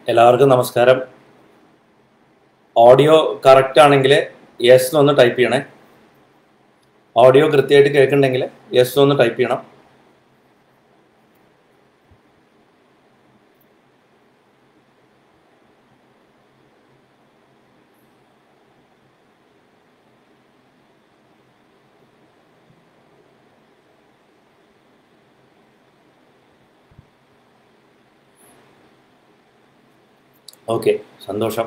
എല്ലാവർക്കും നമസ്കാരം audio correct ആണെങ്കിൽ യെസ് ഒന്ന് ടൈപ്പ് ചെയ്യണേ ഓഡിയോ കൃത്യമായിട്ട് കേൾക്കുന്നുണ്ടെങ്കിൽ യെസ് ഒന്ന് ടൈപ്പ് ചെയ്യണം ഓക്കെ സന്തോഷം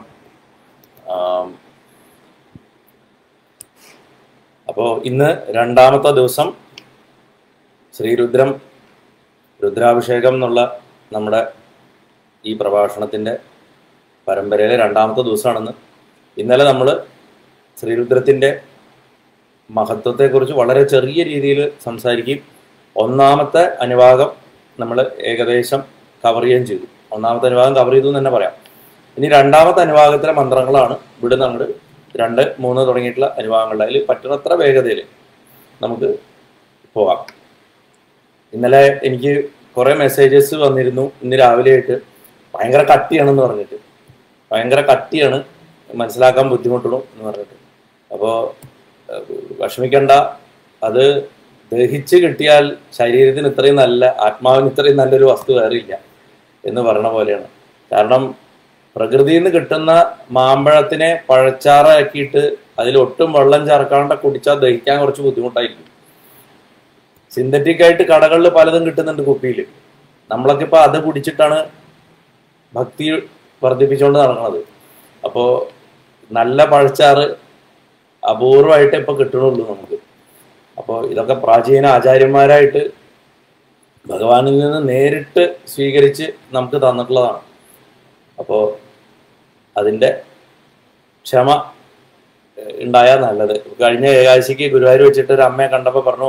അപ്പോൾ ഇന്ന് രണ്ടാമത്തെ ദിവസം ശ്രീരുദ്രം രുദ്രാഭിഷേകം എന്നുള്ള നമ്മുടെ ഈ പ്രഭാഷണത്തിൻ്റെ പരമ്പരയിലെ രണ്ടാമത്തെ ദിവസമാണെന്ന് ഇന്നലെ നമ്മൾ ശ്രീരുദ്രത്തിൻ്റെ മഹത്വത്തെക്കുറിച്ച് വളരെ ചെറിയ രീതിയിൽ സംസാരിക്കുകയും ഒന്നാമത്തെ അനുവാദം നമ്മൾ ഏകദേശം കവർ ചെയ്യുകയും ചെയ്തു ഒന്നാമത്തെ അനുവാദം കവർ ചെയ്തു എന്ന് തന്നെ പറയാം ഇനി രണ്ടാമത്തെ അനുവാദത്തിലെ മന്ത്രങ്ങളാണ് ഇവിടെ നമ്മൾ രണ്ട് മൂന്ന് തുടങ്ങിയിട്ടുള്ള അനുവാദങ്ങളുടെ അതിൽ പറ്റുന്നത്ര വേഗതയിൽ നമുക്ക് പോകാം ഇന്നലെ എനിക്ക് കുറേ മെസ്സേജസ് വന്നിരുന്നു ഇന്ന് രാവിലെ ആയിട്ട് ഭയങ്കര കട്ടിയാണെന്ന് പറഞ്ഞിട്ട് ഭയങ്കര കട്ടിയാണ് മനസ്സിലാക്കാൻ ബുദ്ധിമുട്ടുള്ളൂ എന്ന് പറഞ്ഞിട്ട് അപ്പോൾ വിഷമിക്കണ്ട അത് ദഹിച്ച് കിട്ടിയാൽ ശരീരത്തിന് ഇത്രയും നല്ല ആത്മാവിന് ഇത്രയും നല്ലൊരു വസ്തു വേറെ ഇല്ല എന്ന് പറഞ്ഞ പോലെയാണ് കാരണം പ്രകൃതിയിൽ നിന്ന് കിട്ടുന്ന മാമ്പഴത്തിനെ പഴച്ചാറാക്കിയിട്ട് അതിൽ ഒട്ടും വെള്ളം ചേർക്കാണ്ട് കുടിച്ചാൽ ദഹിക്കാൻ കുറച്ച് ബുദ്ധിമുട്ടായിരിക്കും സിന്തറ്റിക് ആയിട്ട് കടകളിൽ പലതും കിട്ടുന്നുണ്ട് കുപ്പിയിൽ നമ്മളൊക്കെ ഇപ്പൊ അത് കുടിച്ചിട്ടാണ് ഭക്തി വർദ്ധിപ്പിച്ചുകൊണ്ട് നടക്കുന്നത് അപ്പോൾ നല്ല പഴച്ചാറ് അപൂർവമായിട്ട് ഇപ്പൊ കിട്ടണുള്ളൂ നമുക്ക് അപ്പോൾ ഇതൊക്കെ പ്രാചീന ആചാര്യന്മാരായിട്ട് ഭഗവാനിൽ നിന്ന് നേരിട്ട് സ്വീകരിച്ച് നമുക്ക് തന്നിട്ടുള്ളതാണ് അപ്പോൾ അതിൻ്റെ ക്ഷമ ഉണ്ടായാൽ നല്ലത് കഴിഞ്ഞ ഏകാശിക്ക് ഗുരുവായൂർ വെച്ചിട്ട് ഒരു അമ്മയെ കണ്ടപ്പോൾ പറഞ്ഞു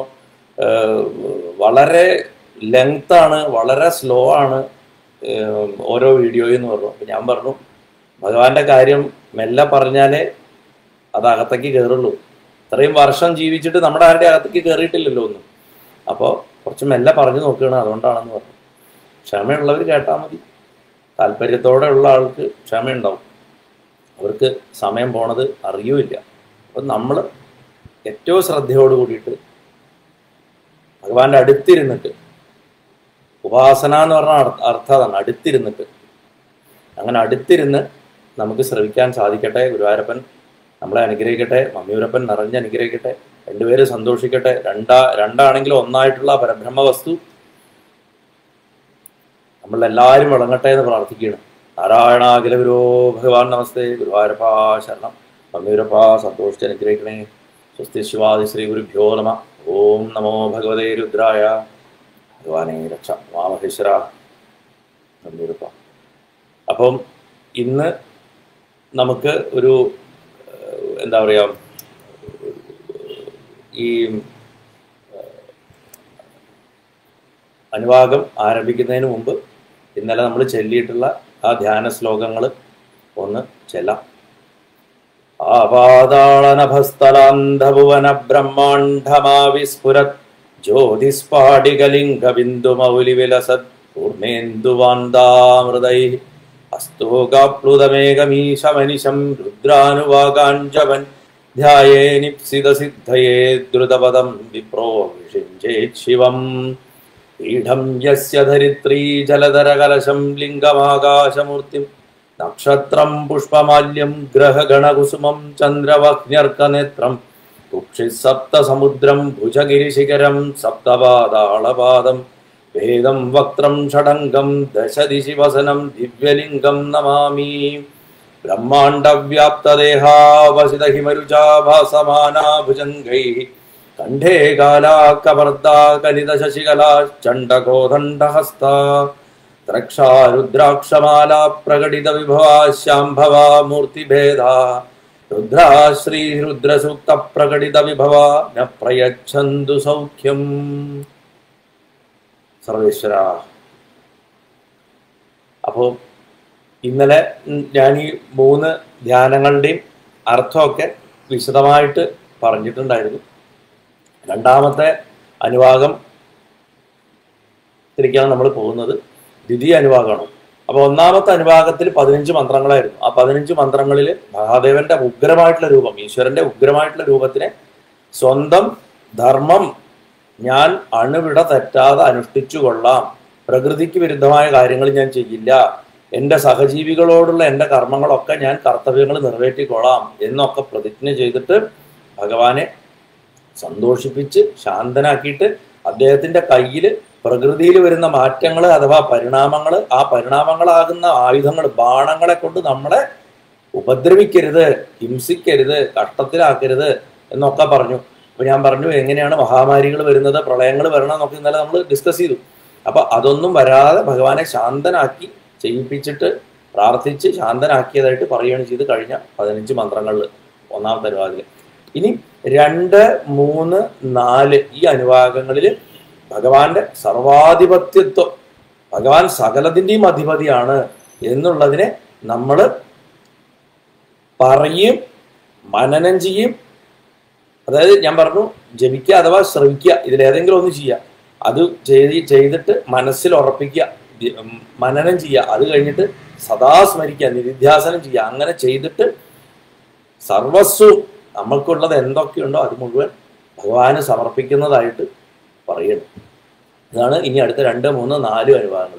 വളരെ ലെങ്താണ് വളരെ സ്ലോ ആണ് ഓരോ വീഡിയോയും എന്ന് പറഞ്ഞു അപ്പം ഞാൻ പറഞ്ഞു ഭഗവാന്റെ കാര്യം മെല്ലെ പറഞ്ഞാലേ അത് അകത്തേക്ക് കയറുള്ളൂ ഇത്രയും വർഷം ജീവിച്ചിട്ട് നമ്മുടെ ആരുടെ അകത്തേക്ക് കയറിയിട്ടില്ലല്ലോ ഒന്നും അപ്പോൾ കുറച്ച് മെല്ലെ പറഞ്ഞു നോക്കുകയാണ് അതുകൊണ്ടാണെന്ന് പറഞ്ഞു ക്ഷമയുള്ളവർ കേട്ടാൽ മതി താല്പര്യത്തോടെ ഉള്ള ആൾക്ക് ക്ഷമയുണ്ടാവും അവർക്ക് സമയം പോണത് അറിയൂല്ല അപ്പം നമ്മൾ ഏറ്റവും ശ്രദ്ധയോട് കൂടിയിട്ട് ഭഗവാന്റെ അടുത്തിരുന്നിട്ട് ഉപാസന എന്ന് പറഞ്ഞ അർത്ഥം അതാണ് അടുത്തിരുന്നിട്ട് അങ്ങനെ അടുത്തിരുന്ന് നമുക്ക് ശ്രവിക്കാൻ സാധിക്കട്ടെ ഗുരുവായൂരപ്പൻ നമ്മളെ അനുഗ്രഹിക്കട്ടെ മമ്മിയൂരപ്പൻ നിറഞ്ഞ് അനുഗ്രഹിക്കട്ടെ രണ്ടുപേരും സന്തോഷിക്കട്ടെ രണ്ടാ രണ്ടാണെങ്കിലും ഒന്നായിട്ടുള്ള പരബ്രഹ്മ വസ്തു നമ്മളെല്ലാവരും വിളങ്ങട്ടെ എന്ന് പ്രാർത്ഥിക്കുകയാണ് നാരായണ അഖില ഗുരു ഭഗവാൻ നമസ്തേ ഗുരുവായൂരപ്പ ശരണം മമ്മിയൂരപ്പ സന്തോഷിച്ച് അനുഗ്രഹിക്കണേ സ്വസ്തി ശിവാദി ശ്രീ ഗുരുഭ്യോ നമ ഓം നമോ ഭഗവതേ രുദ്രായ ഭഗവാനെ രക്ഷ വാമഹേശ്വര മമ്മിയൂരപ്പ അപ്പം ഇന്ന് നമുക്ക് ഒരു എന്താ പറയുക ഈ അനുവാദം ആരംഭിക്കുന്നതിന് മുമ്പ് ഇന്നലെ നമ്മൾ ചൊല്ലിയിട്ടുള്ള ആ ധ്യാന ശ്ലോകങ്ങൾ ഒന്ന് ചെല്ലാം ആപാതാളനഭസ്ഥലാന്ധഭുവന ബ്രഹ്മാണ്ഡമാവിസ്ഫുരത് ജ്യോതിസ്ഫാടികലിംഗ ബിന്ദുമൗലി വിലസത് പൂർണേന്ദുവാന്താമൃതൈ അസ്തോകാപ്ലുതമേകമീശമനിശം രുദ്രാനുവാകാഞ്ചവൻ ധ്യായേ നിപ്സിതസിദ്ധയേ ദ്രുതപദം വിപ്രോ വിഷിഞ്ചേത് ശിവം പീഠം യസ്യ ധരിത്രീ ജലധരകലശം ലിംഗമാകാശമൂർത്തിം നക്ഷത്രം പുഷ്പമാല്യം ഗ്രഹഗണകുസുമം ചന്ദ്രവഹ്ന്യർക്കനേത്രം കുക്ഷി സപ്തസമുദ്രം ഭുജഗിരിശിഖരം സപ്തപാതാളപാദം വേദം വക്ത്രം ഷഡംഗം ദശദിശി വസനം ദിവ്യലിംഗം നമാമി ബ്രഹ്മാണ്ഡവ്യാപ്തദേഹാവസിത ഹിമരുചാഭാസമാനാ ഭുജംഗൈ കണ്ഠേ കാലാക്കവർദ്ധാ കലിത ശശികലാ ചണ്ഡകോദണ്ഡഹസ്ത ദ്രക്ഷാരുദ്രാക്ഷമാല പ്രകടിത വിഭവാ ശാംഭവാ മൂർത്തിഭേദാ രുദ്രാ ശ്രീരുദ്രസൂക്ത പ്രകടിത വിഭവ ന പ്രയച്ഛന്തു സൗഖ്യം സർവേശ്വര അപ്പോൾ ഇന്നലെ ഞാൻ ഈ മൂന്ന് ധ്യാനങ്ങളുടെയും അർത്ഥമൊക്കെ വിശദമായിട്ട് പറഞ്ഞിട്ടുണ്ടായിരുന്നു രണ്ടാമത്തെ അനുവാദം തിരിക്കാണ് നമ്മൾ പോകുന്നത് ദ്വിതീയ അനുവാദമാണ് അപ്പൊ ഒന്നാമത്തെ അനുഭാഗത്തിൽ പതിനഞ്ച് മന്ത്രങ്ങളായിരുന്നു ആ പതിനഞ്ച് മന്ത്രങ്ങളിൽ മഹാദേവന്റെ ഉഗ്രമായിട്ടുള്ള രൂപം ഈശ്വരന്റെ ഉഗ്രമായിട്ടുള്ള രൂപത്തിനെ സ്വന്തം ധർമ്മം ഞാൻ അണുവിട തെറ്റാതെ അനുഷ്ഠിച്ചു കൊള്ളാം പ്രകൃതിക്ക് വിരുദ്ധമായ കാര്യങ്ങൾ ഞാൻ ചെയ്യില്ല എൻ്റെ സഹജീവികളോടുള്ള എൻ്റെ കർമ്മങ്ങളൊക്കെ ഞാൻ കർത്തവ്യങ്ങൾ നിറവേറ്റിക്കൊള്ളാം എന്നൊക്കെ പ്രതിജ്ഞ ചെയ്തിട്ട് ഭഗവാനെ സന്തോഷിപ്പിച്ച് ശാന്തനാക്കിയിട്ട് അദ്ദേഹത്തിന്റെ കയ്യിൽ പ്രകൃതിയിൽ വരുന്ന മാറ്റങ്ങൾ അഥവാ പരിണാമങ്ങൾ ആ പരിണാമങ്ങളാകുന്ന ആയുധങ്ങൾ ബാണങ്ങളെ കൊണ്ട് നമ്മളെ ഉപദ്രവിക്കരുത് ഹിംസിക്കരുത് കഷ്ടത്തിലാക്കരുത് എന്നൊക്കെ പറഞ്ഞു അപ്പൊ ഞാൻ പറഞ്ഞു എങ്ങനെയാണ് മഹാമാരികൾ വരുന്നത് പ്രളയങ്ങൾ വരണം എന്നൊക്കെ ഇന്നലെ നമ്മൾ ഡിസ്കസ് ചെയ്തു അപ്പൊ അതൊന്നും വരാതെ ഭഗവാനെ ശാന്തനാക്കി ചെയ്യിപ്പിച്ചിട്ട് പ്രാർത്ഥിച്ച് ശാന്തനാക്കിയതായിട്ട് പറയുകയാണ് ചെയ്ത് കഴിഞ്ഞ പതിനഞ്ച് മന്ത്രങ്ങളിൽ ഒന്നാമത്തെ അനുവാദത്തിൽ ഇനി രണ്ട് മൂന്ന് നാല് ഈ അനുവാദങ്ങളിൽ ഭഗവാന്റെ സർവാധിപത്യത്വം ഭഗവാൻ സകലതിൻ്റെയും അധിപതിയാണ് എന്നുള്ളതിനെ നമ്മൾ പറയും മനനം ചെയ്യും അതായത് ഞാൻ പറഞ്ഞു ജപിക്കുക അഥവാ ശ്രവിക്കുക ഇതിലേതെങ്കിലും ഒന്ന് ചെയ്യുക അത് ചെയ്ത് ചെയ്തിട്ട് മനസ്സിൽ ഉറപ്പിക്കുക ദി- ഉം, മനനം ചെയ്യുക അത് കഴിഞ്ഞിട്ട് സദാ സ്മരിക്കുക നിധിധ്യാസനം ചെയ്യുക അങ്ങനെ ചെയ്തിട്ട് സർവസ്വവും നമുക്കുള്ളത് എന്തൊക്കെയുണ്ടോ അത് മുഴുവൻ ഭഗവാന് സമർപ്പിക്കുന്നതായിട്ട് പറയണം ഇതാണ് ഇനി അടുത്ത രണ്ട് മൂന്ന് നാല് അനുഭവങ്ങൾ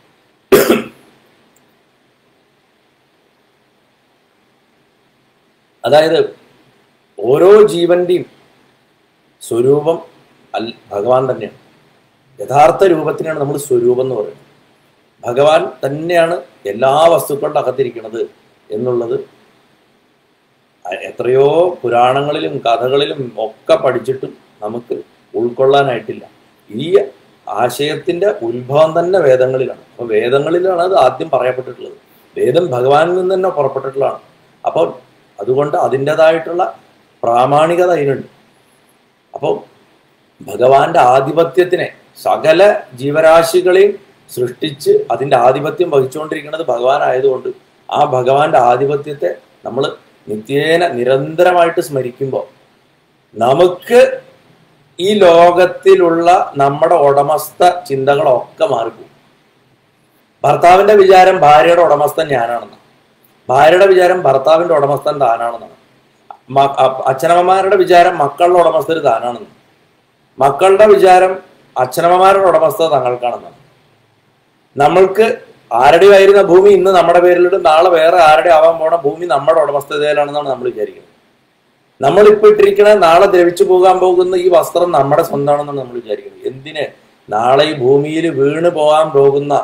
അതായത് ഓരോ ജീവന്റെയും സ്വരൂപം അൽ ഭഗവാൻ തന്നെയാണ് യഥാർത്ഥ രൂപത്തിനാണ് നമ്മൾ സ്വരൂപം എന്ന് പറയുന്നത് ഭഗവാൻ തന്നെയാണ് എല്ലാ വസ്തുക്കളുടെ അകത്തിരിക്കുന്നത് എന്നുള്ളത് അ- എത്രയോ പുരാണങ്ങളിലും കഥകളിലും ഒക്കെ പഠിച്ചിട്ടും നമുക്ക് ഉൾക്കൊള്ളാനായിട്ടില്ല ഈ ആശയത്തിന്റെ ഉത്ഭവം തന്നെ വേദങ്ങളിലാണ് അപ്പൊ വേദങ്ങളിലാണ് അത് ആദ്യം പറയപ്പെട്ടിട്ടുള്ളത് വേദം ഭഗവാനിൽ നിന്ന് തന്നെ പുറപ്പെട്ടിട്ടുള്ളതാണ് അപ്പോൾ അതുകൊണ്ട് അതിൻ്റെതായിട്ടുള്ള പ്രാമാണികത അതിനുണ്ട് അപ്പോൾ ഭഗവാന്റെ ആധിപത്യത്തിനെ സകല ജീവരാശികളെയും സൃഷ്ടിച്ച് അതിന്റെ ആധിപത്യം വഹിച്ചുകൊണ്ടിരിക്കുന്നത് ഭഗവാൻ ആയതുകൊണ്ട് ആ ഭഗവാന്റെ ആധിപത്യത്തെ നമ്മൾ നിത്യേന നിരന്തരമായിട്ട് സ്മരിക്കുമ്പോൾ നമുക്ക് ഈ ലോകത്തിലുള്ള നമ്മുടെ ഉടമസ്ഥ ചിന്തകളൊക്കെ മാറിപ്പോകും ഭർത്താവിന്റെ വിചാരം ഭാര്യയുടെ ഉടമസ്ഥൻ ഞാനാണെന്നാണ് ഭാര്യയുടെ വിചാരം ഭർത്താവിന്റെ ഉടമസ്ഥൻ താനാണെന്നാണ് മ- അ- അച്ഛനമ്മമാരുടെ വിചാരം മക്കളുടെ ഉടമസ്ഥര് താനാണെന്ന് മക്കളുടെ വിചാരം അച്ഛനമ്മമാരുടെ ഉടമസ്ഥ തങ്ങൾക്കാണെന്നാണ് നമ്മൾക്ക് ആരുടെ ആയിരുന്ന ഭൂമി ഇന്ന് നമ്മുടെ പേരിലിട്ട് നാളെ വേറെ ആരുടെ ആവാൻ പോണ ഭൂമി നമ്മുടെ ഉടമസ്ഥതയിലാണെന്നാണ് നമ്മൾ വിചാരിക്കുന്നത് നമ്മളിപ്പോ ഇട്ടിരിക്കണ നാളെ ദ്രവിച്ചു പോകാൻ പോകുന്ന ഈ വസ്ത്രം നമ്മുടെ സ്വന്തമാണെന്നാണ് നമ്മൾ വിചാരിക്കുന്നത് എന്തിന് നാളെ ഈ ഭൂമിയിൽ വീണ് പോകാൻ പോകുന്ന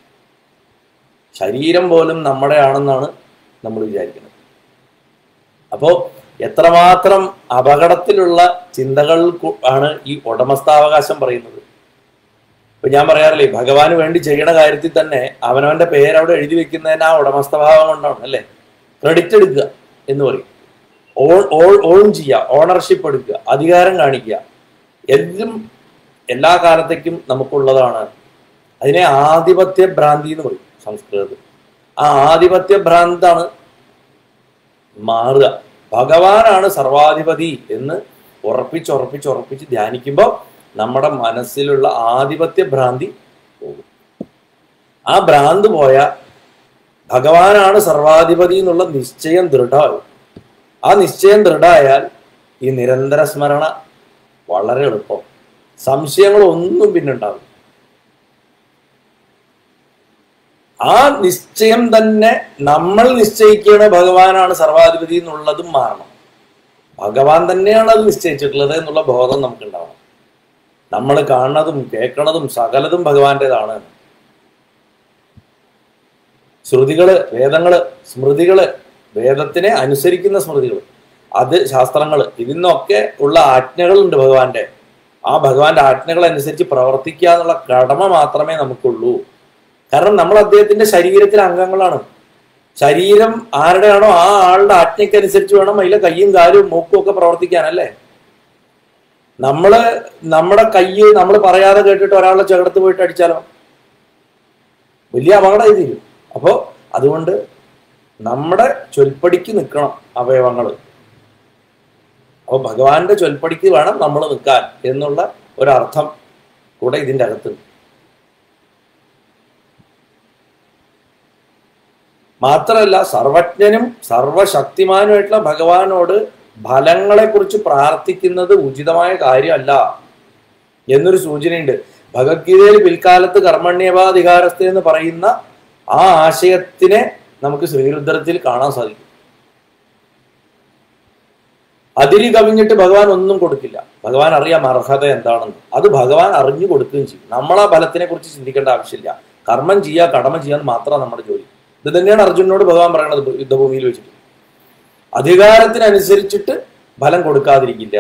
ശരീരം പോലും നമ്മുടെ ആണെന്നാണ് നമ്മൾ വിചാരിക്കുന്നത് അപ്പോ എത്രമാത്രം അപകടത്തിലുള്ള ചിന്തകൾ കു- ആണ് ഈ ഉടമസ്ഥാവകാശം പറയുന്നത് ഇപ്പൊ ഞാൻ പറയാറില്ലേ ഭഗവാന് വേണ്ടി ചെയ്യണ കാര്യത്തിൽ തന്നെ അവനവന്റെ പേര് അവിടെ എഴുതി വെക്കുന്നതിന് ആ ഉടമസ്ഥഭാവം കൊണ്ടാണ് അല്ലേ ക്രെഡിറ്റ് എടുക്കുക എന്ന് പറയും ഓൺ ഓൺ ഓൺ ചെയ്യുക ഓണർഷിപ്പ് എടുക്കുക അധികാരം കാണിക്കുക എല്ലാം എല്ലാ കാലത്തേക്കും നമുക്കുള്ളതാണ് അതിനെ ആധിപത്യ ഭ്രാന്തി എന്ന് പറയും സംസ്കൃതത്തിൽ ആ ആധിപത്യ ഭ്രാന്താണ് മാറുക ഭഗവാനാണ് സർവാധിപതി എന്ന് ഉറപ്പിച്ച് ഉറപ്പിച്ച് ഉറപ്പിച്ച് ധ്യാനിക്കുമ്പോൾ നമ്മുടെ മനസ്സിലുള്ള ആധിപത്യ ഭ്രാന്തി പോകും ആ ഭ്രാന്ത് പോയ ഭഗവാനാണ് സർവാധിപതി എന്നുള്ള നിശ്ചയം ദൃഢമാകും ആ നിശ്ചയം ദൃഢമായാൽ ഈ നിരന്തര സ്മരണ വളരെ എളുപ്പം സംശയങ്ങളൊന്നും പിന്നെ ഉണ്ടാകും ആ നിശ്ചയം തന്നെ നമ്മൾ നിശ്ചയിക്കുകയാണ് ഭഗവാനാണ് സർവാധിപതി എന്നുള്ളതും മാറണം ഭഗവാൻ തന്നെയാണ് അത് നിശ്ചയിച്ചിട്ടുള്ളത് എന്നുള്ള ബോധം നമുക്ക് ഉണ്ടാവണം നമ്മൾ കാണുന്നതും കേൾക്കണതും സകലതും ഭഗവാന്റേതാണ് ശ്രുതികള് വേദങ്ങള് സ്മൃതികള് വേദത്തിനെ അനുസരിക്കുന്ന സ്മൃതികൾ അത് ശാസ്ത്രങ്ങൾ ഇതിന്നൊക്കെ ഉള്ള ആജ്ഞകളുണ്ട് ഭഗവാന്റെ ആ ഭഗവാന്റെ ആജ്ഞകൾ അനുസരിച്ച് പ്രവർത്തിക്കുക എന്നുള്ള കടമ മാത്രമേ നമുക്കുള്ളൂ കാരണം നമ്മൾ അദ്ദേഹത്തിന്റെ ശരീരത്തിലെ അംഗങ്ങളാണ് ശരീരം ആരുടെയാണോ ആ ആളുടെ ആജ്ഞയ്ക്കനുസരിച്ച് വേണം അതിലെ കയ്യും കാലും മൂക്കും ഒക്കെ പ്രവർത്തിക്കാനല്ലേ നമ്മള് നമ്മുടെ കയ്യ് നമ്മൾ പറയാതെ കേട്ടിട്ട് ഒരാളുടെ ചെകടത്ത് പോയിട്ട് അടിച്ചാലോ വലിയ അപകടം തീരും അപ്പോ അതുകൊണ്ട് നമ്മുടെ ചൊൽപ്പടിക്ക് നിൽക്കണം അവയവങ്ങൾ അപ്പൊ ഭഗവാന്റെ ചൊൽപ്പടിക്ക് വേണം നമ്മൾ നിൽക്കാൻ എന്നുള്ള ഒരർത്ഥം കൂടെ ഇതിന്റെ അകത്തുണ്ട് മാത്രമല്ല സർവജ്ഞനും സർവശക്തിമാനുമായിട്ടുള്ള ഭഗവാനോട് ഫലങ്ങളെക്കുറിച്ച് പ്രാർത്ഥിക്കുന്നത് ഉചിതമായ കാര്യമല്ല എന്നൊരു സൂചനയുണ്ട് ഭഗവത്ഗീതയിൽ പിൽക്കാലത്ത് കർമ്മണ്യവാധികാരസ്ഥ എന്ന് പറയുന്ന ആ ആശയത്തിനെ നമുക്ക് ശ്രീരുദ്രത്തിൽ കാണാൻ സാധിക്കും അതിരി കവിഞ്ഞിട്ട് ഭഗവാൻ ഒന്നും കൊടുക്കില്ല ഭഗവാൻ അറിയാം അർഹത എന്താണെന്ന് അത് ഭഗവാൻ അറിഞ്ഞു കൊടുക്കുകയും ചെയ്യും നമ്മൾ ആ ഫലത്തിനെ കുറിച്ച് ചിന്തിക്കേണ്ട ആവശ്യമില്ല കർമ്മം ചെയ്യുക കടമ ചെയ്യാന്ന് മാത്രമാണ് നമ്മുടെ ജോലി ഇത് തന്നെയാണ് അർജുനോട് ഭഗവാൻ പറയുന്നത് യുദ്ധഭൂമിയിൽ വെച്ചിട്ട് അധികാരത്തിനനുസരിച്ചിട്ട് ഫലം കൊടുക്കാതിരിക്കില്ല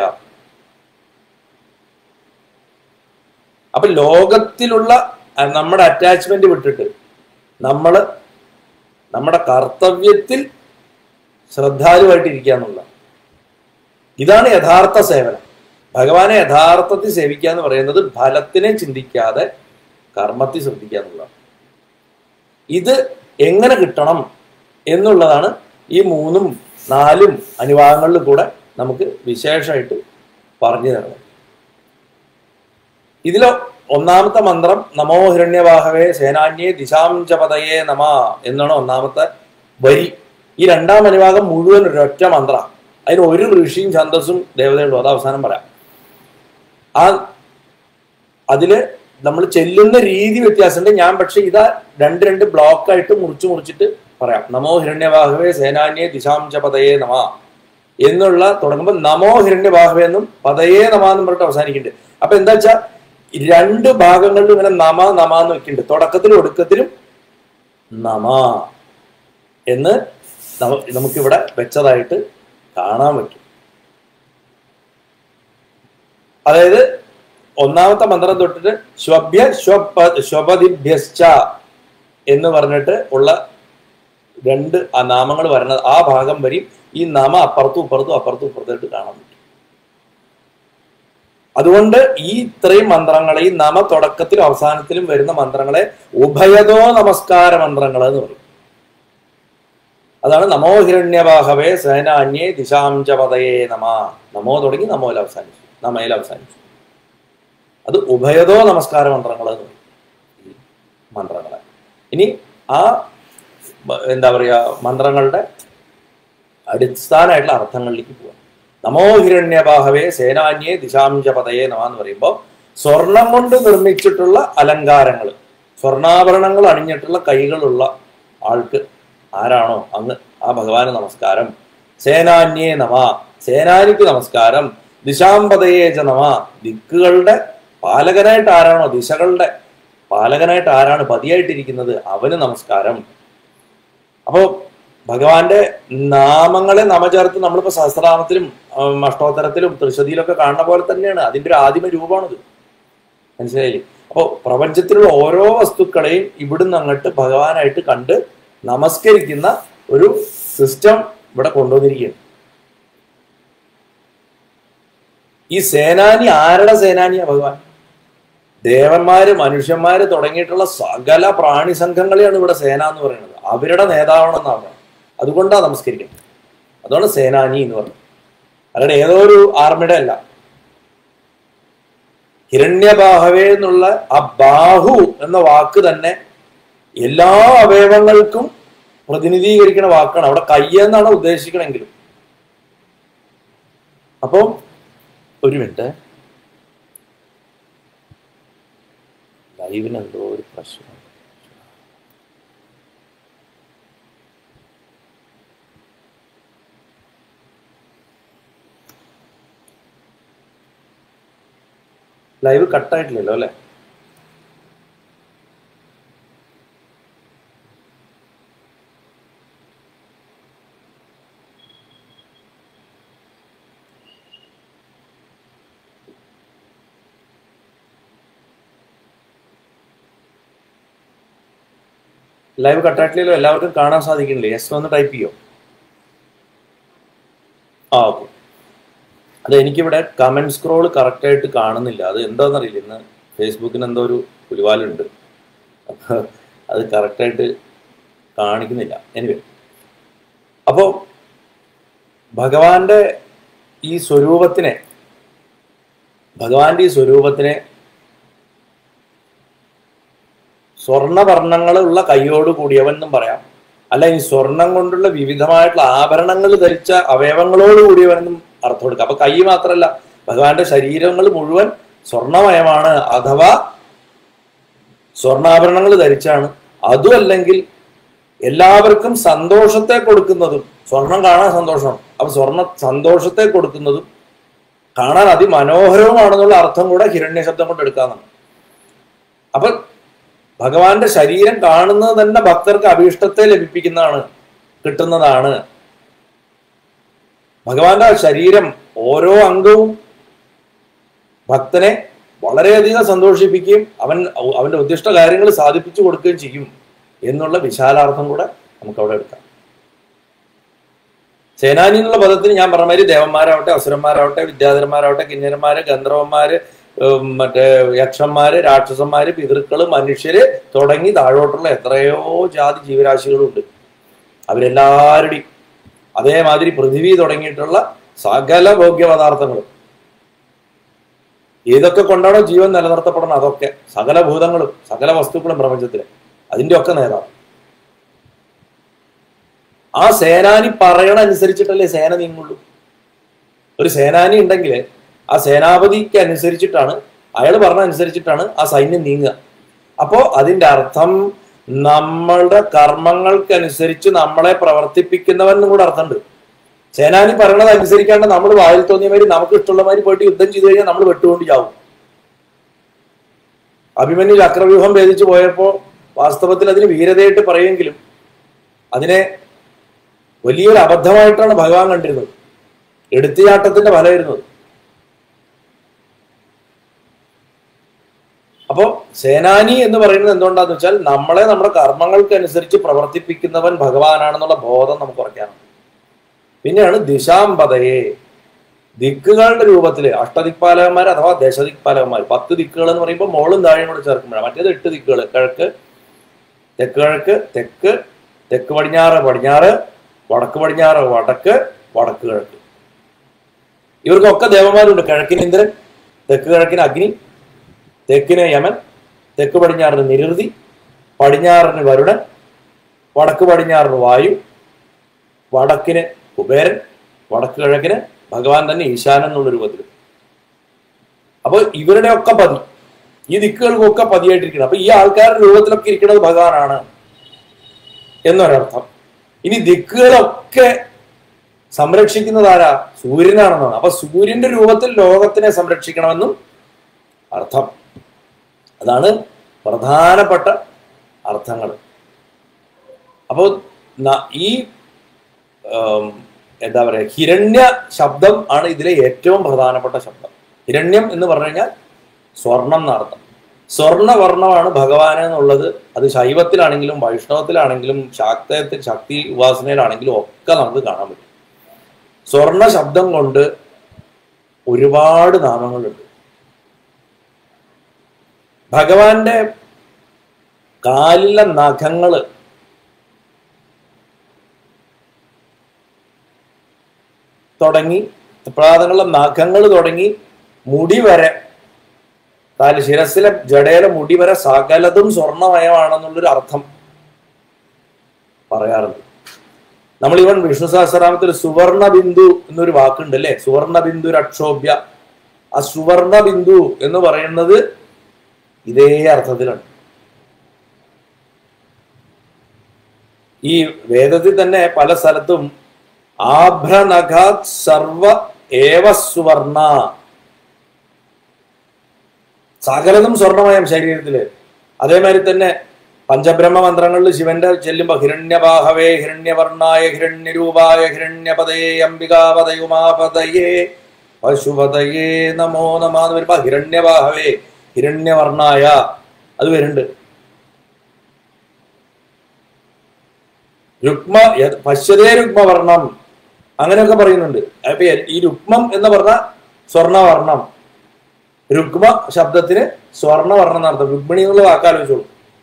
അപ്പൊ ലോകത്തിലുള്ള അഹ് നമ്മുടെ അറ്റാച്ച്മെന്റ് വിട്ടിട്ട് നമ്മൾ നമ്മുടെ കർത്തവ്യത്തിൽ ശ്രദ്ധാലുവായിട്ടിരിക്കുക എന്നുള്ള ഇതാണ് യഥാർത്ഥ സേവനം ഭഗവാനെ യഥാർത്ഥത്തിൽ സേവിക്കുക എന്ന് പറയുന്നത് ഫലത്തിനെ ചിന്തിക്കാതെ കർമ്മത്തിൽ ശ്രദ്ധിക്കുക എന്നുള്ളതാണ് ഇത് എങ്ങനെ കിട്ടണം എന്നുള്ളതാണ് ഈ മൂന്നും നാലും അനുഭാഗങ്ങളിൽ കൂടെ നമുക്ക് വിശേഷമായിട്ട് പറഞ്ഞു തരണം ഇതിലോ ഒന്നാമത്തെ മന്ത്രം നമോ ഹിരണ്യവാഹവേ സേനാന്യേ ദിശാംചപതയേ നമ എന്നാണ് ഒന്നാമത്തെ വരി ഈ രണ്ടാം അനുഭാഗം മുഴുവൻ ഒരൊറ്റ മന്ത്രമാണ് അതിന് ഒരു ഋഷിയും ഛന്തസ്സും ദേവതയുള്ളൂ അത് അവസാനം പറയാം ആ അതില് നമ്മൾ ചെല്ലുന്ന രീതി വ്യത്യാസമുണ്ട് ഞാൻ പക്ഷെ ഇതാ രണ്ട് രണ്ട് ബ്ലോക്ക് ആയിട്ട് മുറിച്ച് മുറിച്ചിട്ട് പറയാം നമോ ഹിരണ്യവാഹവേ സേനാന്യേ ദിശാംച പതയേ നമ എന്നുള്ള തുടങ്ങുമ്പോൾ നമോ ഹിരണ്യവാഹവേ എന്നും പതയേ നമ എന്നും പറഞ്ഞിട്ട് അവസാനിക്കുന്നുണ്ട് അപ്പൊ എന്താ വെച്ചാ രണ്ട് ഭാഗങ്ങളിലും ഇങ്ങനെ നമ നമ എന്ന് വെക്കുന്നുണ്ട് തുടക്കത്തിലും ഒടുക്കത്തിലും നമ എന്ന് നമു- നമുക്കിവിടെ വെച്ചതായിട്ട് കാണാൻ പറ്റും അതായത് ഒന്നാമത്തെ മന്ത്രം തൊട്ടിട്ട് ശ്വഭ്യ ശ്വപ ശ്വപതിഭ്യശ്ച എന്ന് പറഞ്ഞിട്ട് ഉള്ള രണ്ട് ആ നാമങ്ങൾ വരുന്നത് ആ ഭാഗം വരെയും ഈ നമ അപ്പുറത്തും ഇപ്പുറത്തും അപ്പുറത്തും ഇപ്പുറത്തായിട്ട് കാണാൻ പറ്റും അതുകൊണ്ട് ഈ ഇത്രയും മന്ത്രങ്ങളെ ഈ നമ തുടക്കത്തിലും അവസാനത്തിലും വരുന്ന മന്ത്രങ്ങളെ ഉഭയതോ നമസ്കാര മന്ത്രങ്ങൾ എന്ന് പറയും അതാണ് നമോ ഹിരണ്യവാഹവേ സേനാന്യേ ദിശാംചപതയേ നമ നമോ തുടങ്ങി നമോയിൽ അവസാനിച്ചു നമയിൽ അവസാനിച്ചു അത് ഉഭയതോ നമസ്കാര മന്ത്രങ്ങൾ എന്ന് പറയും ഈ മന്ത്രങ്ങളെ ഇനി ആ ബ- എന്താ പറയാ മന്ത്രങ്ങളുടെ അടിസ്ഥാനമായിട്ടുള്ള അർത്ഥങ്ങളിലേക്ക് പോവാം നമോ ഹിരണ്യബാഹവേ സേനാന്യേ ദിശാംശപതയെ നമ എന്ന് പറയുമ്പോൾ സ്വർണം കൊണ്ട് നിർമ്മിച്ചിട്ടുള്ള അലങ്കാരങ്ങൾ സ്വർണ്ണാഭരണങ്ങൾ അണിഞ്ഞിട്ടുള്ള കൈകളുള്ള ആൾക്ക് ആരാണോ അങ്ങ് ആ ഭഗവാന് നമസ്കാരം സേനാന്യേ നമ സേനാനിക്ക് നമസ്കാരം ദിശാംപതയേ ച നമ ദിക്കുകളുടെ പാലകനായിട്ട് ആരാണോ ദിശകളുടെ പാലകനായിട്ട് ആരാണ് പതിയായിട്ടിരിക്കുന്നത് അവന് നമസ്കാരം അപ്പോ ഭഗവാന്റെ നാമങ്ങളെ നമചേർത്ത് നമ്മളിപ്പോ സഹസ്രനാമത്തിലും ഉം, അഷ്ടോത്തരത്തിലും തൃശതിയിലൊക്കെ കാണുന്ന പോലെ തന്നെയാണ് അതിന്റെ ഒരു ആദിമ രൂപമാണിത് മനസ്സിലായില്ലേ അപ്പോ പ്രപഞ്ചത്തിലുള്ള ഓരോ വസ്തുക്കളെയും ഇവിടുന്ന് അങ്ങോട്ട് ഭഗവാനായിട്ട് കണ്ട് നമസ്കരിക്കുന്ന ഒരു സിസ്റ്റം ഇവിടെ കൊണ്ടുവന്നിരിക്കുകയാണ് ഈ സേനാനി ആരുടെ സേനാനിയാ ഭഗവാൻ ദേവന്മാര് മനുഷ്യന്മാര് തുടങ്ങിയിട്ടുള്ള സകല പ്രാണി സംഘങ്ങളെയാണ് ഇവിടെ സേന എന്ന് പറയുന്നത് അവരുടെ നേതാവാണെന്നാണ് പറയുന്നത് അതുകൊണ്ടാണ് നമസ്കരിക്കുന്നത് അതാണ് സേനാനി എന്ന് പറയുന്നത് അല്ലാതെ ഏതോ ഒരു ആർമിയുടെ അല്ല ഹിരണ്യബാഹവേ എന്നുള്ള ആ ബാഹു എന്ന വാക്ക് തന്നെ എല്ലാ അവയവങ്ങൾക്കും പ്രതിനിധീകരിക്കുന്ന വാക്കാണ് അവിടെ കയ്യെന്നാണ് ഉദ്ദേശിക്കണമെങ്കിലും അപ്പം ഒരു മിനിറ്റ് ലൈവിന് എന്തോ ഒരു പ്രശ്നം ലൈവ് കട്ടായിട്ടില്ലല്ലോ അല്ലെ ലൈവ് കട്ടായിട്ടില്ലല്ലോ എല്ലാവർക്കും കാണാൻ സാധിക്കുന്നില്ലേ യെസ് ഒന്ന് ടൈപ്പ് ചെയ്യോ ആ ഓക്കെ അത് എനിക്കിവിടെ കമന്റ് സ്ക്രോൾ കറക്റ്റ് ആയിട്ട് കാണുന്നില്ല അത് എന്താണെന്നറിയില്ല ഇന്ന് ഫേസ്ബുക്കിന് എന്തോ ഒരു പുലിവാലുണ്ട് അപ്പൊ അത് കറക്റ്റായിട്ട് കാണിക്കുന്നില്ല എനിവേ അപ്പോൾ ഭഗവാന്റെ ഈ സ്വരൂപത്തിനെ ഭഗവാന്റെ ഈ സ്വരൂപത്തിനെ സ്വർണവർണ്ണങ്ങളുള്ള കൈയോട് കൂടിയവൻ എന്നും പറയാം അല്ല ഈ സ്വർണം കൊണ്ടുള്ള വിവിധമായിട്ടുള്ള ആഭരണങ്ങൾ ധരിച്ച അവയവങ്ങളോട് കൂടിയവനെന്നും അർത്ഥം കൊടുക്കുക അപ്പൊ കൈ മാത്രമല്ല ഭഗവാന്റെ ശരീരങ്ങൾ മുഴുവൻ സ്വർണമയമാണ് അഥവാ സ്വർണ്ണാഭരണങ്ങൾ ധരിച്ചാണ് അതും അല്ലെങ്കിൽ എല്ലാവർക്കും സന്തോഷത്തെ കൊടുക്കുന്നതും സ്വർണം കാണാൻ സന്തോഷമാണ് അപ്പൊ സ്വർണ്ണ സന്തോഷത്തെ കൊടുക്കുന്നതും കാണാൻ അതിമനോഹരവുമാണെന്നുള്ള അർത്ഥം കൂടെ ഹിരണ്യ ശബ്ദം കൊണ്ട് എടുക്കാന്നാണ് അപ്പൊ ഭഗവാന്റെ ശരീരം കാണുന്നത് തന്നെ ഭക്തർക്ക് അഭീഷ്ടത്തെ ലഭിപ്പിക്കുന്നതാണ് കിട്ടുന്നതാണ് ഭഗവാന്റെ ശരീരം ഓരോ അംഗവും ഭക്തനെ വളരെയധികം സന്തോഷിപ്പിക്കുകയും അവൻ അവന്റെ ഉദ്ദിഷ്ട കാര്യങ്ങൾ സാധിപ്പിച്ചു കൊടുക്കുകയും ചെയ്യും എന്നുള്ള വിശാലാർത്ഥം കൂടെ നമുക്ക് അവിടെ എടുക്കാം സേനാനി എന്നുള്ള പദത്തിന് ഞാൻ പറഞ്ഞ മാതിരി ദേവന്മാരാവട്ടെ അസുരന്മാരാവട്ടെ വിദ്യാധരന്മാരാവട്ടെ കിന്നരന്മാര് ഗന്ധർവന്മാര് ഉം, മറ്റേ യക്ഷന്മാര് രാക്ഷസന്മാര് പിതൃക്കള് മനുഷ്യര് തുടങ്ങി താഴോട്ടുള്ള എത്രയോ ജാതി ജീവരാശികളുണ്ട് അവരെല്ലാവരുടെയും അതേമാതിരി പൃഥിവി തുടങ്ങിയിട്ടുള്ള സകല ഭോഗ്യ പദാർത്ഥങ്ങളും ഏതൊക്കെ കൊണ്ടാണോ ജീവൻ നിലനിർത്തപ്പെടണം അതൊക്കെ സകല ഭൂതങ്ങളും സകല വസ്തുക്കളും പ്രപഞ്ചത്തില് അതിന്റെ ഒക്കെ നേതാവ് ആ സേനാനി പറയണ അനുസരിച്ചിട്ടല്ലേ സേന നീങ്ങുള്ളൂ ഒരു സേനാനി ഉണ്ടെങ്കിൽ ആ സേനാപതിക്ക് അനുസരിച്ചിട്ടാണ് അയാൾ പറഞ്ഞ അനുസരിച്ചിട്ടാണ് ആ സൈന്യം നീങ്ങുക അപ്പോ അതിന്റെ അർത്ഥം നമ്മളുടെ കർമ്മങ്ങൾക്കനുസരിച്ച് നമ്മളെ പ്രവർത്തിപ്പിക്കുന്നവൻ എന്നും കൂടെ അർത്ഥമുണ്ട് സേനാനി പറയണത് അനുസരിക്കാണ്ട് നമ്മൾ വായിൽ തോന്നിയ മാതിരി നമുക്ക് ഇഷ്ടമുള്ള മാതിരി പോയിട്ട് യുദ്ധം ചെയ്തു കഴിഞ്ഞാൽ നമ്മൾ വെട്ടുകൊണ്ട് ചാവും അഭിമന്യു ചക്രവ്യൂഹം ഭേദിച്ചു പോയപ്പോ വാസ്തവത്തിൽ അതിന് വീരതയായിട്ട് പറയുമെങ്കിലും അതിനെ വലിയൊരു അബദ്ധമായിട്ടാണ് ഭഗവാൻ കണ്ടിരുന്നത് എടുത്തുചാട്ടത്തിന്റെ ഫലമായിരുന്നത് അപ്പോ സേനാനി എന്ന് പറയുന്നത് എന്തുകൊണ്ടാന്ന് വെച്ചാൽ നമ്മളെ നമ്മുടെ കർമ്മങ്ങൾക്ക് അനുസരിച്ച് പ്രവർത്തിപ്പിക്കുന്നവൻ ഭഗവാനാണെന്നുള്ള ബോധം നമുക്ക് ഉറക്കാനാണ് പിന്നെയാണ് ദിശാമ്പതയെ ദിക്കുകളുടെ രൂപത്തില് അഷ്ടദിക്പാലകന്മാർ അഥവാ ദശദിക്പാലകന്മാർ പത്ത് ദിക്കുകൾ എന്ന് പറയുമ്പോൾ മോളും താഴെയും കൂടെ ചേർക്കുമ്പോഴാണ് മറ്റേത് എട്ട് ദിക്കുകൾ കിഴക്ക് തെക്ക് കിഴക്ക് തെക്ക് തെക്ക് പടിഞ്ഞാറ് പടിഞ്ഞാറ് വടക്ക് പടിഞ്ഞാറ് വടക്ക് വടക്ക് കിഴക്ക് ഇവർക്കൊക്കെ ദേവന്മാരുണ്ട് കിഴക്കിന് ഇന്ദ്രൻ തെക്ക് കിഴക്കിന് അഗ്നി തെക്കിന് യമൻ തെക്ക് പടിഞ്ഞാറിന് നിരുതി പടിഞ്ഞാറിന് വരുണൻ വടക്ക് പടിഞ്ഞാറിന് വായു വടക്കിന് കുബേരൻ വടക്ക് കിഴക്കിന് ഭഗവാൻ തന്നെ ഈശാനൻ എന്നുള്ള രൂപത്തിൽ അപ്പൊ ഇവരുടെ ഒക്കെ പതി ഈ ദിക്കുകൾക്കൊക്കെ പതിയായിട്ടിരിക്കണം അപ്പൊ ഈ ആൾക്കാരുടെ രൂപത്തിലൊക്കെ ഇരിക്കുന്നത് ഭഗവാനാണ് എന്നൊരർത്ഥം ഇനി ദിക്കുകളൊക്കെ സംരക്ഷിക്കുന്നത് ആരാ സൂര്യനാണെന്നാണ് അപ്പൊ സൂര്യന്റെ രൂപത്തിൽ ലോകത്തിനെ സംരക്ഷിക്കണമെന്നും അർത്ഥം അതാണ് പ്രധാനപ്പെട്ട അർത്ഥങ്ങൾ അപ്പോൾ ഈ ഉം, എന്താ പറയുക ഹിരണ്യ ശബ്ദം ആണ് ഇതിലെ ഏറ്റവും പ്രധാനപ്പെട്ട ശബ്ദം ഹിരണ്യം എന്ന് പറഞ്ഞു കഴിഞ്ഞാൽ സ്വർണം എന്നർത്ഥം സ്വർണവർണ്ണമാണ് ഭഗവാൻ എന്നുള്ളത് അത് ശൈവത്തിലാണെങ്കിലും വൈഷ്ണവത്തിലാണെങ്കിലും ശാക്തയത്തിൽ ശക്തി ഉപാസനയിലാണെങ്കിലും ഒക്കെ നമുക്ക് കാണാൻ പറ്റും സ്വർണ ശബ്ദം കൊണ്ട് ഒരുപാട് നാമങ്ങളുണ്ട് ഭഗവാന്റെ കാലിലെ നഖങ്ങള് തുടങ്ങി പ്രാതങ്ങളുടെ നഖങ്ങൾ തുടങ്ങി മുടി വരെ കാല് ശിരസിലെ ജടയിലെ മുടി വരെ സകലതും സ്വർണമയമാണെന്നുള്ളൊരു അർത്ഥം പറയാറുണ്ട് നമ്മൾ ഇവൻ വിഷ്ണു സഹസ്രനാമത്തിൽ സുവർണ ബിന്ദു എന്നൊരു വാക്കുണ്ട് അല്ലേ സുവർണ ബിന്ദു രക്ഷോഭ്യ ആ സുവർണ ബിന്ദു എന്ന് പറയുന്നത് ഇതേ അർത്ഥത്തിലാണ് ഈ വേദത്തിൽ തന്നെ പല സ്ഥലത്തും ആഭ്രനഖാത് സർവ ഏവ സുവർണ സകലതും സ്വർണമയം ശരീരത്തില് അതേമാതിരി തന്നെ പഞ്ചബ്രഹ്മ മന്ത്രങ്ങളിൽ ശിവന്റെ ചെല്ലുമ്പോ ഹിരണ്യബാഹവേ ഹിരണ്യവർണായ ഹിരണ്യരൂപായ ഹിരണ്യപതയേ അംബികാപതയ ഉമാപതയേ പശുപതയേ നമോ നമ എന്ന് വരുമ്പോ ഹിരണ്യബാഹവേ ഹിരണ്യവർണായ അത് വരുന്നുണ്ട് രുക്മ യത് പശ്യതേ രുക്മവർണം അങ്ങനെയൊക്കെ പറയുന്നുണ്ട് അപ്പൊ ഈ രുക്മം എന്ന് പറഞ്ഞ സ്വർണവർണം രുക്മ ശബ്ദത്തിന് സ്വർണവർണം എന്നർത്ഥം രുക്മിണി എന്നുള്ള വാക്കാലോചിച്ചോളൂ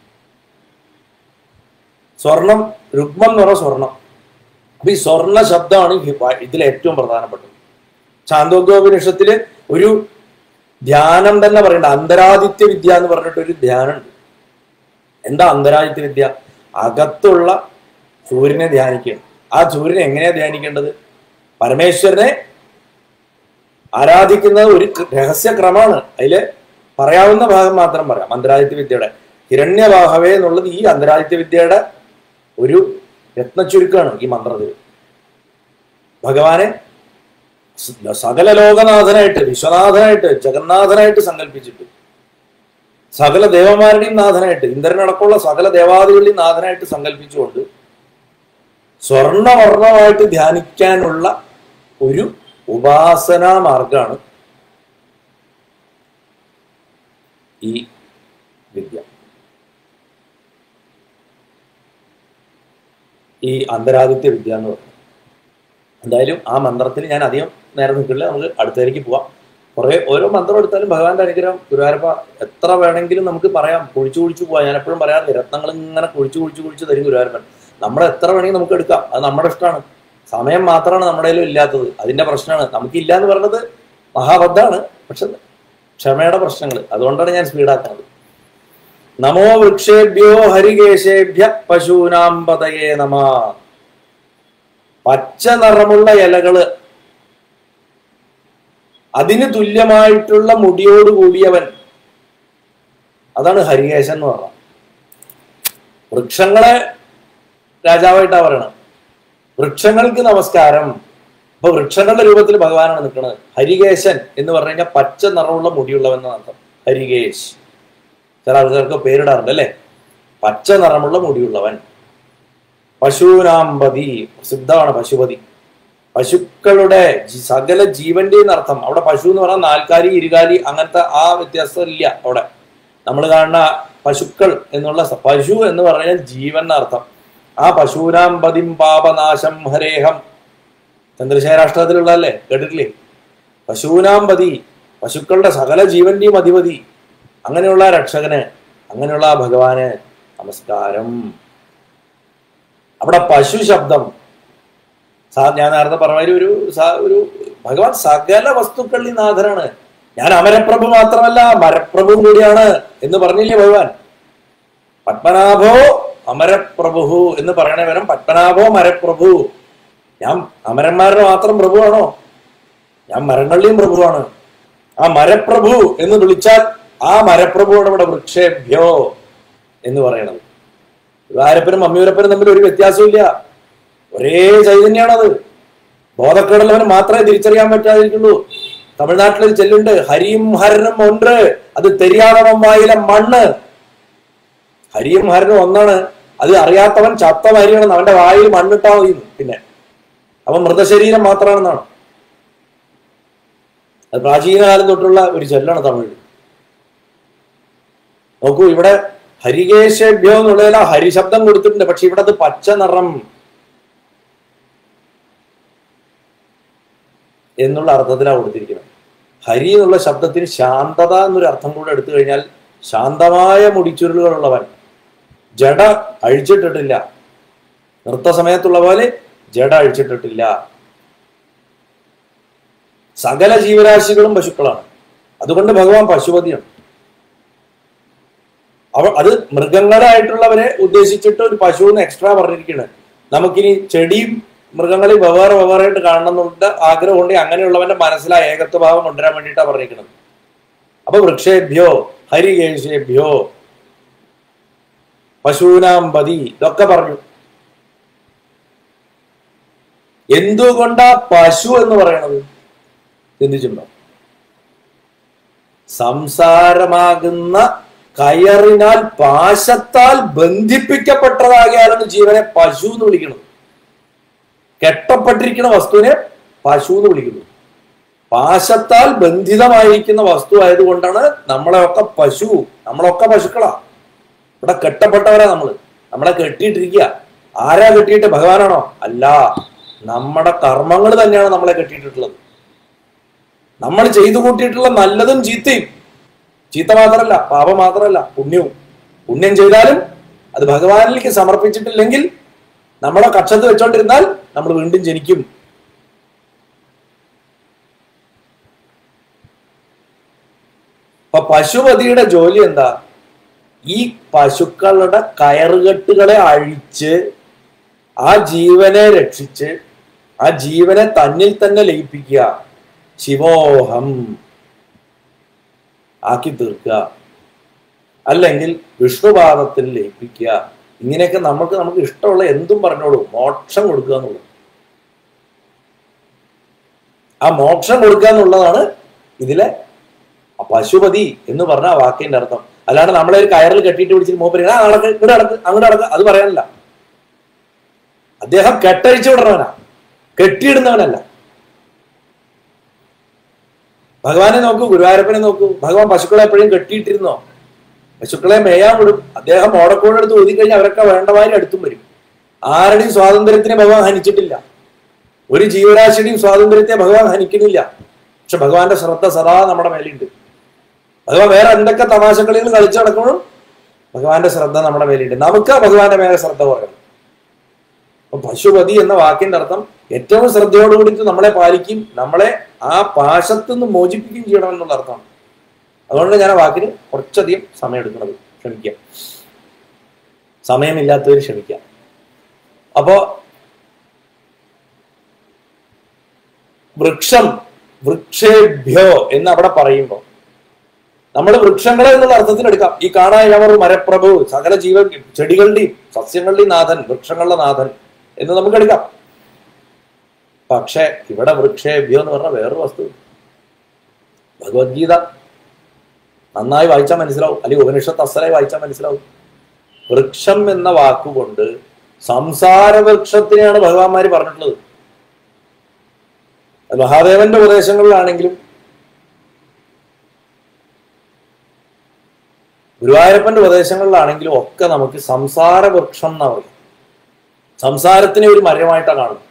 സ്വർണം രുക്മം എന്ന് പറഞ്ഞ സ്വർണം അപ്പൊ ഈ സ്വർണ ശബ്ദമാണ് ഈ വ- ഇതിൽ ഏറ്റവും പ്രധാനപ്പെട്ടത് ശാന്തോഗ്യോപനിഷത്തില് ഒരു ധ്യാനം തന്നെ പറയണ്ട അന്തരാദിത്യ വിദ്യ എന്ന് പറഞ്ഞിട്ട് ഒരു ധ്യാനമുണ്ട് എന്താ അന്തരാദിത്യ വിദ്യ അകത്തുള്ള സൂര്യനെ ധ്യാനിക്കുകയാണ് ആ സൂര്യനെ എങ്ങനെയാ ധ്യാനിക്കേണ്ടത് പരമേശ്വരനെ ആരാധിക്കുന്ന ഒരു ക- രഹസ്യക്രമമാണ് അതില് പറയാവുന്ന ഭാഗം മാത്രം പറയാം അന്തരാദിത്യ വിദ്യയുടെ ഹിരണ്യവാഹവേ എന്നുള്ളത് ഈ അന്തരാദിത്യ വിദ്യയുടെ ഒരു രത്നച്ചുരുക്കാണ് ഈ മന്ത്രത്തിൽ ഭഗവാനെ സ- സകല ലോകനാഥനായിട്ട് വിശ്വനാഥനായിട്ട് ജഗന്നാഥനായിട്ട് സങ്കല്പിച്ചിട്ട് സകല ദേവന്മാരുടെയും നാഥനായിട്ട് ഇന്ദ്രനടക്കമുള്ള സകല ദേവാദികളുടെയും നാഥനായിട്ട് സങ്കല്പിച്ചുകൊണ്ട് സ്വർണവർണ്ണമായിട്ട് ധ്യാനിക്കാനുള്ള ഒരു ഉപാസനാ മാർഗമാണ് ഈ വിദ്യ ഈ അന്തരാദിത്യ വിദ്യ എന്ന് പറയുന്നത് എന്തായാലും ആ മന്ത്രത്തിൽ ഞാൻ അധികം നേരം നിൽക്കില്ല നമുക്ക് അടുത്തേക്ക് പോവാം കുറെ ഓരോ മന്ത്രം എടുത്താലും ഭഗവാന്റെ അനുഗ്രഹം ഗുരുവായൂരപ്പ എത്ര വേണമെങ്കിലും നമുക്ക് പറയാം കുഴിച്ചു കുഴിച്ചു പോവാം ഞാൻ എപ്പോഴും പറയാറില്ല രത്നങ്ങൾ ഇങ്ങനെ കുഴിച്ചു കുഴിച്ചു കുഴിച്ചു തരും ഗുരുവായൂരപ്പൻ നമ്മൾ എത്ര വേണമെങ്കിൽ നമുക്ക് എടുക്കാം അത് നമ്മുടെ ഇഷ്ടമാണ് സമയം മാത്രമാണ് നമ്മുടെ കയ്യിലും ഇല്ലാത്തത് അതിന്റെ പ്രശ്നമാണ് നമുക്കില്ല എന്ന് പറയുന്നത് മഹാബദ്ധാണ് പക്ഷെ ക്ഷമയുടെ പ്രശ്നങ്ങൾ അതുകൊണ്ടാണ് ഞാൻ സ്പീഡാക്കുന്നത് നമോ വൃക്ഷേഭ്യോ ഹരികേശേഭ്യ പശൂനാം പതയേ നമ പച്ച നിറമുള്ള ഇലകള് അതിന് തുല്യമായിട്ടുള്ള മുടിയോട് കൂടിയവൻ അതാണ് ഹരികേശൻ എന്ന് പറഞ്ഞത് വൃക്ഷങ്ങളെ രാജാവായിട്ടാ പറയണം വൃക്ഷങ്ങൾക്ക് നമസ്കാരം അപ്പൊ വൃക്ഷങ്ങളുടെ രൂപത്തിൽ ഭഗവാനാണ് നിൽക്കുന്നത് ഹരികേശൻ എന്ന് പറഞ്ഞു കഴിഞ്ഞാൽ പച്ച നിറമുള്ള മുടിയുള്ളവൻ എന്നാണ് അർത്ഥം ഹരികേശ് ചില ആൾക്കാർക്ക് പേരിടാറുണ്ട് അല്ലേ പച്ച നിറമുള്ള മുടിയുള്ളവൻ പശൂനാമ്പതി പ്രസിദ്ധമാണ് പശുപതി പശുക്കളുടെ ജി- സകല ജീവന്റെയും അർത്ഥം അവിടെ പശു എന്ന് പറഞ്ഞാൽ നാൽക്കാലി ഇരുകാലി അങ്ങനത്തെ ആ വ്യത്യാസം ഇല്ല അവിടെ നമ്മൾ കാണുന്ന പശുക്കൾ എന്നുള്ള സ- പശു എന്ന് പറഞ്ഞാൽ ജീവൻ അർത്ഥം ആ പശൂനാമ്പതിം പാപനാശം ഹരേഹം ചന്ദ്രശേഖരാഷ്ട്രത്തിലുള്ളതല്ലേ കേട്ടിട്ടില്ലേ പശൂനാമ്പതി പശുക്കളുടെ സകല ജീവന്റെയും അധിപതി അങ്ങനെയുള്ള രക്ഷകന് അങ്ങനെയുള്ള ആ ഭഗവാന് നമസ്കാരം അവിടെ പശു ശബ്ദം സാ ഞാൻ നേരത്തെ പറഞ്ഞ മാതിരി ഒരു സ- ഒരു ഭഗവാൻ സകല വസ്തുക്കളിൽ നാഥനാണ് ഞാൻ അമരപ്രഭു മാത്രമല്ല മരപ്രഭുവും കൂടിയാണ് എന്ന് പറഞ്ഞില്ലേ ഭഗവാൻ പത്മനാഭോ അമരപ്രഭു എന്ന് പറയണ വരം പത്മനാഭോ മരപ്രഭു ഞാൻ അമരന്മാരുടെ മാത്രം പ്രഭുവാണോ ഞാൻ മരങ്ങളുടെയും പ്രഭുവാണ് ആ മരപ്രഭു എന്ന് വിളിച്ചാൽ ആ മരപ്രഭുവാണ് ഇവിടെ വൃക്ഷേഭ്യോ എന്ന് പറയണത് ഗുരുവായൂരപ്പനും മമ്മിയൂരപ്പനും തമ്മിൽ ഒരു വ്യത്യാസമില്ല ഒരേ ചൈതന്യാണത് ബോധക്കേടുള്ളവന് മാത്രമേ തിരിച്ചറിയാൻ പറ്റാതിരിക്കുള്ളൂ തമിഴ്നാട്ടിൽ ഒരു ചെല്ലുണ്ട് ഹരിയും ഹരനും ഒன்று അത് തെരിയാതവൻ വായിലെ മണ്ണ് ഹരിയും ഹരനും ഒന്നാണ് അത് അറിയാത്തവൻ ചത്ത മരിയണം അവന്റെ വായിൽ മണ്ണിട്ടാ മതി എന്ന്. പിന്നെ അവൻ മൃതശരീരം മാത്രമാണെന്നാണ് അത് പ്രാചീന കാലം തൊട്ടുള്ള ഒരു ചെല്ലാണ് തമിഴിൽ നോക്കൂ ഇവിടെ ഹരികേശഭ്യോ എന്നുള്ളതിൽ ആ ഹരിശബ്ദം കൊടുത്തിട്ടുണ്ട് പക്ഷെ ഇവിടെ അത് പച്ച നിറം എന്നുള്ള അർത്ഥത്തിലാണ് കൊടുത്തിരിക്കുന്നത് ഹരി എന്നുള്ള ശബ്ദത്തിന് ശാന്തത എന്നൊരു അർത്ഥം കൂടെ എടുത്തു കഴിഞ്ഞാൽ ശാന്തമായ മുടിച്ചുരുളുകളുള്ളവൻ ജട അഴിച്ചിട്ടിട്ടില്ല നൃത്ത സമയത്തുള്ള പോലെ ജട അഴിച്ചിട്ടിട്ടില്ല സകല ജീവരാശികളും പശുക്കളാണ് അതുകൊണ്ട് ഭഗവാൻ പശുപതിയാണ് അവ അത് മൃഗങ്ങളായിട്ടുള്ളവരെ ഉദ്ദേശിച്ചിട്ട് ഒരു പശു എന്ന് എക്സ്ട്രാ പറഞ്ഞിരിക്കുകയാണ് നമുക്കിനി ചെടിയും മൃഗങ്ങളെയും വെവ്വേറെ വെവ്വേറെ ആയിട്ട് കാണണം എന്നുള്ള ആഗ്രഹം ഉണ്ടെങ്കിൽ അങ്ങനെയുള്ളവന്റെ മനസ്സിലാ ഏകത്വഭാവം കൊണ്ടുവരാൻ വേണ്ടിയിട്ടാണ് പറഞ്ഞിരിക്കുന്നത് അപ്പൊ വൃക്ഷേഭ്യോ ഹരികേശേഭ്യോ പശൂനാമ്പതി ഇതൊക്കെ പറഞ്ഞു എന്തുകൊണ്ടാ പശു എന്ന് പറയണത് ചിന്തിച്ചിട്ടുണ്ടോ സംസാരമാകുന്ന കയറിനാൽ പാശത്താൽ ബന്ധിപ്പിക്കപ്പെട്ടതാകിയാലാണ് ജീവനെ പശു എന്ന് വിളിക്കുന്നത് കെട്ടപ്പെട്ടിരിക്കുന്ന വസ്തുവിനെ പശു എന്ന് വിളിക്കുന്നു പാശത്താൽ ബന്ധിതമായിരിക്കുന്ന വസ്തു ആയതുകൊണ്ടാണ് നമ്മളെയൊക്കെ പശു നമ്മളൊക്കെ പശുക്കളാ ഇവിടെ കെട്ടപ്പെട്ടവരാ നമ്മള് നമ്മളെ കെട്ടിയിട്ടിരിക്കുക ആരാ കെട്ടിയിട്ട് ഭഗവാനാണോ അല്ല നമ്മുടെ കർമ്മങ്ങൾ തന്നെയാണ് നമ്മളെ കെട്ടിയിട്ടുള്ളത് നമ്മൾ ചെയ്തു കൂട്ടിയിട്ടുള്ള നല്ലതും ചീത്തയും ചീത്ത മാത്രമല്ല പാപം മാത്രമല്ല പുണ്യവും പുണ്യം ചെയ്താലും അത് ഭഗവാനിലേക്ക് സമർപ്പിച്ചിട്ടില്ലെങ്കിൽ നമ്മളെ കക്ഷത്ത് വെച്ചോണ്ടിരുന്നാൽ നമ്മൾ വീണ്ടും ജനിക്കും അപ്പൊ പശുപതിയുടെ ജോലി എന്താ ഈ പശുക്കളുടെ കയറുകെട്ടുകളെ അഴിച്ച് ആ ജീവനെ രക്ഷിച്ച് ആ ജീവനെ തന്നിൽ തന്നെ ലയിപ്പിക്കുക ശിവോഹം ആക്കി തീർക്കുക അല്ലെങ്കിൽ വിഷ്ണുപാദത്തിൽ ലയിപ്പിക്കുക ഇങ്ങനെയൊക്കെ നമുക്ക് നമുക്ക് ഇഷ്ടമുള്ള എന്തും പറഞ്ഞോളൂ മോക്ഷം കൊടുക്കുക എന്നുള്ളത് ആ മോക്ഷം കൊടുക്കുക എന്നുള്ളതാണ് ഇതിലെ പശുപതി എന്ന് പറഞ്ഞ ആ വാക്കിന്റെ അർത്ഥം അല്ലാണ്ട് നമ്മളെ ഒരു കയറിൽ കെട്ടിയിട്ട് പിടിച്ചിട്ട് മൂപ്പര് ആ നടക്ക് ഇങ്ങോട്ട് നടക്ക് അങ്ങോട്ട് നടക്ക് അത് പറയാനല്ല അദ്ദേഹം കെട്ടഴിച്ചു വിടണവനാ കെട്ടിയിടുന്നവനല്ല ഭഗവാനെ നോക്കൂ ഗുരുവായൂരപ്പനെ നോക്കൂ ഭഗവാൻ പശുക്കളെ എപ്പോഴും കെട്ടിയിട്ടിരുന്നോ പശുക്കളെ മേയാൻ വിടും അദ്ദേഹം ഓടക്കോട് എടുത്ത് ഒതുക്കി കഴിഞ്ഞാൽ അവരൊക്കെ വേണ്ടമാതിരി അടുത്തും വരും ആരുടെയും സ്വാതന്ത്ര്യത്തിനെ ഭഗവാൻ ഹനിച്ചിട്ടില്ല ഒരു ജീവരാശിയുടെയും സ്വാതന്ത്ര്യത്തെ ഭഗവാൻ ഹനിക്കുന്നില്ല പക്ഷെ ഭഗവാന്റെ ശ്രദ്ധ സദാ നമ്മുടെ മേലുണ്ട് ഭഗവാൻ വേറെ എന്തൊക്കെ തമാശക്കളികൾ കളിച്ചു നടക്കുമ്പോഴും ഭഗവാന്റെ ശ്രദ്ധ നമ്മുടെ മേലുണ്ട് നമുക്ക് ആ ഭഗവാന്റെ മേലെ ശ്രദ്ധ പറയണം അപ്പൊ പശുപതി എന്ന വാക്കിന്റെ അർത്ഥം ഏറ്റവും ശ്രദ്ധയോടുകൂടിയിട്ട് നമ്മളെ പാലിക്കും നമ്മളെ ആ പാശത്തു നിന്ന് മോചിപ്പിക്കുകയും ചെയ്യണം എന്നുള്ള അർത്ഥമാണ് അതുകൊണ്ട് ഞാൻ ആ വാക്കിന് കുറച്ചധികം സമയം എടുക്കുന്നത് ക്ഷമിക്കാം സമയമില്ലാത്തവർ ക്ഷമിക്കാം അപ്പോ വൃക്ഷം വൃക്ഷേഭ്യോ എന്ന് അവിടെ പറയുമ്പോൾ നമ്മൾ വൃക്ഷങ്ങളെ എന്നുള്ള അർത്ഥത്തിൽ എടുക്കാം ഈ കാണായവർ മരപ്രഭു സകല ജീവ ചെടികളുടെയും സസ്യങ്ങളുടെയും നാഥൻ വൃക്ഷങ്ങളുടെ നാഥൻ എന്ന് നമുക്ക് എടുക്കാം പക്ഷെ ഇവിടെ വൃക്ഷേഭ്യോ എന്ന് പറഞ്ഞ വേറൊരു വസ്തു ഭഗവത്ഗീത നന്നായി വായിച്ചാൽ മനസ്സിലാവും അല്ലെങ്കിൽ ഉപനിഷത്ത് അസലായി വായിച്ചാൽ മനസ്സിലാവും വൃക്ഷം എന്ന വാക്കുകൊണ്ട് സംസാര വൃക്ഷത്തിനെയാണ് ഭഗവാന്മാര് പറഞ്ഞിട്ടുള്ളത് മഹാദേവന്റെ ഉപദേശങ്ങളിലാണെങ്കിലും ഗുരുവായൂരപ്പന്റെ ഉപദേശങ്ങളിലാണെങ്കിലും ഒക്കെ നമുക്ക് സംസാര വൃക്ഷം എന്നാ പറയും സംസാരത്തിനെ ഒരു മരമായിട്ടാണ് കാണുന്നത്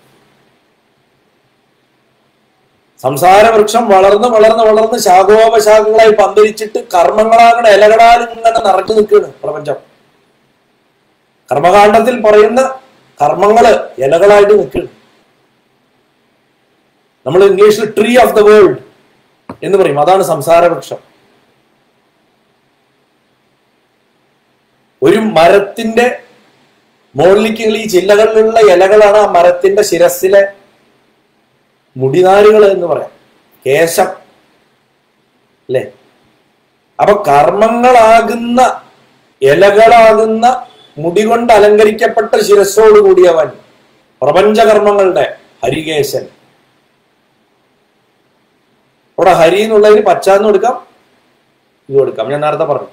സംസാര വൃക്ഷം വളർന്ന് വളർന്ന് വളർന്ന് ശാഖോപശാഖകളായി പന്തരിച്ചിട്ട് കർമ്മങ്ങളാകണ ഇലകളാൽ ഇങ്ങനെ നിറഞ്ഞു നിൽക്കുകയാണ് പ്രപഞ്ചം കർമ്മകാണ്ഡത്തിൽ പറയുന്ന കർമ്മങ്ങള് ഇലകളായിട്ട് നിൽക്കുകയാണ് നമ്മൾ ഇംഗ്ലീഷിൽ ട്രീ ഓഫ് ദ വേൾഡ് എന്ന് പറയും അതാണ് സംസാര വൃക്ഷം ഒരു മരത്തിന്റെ മുകളിലേക്ക് ഈ ചില്ലകളിലുള്ള ഇലകളാണ് ആ മരത്തിന്റെ ശിരസിലെ മുടിനാരുകൾ എന്ന് പറയാം കേശം അല്ലേ അപ്പൊ കർമ്മങ്ങളാകുന്ന ഇലകളാകുന്ന മുടി കൊണ്ട് അലങ്കരിക്കപ്പെട്ട ശിരസ്സോട് കൂടിയവൻ പ്രപഞ്ചകർമ്മങ്ങളുടെ ഹരികേശൻ അവിടെ ഹരി എന്നുള്ളതിന് പച്ച എന്ന് കൊടുക്കാം ഇത് കൊടുക്കാം ഞാൻ നേരത്തെ പറഞ്ഞു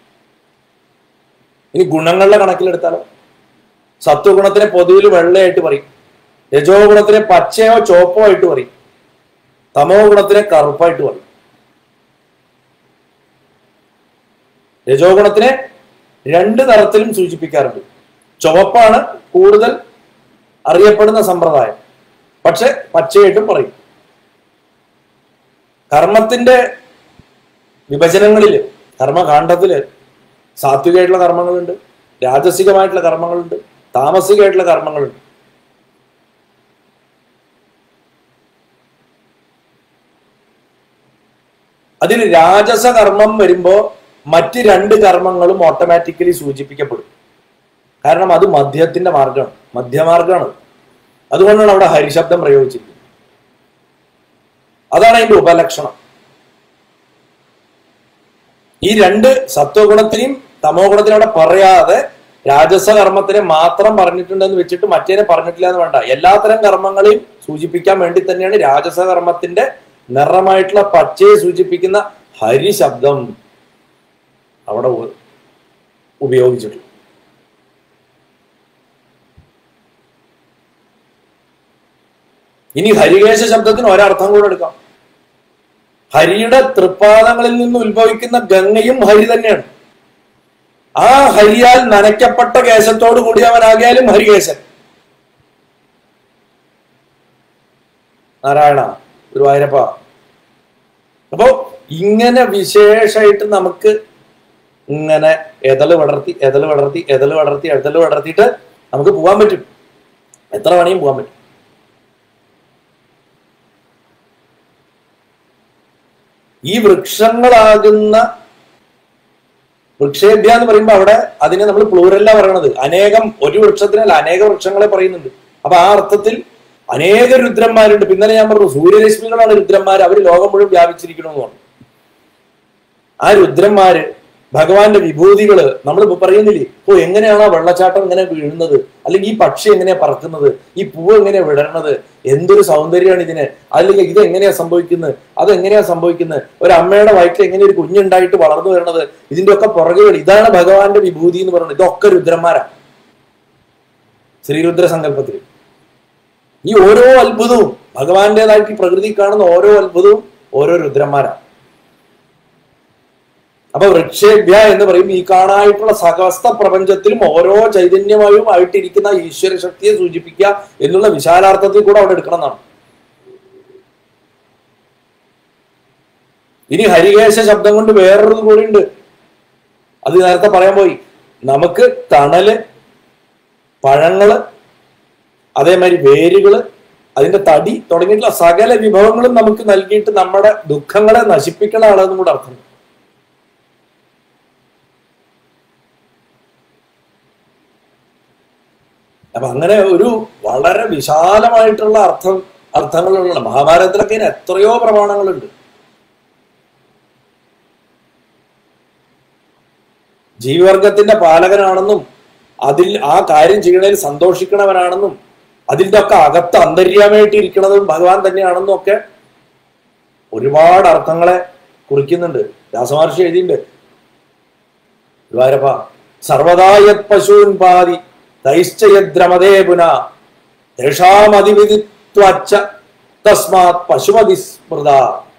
ഇനി ഗുണങ്ങളുടെ കണക്കിലെടുത്താലോ സത്വഗുണത്തിനെ പൊതുവിൽ വെള്ളയായിട്ട് പറയും രജോ ഗുണത്തിനെ പച്ചയോ ചോപ്പോ ആയിട്ട് പറയും തമോ ഗുണത്തിനെ കറുപ്പായിട്ട് പറയും രജോ ഗുണത്തിനെ രണ്ട് തരത്തിലും സൂചിപ്പിക്കാറുണ്ട് ചുവപ്പാണ് കൂടുതൽ അറിയപ്പെടുന്ന സമ്പ്രദായം പക്ഷെ പച്ചയായിട്ടും പറയും കർമ്മത്തിന്റെ വിഭജനങ്ങളില് കർമ്മകാണ്ഡത്തില് സാത്വികമായിട്ടുള്ള കർമ്മങ്ങളുണ്ട് രാജസികമായിട്ടുള്ള കർമ്മങ്ങളുണ്ട് താമസികമായിട്ടുള്ള കർമ്മങ്ങളുണ്ട് അതിൽ രാജസ കർമ്മം വരുമ്പോ മറ്റ് രണ്ട് കർമ്മങ്ങളും ഓട്ടോമാറ്റിക്കലി സൂചിപ്പിക്കപ്പെടും കാരണം അത് മധ്യത്തിന്റെ മാർഗമാണ് മധ്യമാർഗമാണ് അതുകൊണ്ടാണ് അവിടെ ഹരിശബ്ദം പ്രയോഗിച്ചിരിക്കുന്നത് അതാണ് അതിന്റെ ഉപലക്ഷണം ഈ രണ്ട് സത്വഗുണത്തിനെയും തമോ ഗുണത്തിനും അവിടെ പറയാതെ രാജസ കർമ്മത്തിനെ മാത്രം പറഞ്ഞിട്ടുണ്ടെന്ന് വെച്ചിട്ട് മറ്റേനെ പറഞ്ഞിട്ടില്ല എന്ന് വേണ്ട എല്ലാത്തരം കർമ്മങ്ങളെയും സൂചിപ്പിക്കാൻ വേണ്ടി തന്നെയാണ് രാജസ കർമ്മത്തിന്റെ നിറമായിട്ടുള്ള പച്ചയെ സൂചിപ്പിക്കുന്ന ഹരി ശബ്ദം അവിടെ ഉ- ഉപയോഗിച്ചിട്ടുള്ളത് ഇനി ഹരികേശ ശബ്ദത്തിന് ഒരർത്ഥം കൂടെ എടുക്കാം ഹരിയുടെ തൃപ്പാദങ്ങളിൽ നിന്ന് ഉത്ഭവിക്കുന്ന ഗംഗയും ഹരി തന്നെയാണ് ആ ഹരിയാൽ നനയ്ക്കപ്പെട്ട കേശത്തോട് കൂടിയവനാകിയാലും ഹരികേശൻ നാരായണ ഗുരുവായൂരപ്പ അപ്പോ ഇങ്ങനെ വിശേഷമായിട്ട് നമുക്ക് ഇങ്ങനെ എതള് വളർത്തി എതള് വളർത്തി എതള് വളർത്തി എതള് വളർത്തിയിട്ട് നമുക്ക് പോകാൻ പറ്റും എത്ര വേണമെങ്കിലും പോകാൻ പറ്റും ഈ വൃക്ഷങ്ങളാകുന്ന വൃക്ഷേഭ്യ എന്ന് പറയുമ്പോൾ അവിടെ അതിനെ നമ്മൾ പ്ലൂരല്ല പറയണത് അനേകം ഒരു വൃക്ഷത്തിനല്ല അനേക വൃക്ഷങ്ങളെ പറയുന്നുണ്ട് അപ്പൊ ആ അർത്ഥത്തിൽ അനേക രുദ്രന്മാരുണ്ട് പിന്നലെ ഞാൻ പറഞ്ഞു സൂര്യരശ്മികളാണ് രുദ്രന്മാർ അവർ ലോകം മുഴുവൻ വ്യാപിച്ചിരിക്കണമെന്ന് പറഞ്ഞു ആ രുദ്രന്മാര് ഭഗവാന്റെ വിഭൂതികള് നമ്മൾ പറയുന്നില്ലേ ഓ എങ്ങനെയാണ് ആ വെള്ളച്ചാട്ടം ഇങ്ങനെ വീഴുന്നത് അല്ലെങ്കിൽ ഈ പക്ഷി എങ്ങനെയാ പറക്കുന്നത് ഈ പൂവ് എങ്ങനെയാ വിടരണത് എന്തൊരു സൗന്ദര്യമാണ് ഇതിന് അല്ലെങ്കിൽ ഇത് എങ്ങനെയാ സംഭവിക്കുന്നത് അത് എങ്ങനെയാ സംഭവിക്കുന്നത് ഒരു അമ്മയുടെ വയറ്റിൽ എങ്ങനെ ഒരു കുഞ്ഞുണ്ടായിട്ട് വളർന്നു വരണത് ഇതിന്റെ ഒക്കെ പുറകുകൾ ഇതാണ് ഭഗവാന്റെ വിഭൂതി എന്ന് പറയുന്നത് ഇതൊക്കെ രുദ്രന്മാരാ ശ്രീരുദ്ര സങ്കല്പത്തിൽ ഈ ഓരോ അത്ഭുതവും ഭഗവാന്റേതായിട്ട് ഈ പ്രകൃതി കാണുന്ന ഓരോ അത്ഭുതവും ഓരോ രുദ്രന്മാരാണ് അപ്പൊ വൃക്ഷേഭ്യ എന്ന് പറയും ഈ കാണായിട്ടുള്ള സഹസ്ത പ്രപഞ്ചത്തിലും ഓരോ ചൈതന്യമായും ആയിട്ടിരിക്കുന്ന ഈശ്വര ശക്തിയെ സൂചിപ്പിക്കുക എന്നുള്ള വിശാലാർത്ഥത്തിൽ കൂടെ അവിടെ എടുക്കണം എന്നാണ് ഇനി ഹരികേശ ശബ്ദം കൊണ്ട് വേറൊരു കൂടി ഉണ്ട് അത് നേരത്തെ പറയാൻ പോയി നമുക്ക് തണല് പഴങ്ങള് അതേമാതിരി വേരുകള് അതിന്റെ തടി തുടങ്ങിയിട്ടുള്ള സകല വിഭവങ്ങളും നമുക്ക് നൽകിയിട്ട് നമ്മുടെ ദുഃഖങ്ങളെ നശിപ്പിക്കണ ആളെന്നും കൂടെ അർത്ഥം അപ്പൊ അങ്ങനെ ഒരു വളരെ വിശാലമായിട്ടുള്ള അർത്ഥം അർത്ഥങ്ങളുള്ള മഹാഭാരതത്തിലൊക്കെ ഇതിന് എത്രയോ പ്രമാണങ്ങളുണ്ട് ജീവിവർഗത്തിന്റെ പാലകനാണെന്നും അതിൽ ആ കാര്യം ചെയ്യണതിൽ സന്തോഷിക്കണവനാണെന്നും അതിൻ്റെ ഒക്കെ അകത്ത് അന്തര്യാമായിട്ട് ഇരിക്കണതും ഭഗവാൻ തന്നെയാണെന്നും ഒക്കെ ഒരുപാട് അർത്ഥങ്ങളെ കുറിക്കുന്നുണ്ട് വ്യാസമഹർഷി എഴുതിയിട്ടുണ്ട് ഗുരുവായൂരപ്പ സർവദായത് പശൂൻ പാതി തൈശ്ചയദ്രമതേ പുന തേഷാമതിവിധിത്വച്ച തസ്മാത് പശുമതി സ്മൃത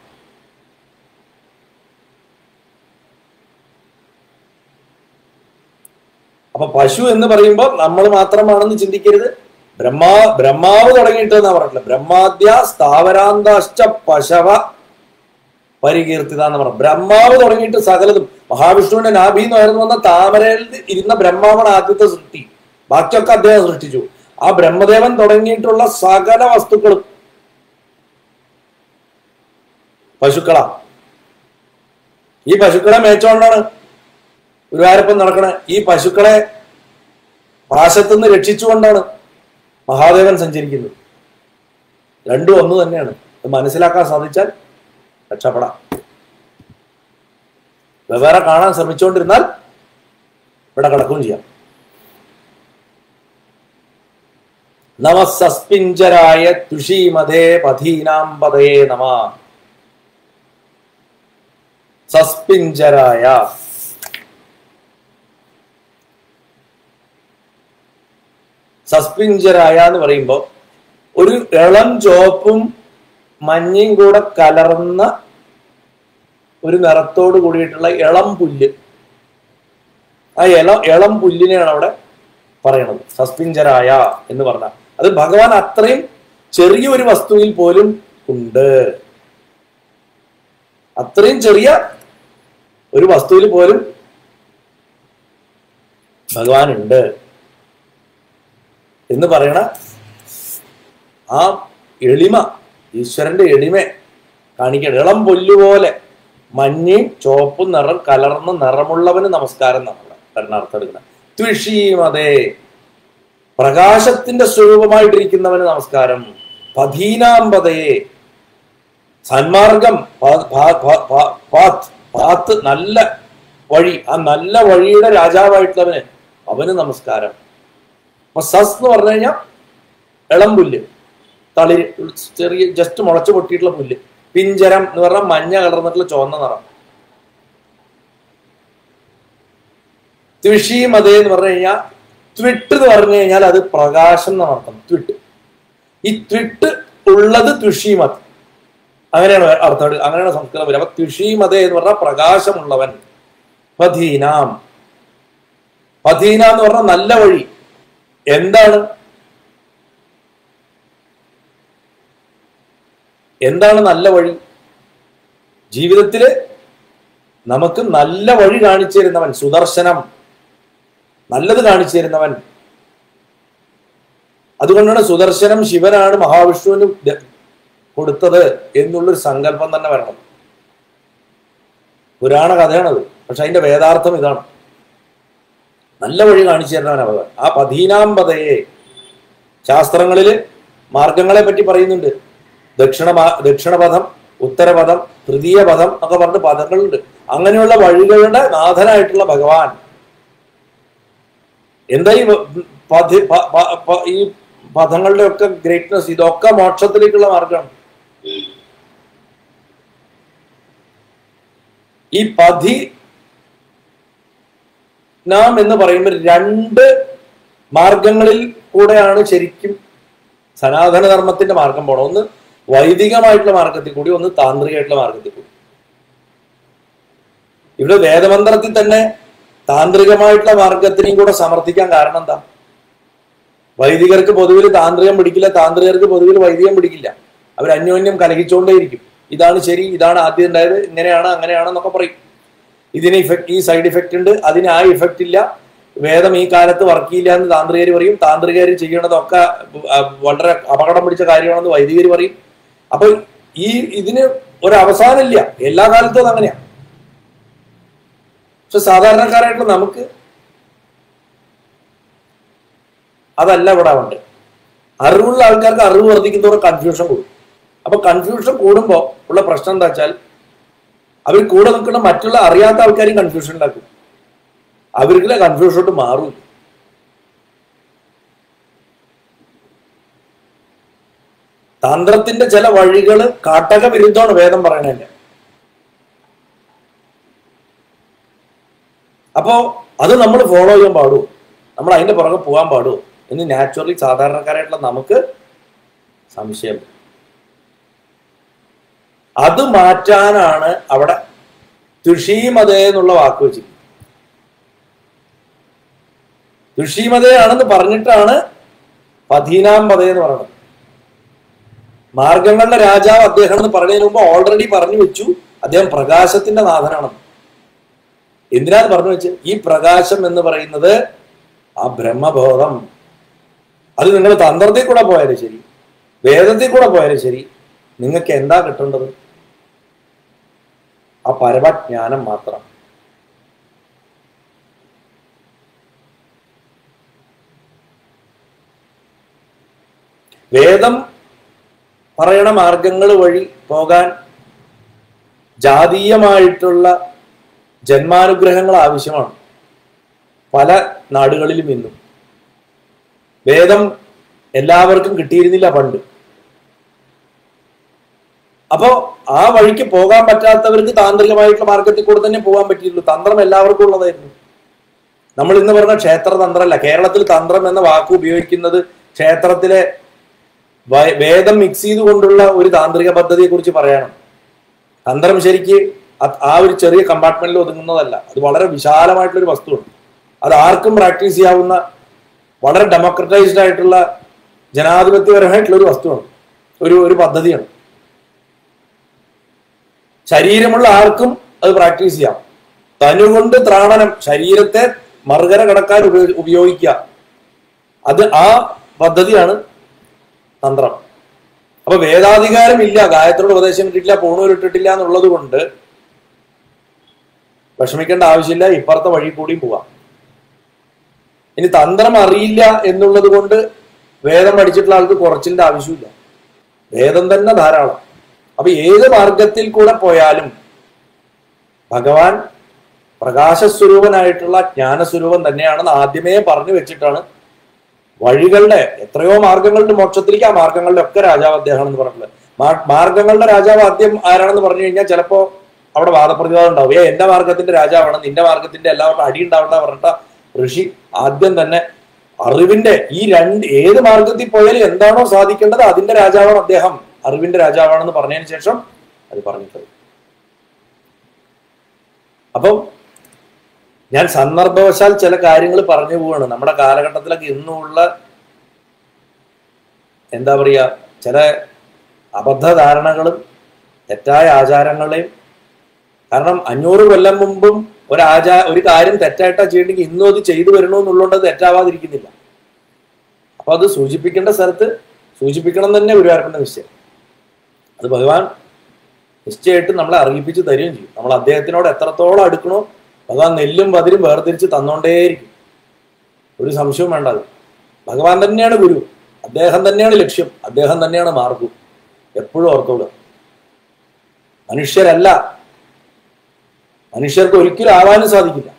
അപ്പൊ പശു എന്ന് പറയുമ്പോൾ നമ്മൾ മാത്രമാണെന്ന് ചിന്തിക്കരുത് ബ്രഹ്മാ ബ്രഹ്മാവ് തുടങ്ങിയിട്ട് എന്നാ പറഞ്ഞിട്ടില്ല ബ്രഹ്മാദ്യ സ്ഥാവരാന്താശ്ച പശവ പരികീർത്തിത എന്ന് പറഞ്ഞു ബ്രഹ്മാവ് തുടങ്ങിയിട്ട് സകലതും മഹാവിഷ്ണുവിന്റെ നാഭി എന്ന് ഉയർന്നു വന്ന താമരയിൽ ഇരുന്ന ബ്രഹ്മാവാണ് ആദ്യത്തെ സൃഷ്ടി ബാക്കിയൊക്കെ അദ്ദേഹം സൃഷ്ടിച്ചു ആ ബ്രഹ്മദേവൻ തുടങ്ങിയിട്ടുള്ള സകല വസ്തുക്കളും പശുക്കളാ ഈ പശുക്കളെ മേച്ചോണ്ടാണ് ഗുരുവായൂരപ്പൻ നടക്കണേ ഈ പശുക്കളെ പാശത്തുനിന്ന് രക്ഷിച്ചുകൊണ്ടാണ് മഹാദേവൻ സഞ്ചരിക്കുന്നത് രണ്ടും ഒന്ന് തന്നെയാണ് ഇത് മനസ്സിലാക്കാൻ സാധിച്ചാൽ രക്ഷപ്പെടാം വെവ്വേറെ കാണാൻ ശ്രമിച്ചുകൊണ്ടിരുന്നാൽ ഇവിടെ കിടക്കുകയും ചെയ്യാം നമസസ്പിഞ്ചരായ തുഷീമതേ പഥീനാം പതയേ നമ സസ്പിഞ്ചരായ സസ്പിഞ്ചരായ എന്ന് പറയുമ്പോൾ ഒരു ഇളം ചുവപ്പും മഞ്ഞയും കൂടെ കലർന്ന ഒരു നിറത്തോട് കൂടിയിട്ടുള്ള ഇളം പുല്ല് ആ ഇളം ഇളം പുല്ലിനെയാണ് അവിടെ പറയണത് സസ്പിഞ്ചരായ എന്ന് പറഞ്ഞാൽ അത് ഭഗവാൻ അത്രയും ചെറിയൊരു വസ്തുവിൽ പോലും ഉണ്ട് അത്രയും ചെറിയ ഒരു വസ്തുവിൽ പോലും ഭഗവാൻ ഉണ്ട് എന്ന് പറയണ ആ എളിമ ഈശ്വരന്റെ എളിമ കാണിക്കണം ഇളം പൊല്ലുപോലെ മഞ്ഞയും ചുവപ്പും നിറം കലർന്ന നിറമുള്ളവന് നമസ്കാരം എന്നാണ് കരുണാർത്ഥം എടുക്കുന്നത് ത്വിഷീമതേ പ്രകാശത്തിന്റെ സ്വരൂപമായിട്ടിരിക്കുന്നവന് നമസ്കാരം പധീനാമ്പതയെ സന്മാർഗം പാത്ത് പാത്ത് നല്ല വഴി ആ നല്ല വഴിയുടെ രാജാവായിട്ടുള്ളവന് അവന് നമസ്കാരം അപ്പൊ സസ് എന്ന് പറഞ്ഞു കഴിഞ്ഞാൽ ഇളം പുല്ല് തളിര് ചെറിയ ജസ്റ്റ് മുളച്ചു പൊട്ടിയിട്ടുള്ള പുല്ല് പിഞ്ചരം എന്ന് പറഞ്ഞാൽ മഞ്ഞ കലർന്നിട്ടുള്ള ചുവന്ന നിറം ത്വിഷീമതേ എന്ന് പറഞ്ഞു കഴിഞ്ഞാൽ ത്വിട്ട് എന്ന് പറഞ്ഞു കഴിഞ്ഞാൽ അത് പ്രകാശം എന്നാണ് അർത്ഥം ത്വിട്ട് ഈ ത്വിട്ട് ഉള്ളത് ത്വിഷീമത് അങ്ങനെയാണ് അർത്ഥം അങ്ങനെയാണ് സംസ്കൃതം വരിക അപ്പൊ ത്വിഷീമത എന്ന് പറഞ്ഞാൽ പ്രകാശമുള്ളവൻ പധീനാം പധീന എന്ന് പറഞ്ഞാൽ നല്ല വഴി എന്താണ് എന്താണ് നല്ല വഴി ജീവിതത്തില് നമുക്ക് നല്ല വഴി കാണിച്ചു തരുന്നവൻ സുദർശനം നല്ലത് കാണിച്ചു തരുന്നവൻ അതുകൊണ്ടാണ് സുദർശനം ശിവനാണ് മഹാവിഷ്ണുവിന് കൊടുത്തത് എന്നുള്ളൊരു സങ്കല്പം തന്നെ വരണം പുരാണ കഥയാണത് പക്ഷെ അതിന്റെ വേദാർത്ഥം ഇതാണ് നല്ല വഴി കാണിച്ചു തരണവനാ ഭഗവാൻ ആ പതീനാമ്പതയെ ശാസ്ത്രങ്ങളിൽ മാർഗങ്ങളെ പറ്റി പറയുന്നുണ്ട് ദക്ഷിണ ദക്ഷിണപഥം ഉത്തരപഥം തൃതീയ പദം എന്നൊക്കെ പറഞ്ഞ് പദങ്ങളുണ്ട് അങ്ങനെയുള്ള വഴികളുടെ നാഥനായിട്ടുള്ള ഭഗവാൻ എന്താ ഈ വ- പതി പ- പ- പ- ഈ പദങ്ങളുടെ ഒക്കെ ഗ്രേറ്റ്നസ് ഇതൊക്കെ മോക്ഷത്തിലേക്കുള്ള മാർഗമാണ് ഈ പതി നാം എന്ന് പറയുമ്പോൾ രണ്ട് മാർഗങ്ങളിൽ കൂടെയാണ് ശരിക്കും സനാതന ധർമ്മത്തിന്റെ മാർഗം പോണം ഒന്ന് വൈദികമായിട്ടുള്ള മാർഗത്തിൽ കൂടി ഒന്ന് താന്ത്രികമായിട്ടുള്ള മാർഗത്തിൽ കൂടി ഇവിടെ വേദമന്ത്രത്തിൽ തന്നെ താന്ത്രികമായിട്ടുള്ള മാർഗത്തിനെയും കൂടെ സമർത്ഥിക്കാൻ കാരണം എന്താ വൈദികർക്ക് പൊതുവിൽ താന്ത്രികം പിടിക്കില്ല താന്ത്രികർക്ക് പൊതുവിൽ വൈദികം പിടിക്കില്ല അവർ അന്യോന്യം കലഹിച്ചുകൊണ്ടേയിരിക്കും ഇതാണ് ശരി ഇതാണ് ആദ്യം ഉണ്ടായത് ഇങ്ങനെയാണ് അങ്ങനെയാണെന്നൊക്കെ പറയും ഇതിന് ഇഫക്ട് ഈ സൈഡ് ഇഫക്റ്റ് ഉണ്ട് അതിന് ആ ഇഫക്റ്റ് ഇല്ല വേദം ഈ കാലത്ത് വർക്ക് ചെയ്യില്ല എന്ന് താന്ത്രികർ പറയും താന്ത്രികർ ചെയ്യണതൊക്കെ ആ, വളരെ അപകടം പിടിച്ച കാര്യമാണെന്ന് വൈദികർ പറയും അപ്പൊ ഈ ഇതിന് ഒരു അവസാനമില്ല എല്ലാ കാലത്തും അത് അങ്ങനെയാ പക്ഷെ സാധാരണക്കാരായിട്ടുള്ള നമുക്ക് അതല്ല ഇവിടെ ഉണ്ട് അറിവുള്ള ആൾക്കാർക്ക് അറിവ് വർദ്ധിക്കുന്നതോടെ കൺഫ്യൂഷൻ കൂടും അപ്പൊ കൺഫ്യൂഷൻ കൂടുമ്പോൾ ഉള്ള പ്രശ്നം എന്താ വെച്ചാൽ അവർ കൂടെ നിൽക്കുന്ന മറ്റുള്ള അറിയാത്ത ആൾക്കാരും കൺഫ്യൂഷൻ ഉണ്ടാക്കും അവർക്ക് കൺഫ്യൂഷനോട്ട് മാറും തന്ത്രത്തിന്റെ ചില വഴികൾ കാട്ടക വിരുദ്ധമാണ് വേദം പറയണല്ലേ അപ്പോ അത് നമ്മൾ ഫോളോ ചെയ്യാൻ പാടുമോ നമ്മൾ അതിന്റെ പുറകെ പോകാൻ പാടുമോ എന്ന് നാച്ചുറലി സാധാരണക്കാരായിട്ടുള്ള നമുക്ക് സംശയം അത് മാറ്റാനാണ് അവിടെ തുഷീമത എന്നുള്ള വാക്ക് വെച്ചിരിക്കുന്നത് തുഷീമതയാണെന്ന് പറഞ്ഞിട്ടാണ് പതീനാമ്പത എന്ന് പറയുന്നത് മാർഗങ്ങളുടെ രാജാവ് അദ്ദേഹം എന്ന് പറയുന്നതിന് മുമ്പ് ഓൾറെഡി പറഞ്ഞു വെച്ചു അദ്ദേഹം പ്രകാശത്തിന്റെ നാഥനാണെന്ന് എന്തിനാണ് പറഞ്ഞു വെച്ച് ഈ പ്രകാശം എന്ന് പറയുന്നത് ആ ബ്രഹ്മബോധം അത് നിങ്ങൾ തന്ത്രത്തിൽ കൂടെ പോയാലും ശരി വേദത്തിൽ കൂടെ പോയാലും ശരി നിങ്ങൾക്ക് എന്താ കിട്ടേണ്ടത് ആ പരമജ്ഞാനം മാത്രം വേദം പറയണ മാർഗങ്ങൾ വഴി പോകാൻ ജാതീയമായിട്ടുള്ള ജന്മാനുഗ്രഹങ്ങൾ ആവശ്യമാണ് പല നാടുകളിലും ഇന്നും വേദം എല്ലാവർക്കും കിട്ടിയിരുന്നില്ല പണ്ട് അപ്പോ ആ വഴിക്ക് പോകാൻ പറ്റാത്തവർക്ക് താന്ത്രികമായിട്ടുള്ള മാർഗത്തിൽ കൂടെ തന്നെ പോകാൻ പറ്റിയുള്ളൂ തന്ത്രം എല്ലാവർക്കും ഉള്ളതായിരുന്നു നമ്മൾ ഇന്ന് പറഞ്ഞ ക്ഷേത്ര തന്ത്രമല്ല കേരളത്തിൽ തന്ത്രം എന്ന വാക്ക് ഉപയോഗിക്കുന്നത് ക്ഷേത്രത്തിലെ വ- വേദം മിക്സ് ചെയ്തുകൊണ്ടുള്ള ഒരു താന്ത്രിക പദ്ധതിയെ കുറിച്ച് പറയണം തന്ത്രം ശരിക്ക് അത് ആ ഒരു ചെറിയ കമ്പാർട്ട്മെന്റിൽ ഒതുങ്ങുന്നതല്ല അത് വളരെ വിശാലമായിട്ടുള്ള ഒരു വസ്തുവാണ് അത് ആർക്കും പ്രാക്ടീസ് ചെയ്യാവുന്ന വളരെ ഡെമോക്രറ്റൈസ്ഡ് ആയിട്ടുള്ള ജനാധിപത്യപരമായിട്ടുള്ള ഒരു വസ്തുവാണ് ഒരു ഒരു പദ്ധതിയാണ് ശരീരമുള്ള ആർക്കും അത് പ്രാക്ടീസ് ചെയ്യാം തനുകൊണ്ട് ത്രാണനം ശരീരത്തെ മറുകര കടക്കാൻ ഉപയോ- ഉപയോഗിക്കുക അത് ആ പദ്ധതിയാണ് തന്ത്രം അപ്പൊ വേദാധികാരം ഇല്ല ഗായത്രിയുടെ ഉപദേശം ഇട്ടിട്ടില്ല പൂണൂർ ഇട്ടിട്ടില്ല എന്നുള്ളത് കൊണ്ട് വിഷമിക്കേണ്ട ആവശ്യമില്ല ഇപ്പുറത്തെ വഴി കൂടിയും പോവാം ഇനി തന്ത്രം അറിയില്ല എന്നുള്ളത് കൊണ്ട് വേദം പഠിച്ചിട്ടുള്ള ആൾക്ക് കുറച്ചിന്റെ ആവശ്യമില്ല വേദം തന്നെ ധാരാളം അപ്പൊ ഏത് മാർഗത്തിൽ കൂടെ പോയാലും ഭഗവാൻ പ്രകാശസ്വരൂപനായിട്ടുള്ള ജ്ഞാനസ്വരൂപം തന്നെയാണെന്ന് ആദ്യമേ പറഞ്ഞു വെച്ചിട്ടാണ് വഴികളുടെ എത്രയോ മാർഗങ്ങളുടെ മോക്ഷത്തിലേക്ക് ആ മാർഗങ്ങളുടെ ഒക്കെ രാജാവ് അദ്ദേഹം എന്ന് പറഞ്ഞിട്ടുള്ളത് മാ- മാർഗങ്ങളുടെ രാജാവ് ആദ്യം ആരാണെന്ന് പറഞ്ഞു കഴിഞ്ഞാൽ ചിലപ്പോ അവിടെ വാദപ്രതിവാദം ഉണ്ടാവും ഏ എന്റെ മാർഗത്തിന്റെ രാജാവാണ് നിന്റെ മാർഗത്തിന്റെ എല്ലാവർക്കും അടി ഉണ്ടാവണ്ട പറഞ്ഞിട്ട ഋഷി ആദ്യം തന്നെ അറിവിന്റെ ഈ രണ്ട് ഏത് മാർഗത്തിൽ പോയാലും എന്താണോ സാധിക്കേണ്ടത് അതിന്റെ രാജാവാണ് അദ്ദേഹം അറിവിന്റെ രാജാവാണെന്ന് പറഞ്ഞതിന് ശേഷം അത് പറഞ്ഞിട്ടത് അപ്പം ഞാൻ സന്ദർഭവശാൽ ചില കാര്യങ്ങൾ പറഞ്ഞു പോവാണ് നമ്മുടെ കാലഘട്ടത്തിലൊക്കെ ഇന്നുമുള്ള എന്താ പറയുക ചില അബദ്ധധാരണകളും തെറ്റായ ആചാരങ്ങളെയും കാരണം അഞ്ഞൂറ് കൊല്ലം മുമ്പും ഒരു ആചാ ഒരു കാര്യം തെറ്റായിട്ടാ ചെയ്യണമെങ്കിൽ ഇന്നും അത് ചെയ്തു വരണമെന്നുള്ളതുകൊണ്ട് അത് തെറ്റാവാതിരിക്കുന്നില്ല അപ്പൊ അത് സൂചിപ്പിക്കേണ്ട സ്ഥലത്ത് സൂചിപ്പിക്കണം തന്നെ ഗുരുവായൂരപ്പന്റെ നിശ്ചയം അത് ഭഗവാൻ നിശ്ചയമായിട്ട് നമ്മളെ അറിയിപ്പിച്ച് തരികയും ചെയ്യും നമ്മൾ അദ്ദേഹത്തിനോട് എത്രത്തോളം അടുക്കണോ ഭഗവാൻ നെല്ലും പതിരും വേർതിരിച്ച് തന്നോണ്ടേയിരിക്കും ഒരു സംശയവും വേണ്ട അത് ഭഗവാൻ തന്നെയാണ് ഗുരു അദ്ദേഹം തന്നെയാണ് ലക്ഷ്യം അദ്ദേഹം തന്നെയാണ് മാർഗം എപ്പോഴും ഓർത്തോളുക മനുഷ്യരല്ല മനുഷ്യർക്ക് ഒരിക്കലും ആവാനും സാധിക്കില്ല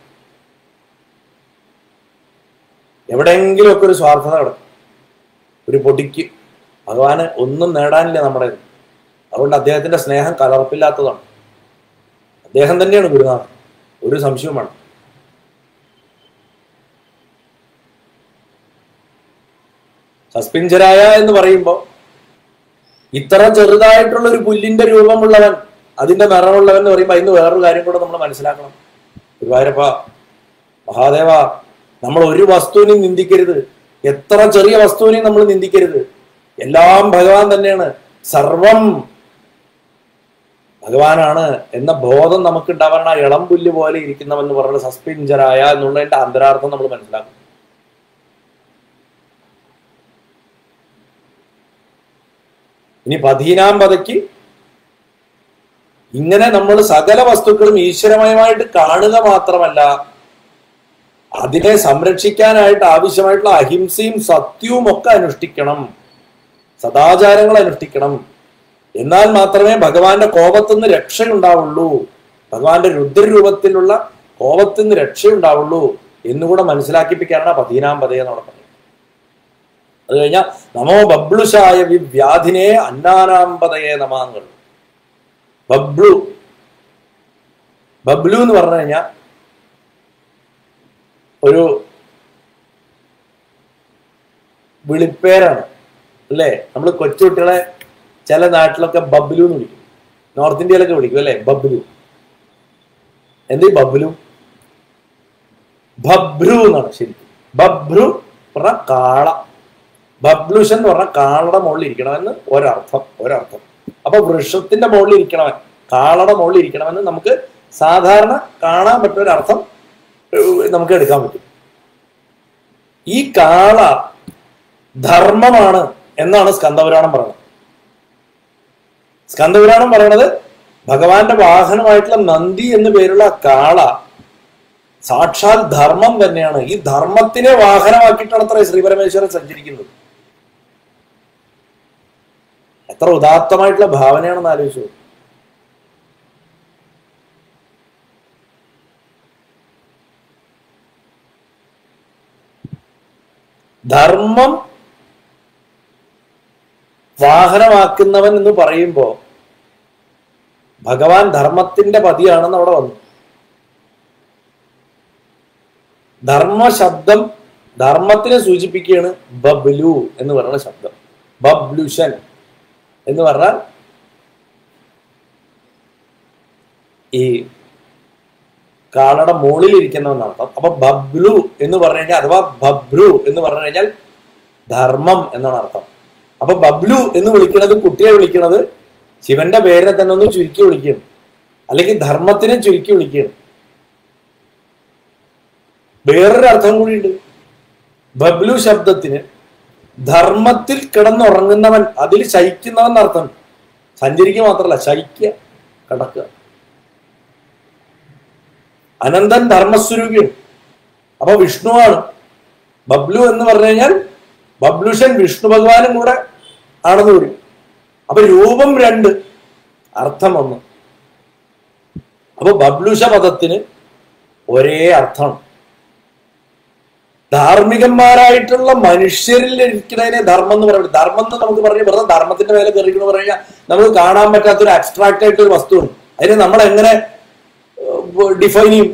എവിടെയെങ്കിലുമൊക്കെ ഒരു സ്വാർത്ഥത കിടക്കും ഒരു പൊടിക്ക് ഭഗവാന് ഒന്നും നേടാനില്ല നമ്മുടെ അതുകൊണ്ട് അദ്ദേഹത്തിന്റെ സ്നേഹം കലർപ്പില്ലാത്തതാണ് അദ്ദേഹം തന്നെയാണ് ഗുരുനാഥൻ ഒരു സംശയവും വേണം സസ്പിഞ്ചരായ എന്ന് പറയുമ്പോൾ ഇത്ര ചെറുതായിട്ടുള്ള ഒരു പുല്ലിന്റെ രൂപമുള്ളവൻ അതിന്റെ നിറമുള്ളവൻ എന്ന് പറയുമ്പോൾ അതിന് വേറൊരു കാര്യം കൂടെ നമ്മൾ മനസ്സിലാക്കണം ഗുരുവായൂരപ്പ മഹാദേവ നമ്മൾ ഒരു വസ്തുവിനെയും നിന്ദിക്കരുത് എത്ര ചെറിയ വസ്തുവിനെയും നമ്മൾ നിന്ദിക്കരുത് എല്ലാം ഭഗവാൻ തന്നെയാണ് സർവം ഭഗവാനാണ് എന്ന ബോധം നമുക്ക് ഉണ്ടാവണം ആ ഇളം പുല്ല് പോലെ ഇരിക്കുന്നവെന്ന് പറയുന്നത് സസ്പിഞ്ചരായ എന്നുള്ളതിന്റെ അന്തരാർത്ഥം നമ്മൾ മനസ്സിലാക്കും ഇനി പതിനാം പതയ്ക്ക് ഇങ്ങനെ നമ്മൾ സകല വസ്തുക്കളും ഈശ്വരമയമായിട്ട് കാണുക മാത്രമല്ല അതിനെ സംരക്ഷിക്കാനായിട്ട് ആവശ്യമായിട്ടുള്ള അഹിംസയും സത്യവും ഒക്കെ അനുഷ്ഠിക്കണം സദാചാരങ്ങൾ അനുഷ്ഠിക്കണം എന്നാൽ മാത്രമേ ഭഗവാന്റെ കോപത്തിൽ നിന്ന് രക്ഷയുണ്ടാവുള്ളൂ ഭഗവാന്റെ രുദ്രരൂപത്തിലുള്ള കോപത്തിൽ നിന്ന് രക്ഷയുണ്ടാവുള്ളൂ എന്നുകൂടെ മനസ്സിലാക്കിപ്പിക്കാനാണ് പതിനാം പതയെ നമ്മൾ പറയുന്നത് അത് കഴിഞ്ഞാൽ നമോ ബബ്ലുഷായ വിവ്യാധിനെ അന്നാനാമ്പതയെ നമാങ്ങൾ ബബ്ലു ബബ്ലു എന്ന് പറഞ്ഞു കഴിഞ്ഞാൽ ഒരു വിളിപ്പേരാണ് അല്ലേ നമ്മൾ കൊച്ചുകുട്ടികളെ ചില നാട്ടിലൊക്കെ ബബ്ലു എന്ന് വിളിക്കും നോർത്ത് ഇന്ത്യയിലൊക്കെ വിളിക്കും അല്ലേ ബബ്ലു എന്ത് ഈ ബബ്ലു ബബ്രു എന്നാണ് ശരിക്കും ബബ്രു പറഞ്ഞ കാള ബബ്ലുഷൻ എന്ന് പറഞ്ഞാൽ കാളയുടെ മുകളിൽ ഇരിക്കണമെന്ന് ഒരർത്ഥം ഒരർത്ഥം അപ്പൊ വൃക്ഷത്തിന്റെ മുകളിൽ ഇരിക്കണവൻ കാളയുടെ മുകളിൽ ഇരിക്കണമെന്ന് നമുക്ക് സാധാരണ കാണാൻ പറ്റുന്ന ഒരു അർത്ഥം ഏഹ്, നമുക്ക് എടുക്കാൻ പറ്റും ഈ കാള ധർമ്മമാണ് എന്നാണ് സ്കന്ദപുരാണം പറയുന്നത് സ്കന്ദപുരാണം പറയുന്നത് ഭഗവാന്റെ വാഹനമായിട്ടുള്ള നന്ദി എന്നു പേരുള്ള ആ കാള സാക്ഷാൽ ധർമ്മം തന്നെയാണ് ഈ ധർമ്മത്തിനെ വാഹനമാക്കിയിട്ടാണ് അത്ര ശ്രീപരമേശ്വരൻ സഞ്ചരിക്കുന്നത് എത്ര ഉദാത്തമായിട്ടുള്ള ഭാവനയാണെന്ന് ആലോചിച്ചു ധർമ്മം വാഹനമാക്കുന്നവൻ എന്ന് പറയുമ്പോ ഭഗവാൻ ധർമ്മത്തിന്റെ പതിയാണെന്ന് അവിടെ വന്നു ധർമ്മ ശബ്ദം ധർമ്മത്തിനെ സൂചിപ്പിക്കുകയാണ് ബബ്ലു എന്ന് പറയുന്ന ശബ്ദം ബബ്ലുഷൻ എന്ന് പറഞ്ഞാൽ ഈ കാളയുടെ മുകളിൽ ഇരിക്കുന്നവെന്നർത്ഥം അപ്പൊ ബബ്ലു എന്ന് പറഞ്ഞു കഴിഞ്ഞാൽ അഥവാ ബബ്രു എന്ന് പറഞ്ഞു കഴിഞ്ഞാൽ ധർമ്മം എന്നാണ് അർത്ഥം അപ്പൊ ബബ്ലു എന്ന് വിളിക്കുന്നത് കുട്ടിയെ വിളിക്കുന്നത് ശിവന്റെ പേരിനെ തന്നെ ഒന്ന് ചുരുക്കി വിളിക്കുകയാണ് അല്ലെങ്കിൽ ധർമ്മത്തിനെ ചുരുക്കി വിളിക്കുകയാണ് വേറൊരു അർത്ഥം കൂടിയുണ്ട് ബബ്ലു ശബ്ദത്തിന് ധർമ്മത്തിൽ കിടന്നുറങ്ങുന്നവൻ അതിൽ ശയിക്കുന്നവൻ എന്നർത്ഥം സഞ്ചരിക്കുക മാത്രമല്ല ശയിക്കുക കിടക്കുക അനന്തൻ ധർമ്മസ്വരൂപിയാണ് അപ്പൊ വിഷ്ണുവാണ് ബബ്ലു എന്ന് പറഞ്ഞു കഴിഞ്ഞാൽ ബബ്ലുഷൻ വിഷ്ണു ഭഗവാനും കൂടെ ആണെന്ന് വരും അപ്പൊ രൂപം രണ്ട് അർത്ഥം ഒന്ന് അപ്പൊ ബബ്ലുഷ പദത്തിന് ഒരേ അർത്ഥമാണ് ധാർമ്മികന്മാരായിട്ടുള്ള മനുഷ്യരിൽ ഇരിക്കുന്നതിനെ ധർമ്മം എന്ന് പറയുന്നത് ധർമ്മം എന്ന് നമുക്ക് പറഞ്ഞു വെറുതെ ധർമ്മത്തിന്റെ മേലെ കയറിക്കണമെന്ന് പറഞ്ഞു കഴിഞ്ഞാൽ നമുക്ക് കാണാൻ പറ്റാത്ത ഒരു അബ്സ്ട്രാക്ട് ആയിട്ട് ഒരു വസ്തുവാണ് അതിനെ നമ്മൾ എങ്ങനെ ഡിഫൈൻ ചെയ്യും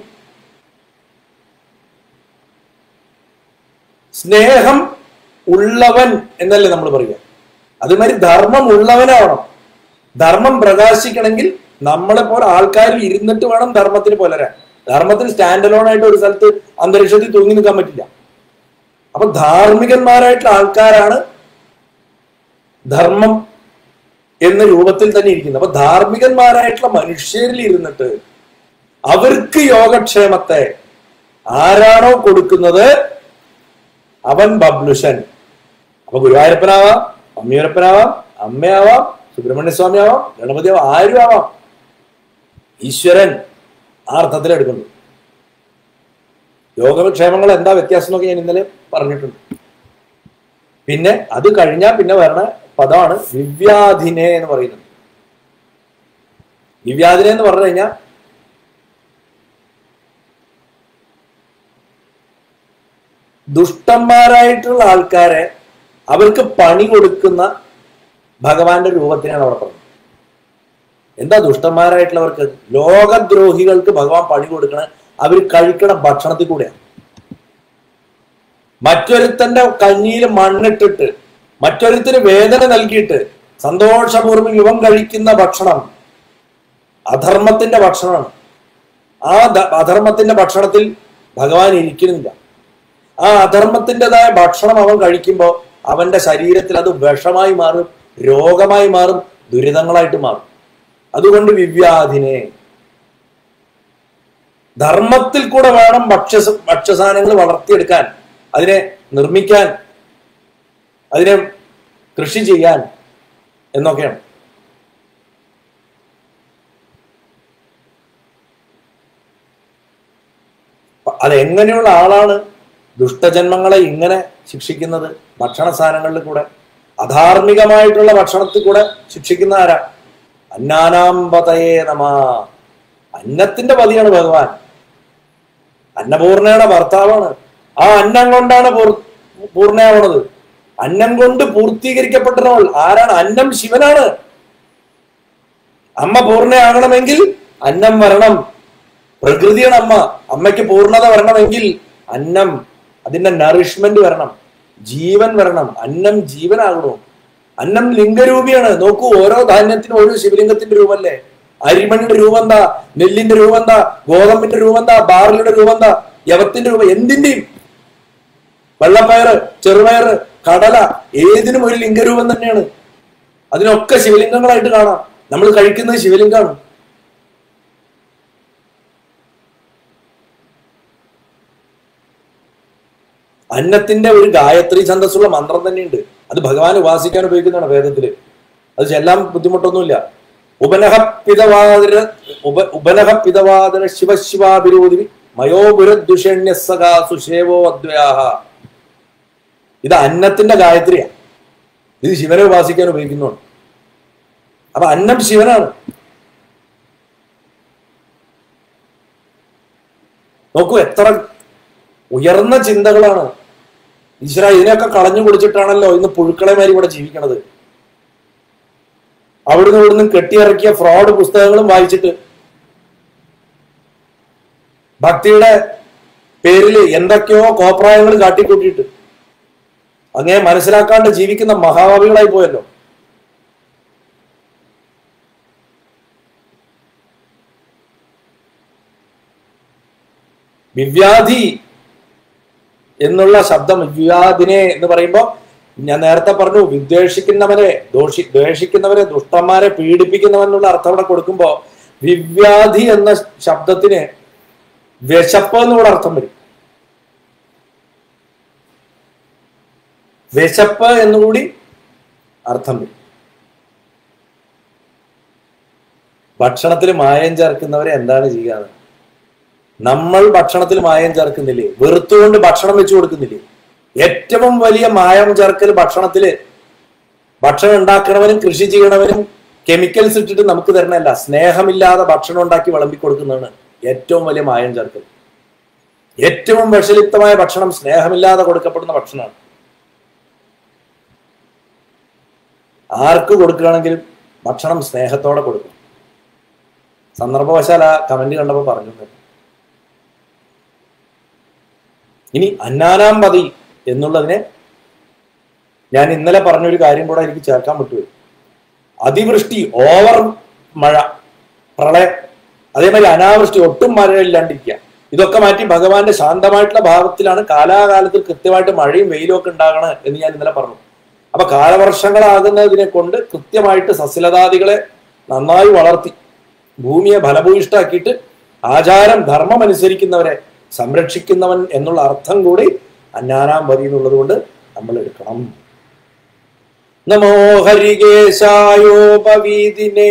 സ്നേഹം ഉള്ളവൻ എന്നല്ലേ നമ്മൾ പറയുക അതുമാതിരി ധർമ്മം ഉള്ളവനാവണം ധർമ്മം പ്രകാശിക്കണമെങ്കിൽ നമ്മളെ പോലെ ആൾക്കാരിൽ ഇരുന്നിട്ട് വേണം ധർമ്മത്തിന് പുലരാൻ ധർമ്മത്തിന് സ്റ്റാൻഡ് അലോൺ ആയിട്ട് ഒരു സ്ഥലത്ത് അന്തരീക്ഷത്തിൽ തൂങ്ങി നിൽക്കാൻ പറ്റില്ല അപ്പൊ ധാർമ്മികന്മാരായിട്ടുള്ള ആൾക്കാരാണ് ധർമ്മം എന്ന രൂപത്തിൽ തന്നെ ഇരിക്കുന്നത് അപ്പൊ ധാർമ്മികന്മാരായിട്ടുള്ള മനുഷ്യരിൽ ഇരുന്നിട്ട് അവർക്ക് യോഗക്ഷേമത്തെ ആരാണോ കൊടുക്കുന്നത് അവൻ ബബ്ലുഷൻ അപ്പൊ ഗുരുവായൂരപ്പനാവാം അമ്മിയൂരപ്പനാവാം അമ്മയാവാം സുബ്രഹ്മണ്യസ്വാമി ആവാം ഗണപതി ആവാം ആരും ആവാം ഈശ്വരൻ ആ അർത്ഥത്തിൽ എടുക്കുന്നു യോഗക്ഷേമങ്ങൾ എന്താ വ്യത്യാസം എന്നൊക്കെ ഞാൻ ഇന്നലെ പറഞ്ഞിട്ടുണ്ട് പിന്നെ അത് കഴിഞ്ഞാൽ പിന്നെ വരണ പദമാണ് വിവ്യാധിനെ എന്ന് പറയുന്നത് വിവ്യാധിനെ എന്ന് പറഞ്ഞു കഴിഞ്ഞാൽ ദുഷ്ടന്മാരായിട്ടുള്ള ആൾക്കാരെ അവർക്ക് പണി കൊടുക്കുന്ന ഭഗവാന്റെ രൂപത്തിനാണ് അവിടെ പറഞ്ഞത് എന്താ ദുഷ്ടന്മാരായിട്ടുള്ളവർക്ക് ലോകദ്രോഹികൾക്ക് ഭഗവാൻ പണി കൊടുക്കണ അവർ കഴിക്കണ ഭക്ഷണത്തിൽ കൂടെയാണ് മറ്റൊരുത്തന്റെ കഞ്ഞിയിൽ മണ്ണിട്ടിട്ട് മറ്റൊരുത്തിന് വേദന നൽകിയിട്ട് സന്തോഷപൂർവ്വം ഇവൻ കഴിക്കുന്ന ഭക്ഷണം അധർമ്മത്തിന്റെ ഭക്ഷണമാണ് ആ ദ- അധർമ്മത്തിന്റെ ഭക്ഷണത്തിൽ ഭഗവാൻ ഇരിക്കുന്നില്ല ആ അധർമ്മത്തിൻ്റെതായ ഭക്ഷണം അവൻ കഴിക്കുമ്പോൾ അവന്റെ ശരീരത്തിൽ അത് വിഷമായി മാറും രോഗമായി മാറും ദുരിതങ്ങളായിട്ട് മാറും അതുകൊണ്ട് വിവ്യാധിനെ ധർമ്മത്തിൽ കൂടെ വേണം ഭക്ഷ്യ ഭക്ഷ്യസാധനങ്ങൾ വളർത്തിയെടുക്കാൻ അതിനെ നിർമ്മിക്കാൻ അതിനെ കൃഷി ചെയ്യാൻ എന്നൊക്കെയാണ് അത് എങ്ങനെയുള്ള ആളാണ് ദുഷ്ടജന്മങ്ങളെ ഇങ്ങനെ ശിക്ഷിക്കുന്നത് ഭക്ഷണ സാധനങ്ങളിൽ കൂടെ അധാർമികമായിട്ടുള്ള ഭക്ഷണത്തിൽ കൂടെ ശിക്ഷിക്കുന്ന ആരാ അന്നാനാമ്പതയേ നമ അന്നത്തിന്റെ പതിയാണ് ഭഗവാൻ അന്നപൂർണയുടെ ഭർത്താവാണ് ആ അന്നം കൊണ്ടാണ് പൂർ- പൂർണ്ണയാവണത് അന്നം കൊണ്ട് പൂർത്തീകരിക്കപ്പെട്ടവൾ ആരാണ് അന്നം ശിവനാണ് അമ്മ പൂർണ്ണയാകണമെങ്കിൽ അന്നം വരണം പ്രകൃതിയാണ് അമ്മ അമ്മയ്ക്ക് പൂർണ്ണത വരണമെങ്കിൽ അന്നം അതിന്റെ നറിഷ്മെന്റ് വരണം ജീവൻ വരണം അന്നം ജീവനാകണോ അന്നം ലിംഗരൂപിയാണ് നോക്കൂ ഓരോ ധാന്യത്തിനും ഓരോ ശിവലിംഗത്തിന്റെ രൂപമല്ലേ അരിമണിയുടെ രൂപം എന്താ നെല്ലിന്റെ രൂപം എന്താ ഗോതമ്പിന്റെ രൂപം എന്താ ബാർലിയുടെ രൂപം എന്താ യവത്തിന്റെ രൂപം എന്തിന്റെയും വെള്ളപ്പയറ് ചെറുപയറ് കടല ഏതിനും ഒരു ലിംഗരൂപം തന്നെയാണ് അതിനൊക്കെ ശിവലിംഗങ്ങളായിട്ട് കാണാം നമ്മൾ കഴിക്കുന്നത് ശിവലിംഗമാണ് അന്നത്തിന്റെ ഒരു ഗായത്രി ഛന്തസ്സുള്ള മന്ത്രം തന്നെയുണ്ട് അത് ഭഗവാൻ ഉപാസിക്കാൻ ഉപയോഗിക്കുന്നതാണ് വേദത്തില് അത് ചെല്ലാൻ ബുദ്ധിമുട്ടൊന്നുമില്ല ഉപനഹ പിതവാദര ഉപ ഉപനഹ പിതവാദര ശിവശിവാഭിരോധി മയോപുരദുഷണ്യ സഖാ സുഷേവോ അദ്വയാഹ ഇത് അന്നത്തിന്റെ ഗായത്രിയാ ഇത് ശിവനെ ഉപാസിക്കാൻ ഉപയോഗിക്കുന്നതാണ് അപ്പൊ അന്നം ശിവനാണ് നോക്കൂ എത്ര ഉയർന്ന ചിന്തകളാണ് ഈശ്വര ഇതിനെയൊക്കെ കളഞ്ഞു കുടിച്ചിട്ടാണല്ലോ ഇന്ന് പുഴുക്കളെമാരി ഇവിടെ ജീവിക്കണത് അവിടുന്ന് ഇവിടുന്ന് കെട്ടിയിറക്കിയ ഫ്രോഡ് പുസ്തകങ്ങളും വായിച്ചിട്ട് ഭക്തിയുടെ പേരിൽ എന്തൊക്കെയോ കോപ്രായങ്ങൾ കാട്ടിക്കൂട്ടിയിട്ട് അങ്ങനെ മനസ്സിലാക്കാണ്ട് ജീവിക്കുന്ന മഹാഭാവികളായി പോയല്ലോ വിവ്യാധി എന്നുള്ള ശബ്ദം വിവ്യാധിനെ എന്ന് പറയുമ്പോൾ ഞാൻ നേരത്തെ പറഞ്ഞു വിദ്വേഷിക്കുന്നവരെ ദോഷി ദ്വേഷിക്കുന്നവരെ ദുഷ്ടന്മാരെ പീഡിപ്പിക്കുന്നവൻ എന്നുള്ള അർത്ഥം ഇവിടെ കൊടുക്കുമ്പോ വിവ്യാധി എന്ന ശബ്ദത്തിന് വിശപ്പ് എന്നുള്ള അർത്ഥം വരും വിശപ്പ് എന്നുകൂടി അർത്ഥം വരും ഭക്ഷണത്തിൽ മായം ചേർക്കുന്നവരെ എന്താണ് ചെയ്യാതെ നമ്മൾ ഭക്ഷണത്തിൽ മായം ചേർക്കുന്നില്ലേ വെറുത്തുകൊണ്ട് ഭക്ഷണം വെച്ചു കൊടുക്കുന്നില്ലേ ഏറ്റവും വലിയ മായം ചേർക്കൽ ഭക്ഷണത്തില് ഭക്ഷണം ഉണ്ടാക്കണവനും കൃഷി ചെയ്യണവനും കെമിക്കൽസ് ഇട്ടിട്ട് നമുക്ക് തരണല്ല സ്നേഹമില്ലാതെ ഭക്ഷണം ഉണ്ടാക്കി വിളമ്പി കൊടുക്കുന്നതാണ് ഏറ്റവും വലിയ മായം ചേർക്കൽ ഏറ്റവും വിഷലിപ്തമായ ഭക്ഷണം സ്നേഹമില്ലാതെ കൊടുക്കപ്പെടുന്ന ഭക്ഷണമാണ് ആർക്ക് കൊടുക്കുകയാണെങ്കിലും ഭക്ഷണം സ്നേഹത്തോടെ കൊടുക്കും സന്ദർഭവശാൽ ആ കമന്റ് കണ്ടപ്പോൾ പറഞ്ഞു ഇനി അന്നാനാമ്പതി എന്നുള്ളതിനെ ഞാൻ ഇന്നലെ പറഞ്ഞൊരു കാര്യം കൂടെ എനിക്ക് ചേർക്കാൻ പറ്റുമോ അതിവൃഷ്ടി ഓവർ മഴ പ്രളയം അതേമാതിരി അനാവൃഷ്ടി ഒട്ടും മഴയില്ലാണ്ടിരിക്കുക ഇതൊക്കെ മാറ്റി ഭഗവാന്റെ ശാന്തമായിട്ടുള്ള ഭാവത്തിലാണ് കാലാകാലത്തിൽ കൃത്യമായിട്ട് മഴയും വെയിലും ഒക്കെ ഉണ്ടാകണം എന്ന് ഞാൻ ഇന്നലെ പറഞ്ഞു അപ്പൊ കാലവർഷങ്ങളാകുന്നതിനെ കൊണ്ട് കൃത്യമായിട്ട് സസ്യലതാദികളെ നന്നായി വളർത്തി ഭൂമിയെ ഫലഭൂയിഷ്ടാക്കിയിട്ട് ആചാരം ധർമ്മം അനുസരിക്കുന്നവരെ സംരക്ഷിക്കുന്നവൻ എന്നുള്ള അർത്ഥം കൂടി അന്നാനാമ്പതി എന്നുള്ളത് കൊണ്ട് നമ്മൾ എടുക്കണം നമോ ഹരികേശായോപവീതിനെ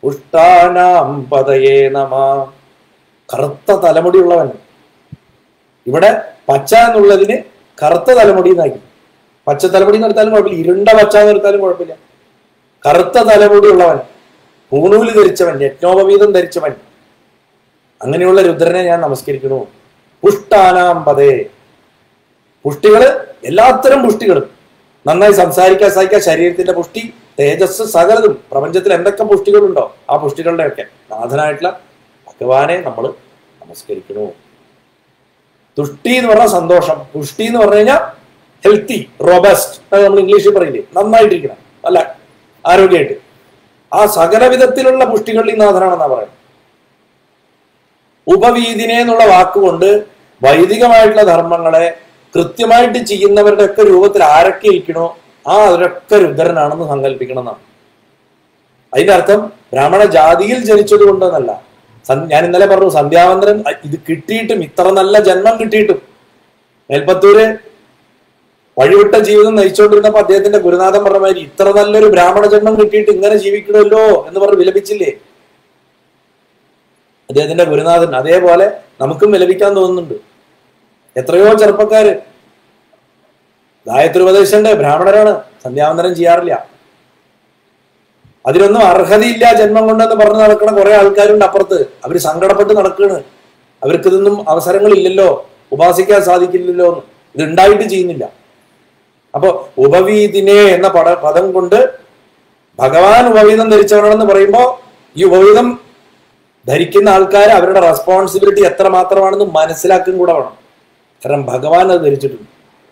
പുഷ്ടാനാം പതയേ നമ കറുത്ത തലമുടിയുള്ളവൻ ഇവിടെ പച്ച എന്നുള്ളതിന് കറുത്ത തലമുടി എന്നാക്കി പച്ച തലമുടി എന്ന് എടുത്താലും കുഴപ്പമില്ല ഇരുണ്ട പച്ച എന്ന് എടുത്താലും കുഴപ്പമില്ല കറുത്ത തലമുടി ഉള്ളവൻ പൂണൂല് ധരിച്ചവൻ യജ്ഞോപവീതം ധരിച്ചവൻ അങ്ങനെയുള്ള രുദ്രനെ ഞാൻ നമസ്കരിക്കുന്നു പുഷ്ടാനാമ്പതേ പുഷ്ടികള് എല്ലാത്തരം പുഷ്ടികളും നന്നായി സംസാരിക്കാൻ സാധിക്കുക ശരീരത്തിന്റെ പുഷ്ടി തേജസ് സകലതും പ്രപഞ്ചത്തിൽ എന്തൊക്കെ പുഷ്ടികളുണ്ടോ ആ പുഷ്ടികളുടെയൊക്കെ നാഥനായിട്ടുള്ള ഭഗവാനെ നമ്മൾ നമസ്കരിക്കുന്നു തുഷ്ടി എന്ന് പറഞ്ഞാൽ സന്തോഷം പുഷ്ടി എന്ന് പറഞ്ഞു കഴിഞ്ഞാൽ ഹെൽത്തി റോബസ്റ്റ് അത് നമ്മൾ ഇംഗ്ലീഷിൽ പറയില്ലേ നന്നായിട്ടിരിക്കണം അല്ല ആരോഗ്യമായിട്ട് ആ സകല വിധത്തിലുള്ള പുഷ്ടികളിൽ നാഥനാണെന്നാ പറയുന്നത് ഉപവീതിനെ എന്നുള്ള വാക്കുകൊണ്ട് വൈദികമായിട്ടുള്ള ധർമ്മങ്ങളെ കൃത്യമായിട്ട് ചെയ്യുന്നവരുടെ ഒക്കെ രൂപത്തിൽ ആരൊക്കെ ഇരിക്കണോ ആ അവരൊക്കെ രുദ്രനാണെന്ന് സങ്കല്പിക്കണം എന്നാണ് അതിന്റെ അർത്ഥം ബ്രാഹ്മണ ജാതിയിൽ ജനിച്ചത് കൊണ്ടെന്നല്ല സൻ- ഞാൻ ഇന്നലെ പറഞ്ഞു സന്ധ്യാവന്തരൻ അ- ഇത് കിട്ടിയിട്ടും ഇത്ര നല്ല ജന്മം കിട്ടിയിട്ടും മേൽപ്പത്തൂര് വഴിവിട്ട ജീവിതം നയിച്ചുകൊണ്ടിരുന്നപ്പോ അദ്ദേഹത്തിന്റെ ഗുരുനാഥൻ പറഞ്ഞ മാതിരി ഇത്ര നല്ലൊരു ബ്രാഹ്മണ ജന്മം കിട്ടിയിട്ട് ഇങ്ങനെ ജീവിക്കണമല്ലോ എന്ന് പറഞ്ഞ് വിലപിച്ചില്ലേ അദ്ദേഹത്തിന്റെ ഗുരുനാഥൻ അതേപോലെ നമുക്കും വിലപിക്കാൻ തോന്നുന്നുണ്ട് എത്രയോ ചെറുപ്പക്കാര് ഗായത്രി ഉപദേശന്റെ ബ്രാഹ്മണരാണ് സന്ധ്യാവന്തരം ചെയ്യാറില്ല അതിനൊന്നും അർഹതയില്ല ജന്മം കൊണ്ടെന്ന് പറഞ്ഞ് നടക്കുന്ന കുറെ ആൾക്കാരുണ്ട് അപ്പുറത്ത് അവര് സങ്കടപ്പെട്ട് നടക്കുകയാണ് അവർക്ക് ഇതൊന്നും അവസരങ്ങളില്ലല്ലോ ഉപാസിക്കാൻ സാധിക്കില്ലല്ലോ എന്ന് ഇത് ഉണ്ടായിട്ട് ചെയ്യുന്നില്ല അപ്പൊ ഉപവീതിനെ എന്ന പട പദം കൊണ്ട് ഭഗവാൻ ഉപവീതം ധരിച്ചവനാണെന്ന് പറയുമ്പോ ഈ ഉപവീതം ധരിക്കുന്ന ആൾക്കാർ അവരുടെ റെസ്പോൺസിബിലിറ്റി എത്ര മാത്രമാണെന്ന് മനസ്സിലാക്കും കൂടെ വേണം കാരണം ഭഗവാൻ അത് ധരിച്ചിട്ടുണ്ട്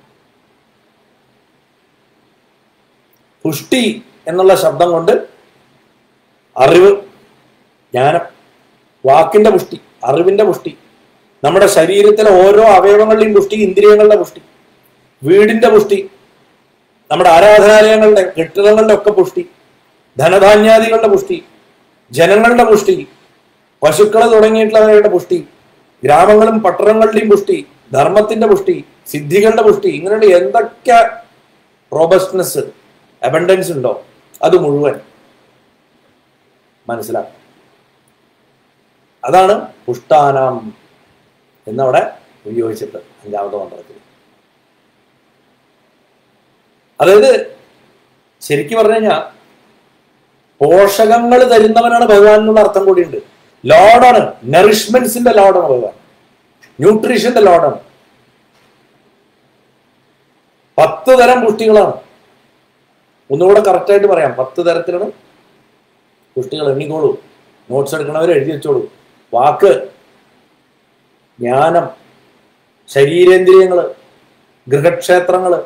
പുഷ്ടി എന്നുള്ള ശബ്ദം കൊണ്ട് അറിവ് ജ്ഞാനം വാക്കിന്റെ പുഷ്ടി അറിവിന്റെ പുഷ്ടി നമ്മുടെ ശരീരത്തിലെ ഓരോ അവയവങ്ങളുടെയും പുഷ്ടി ഇന്ദ്രിയങ്ങളുടെ പുഷ്ടി വീടിന്റെ പുഷ്ടി നമ്മുടെ ആരാധനാലയങ്ങളുടെ കെട്ടിടങ്ങളുടെ ഒക്കെ പുഷ്ടി ധനധാന്യാദികളുടെ പുഷ്ടി ജനങ്ങളുടെ പുഷ്ടി പശുക്കളെ തുടങ്ങിയിട്ടുള്ളവരുടെ പുഷ്ടി ഗ്രാമങ്ങളും പട്ടണങ്ങളുടെയും പുഷ്ടി ധർമ്മത്തിന്റെ പുഷ്ടി സിദ്ധികളുടെ പുഷ്ടി ഇങ്ങനെയുള്ള എന്തൊക്കെ റോബസ്റ്റ്നെസ് അബണ്ടൻസ് ഉണ്ടോ അത് മുഴുവൻ മനസ്സിലാക്കും അതാണ് പുഷ്ടാനാം എന്നവിടെ ഉപയോഗിച്ചിട്ട് അഞ്ചാമത്തെ മന്ത്രത്തിൽ അതായത് ശരിക്കും പറഞ്ഞു കഴിഞ്ഞാൽ പോഷകങ്ങൾ തരുന്നവനാണ് ഭഗവാൻ എന്നുള്ള അർത്ഥം കൂടിയുണ്ട് ലോഡാണ് നറിഷ്മെന്റ്സിന്റെ ലോഡാണ് ഭഗവാൻ ന്യൂട്രീഷന്റെ ലോഡാണ് പത്ത് തരം പുഷ്ടികളാണ് ഒന്നുകൂടെ correct ആയിട്ട് പറയാം പത്ത് തരത്തിലാണ് പുഷ്ടികൾ എണ്ണിക്കോളൂ നോട്ട്സ് എടുക്കണവർ എഴുതി വെച്ചോളൂ വാക്ക് ജ്ഞാനം ശരീരേന്ദ്രിയങ്ങള് ഗൃഹക്ഷേത്രങ്ങള്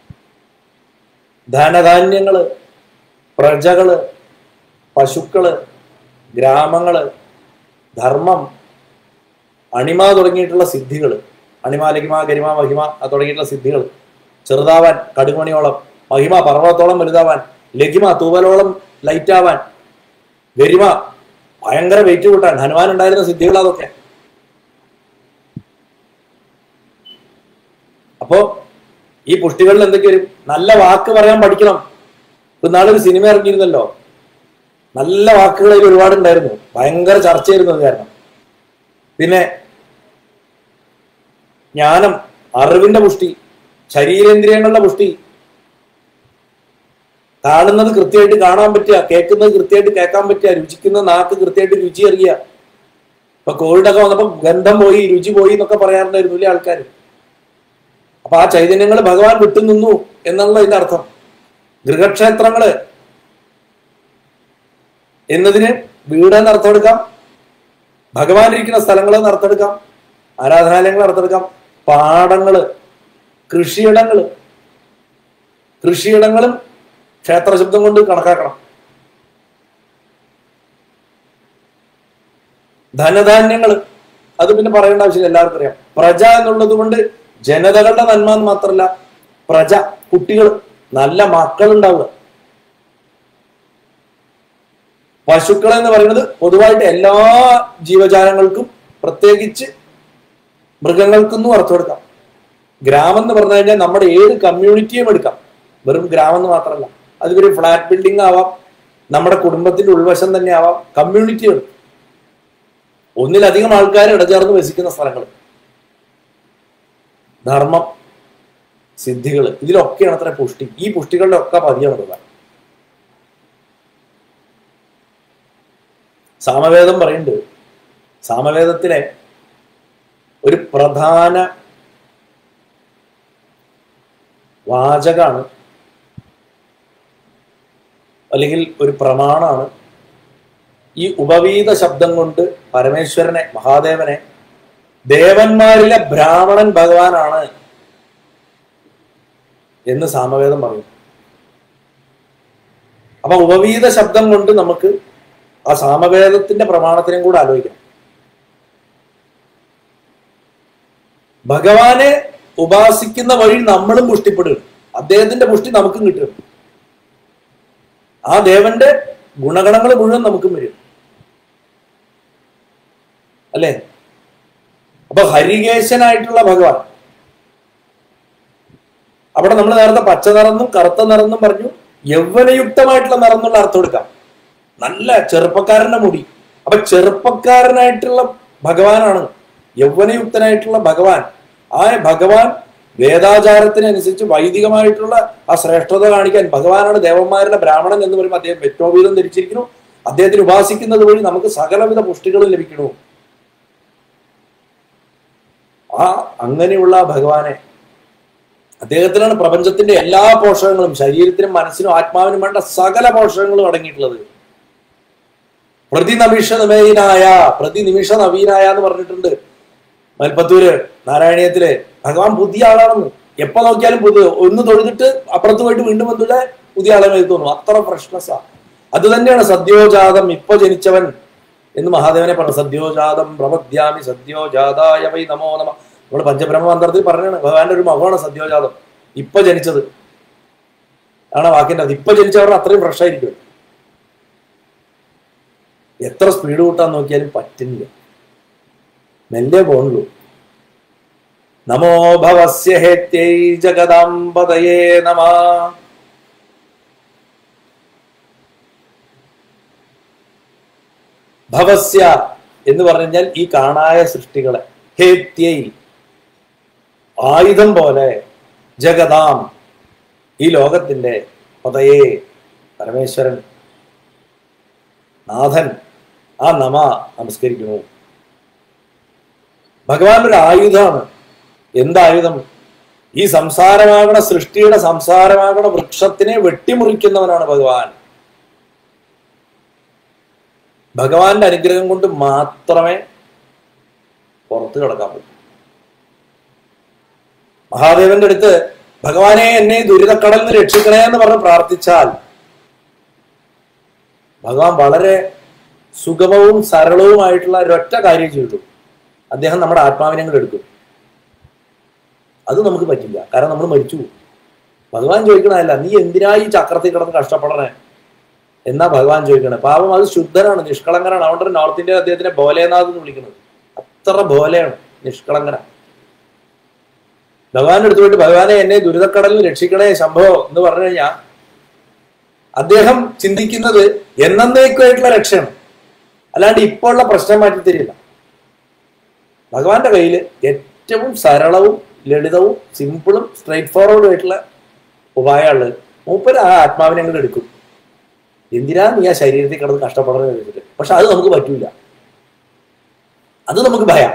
ധനധാന്യങ്ങള് പ്രജകള് പശുക്കള് ഗ്രാമങ്ങള് ധർമ്മം അണിമ തുടങ്ങിയിട്ടുള്ള സിദ്ധികൾ അണിമ ലഹിമ ഗരിമ മഹിമ അത് തുടങ്ങിയിട്ടുള്ള സിദ്ധികൾ ചെറുതാവാൻ കടുമണിയോളം മഹിമ പർവ്വതത്തോളം വലുതാവാൻ ലഹിമ തൂവലോളം ലൈറ്റാവാൻ ഗരിമ ഭയങ്കര വെയിറ്റ് കൂട്ടാൻ ഹനുമാൻ ഉണ്ടായിരുന്ന സിദ്ധികൾ അതൊക്കെ അപ്പോ ഈ പുഷ്ടികളിൽ എന്തൊക്കെ വരും നല്ല വാക്ക് പറയാൻ പഠിക്കണം ഇപ്പൊ നാളെ ഒരു സിനിമ ഇറങ്ങിയിരുന്നല്ലോ നല്ല വാക്കുകൾ അതിൽ ഒരുപാട് ഉണ്ടായിരുന്നു ഭയങ്കര ചർച്ചയായിരുന്നു അത് കാരണം പിന്നെ ജ്ഞാനം അറിവിന്റെ പുഷ്ടി ശരീരേന്ദ്രിയങ്ങളുടെ പുഷ്ടി കാണുന്നത് കൃത്യമായിട്ട് കാണാൻ പറ്റുക കേൾക്കുന്നത് കൃത്യമായിട്ട് കേൾക്കാൻ പറ്റുക രുചിക്കുന്ന നാക്ക് കൃത്യമായിട്ട് രുചി അറിയുക ഇപ്പൊ കോവിഡ് ഒക്കെ വന്നപ്പോ ഗന്ധം പോയി രുചി പോയി എന്നൊക്കെ പറയാറുണ്ടായിരുന്നു വലിയ ആൾക്കാർ അപ്പൊ ആ ചൈതന്യങ്ങൾ ഭഗവാൻ വിട്ടു നിന്നു എന്നുള്ള ഇതിന്റെ അർത്ഥം ഗൃഹക്ഷേത്രങ്ങള് എന്നതിന് വീടെന്ന് അർത്ഥമെടുക്കാം ഭഗവാൻ ഇരിക്കുന്ന സ്ഥലങ്ങൾ എന്ന് അർത്ഥമെടുക്കാം ആരാധനാലയങ്ങൾ അർത്ഥമെടുക്കാം പാടങ്ങള് കൃഷിയിടങ്ങള് കൃഷിയിടങ്ങളും ക്ഷേത്രശബ്ദം കൊണ്ട് കണക്കാക്കണം ധനധാന്യങ്ങൾ അത് പിന്നെ പറയേണ്ട ആവശ്യമില്ല എല്ലാവർക്കും അറിയാം പ്രജ എന്നുള്ളത് കൊണ്ട് ജനതകളുടെ നന്മ എന്ന് മാത്രമല്ല പ്രജ കുട്ടികൾ നല്ല മക്കൾ ഉണ്ടാവുക പശുക്കൾ എന്ന് പറയുന്നത് പൊതുവായിട്ട് എല്ലാ ജീവജാലങ്ങൾക്കും പ്രത്യേകിച്ച് മൃഗങ്ങൾക്കൊന്നും അർത്ഥം എടുക്കാം ഗ്രാമം എന്ന് പറഞ്ഞു കഴിഞ്ഞാൽ നമ്മുടെ ഏത് കമ്മ്യൂണിറ്റിയും എടുക്കാം വെറും ഗ്രാമം എന്ന് മാത്രമല്ല അത് ഒരു ഫ്ലാറ്റ് ബിൽഡിംഗ് ആവാം നമ്മുടെ കുടുംബത്തിന്റെ ഉൾവശം തന്നെ ആവാം കമ്മ്യൂണിറ്റികൾ ഒന്നിലധികം ആൾക്കാർ ഇടചേർന്ന് വസിക്കുന്ന സ്ഥലങ്ങൾ ധർമ്മം സിദ്ധികൾ ഇതിലൊക്കെയാണ് അത്ര പുഷ്ടി ഈ പുഷ്ടികളുടെ ഒക്കെ പതിയാണ് ഭഗവാൻ സാമവേദം പറയുന്നുണ്ട് സാമവേദത്തിലെ ഒരു പ്രധാന വാചകാണ് അല്ലെങ്കിൽ ഒരു പ്രമാണാണ് ഈ ഉപവീത ശബ്ദം കൊണ്ട് പരമേശ്വരനെ മഹാദേവനെ ദേവന്മാരിലെ ബ്രാഹ്മണൻ ഭഗവാനാണ് എന്ന് സാമവേദം പറയും അപ്പൊ ഉപവീത ശബ്ദം കൊണ്ട് നമുക്ക് ആ സാമവേദത്തിന്റെ പ്രമാണത്തിനും കൂടെ ആലോചിക്കണം ഭഗവാനെ ഉപാസിക്കുന്ന വഴി നമ്മളും പുഷ്ടിപ്പെടുക അദ്ദേഹത്തിന്റെ പുഷ്ടി നമുക്കും കിട്ടും ആ ദേവന്റെ ഗുണഗണങ്ങൾ മുഴുവൻ നമുക്കും വരും അല്ലേ അപ്പൊ ഹരികേശനായിട്ടുള്ള ഭഗവാൻ അവിടെ നമ്മൾ നേരത്തെ പച്ച നിറന്നും കറുത്ത നിറന്നും പറഞ്ഞു യൗവനയുക്തമായിട്ടുള്ള നിറം എന്നുള്ള അർത്ഥം എടുക്കാം നല്ല ചെറുപ്പക്കാരന്റെ മുടി അപ്പൊ ചെറുപ്പക്കാരനായിട്ടുള്ള ഭഗവാനാണ് യൗവനയുക്തനായിട്ടുള്ള ഭഗവാൻ ആ ഭഗവാൻ വേദാചാരത്തിനനുസരിച്ച് വൈദികമായിട്ടുള്ള ആ ശ്രേഷ്ഠത കാണിക്കാൻ ഭഗവാനാണ് ദേവന്മാരുടെ ബ്രാഹ്മണൻ എന്ന് പറയുമ്പോൾ അദ്ദേഹം വ്യക്തോപീതം ധരിച്ചിരിക്കുന്നു അദ്ദേഹത്തിന് ഉപാസിക്കുന്നത് വഴി നമുക്ക് സകലവിധ പുഷ്ടികളും ലഭിക്കണു ആ അങ്ങനെയുള്ള ആ ഭഗവാനെ അദ്ദേഹത്തിനാണ് പ്രപഞ്ചത്തിന്റെ എല്ലാ പോഷകങ്ങളും ശരീരത്തിനും മനസ്സിനും ആത്മാവിനും വേണ്ട സകല പോഷകങ്ങളും അടങ്ങിയിട്ടുള്ളത് പ്രതിനിമിഷ നവീനായ പ്രതിനിമിഷ നവീനായ എന്ന് പറഞ്ഞിട്ടുണ്ട് മൽപ്പത്തൂര് നാരായണീയത്തില് ഭഗവാൻ പുതിയ ആളാണെന്ന് എപ്പോ നോക്കിയാലും പുതിയ ഒന്ന് തൊഴുതിട്ട് അപ്പുറത്ത് പോയിട്ട് വീണ്ടും വന്നിട്ട് പുതിയ ആളെ മേൽ തോന്നും അത്ര ഫ്രഷ്നെസ്സാ അത് തന്നെയാണ് സദ്യോജാതം ഇപ്പൊ ജനിച്ചവൻ എന്ന് മഹാദേവനെ പറഞ്ഞു സദ്യോജാതം പ്രപദ്യാമി സദ്യോജാതായ വൈ നമോ നമ നമ്മൾ പഞ്ചബ്രഹ്മ മന്ത്രത്തിൽ പറഞ്ഞാണ് ഭഗവാന്റെ ഒരു മകമാണ് സദ്യോജാതം ഇപ്പൊ ജനിച്ചത് ആണ് ആ വാക്കിന്റെ അത് ഇപ്പൊ ജനിച്ചവരുടെ അത്രയും ഫ്രഷ് ആയിരിക്കും എത്ര സ്പീഡ് കൂട്ടാൻ നോക്കിയാലും പറ്റുന്നില്ല മെല്ലെ പോണുള്ളൂ നമോ ഭവസ്യ ഹേത്യൈ ജഗദാംബതയേ നമ ഭവസ്യ എന്ന് പറഞ്ഞു കഴിഞ്ഞാൽ ഈ കാണായ സൃഷ്ടികളെ ഹേത്യൈ ആയുധം പോലെ ജഗതാം ഈ ലോകത്തിന്റെ പതയേ പരമേശ്വരൻ നാഥൻ ആ നമ നമസ്കരിക്കുന്നു ഭഗവാൻ ഒരു ആയുധമാണ് എന്തായുധം ഈ സംസാരമാകണ സൃഷ്ടിയുടെ സംസാരമാകണ വൃക്ഷത്തിനെ വെട്ടിമുറിക്കുന്നവനാണ് ഭഗവാൻ ഭഗവാന്റെ അനുഗ്രഹം കൊണ്ട് മാത്രമേ പുറത്തു കിടക്കാൻ പറ്റൂ മഹാദേവന്റെ അടുത്ത് ഭഗവാനെ എന്നെ ദുരിതക്കടലിൽ നിന്ന് രക്ഷിക്കണേ എന്ന് പറഞ്ഞ് പ്രാർത്ഥിച്ചാൽ ഭഗവാൻ വളരെ സുഗമവും സരളവുമായിട്ടുള്ള ഒരൊറ്റ കാര്യം ചെയ്തു അദ്ദേഹം നമ്മുടെ ആത്മാവിനെ കൂടെ എടുക്കും അത് നമുക്ക് പറ്റില്ല കാരണം നമ്മൾ മരിച്ചു പോകും ഭഗവാൻ ചോദിക്കണതല്ല നീ എന്തിനാ ഈ ചക്രത്തിൽ കിടന്ന് കഷ്ടപ്പെടണേ എന്നാ ഭഗവാൻ ചോദിക്കണേ പാപം അത് ശുദ്ധനാണ് നിഷ്കളങ്കനാണ് അതുകൊണ്ട് നോർത്ത് ഇന്ത്യ അദ്ദേഹത്തിനെ ഭോലേനാഥ് എന്ന് വിളിക്കുന്നത് അത്ര ഭോലയാണ് നിഷ്കളങ്കന ഭഗവാന്റെ അടുത്ത് പോയിട്ട് ഭഗവാനെ എന്നെ ദുരിതക്കടലിൽ രക്ഷിക്കണേ ശംഭവോ എന്ന് പറഞ്ഞു കഴിഞ്ഞാൽ അദ്ദേഹം ചിന്തിക്കുന്നത് എന്നേക്കുമായിട്ടുള്ള രക്ഷയാണ് അല്ലാണ്ട് ഇപ്പോൾ ഉള്ള പ്രശ്നം മാറ്റി തരില്ല ഭഗവാന്റെ കയ്യിൽ ഏറ്റവും സരളവും ലളിതവും സിമ്പിളും സ്ട്രൈറ്റ് ഫോർവേഡും ആയിട്ടുള്ള ഉപായമുള്ളത് മൂപ്പര് ആ ആത്മാവിനെ അങ്ങോട്ട് എടുക്കും എന്തിനാ നീ ആ ശരീരത്തിൽ കിടന്ന് കഷ്ടപ്പെടണമെന്ന് ചോദിച്ചിട്ട് പക്ഷെ അത് നമുക്ക് പറ്റൂല അത് നമുക്ക് ഭയം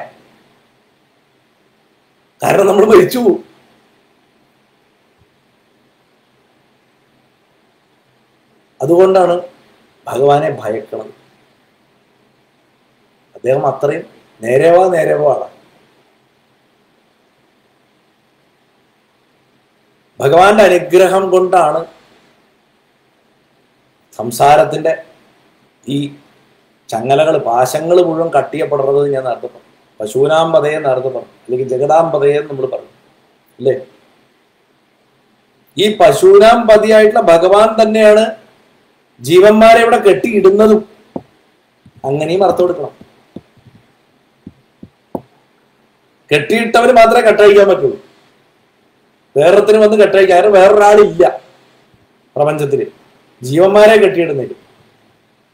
കാരണം നമ്മൾ മരിച്ചു പോകും അതുകൊണ്ടാണ് ഭഗവാനെ ഭയക്കുന്നത് അദ്ദേഹം അത്രയും നേരവാ നേരവാ ആളാണ് ഭഗവാന്റെ അനുഗ്രഹം കൊണ്ടാണ് സംസാരത്തിന്റെ ഈ ചങ്ങലകൾ പാശങ്ങൾ മുഴുവൻ കട്ടിയപ്പെടുന്നത് ഞാൻ നേരത്തെ പറഞ്ഞു പശൂനാമ്പതയെ നേരത്തെ പറഞ്ഞു അല്ലെങ്കിൽ ജഗദാമ്പതയെ നമ്മൾ പറഞ്ഞു അല്ലേ ഈ പശൂനാമ്പതിയായിട്ടുള്ള ഭഗവാൻ തന്നെയാണ് ജീവന്മാരെ ഇവിടെ കെട്ടിയിടുന്നതും അങ്ങനെയും അർത്ഥം കൊടുക്കണം കെട്ടിയിട്ടവന് മാത്രമേ കെട്ടഴിക്കാൻ പറ്റുള്ളൂ വേറൊരുത്തിന് വന്ന് കെട്ടഴിക്കാൻ കാരണം വേറൊരാളില്ല പ്രപഞ്ചത്തില് ജീവന്മാരെ കെട്ടിയിടുന്നതിൽ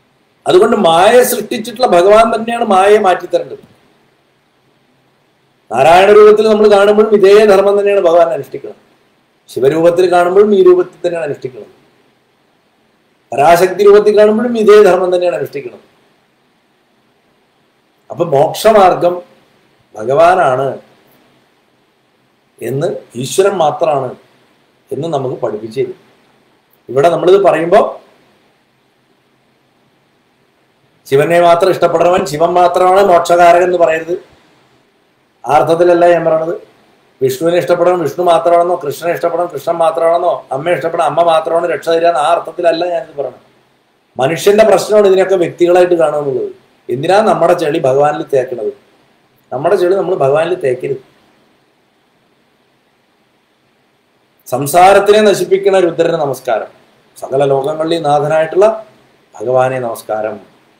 അതുകൊണ്ട് മായ സൃഷ്ടിച്ചിട്ടുള്ള ഭഗവാൻ തന്നെയാണ് മായയെ മാറ്റിത്തരേണ്ടത് നാരായണ രൂപത്തിൽ നമ്മൾ കാണുമ്പോഴും ഇതേ ധർമ്മം തന്നെയാണ് ഭഗവാൻ അനുഷ്ഠിക്കുന്നത് ശിവരൂപത്തിൽ കാണുമ്പോഴും ഈ രൂപത്തിൽ തന്നെയാണ് അനുഷ്ഠിക്കുന്നത് പരാശക്തി രൂപത്തിൽ കാണുമ്പോഴും ഇതേ ധർമ്മം തന്നെയാണ് അനുഷ്ഠിക്കുന്നത് അപ്പൊ മോക്ഷമാർഗം ഭഗവാനാണ് എന്ന് ഈശ്വരൻ മാത്രമാണ് എന്ന് നമുക്ക് പഠിപ്പിച്ചു തരും ഇവിടെ നമ്മളിത് പറയുമ്പോൾ ശിവനെ മാത്രം ഇഷ്ടപ്പെടുന്നവൻ ശിവൻ മാത്രമാണ് മോക്ഷകാരകൻ എന്ന് പറയരുത് ആ അർത്ഥത്തിലല്ല ഞാൻ പറയണത് വിഷ്ണുവിനെ ഇഷ്ടപ്പെടണം വിഷ്ണു മാത്രമാണെന്നോ കൃഷ്ണനെ ഇഷ്ടപ്പെടണം കൃഷ്ണൻ മാത്രമാണെന്നോ അമ്മയെ ഇഷ്ടപ്പെടണം അമ്മ മാത്രമാണ് രക്ഷ തരിക എന്ന് ആ അർത്ഥത്തിലല്ല ഞാനിത് പറയണത് മനുഷ്യന്റെ പ്രശ്നമാണ് ഇതിനൊക്കെ വ്യക്തികളായിട്ട് കാണുക എന്നുള്ളത് എന്തിനാ നമ്മുടെ ചെളി ഭഗവാനിൽ തേക്കുന്നത് നമ്മുടെ ചെളി നമ്മൾ ഭഗവാനിൽ തേക്കരുത് സംസാരത്തിനെ നശിപ്പിക്കുന്ന രുദ്രന് നമസ്കാരം സകല ലോകങ്ങളിലെയും നാഥനായിട്ടുള്ള ഭഗവാനെ നമസ്കാരം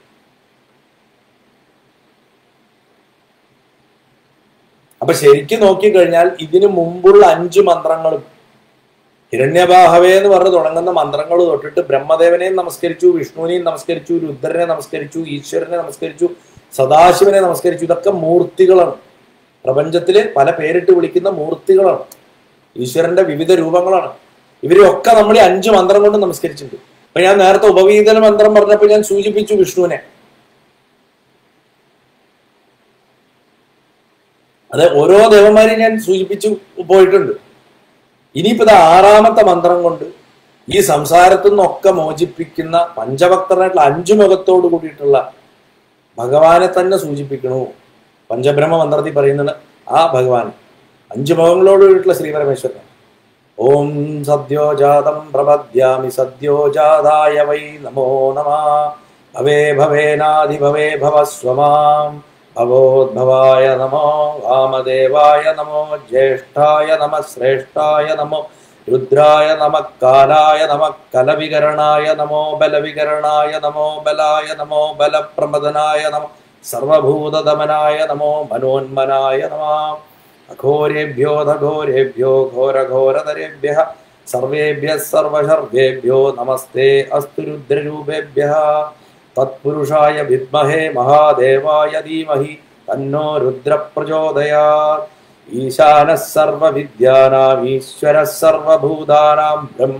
അപ്പൊ ശരിക്കും നോക്കിക്കഴിഞ്ഞാൽ ഇതിനു മുമ്പുള്ള അഞ്ച് മന്ത്രങ്ങളും ഹിരണ്യബാഹവേ എന്ന് പറഞ്ഞ് തുടങ്ങുന്ന മന്ത്രങ്ങൾ തൊട്ടിട്ട് ബ്രഹ്മദേവനെയും നമസ്കരിച്ചു വിഷ്ണുവിനെയും നമസ്കരിച്ചു രുദ്രനെ നമസ്കരിച്ചു ഈശ്വരനെ നമസ്കരിച്ചു സദാശിവനെ നമസ്കരിച്ചു ഇതൊക്കെ മൂർത്തികളാണ് പ്രപഞ്ചത്തിലെ പല പേരിട്ട് വിളിക്കുന്ന മൂർത്തികളാണ് ഈശ്വരന്റെ വിവിധ രൂപങ്ങളാണ് ഇവരെയൊക്കെ നമ്മൾ ഈ അഞ്ച് മന്ത്രം കൊണ്ട് നമസ്കരിച്ചിട്ടുണ്ട് അപ്പൊ ഞാൻ നേരത്തെ ഉപവീതന മന്ത്രം പറഞ്ഞപ്പോൾ ഞാൻ സൂചിപ്പിച്ചു വിഷ്ണുവിനെ അത് ഓരോ ദേവന്മാരെയും ഞാൻ സൂചിപ്പിച്ചു പോയിട്ടുണ്ട് ഇനിയിപ്പോ ഇത് ആറാമത്തെ മന്ത്രം കൊണ്ട് ഈ സംസാരത്തിൽ നിന്നൊക്കെ മോചിപ്പിക്കുന്ന പഞ്ചഭക്തരായിട്ടുള്ള അഞ്ചു മുഖത്തോട് കൂടിയിട്ടുള്ള ഭഗവാനെ തന്നെ സൂചിപ്പിക്കണു പഞ്ചബ്രഹ്മ മന്ത്രത്തിൽ പറയുന്നത് ആ ഭഗവാൻ അഞ്ചു മുഖങ്ങളോട് കൂടിയിട്ടുള്ള ശ്രീപരമേശ്വരൻ ഓം സദ്യോജാതം പ്രപദ്യാമി സദ്യോജാതായ വൈ നമോ നമ ഭവേ ഭവേനാധി ഭവേ ഭവസ്വമാം ഭവോദ്ഭവായ നമോ വാമദേവായ നമോ ജ്യേഷ്ഠായ നമ ശ്രേഷ്ഠായ നമോ രുദ്രായ നമ കാലായ നമ കലവികരണായ നമോ ബലവികരണായ നമോ ബലായ നമോ ബലപ്രമദനായ നമോ സർവഭൂതദമനായ നമോ മനോന്മനായ നമ അഘോരേഭ്യോ ഘോരേഭ്യോ ഘോരഘോരതരേഭ്യ സർവേഭ്യ സർവശർവേഭ്യോ നമസ്തേ അസ്തു രുദ്രരൂപേഭ്യ തത്പുരുഷായ വിദ്മഹേ മഹാദേവായ ധീമഹി തന്നോ രുദ്ര പ്രചോദയാത് ഈശാനഃ സർവവിദ്യാനാം ഈശ്വരഃ സർവഭൂതാനാം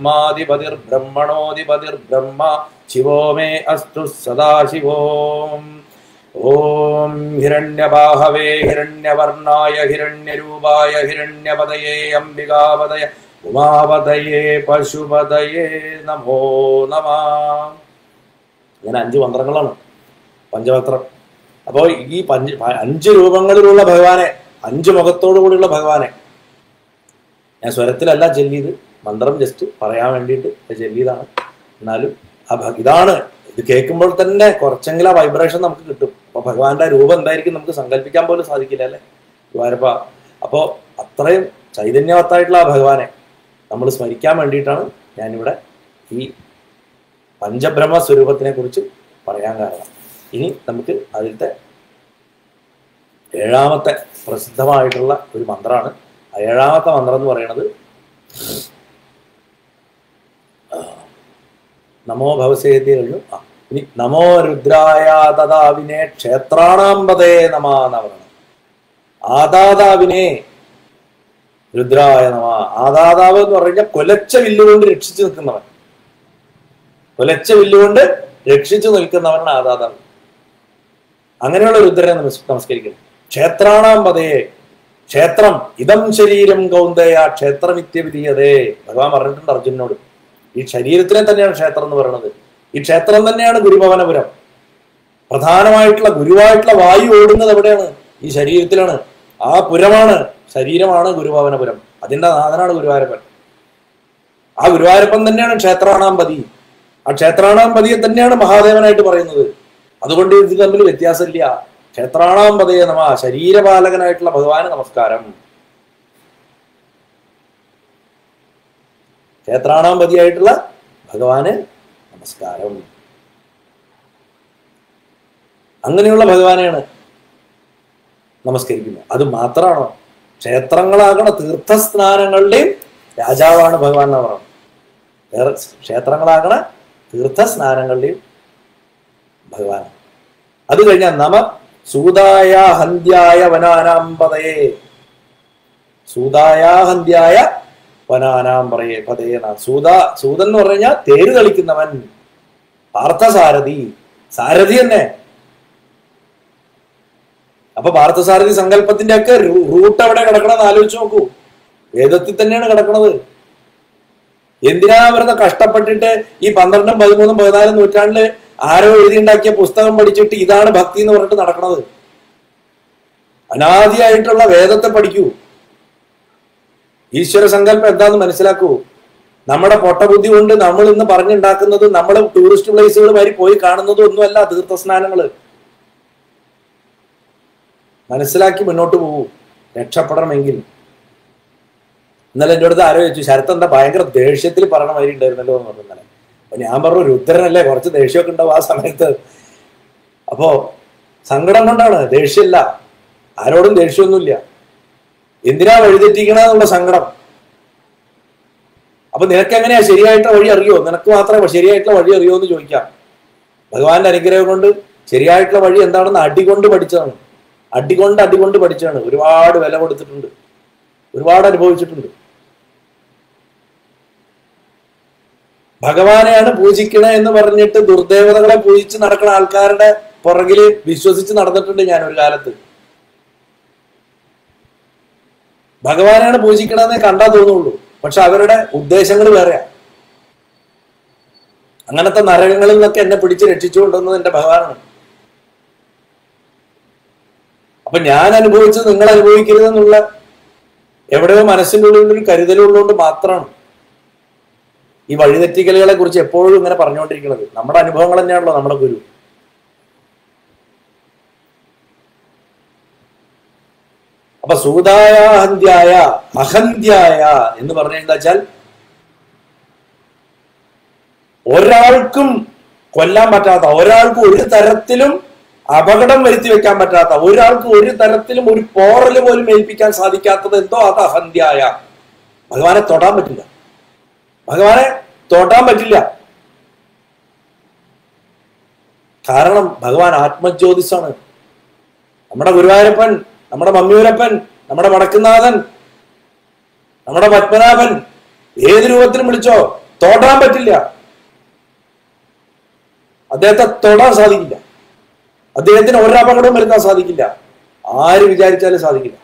ബ്രഹ്മാധിപതിർബ്രഹ്മണോധിപതിർബ്രഹ്മ ശിവോ മേ അസ്തു സദാശിവോം ഓം ഹിരണ്യബാഹവേ ഹിരണ്യവർണായ ഹിരണ്യരൂപായ ഹിരണ്യപതയേ അംബികാപതയ ഉമാപതയേ പശുപതയേ നമോ നമ ഇങ്ങനെ അഞ്ച് മന്ത്രങ്ങളാണ് പഞ്ചപത്രം അപ്പോൾ ഈ പഞ്ച അഞ്ച് രൂപങ്ങളിലുള്ള ഭഗവാനെ അഞ്ച് മുഖത്തോടു കൂടിയുള്ള ഭഗവാനെ ഞാൻ സ്വരത്തിലല്ല ചെല്ലിയത് മന്ത്രം ജസ്റ്റ് പറയാൻ വേണ്ടിയിട്ട് ചെല്ലിയതാണ് എന്നാലും ആ ഭ- ഇതാണ് ഇത് കേൾക്കുമ്പോൾ തന്നെ കുറച്ചെങ്കിലും ആ വൈബ്രേഷൻ നമുക്ക് കിട്ടും അപ്പൊ ഭഗവാന്റെ രൂപം എന്തായിരിക്കും നമുക്ക് സങ്കല്പിക്കാൻ പോലും സാധിക്കില്ല അല്ലെ ഗുരുവായൂരപ്പ അപ്പോ അത്രയും ചൈതന്യവത്തായിട്ടുള്ള ആ ഭഗവാനെ നമ്മൾ സ്മരിക്കാൻ വേണ്ടിയിട്ടാണ് ഞാനിവിടെ ഈ പഞ്ചബ്രഹ്മ സ്വരൂപത്തിനെ കുറിച്ച് പറയാൻ കാരണം ഇനി നമുക്ക് അതിലത്തെ ഏഴാമത്തെ പ്രസിദ്ധമായിട്ടുള്ള ഒരു മന്ത്രമാണ് ആ ഏഴാമത്തെ മന്ത്രം എന്ന് പറയുന്നത് ആ, നമോ ഭവസേതി കഴിഞ്ഞു ആ ഇനി നമോ രുദ്രായ തഥാവിനെ ക്ഷേത്രാണാമ്പതേ നമ എന്നാ പറയുന്നത് ആദാതാവിനെ രുദ്രായ നമ ആദാതാവ് എന്ന് പറഞ്ഞാൽ കൊലച്ച വില്ലുകൊണ്ട് രക്ഷിച്ചു നിൽക്കുന്നവൻ കൊലച്ച വില്ലുകൊണ്ട് രക്ഷിച്ചു നിൽക്കുന്നവനാണ് ആദാതാവ് അങ്ങനെയുള്ള രുദ്രനെ നമസ് നമസ്കരിക്കണം ക്ഷേത്രാണാം പതയെ ക്ഷേത്രം ഇതം ശരീരം കൗന്ദയ ക്ഷേത്രമിത്യവിധീയതേ ഭഗവാൻ പറഞ്ഞിട്ടുണ്ട് അർജുനോട് ഈ ശരീരത്തിനെ തന്നെയാണ് ക്ഷേത്രം എന്ന് പറയുന്നത് ഈ ക്ഷേത്രം തന്നെയാണ് ഗുരുഭവനപുരം പ്രധാനമായിട്ടുള്ള ഗുരുവായിട്ടുള്ള വായു ഓടുന്നത് എവിടെയാണ് ഈ ശരീരത്തിലാണ് ആ പുരമാണ് ശരീരമാണ് ഗുരുഭവനപുരം അതിന്റെ നാഥനാണ് ഗുരുവായൂരപ്പൻ ആ ഗുരുവായൂരപ്പൻ തന്നെയാണ് ക്ഷേത്രാണാമ്പതി ആ ക്ഷേത്രാണാമ്പതിയെ തന്നെയാണ് മഹാദേവനായിട്ട് പറയുന്നത് അതുകൊണ്ട് ഇത് തമ്മിൽ വ്യത്യാസമില്ല ക്ഷേത്രാണാമ്പതയെ നമ ശരീരപാലകനായിട്ടുള്ള ഭഗവാന് നമസ്കാരം ക്ഷേത്രാണാമ്പതിയായിട്ടുള്ള ഭഗവാന് നമസ്കാരം അങ്ങനെയുള്ള ഭഗവാനെയാണ് നമസ്കരിക്കുന്നത് അത് മാത്രമാണോ ക്ഷേത്രങ്ങളാകണ തീർത്ഥസ്നാനങ്ങളുടെയും രാജാവാണ് ഭഗവാൻ എന്ന് പറയുന്നത് വേറെ ക്ഷേത്രങ്ങളാകണ തീർത്ഥസ്നാനങ്ങളുടെയും ഭഗവാൻ അത് കഴിഞ്ഞാൽ നമ സൂതായ ഹന്ധ്യായ വനാനാമ്പതയെ സൂതായാഹന്ത്യായ വനാനാം പറയേ പതേന സൂത സൂതൻ എന്ന് പറഞ്ഞു കഴിഞ്ഞാൽ തേര് കളിക്കുന്നവൻ പാർത്ഥസാരഥി സാരഥി തന്നെ അപ്പൊ പാർത്ഥസാരഥി സങ്കല്പത്തിന്റെ ഒക്കെ റൂട്ട് എവിടെ കിടക്കണമെന്ന് ആലോചിച്ച് നോക്കൂ വേദത്തിൽ തന്നെയാണ് കിടക്കുന്നത് എന്തിനാ വെറുതെ കഷ്ടപ്പെട്ടിട്ട് ഈ പന്ത്രണ്ടും പതിമൂന്നും പതിനാലും നൂറ്റാണ്ടില് ആരോ എഴുതിയുണ്ടാക്കിയ പുസ്തകം പഠിച്ചിട്ട് ഇതാണ് ഭക്തി എന്ന് പറഞ്ഞിട്ട് നടക്കുന്നത് അനാദിയായിട്ടുള്ള വേദത്തെ പഠിക്കൂ ഈശ്വര സങ്കല്പം എന്താന്ന് മനസ്സിലാക്കൂ നമ്മുടെ പൊട്ടബുദ്ധി കൊണ്ട് നമ്മൾ ഇന്ന് പറഞ്ഞുണ്ടാക്കുന്നതും നമ്മൾ ടൂറിസ്റ്റ് പ്ലേസുകൾ വരി പോയി കാണുന്നതും ഒന്നുമല്ല തീർത്ഥസ്നാനങ്ങള് മനസ്സിലാക്കി മുന്നോട്ട് പോകൂ രക്ഷപ്പെടണമെങ്കിൽ ഇന്നലെ എൻ്റെ അടുത്ത് ആരോ ചോദിച്ചു ശരത്ത് എന്താ ഭയങ്കര ദേഷ്യത്തിൽ പറയണ മാതിരി ഉണ്ടായിരുന്നല്ലോ എന്ന് പറഞ്ഞു ഇന്നലെ അപ്പൊ ഞാൻ പറഞ്ഞു രുദ്രനല്ലേ കുറച്ച് ദേഷ്യമൊക്കെ ഉണ്ടാവും ആ സമയത്ത് അപ്പോ സങ്കടം കൊണ്ടാണ് ദേഷ്യമില്ല ആരോടും ദേഷ്യമൊന്നുമില്ല എന്തിനാ വഴിതെറ്റിക്കണെന്നുള്ള സങ്കടം അപ്പൊ നിനക്ക് എങ്ങനെയാ ശരിയായിട്ടുള്ള വഴി അറിയോ നിനക്ക് മാത്രമേ ശരിയായിട്ടുള്ള വഴി അറിയോ എന്ന് ചോദിക്കാം ഭഗവാന്റെ അനുഗ്രഹം കൊണ്ട് ശരിയായിട്ടുള്ള വഴി എന്താണെന്ന് അടികൊണ്ട് പഠിച്ചതാണ് അടികൊണ്ട് അടികൊണ്ട് പഠിച്ചതാണ് ഒരുപാട് വില കൊടുത്തിട്ടുണ്ട് ഒരുപാട് അനുഭവിച്ചിട്ടുണ്ട് ഭഗവാനെയാണ് പൂജിക്കണേ എന്ന് പറഞ്ഞിട്ട് ദുർദേവതകളെ പൂജിച്ച് നടക്കുന്ന ആൾക്കാരുടെ പുറകില് വിശ്വസിച്ച് നടന്നിട്ടുണ്ട് ഞാൻ ഒരു കാലത്ത് ഭഗവാനെയാണ് പൂജിക്കണമെന്നേ കണ്ടാ തോന്നുള്ളൂ പക്ഷെ അവരുടെ ഉദ്ദേശങ്ങൾ വേറെയാ അങ്ങനത്തെ നരകങ്ങളിൽ നിന്നൊക്കെ എന്നെ പിടിച്ച് രക്ഷിച്ചു കൊണ്ടുവന്നത് എന്റെ ഭഗവാനാണ് അപ്പൊ ഞാൻ അനുഭവിച്ചത് നിങ്ങൾ അനുഭവിക്കരുതെന്നുള്ള എവിടെയോ മനസ്സിൻ്റെ ഉള്ളിൽ ഒരു കരുതലുള്ളതുകൊണ്ട് മാത്രമാണ് ഈ വഴിതെറ്റിക്കലുകളെ കുറിച്ച് എപ്പോഴും ഇങ്ങനെ പറഞ്ഞുകൊണ്ടിരിക്കുന്നത് നമ്മുടെ അനുഭവങ്ങൾ തന്നെയാണല്ലോ നമ്മുടെ ഗുരു അപ്പൊ സൂതായ അഹന്ത്യായ അഹന്ത്യായ എന്ന് പറഞ്ഞ എന്താ വെച്ചാൽ ഒരാൾക്കും കൊല്ലാൻ പറ്റാത്ത ഒരാൾക്കും ഒരു തരത്തിലും അപകടം വരുത്തി വെക്കാൻ പറ്റാത്ത ഒരാൾക്ക് ഒരു തരത്തിലും ഒരു പോറൽ പോലും ഏൽപ്പിക്കാൻ സാധിക്കാത്തത് എന്തോ അത് അഹന്ത്യായ ഭഗവാനെ തൊടാൻ പറ്റില്ല ഭഗവാനെ തൊടാൻ പറ്റില്ല കാരണം ഭഗവാൻ ആത്മജ്യോതിസാണ് നമ്മുടെ ഗുരുവായൂരപ്പൻ നമ്മുടെ മമ്മിയൂരപ്പൻ നമ്മുടെ വടക്കുന്നാഥൻ നമ്മുടെ പത്മനാഭൻ ഏത് രൂപത്തിലും വിളിച്ചോ തൊടാൻ പറ്റില്ല അദ്ദേഹത്തെ തൊടാൻ സാധിക്കില്ല അദ്ദേഹത്തിന് ഒരപകടവും വരുത്താൻ സാധിക്കില്ല ആര് വിചാരിച്ചാലും സാധിക്കില്ല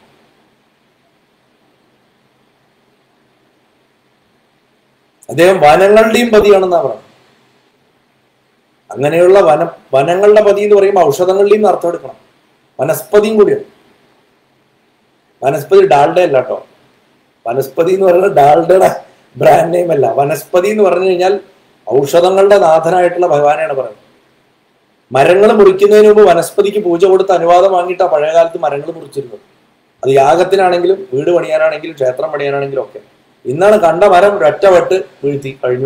അദ്ദേഹം വനങ്ങളുടെയും പതിയാണെന്നാ പറയുന്നത് അങ്ങനെയുള്ള വന വനങ്ങളുടെ പതി എന്ന് പറയുമ്പോൾ ഔഷധങ്ങളുടെയും അർത്ഥം എടുക്കണം വനസ്പതിയും കൂടിയാണ് വനസ്പതി ഡാൽഡ അല്ല കേട്ടോ വനസ്പതി എന്ന് പറയുന്നത് ഡാൽഡയുടെ ബ്രാൻഡ് നെയിം അല്ല വനസ്പതി എന്ന് പറഞ്ഞു കഴിഞ്ഞാൽ ഔഷധങ്ങളുടെ നാഥനായിട്ടുള്ള ഭഗവാനെയാണ് പറയുന്നത് മരങ്ങൾ മുറിക്കുന്നതിന് മുമ്പ് വനസ്പതിക്ക് പൂജ കൊടുത്ത് അനുവാദം വാങ്ങിയിട്ട് ആ പഴയകാലത്ത് മരങ്ങൾ മുറിച്ചിരുന്നത് അത് യാഗത്തിനാണെങ്കിലും വീട് പണിയാനാണെങ്കിലും ക്ഷേത്രം പണിയാനാണെങ്കിലും ഒക്കെ ഇന്നാണ് കണ്ട മരം ഒരൊറ്റ വെട്ട് വീഴ്ത്തി കഴിഞ്ഞു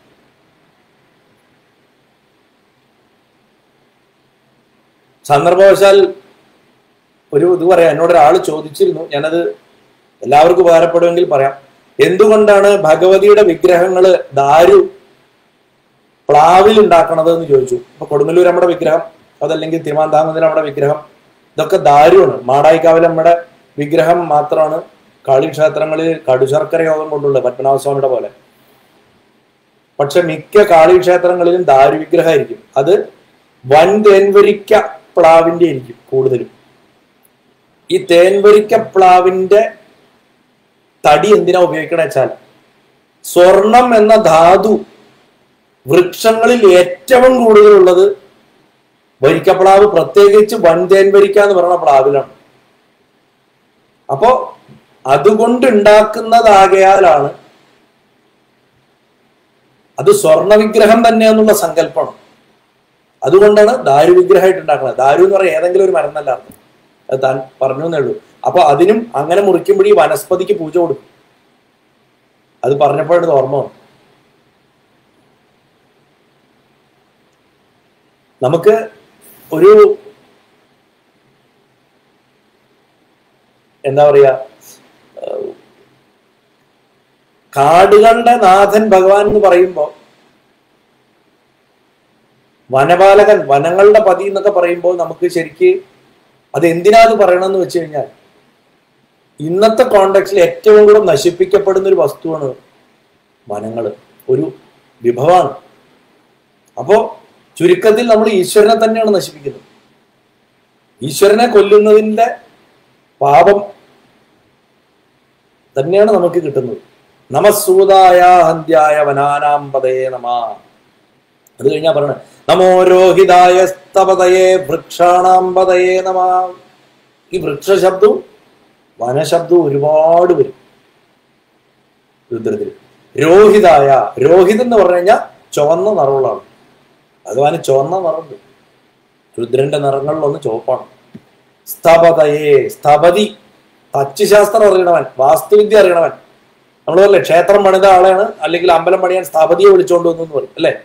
സന്ദർഭവശാൽ ഒരു ഇത് പറയാം എന്നോട് ഒരാൾ ചോദിച്ചിരുന്നു ഞാനത് എല്ലാവർക്കും ഉപകാരപ്പെടുമെങ്കിൽ പറയാം എന്തുകൊണ്ടാണ് ഭഗവതിയുടെ വിഗ്രഹങ്ങള് ദാരു പ്ലാവിൽ ഉണ്ടാക്കണത് എന്ന് ചോദിച്ചു ഇപ്പൊ കൊടുങ്ങല്ലൂർ നമ്മുടെ വിഗ്രഹം അതല്ലെങ്കിൽ തിരുമാന്താമതിൽ നമ്മുടെ വിഗ്രഹം ഇതൊക്കെ ദാരുവാണ് മാടായിക്കാവിൽ നമ്മുടെ വിഗ്രഹം മാത്രമാണ് കാളിക്ഷേത്രങ്ങളിൽ കടുശർക്കര യോഗം കൊണ്ടുള്ളത് പത്മനാഭസ്വാമിയുടെ പോലെ പക്ഷെ മിക്ക കാളിക്ഷേത്രങ്ങളിലും ദാരു വിഗ്രഹമായിരിക്കും അത് വൻ തേൻവരിക്ക പ്ലാവിന്റെ ആയിരിക്കും കൂടുതലും ഈ തേൻവരിക്ക പ്ലാവിന്റെ തടി എന്തിനാ ഉപയോഗിക്കണ വെച്ചാൽ സ്വർണം എന്ന ധാതു വൃക്ഷങ്ങളിൽ ഏറ്റവും കൂടുതലുള്ളത് വരിക്കപ്ലാവ് പ്രത്യേകിച്ച് വൻതേൻ വരിക്ക എന്ന് പറയുന്ന പ്ലാവിലാണ് അപ്പോ അതുകൊണ്ട് ഉണ്ടാക്കുന്നതാകയാലാണ് അത് സ്വർണ്ണ വിഗ്രഹം തന്നെയാന്നുള്ള സങ്കല്പമാണ് അതുകൊണ്ടാണ് ദാരു വിഗ്രഹമായിട്ട് ഉണ്ടാക്കുന്നത് ദാരു എന്ന് പറയുന്നത് ഏതെങ്കിലും ഒരു മരം എന്നല്ല അർത്ഥം അത് താൻ പറഞ്ഞു എന്നേ ഉള്ളൂ അപ്പൊ അതിനും അങ്ങനെ മുറിക്കുമ്പോൾ ഈ വനസ്പതിക്ക് പൂജ കൊടുക്കും അത് പറഞ്ഞപ്പോഴാണ് ഓർമ്മ വന്നു നമുക്ക് ഒരു എന്താ പറയാ ഏഹ് കാടുകളുടെ നാഥൻ ഭഗവാൻ എന്ന് പറയുമ്പോ വനപാലകൻ വനങ്ങളുടെ പതി എന്നൊക്കെ പറയുമ്പോൾ നമുക്ക് ശരിക്ക് അത് എന്തിനാ അത് പറയണമെന്ന് വെച്ച് കഴിഞ്ഞാൽ ഇന്നത്തെ കോണ്ടെക്സ്റ്റിൽ ഏറ്റവും കൂടുതൽ നശിപ്പിക്കപ്പെടുന്ന ഒരു വസ്തുവാണ് വനങ്ങൾ ഒരു വിഭവമാണ് അപ്പോ ചുരുക്കത്തിൽ നമ്മൾ ഈശ്വരനെ തന്നെയാണ് നശിപ്പിക്കുന്നത് ഈശ്വരനെ കൊല്ലുന്നതിന്റെ പാപം തന്നെയാണ് നമുക്ക് കിട്ടുന്നത് നമസൂതായ ഹന്ത്യായ വനാനാമ്പതേ നമ അത് കഴിഞ്ഞാ പറയണ നമോ രോഹിതായ സ്തപതയെ വൃക്ഷാണാമ്പതയെ നമ ഈ വൃക്ഷശബ്ദവും വനശബ്ദവും ഒരുപാട് വരും രുദ്രത്തിൽ രോഹിതായ രോഹിത് എന്ന് പറഞ്ഞു കഴിഞ്ഞാൽ ചുവന്ന നിറമുള്ളതാണ് ഭഗവാന് ചുവന്ന നിറമുണ്ട് രുദ്രന്റെ നിറങ്ങളിലൊന്ന് ചുവപ്പാണ് സ്തപതയെ സ്തപതി തച്ചുശാസ്ത്രം അറിയണവൻ വാസ്തുവിദ്യ അറിയണവൻ നമ്മൾ പറയല്ലേ ക്ഷേത്രം പണിത ആളെയാണ് അല്ലെങ്കിൽ അമ്പലം പണിയാൻ സ്ഥപതിയെ വിളിച്ചോണ്ട് വന്നു എന്ന് പറയും അല്ലേ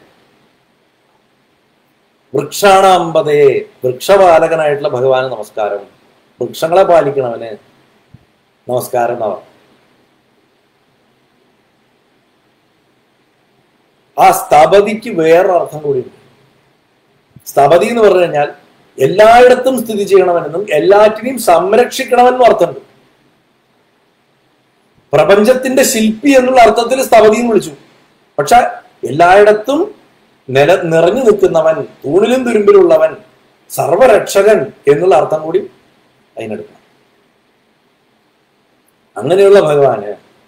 വൃക്ഷാണ അമ്പതയെ വൃക്ഷപാലകനായിട്ടുള്ള ഭഗവാന് നമസ്കാരം വൃക്ഷങ്ങളെ പാലിക്കണവന് നമസ്കാരം എന്നാ പറഞ്ഞത്. ആ സ്ഥപതിക്ക് വേറൊരു അർത്ഥം കൂടിയുണ്ട് സ്ഥപതി എന്ന് പറഞ്ഞു കഴിഞ്ഞാൽ എല്ലായിടത്തും സ്ഥിതി ചെയ്യണമെന്നും എല്ലാറ്റിനെയും സംരക്ഷിക്കണമെന്നും അർത്ഥമുണ്ട് പ്രപഞ്ചത്തിന്റെ ശില്പി എന്നുള്ള അർത്ഥത്തിൽ സ്ഥപതി എന്ന് വിളിച്ചു പക്ഷെ എല്ലായിടത്തും നില നിറഞ്ഞു നിൽക്കുന്നവൻ തൂണിലും തുരുമ്പിലുള്ളവൻ സർവരക്ഷകൻ എന്നുള്ള അർത്ഥം കൂടി അതിനെടുക്കണം അങ്ങനെയുള്ള ഭഗവാന്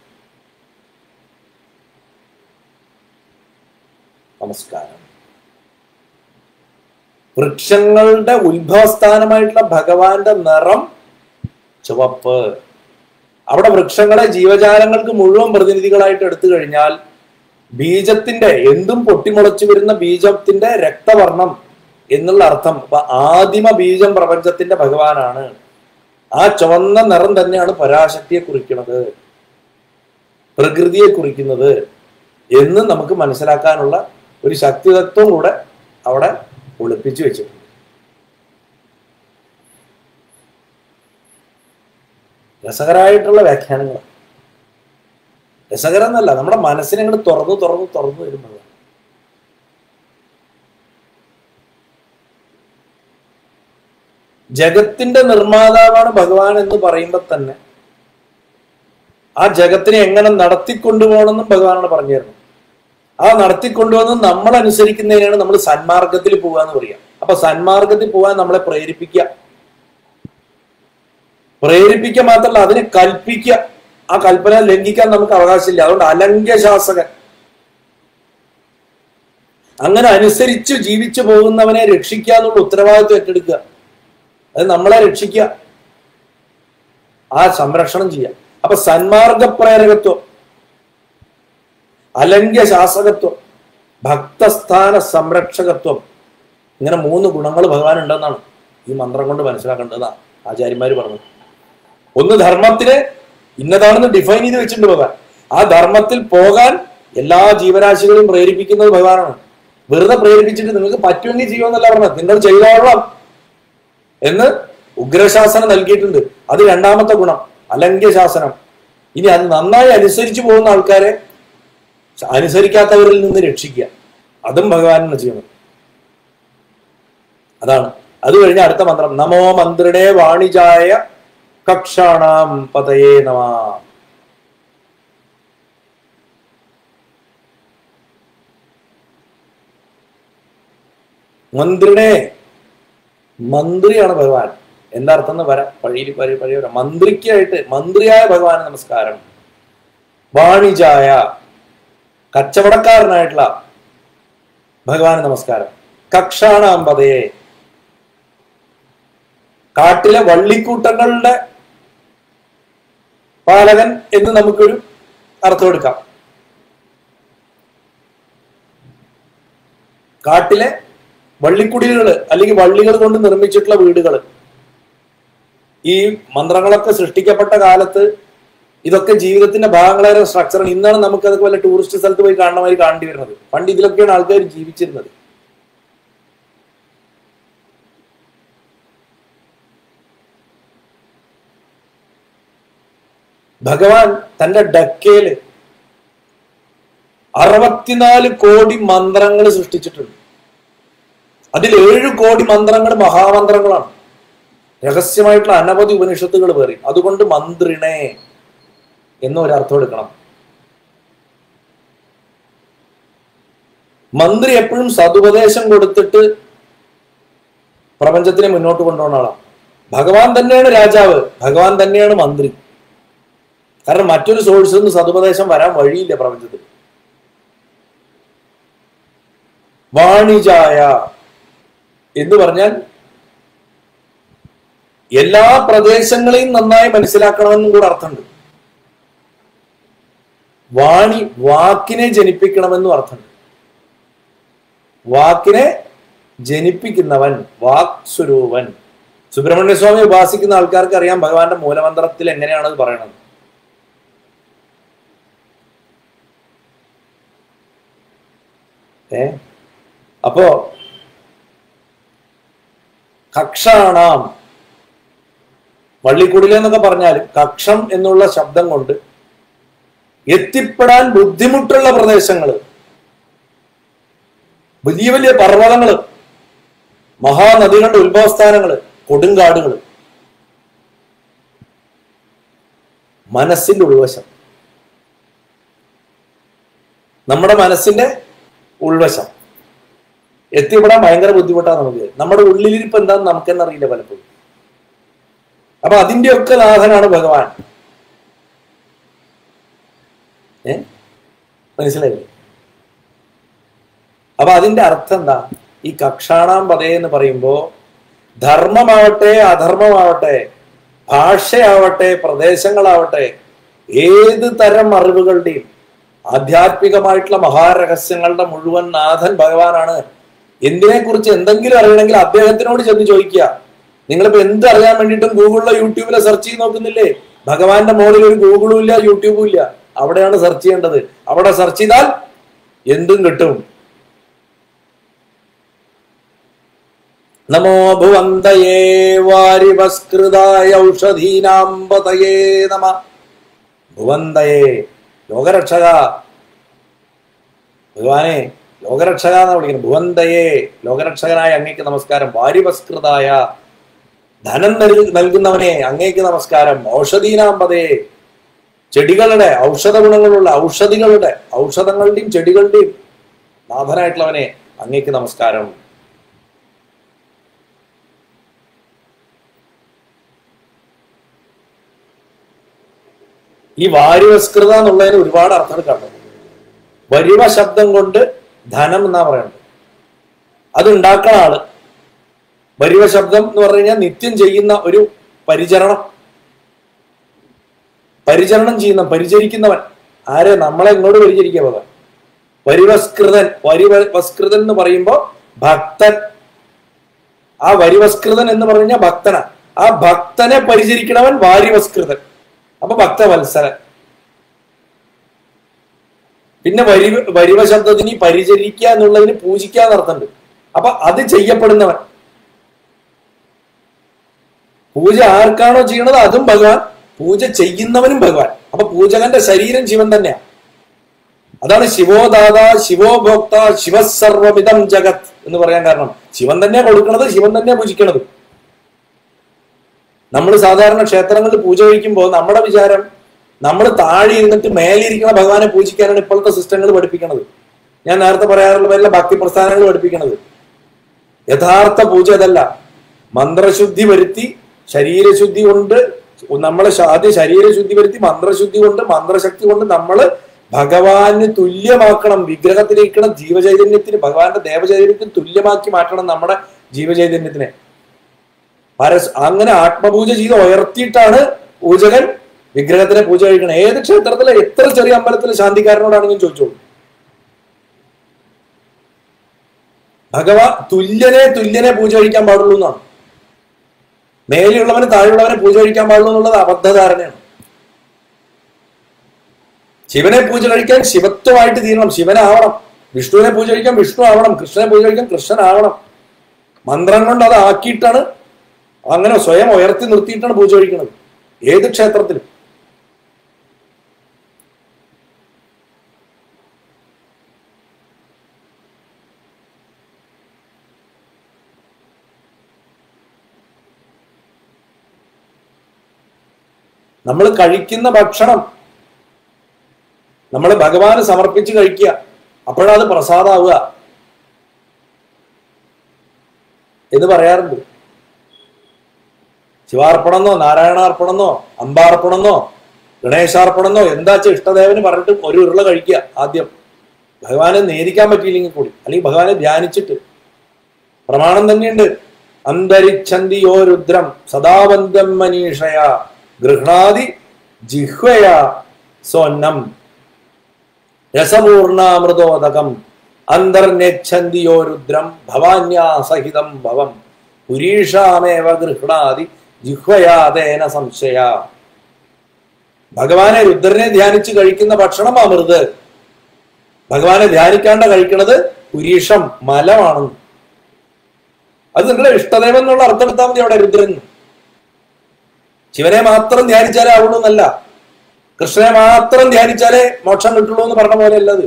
നമസ്കാരം വൃക്ഷങ്ങളുടെ ഉത്ഭവസ്ഥാനമായിട്ടുള്ള ഭഗവാന്റെ നിറം ചുവപ്പ് അവിടെ വൃക്ഷങ്ങളെ ജീവജാലങ്ങൾക്ക് മുഴുവൻ പ്രതിനിധികളായിട്ട് എടുത്തു കഴിഞ്ഞാൽ ബീജത്തിന്റെ എന്തും പൊട്ടിമുളച്ചു വരുന്ന ബീജത്തിന്റെ രക്തവർണം എന്നുള്ള അർത്ഥം അപ്പൊ ആദിമ ബീജം പ്രപഞ്ചത്തിന്റെ ഭഗവാനാണ് ആ ചുവന്ന നിറം തന്നെയാണ് പരാശക്തിയെ കുറിക്കുന്നത് പ്രകൃതിയെ കുറിക്കുന്നത് എന്ന് നമുക്ക് മനസ്സിലാക്കാനുള്ള ഒരു ശക്തിതത്വം കൂടെ അവിടെ ഒളിപ്പിച്ചു വെച്ചിട്ടുണ്ട് രസകരമായിട്ടുള്ള വ്യാഖ്യാനങ്ങൾ രസകരം എന്നല്ല നമ്മുടെ മനസ്സിനെ അങ്ങോട്ട് തുറന്നു തുറന്നു തുറന്നു വരുന്നത് ജഗത്തിന്റെ നിർമ്മാതാവാണ് ഭഗവാൻ എന്ന് പറയുമ്പോൾ തന്നെ ആ ജഗത്തിനെ എങ്ങനെ നടത്തിക്കൊണ്ടുപോകണമെന്നും ഭഗവാനാണ് പറഞ്ഞു തരുന്നത് ആ നടത്തിക്കൊണ്ടുവന്ന് നമ്മൾ അനുസരിക്കുന്നതിനാണ് നമ്മൾ സന്മാർഗത്തിൽ പോവുക എന്ന് പറയുക അപ്പൊ സന്മാർഗത്തിൽ പോകാൻ നമ്മളെ പ്രേരിപ്പിക്കുക പ്രേരിപ്പിക്കുക മാത്രമല്ല അതിനെ കൽപ്പിക്കുക ആ കൽപ്പന ലംഘിക്കാൻ നമുക്ക് അവകാശമില്ല അതുകൊണ്ട് അലങ്ക്യ ശാസകൻ അങ്ങനെ അനുസരിച്ച് ജീവിച്ചു പോകുന്നവനെ രക്ഷിക്കുക എന്നുള്ള ഉത്തരവാദിത്വം ഏറ്റെടുക്കുക അത് നമ്മളെ രക്ഷിക്കുക ആ സംരക്ഷണം ചെയ്യുക അപ്പൊ സന്മാർഗ പ്രേരകത്വം അലങ്ക്യ ശാസകത്വം ഭക്തസ്ഥാന സംരക്ഷകത്വം ഇങ്ങനെ മൂന്ന് ഗുണങ്ങൾ ഭഗവാൻ ഉണ്ടെന്നാണ് ഈ മന്ത്രം കൊണ്ട് മനസ്സിലാക്കേണ്ടതാണ് ആചാര്യന്മാര് പറഞ്ഞത് ഒന്ന് ധർമ്മത്തിനെ ഇന്നതാണെന്ന് ഡിഫൈൻ ചെയ്ത് വെച്ചിട്ടുണ്ട് ഭഗവാൻ ആ ധർമ്മത്തിൽ പോകാൻ എല്ലാ ജീവരാശികളെയും പ്രേരിപ്പിക്കുന്നത് ഭഗവാനാണ് വെറുതെ പ്രേരിപ്പിച്ചിട്ട് നിങ്ങൾക്ക് പറ്റുമെങ്കിൽ ചെയ്യുമെന്നല്ല പറഞ്ഞത് നിങ്ങൾ ചെയ്തോളാം എന്ന് ഉഗ്രശാസനം നൽകിയിട്ടുണ്ട് അത് രണ്ടാമത്തെ ഗുണം അലങ്ക്യ ശാസനം ഇനി അത് നന്നായി അനുസരിച്ചു പോകുന്ന ആൾക്കാരെ അനുസരിക്കാത്തവരിൽ നിന്ന് രക്ഷിക്കുക അതും ഭഗവാനാണ് ചെയ്യുന്നത് അതാണ് അത് കഴിഞ്ഞ അടുത്ത മന്ത്രം നമോ മന്ത്രിടെ വാണിജായ കക്ഷാണാം പതയേ നമ മന്ത്രിടെ മന്ത്രിയാണ് ഭഗവാൻ എന്താ അർത്ഥം എന്ന് വരാം പഴയ പഴയ പഴയ വരാം മന്ത്രിക്കായിട്ട് മന്ത്രിയായ ഭഗവാന് നമസ്കാരം വാണിജായ കച്ചവടക്കാരനായിട്ടുള്ള ഭഗവാന് നമസ്കാരം കക്ഷാണാമ്പതയെ കാട്ടിലെ വള്ളിക്കൂട്ടങ്ങളുടെ പാലകൻ എന്ന് നമുക്കൊരു അർത്ഥം എടുക്കാം കാട്ടിലെ വള്ളിക്കുടിലുകൾ അല്ലെങ്കിൽ വള്ളികൾ കൊണ്ട് നിർമ്മിച്ചിട്ടുള്ള വീടുകൾ ഈ മന്ത്രങ്ങളൊക്കെ സൃഷ്ടിക്കപ്പെട്ട കാലത്ത് ഇതൊക്കെ ജീവിതത്തിന്റെ ഭാഗങ്ങളായ സ്ട്രക്ചറാണ് ഇന്നാണ് നമുക്ക് അതൊക്കെ വല്ല ടൂറിസ്റ്റ് സ്ഥലത്ത് പോയി കാണണമായി കാണേണ്ടി വരുന്നത് പണ്ട് ഇതിലൊക്കെയാണ് ആൾക്കാർ ജീവിച്ചിരുന്നത് ഭഗവാൻ തന്റെ ഡക്കയില് അറുപത്തിനാല് കോടി മന്ത്രങ്ങൾ സൃഷ്ടിച്ചിട്ടുണ്ട് അതിൽ ഏഴ് കോടി മന്ത്രങ്ങൾ മഹാമന്ത്രങ്ങളാണ് രഹസ്യമായിട്ടുള്ള അനവധി ഉപനിഷത്തുകൾ പറയും അതുകൊണ്ട് മന്ത്രിണേ എന്നൊരർത്ഥം എടുക്കണം മന്ത്രി എപ്പോഴും സതുപദേശം കൊടുത്തിട്ട് പ്രപഞ്ചത്തിനെ മുന്നോട്ട് കൊണ്ടുപോകുന്ന ആളാണ് ഭഗവാൻ തന്നെയാണ് രാജാവ് ഭഗവാൻ തന്നെയാണ് മന്ത്രി കാരണം മറ്റൊരു സോഴ്സിൽ നിന്ന് സതുപദേശം വരാൻ വഴിയില്ല പ്രപഞ്ചത്തിൽ വാണിജായ എന്ന് പറഞ്ഞാൽ എല്ലാ പ്രദേശങ്ങളെയും നന്നായി മനസ്സിലാക്കണമെന്നും കൂടെ അർത്ഥമുണ്ട് വാണി വാക്കിനെ ജനിപ്പിക്കണമെന്നും അർത്ഥമുണ്ട് വാക്കിനെ ജനിപ്പിക്കുന്നവൻ വാക് സ്വരൂപൻ സുബ്രഹ്മണ്യ സ്വാമി ഉപാസിക്കുന്ന ആൾക്കാർക്ക് അറിയാം ഭഗവാന്റെ മൂലമന്ത്രത്തിൽ എങ്ങനെയാണ് അത് പറയണത് ഏ അപ്പോ കക്ഷാണാം വള്ളിക്കുടിലെന്നൊക്കെ പറഞ്ഞാൽ കക്ഷം എന്നുള്ള ശബ്ദം കൊണ്ട് എത്തിപ്പെടാൻ ബുദ്ധിമുട്ടുള്ള പ്രദേശങ്ങൾ വലിയ വലിയ പർവ്വതങ്ങൾ മഹാനദികളുടെ ഉത്ഭവസ്ഥാനങ്ങൾ കൊടുങ്കാടുകൾ മനസ്സിന്റെ ഉൾവശം നമ്മുടെ മനസ്സിന്റെ ഉൾവശം എത്തിപ്പെടാൻ ഭയങ്കര ബുദ്ധിമുട്ടാണ് നമുക്ക് നമ്മുടെ ഉള്ളിലിരിപ്പ് എന്താന്ന് നമുക്ക് തന്നെ അറിയില്ല പലപ്പോഴും അപ്പൊ അതിന്റെയൊക്കെ നാഥനാണ് ഭഗവാൻ ഏ മനസ്സിലായില്ലേ അപ്പൊ അതിന്റെ അർത്ഥം എന്താ ഈ കക്ഷാണാം പതേ എന്ന് പറയുമ്പോ ധർമ്മമാവട്ടെ അധർമ്മമാവട്ടെ ഭാഷയാവട്ടെ പ്രദേശങ്ങളാവട്ടെ ഏത് തരം അറിവുകളുടെയും ആധ്യാത്മികമായിട്ടുള്ള മഹാരഹസ്യങ്ങളുടെ മുഴുവൻ നാഥൻ ഭഗവാനാണ് എന്തിനെ കുറിച്ച് എന്തെങ്കിലും അറിയണമെങ്കിൽ അദ്ദേഹത്തിനോട് ചെന്ന് ചോദിക്കുക നിങ്ങളിപ്പോ എന്ത് അറിയാൻ വേണ്ടിയിട്ടും ഗൂഗിളിലോ യൂട്യൂബിലോ സെർച്ച് ചെയ്ത് നോക്കുന്നില്ലേ ഭഗവാന്റെ മോളിൽ ഒരു ഗൂഗിളും ഇല്ല യൂട്യൂബും ഇല്ല അവിടെയാണ് സെർച്ച് ചെയ്യേണ്ടത് അവിടെ സെർച്ച് ചെയ്താൽ എന്തും കിട്ടും നമോ ഭുവന്തയേ വാരിവസ്കൃതായ ഔഷധീനാമ്പതയേ നമ ഭുവന്തയേ ലോകരക്ഷക ഭഗവാനെ ലോകരക്ഷക എന്ന് വിളിക്കുന്നത് ഭുവന്തയെ ലോകരക്ഷകനായ അങ്ങേക്ക് നമസ്കാരം വാരിവസ്കൃതായ ധനം നൽകി നൽകുന്നവനെ അങ്ങേക്ക് നമസ്കാരം ഔഷധീനാമ്പതയെ ചെടികളുടെ ഔഷധ ഗുണങ്ങളുള്ള ഔഷധികളുടെ ഔഷധങ്ങളുടെയും ചെടികളുടെയും നാഥനായിട്ടുള്ളവനെ അങ്ങേക്ക് നമസ്കാരം ഈ വാരിവസ്കൃത എന്നുള്ളതിന് ഒരുപാട് അർത്ഥങ്ങൾ കാണും വരിവ ശബ്ദം കൊണ്ട് ധനം എന്നാ പറയുന്നത് അത് ഉണ്ടാക്കണ ആള് വരിവ ശബ്ദം എന്ന് പറഞ്ഞു കഴിഞ്ഞാൽ നിത്യം ചെയ്യുന്ന ഒരു പരിചരണം പരിചരണം ചെയ്യുന്ന പരിചരിക്കുന്നവൻ ആരെ നമ്മളെ എങ്ങോട്ട് പരിചരിക്കുക ഭഗവാൻ വരിവസ്കൃതൻ വരിവസ്കൃതൻ എന്ന് പറയുമ്പോ ഭക്തൻ ആ വരിവസ്കൃതൻ എന്ന് പറഞ്ഞ ഭക്തന ആ ഭക്തനെ പരിചരിക്കണവൻ വാരിവസ്കൃതൻ അപ്പൊ ഭക്തവത്സരൻ പിന്നെ വരി വരിവ ശബ്ദത്തിന് ഈ പരിചരിക്കുക എന്നുള്ളതിന് പൂജിക്കുക എന്നർത്ഥമുണ്ട് അപ്പൊ അത് ചെയ്യപ്പെടുന്നവൻ പൂജ ആർക്കാണോ ചെയ്യണത് അതും ഭഗവാൻ പൂജ ചെയ്യുന്നവനും ഭഗവാൻ അപ്പൊ പൂജകന്റെ ശരീരം ശിവൻ തന്നെയാ അതാണ് ശിവോദാത ശിവോഭോക്ത ശിവസർവമിതം ജഗത് എന്ന് പറയാൻ കാരണം ശിവൻ തന്നെയാ കൊടുക്കുന്നത് ശിവൻ തന്നെയാ പൂജിക്കണത് നമ്മൾ സാധാരണ ക്ഷേത്രങ്ങളിൽ പൂജ കഴിക്കുമ്പോൾ നമ്മുടെ വിചാരം നമ്മൾ താഴെ ഇരുന്നിട്ട് മേലെ ഇരിക്കുന്ന ഭഗവാനെ പൂജിക്കാനാണ് ഇപ്പോഴത്തെ സിസ്റ്റങ്ങൾ പഠിപ്പിക്കുന്നത് ഞാൻ നേരത്തെ പറയാറുള്ള വല്ല ഭക്തി പ്രസ്ഥാനങ്ങൾ പഠിപ്പിക്കുന്നത് യഥാർത്ഥ പൂജ അതല്ല മന്ത്രശുദ്ധി വരുത്തി ശരീരശുദ്ധി കൊണ്ട് നമ്മളെ ആദ്യം ശരീരശുദ്ധി വരുത്തി മന്ത്രശുദ്ധി കൊണ്ട് മന്ത്രശക്തി കൊണ്ട് നമ്മൾ ഭഗവാന് തുല്യമാക്കണം വിഗ്രഹത്തിലിരിക്കണം ജീവചൈതന്യത്തിന് ഭഗവാന്റെ ദേവചൈതന്യത്തിന് തുല്യമാക്കി മാറ്റണം നമ്മുടെ ജീവചൈതന്യത്തിനെ പരസ് അങ്ങനെ ആത്മപൂജ ചെയ്ത് ഉയർത്തിയിട്ടാണ് പൂജകൻ വിഗ്രഹത്തിനെ പൂജ കഴിക്കണം ഏത് ക്ഷേത്രത്തിലെ എത്ര ചെറിയ അമ്പലത്തിലെ ശാന്തിക്കാരനോടാണെങ്കിലും ചോദിച്ചോളൂ ഭഗവാൻ തുല്യനെ തുല്യനെ പൂജ കഴിക്കാൻ പാടുള്ളൂ എന്നാണ് മേലെയുള്ളവന് താഴെയുള്ളവനെ പൂജ കഴിക്കാൻ പാടുള്ളൂ എന്നുള്ളത് അബദ്ധധാരണയാണ് ശിവനെ പൂജ കഴിക്കാൻ ശിവത്വമായിട്ട് തീരണം ശിവനാവണം വിഷ്ണുവിനെ പൂജ കഴിക്കാൻ വിഷ്ണു ആവണം കൃഷ്ണനെ പൂജ കഴിക്കാൻ കൃഷ്ണൻ ആവണം മന്ത്രം കൊണ്ട് അത് ആക്കിയിട്ടാണ് അങ്ങനെ സ്വയം ഉയർത്തി നിർത്തിയിട്ടാണ് പൂജ കഴിക്കുന്നത് ഏത് ക്ഷേത്രത്തിലും നമ്മൾ കഴിക്കുന്ന ഭക്ഷണം നമ്മൾ ഭഗവാന് സമർപ്പിച്ച് കഴിക്കുക അപ്പോഴത് പ്രസാദാവുക എന്ന് പറയാറുണ്ട് ശിവാർപ്പണമെന്നോ നാരായണാർപ്പണമെന്നോ അമ്പാർപ്പണമെന്നോ ഗണേശാർപ്പണമെന്നോ എന്താ വെച്ചാൽ ഇഷ്ടദേവന് പറഞ്ഞിട്ട് ഒരു ഉരുള കഴിക്കുക ആദ്യം ഭഗവാനെ നേദിക്കാൻ പറ്റിയില്ലെങ്കിൽ കൂടി അല്ലെങ്കിൽ ഭഗവാനെ ധ്യാനിച്ചിട്ട് പ്രമാണം തന്നെയുണ്ട് അന്തരിച്ഛന്തിയോ രുദ്രം സദാബന്ധം മനീഷയ ഗൃഹണാതി ജിഹ്വയ സ്വന്നം രസപൂർണാമൃതോദകം അന്തർനെച്ഛന്തിയോ രുദ്രം ഭവാന്യാസഹിതം ഭവം പുരീഷാമേവ ഗൃഹണാതി ജിഹ്വയാതേന സംശയ ഭഗവാനെ രുദ്രനെ ധ്യാനിച്ച് കഴിക്കുന്ന ഭക്ഷണം അമൃത് ഭഗവാനെ ധ്യാനിക്കാണ്ട കഴിക്കുന്നത് പുരീഷം മലമാണെന്ന് അത് നിങ്ങളുടെ ഇഷ്ടദേവൻ എന്നുള്ള അർത്ഥം എടുത്താൽ മതി അവിടെ രുദ്രൻ ശിവനെ മാത്രം ധ്യാനിച്ചാലേ ആവുള്ളൂ എന്നല്ല കൃഷ്ണനെ മാത്രം ധ്യാനിച്ചാലേ മോക്ഷം കിട്ടുള്ളൂ എന്ന് പറഞ്ഞ പോലെ അല്ലത്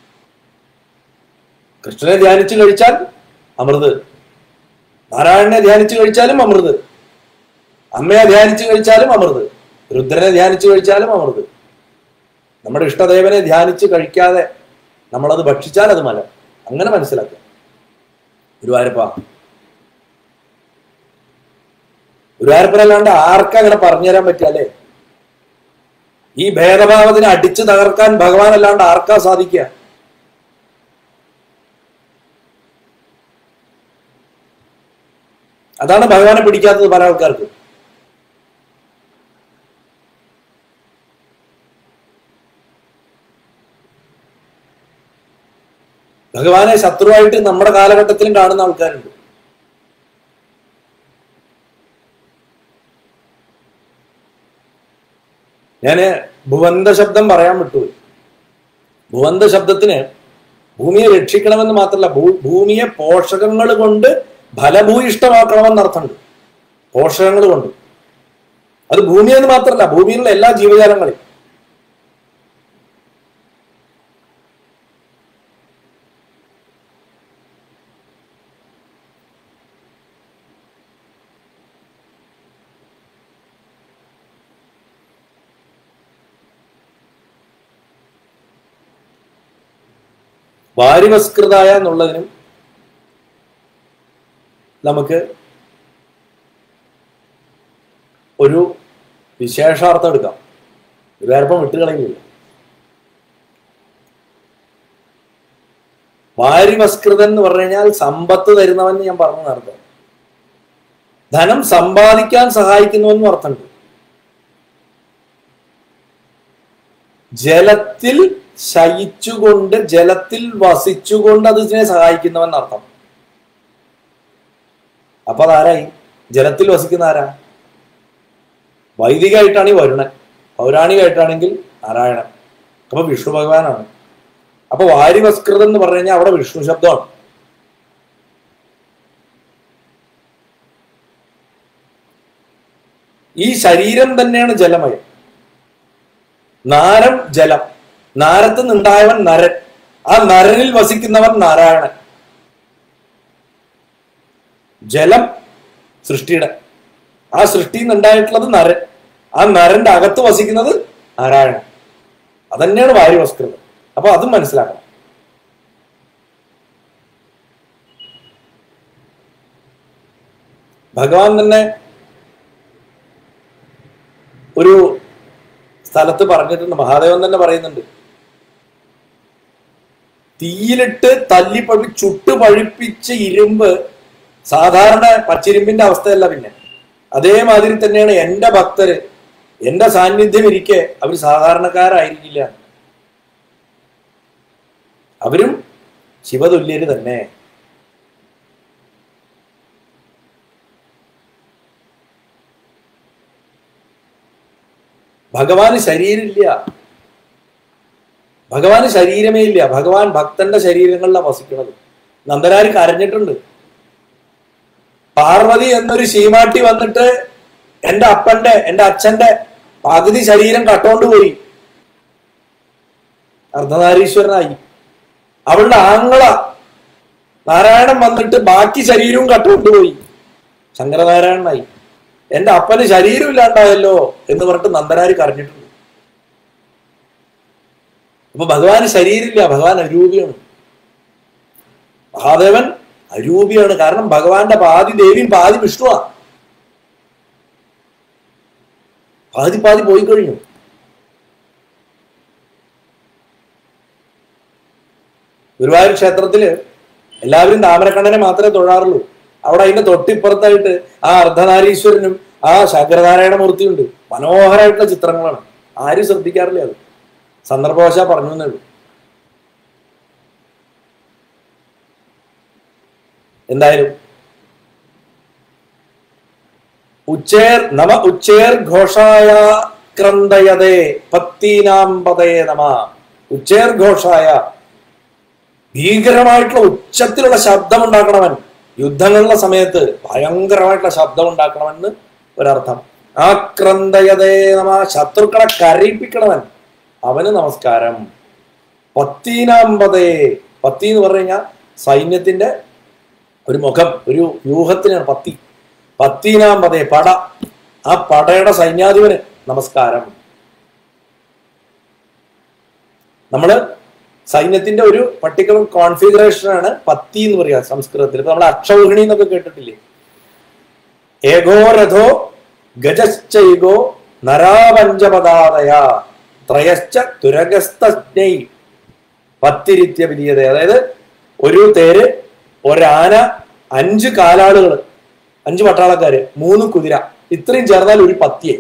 കൃഷ്ണനെ ധ്യാനിച്ച് കഴിച്ചാൽ അമൃത് നാരായണനെ ധ്യാനിച്ച് കഴിച്ചാലും അമൃത് അമ്മയെ ധ്യാനിച്ച് കഴിച്ചാലും അമൃത് രുദ്രനെ ധ്യാനിച്ച് കഴിച്ചാലും അമൃത് നമ്മുടെ ഇഷ്ടദേവനെ ധ്യാനിച്ച് കഴിക്കാതെ നമ്മളത് ഭക്ഷിച്ചാൽ അത് മലം അങ്ങനെ മനസ്സിലാക്കുക ഗുരുവായൂരപ്പ ഗുരുവായൂരപ്പനല്ലാണ്ട് ആർക്കും അങ്ങനെ പറഞ്ഞുതരാൻ പറ്റിയല്ലേ ഈ ഭേദഭാവത്തിനെ അടിച്ചു തകർക്കാൻ ഭഗവാൻ അല്ലാണ്ട് ആർക്കാ സാധിക്കുക അതാണ് ഭഗവാനെ പിടിക്കാത്തത് പല ആൾക്കാർക്ക് ഭഗവാനെ ശത്രുവായിട്ട് നമ്മുടെ കാലഘട്ടത്തിലും കാണുന്ന ആൾക്കാരുണ്ട് ഞാന് ഭുവന്ത ശബ്ദം പറയാൻ വിട്ടുപോയി ഭുവന്ത ശബ്ദത്തിന് ഭൂമിയെ രക്ഷിക്കണമെന്ന് മാത്രമല്ല ഭൂ- ഭൂമിയെ പോഷകങ്ങൾ കൊണ്ട് ഫലഭൂയിഷ്ടമാക്കണമെന്ന് അർത്ഥമുണ്ട് പോഷകങ്ങൾ കൊണ്ട് അത് ഭൂമിയെന്ന് മാത്രമല്ല ഭൂമിയിലുള്ള എല്ലാ ജീവജാലങ്ങളെയും വാരിവസ്കൃതായ എന്നുള്ളതിനും നമുക്ക് ഒരു വിശേഷാർത്ഥം എടുക്കാം വേറെപ്പം വിട്ടുകളയുന്നില്ല വാരിവസ്കൃതൻ എന്ന് പറഞ്ഞു കഴിഞ്ഞാൽ സമ്പത്ത് തരുന്നവൻ എന്ന് ഞാൻ പറഞ്ഞു നടത്തും ധനം സമ്പാദിക്കാൻ സഹായിക്കുന്നുവെന്നും അർത്ഥമുണ്ട് ജലത്തിൽ ശയിച്ചുകൊണ്ട് ജലത്തിൽ വസിച്ചുകൊണ്ട് അതിനെ സഹായിക്കുന്നവൻ അർത്ഥം അപ്പൊ അതാരായി ജലത്തിൽ വസിക്കുന്ന ആരാ വൈദികമായിട്ടാണ് വരുണൻ പൗരാണികമായിട്ടാണെങ്കിൽ നാരായണൻ അപ്പൊ വിഷ്ണു ഭഗവാനാണ് അപ്പൊ വാരിവസ്കൃതം എന്ന് പറഞ്ഞു കഴിഞ്ഞാൽ അവിടെ വിഷ്ണു ശബ്ദമാണ് ഈ ശരീരം തന്നെയാണ് ജലമയം നാരം ജലം നാരത്ത് നിന്നുണ്ടായവൻ നരൻ ആ നരനിൽ വസിക്കുന്നവൻ നാരായണൻ ജലം സൃഷ്ടിയുടെ ആ സൃഷ്ടിയിൽ നിന്നുണ്ടായിട്ടുള്ളത് നരൻ ആ നരന്റെ അകത്ത് വസിക്കുന്നത് നാരായണൻ അതന്നെയാണ് വായുവസ്കൃതം അപ്പൊ അതും മനസ്സിലാക്കണം ഭഗവാൻ തന്നെ ഒരു സ്ഥലത്ത് പറഞ്ഞിട്ടുണ്ട് മഹാദേവൻ തന്നെ പറയുന്നുണ്ട് തീയിലിട്ട് തല്ലിപ്പഴി ചുട്ട് പഴിപ്പിച്ച് ഇരുമ്പ് സാധാരണ പച്ചിരുമ്പിന്റെ അവസ്ഥയല്ല പിന്നെ അതേമാതിരി തന്നെയാണ് എന്റെ ഭക്തര് എന്റെ സാന്നിധ്യം ഇരിക്കെ അവർ സാധാരണക്കാരായിരിക്കില്ല അവരും ശിവതുല്യര് തന്നെ ഭഗവാന് ശരീരമില്ല ഭഗവാന് ശരീരമേ ഇല്ല ഭഗവാൻ ഭക്തന്റെ ശരീരങ്ങളിലാണ് വസിക്കുന്നത് നന്ദനാര് കരഞ്ഞിട്ടുണ്ട് പാർവതി എന്നൊരു ശീമാട്ടി വന്നിട്ട് എന്റെ അപ്പന്റെ എന്റെ അച്ഛന്റെ പകുതി ശരീരം കട്ടോണ്ട് പോയി അർദ്ധനാരീശ്വരനായി അവളുടെ ആങ്ങള നാരായണൻ വന്നിട്ട് ബാക്കി ശരീരവും കട്ടുകൊണ്ടുപോയി ശങ്കരനാരായണനായി എന്റെ അപ്പന് ശരീരം ഇല്ലാണ്ടായല്ലോ എന്ന് പറഞ്ഞിട്ട് നന്ദനാരി കരഞ്ഞിട്ടുണ്ട് അപ്പൊ ഭഗവാന് ശരീരമില്ല ഭഗവാൻ അരൂപിയാണ് മഹാദേവൻ അരൂപിയാണ് കാരണം ഭഗവാന്റെ പാതി ദേവിയും പാതി വിഷ്ണുവാ പാതി പാതി പോയി കഴിഞ്ഞു ഗുരുവായൂർ ക്ഷേത്രത്തില് എല്ലാവരും താമരക്കണ്ണനെ മാത്രമേ തൊഴാറുള്ളൂ അവിടെ അതിന്റെ തൊട്ടിപ്പുറത്തായിട്ട് ആ അർദ്ധനാരീശ്വരനും ആ ശങ്കരനാരായണമൂർത്തിയുണ്ട് മനോഹരമായിട്ടുള്ള ചിത്രങ്ങളാണ് ആരും ശ്രദ്ധിക്കാറില്ല അത് സന്ദർഭവശ പറഞ്ഞു എന്നേ ഉള്ളൂ എന്തായാലും ഉച്ചേർ നമ ഉച്ചേർ ഘോഷായ ക്രന്ദയതേ പത്തീനാമ്പതേ നമ ഉച്ചേർ ഘോഷായ ഭീകരമായിട്ടുള്ള ഉച്ചത്തിലുള്ള ശബ്ദം ഉണ്ടാക്കണവൻ യുദ്ധങ്ങളുടെ സമയത്ത് ഭയങ്കരമായിട്ടുള്ള ശബ്ദം ഉണ്ടാക്കണമെന്ന് ഒരർത്ഥം ആക്രന്ദയതേ നമ ശത്രുക്കളെ കരയിപ്പിക്കണവൻ അവന് നമസ്കാരം പത്തീനാമ്പതേ പത്തി എന്ന് പറഞ്ഞു കഴിഞ്ഞാൽ സൈന്യത്തിന്റെ ഒരു മുഖം ഒരു വ്യൂഹത്തിനാണ് പത്തി പത്തീനാമ്പതേ പട ആ പടയുടെ സൈന്യാധിപന് നമസ്കാരം നമ്മള് സൈന്യത്തിന്റെ ഒരു പർട്ടിക്കുലർ കോൺഫിഗറേഷനാണ് പത്തി എന്ന് പറയുക സംസ്കൃതത്തിൽ ഇപ്പൊ നമ്മൾ അക്ഷൗഹിണി എന്നൊക്കെ കേട്ടിട്ടില്ലേ ഏകോ രഥോ ഗജശ്ചൈകോ നരാപഞ്ചപദാതയ ത്രയശ്ച തുരഗസ്തജ്ഞൈ പത്തിരിത്യ വിധീയത അതായത് ഒരു തേര് ഒരാന അഞ്ച് കാലാളുകൾ അഞ്ച് പട്ടാളക്കാര് മൂന്ന് കുതിര ഇത്രയും ചേർന്നാൽ ഒരു പത്തിയെ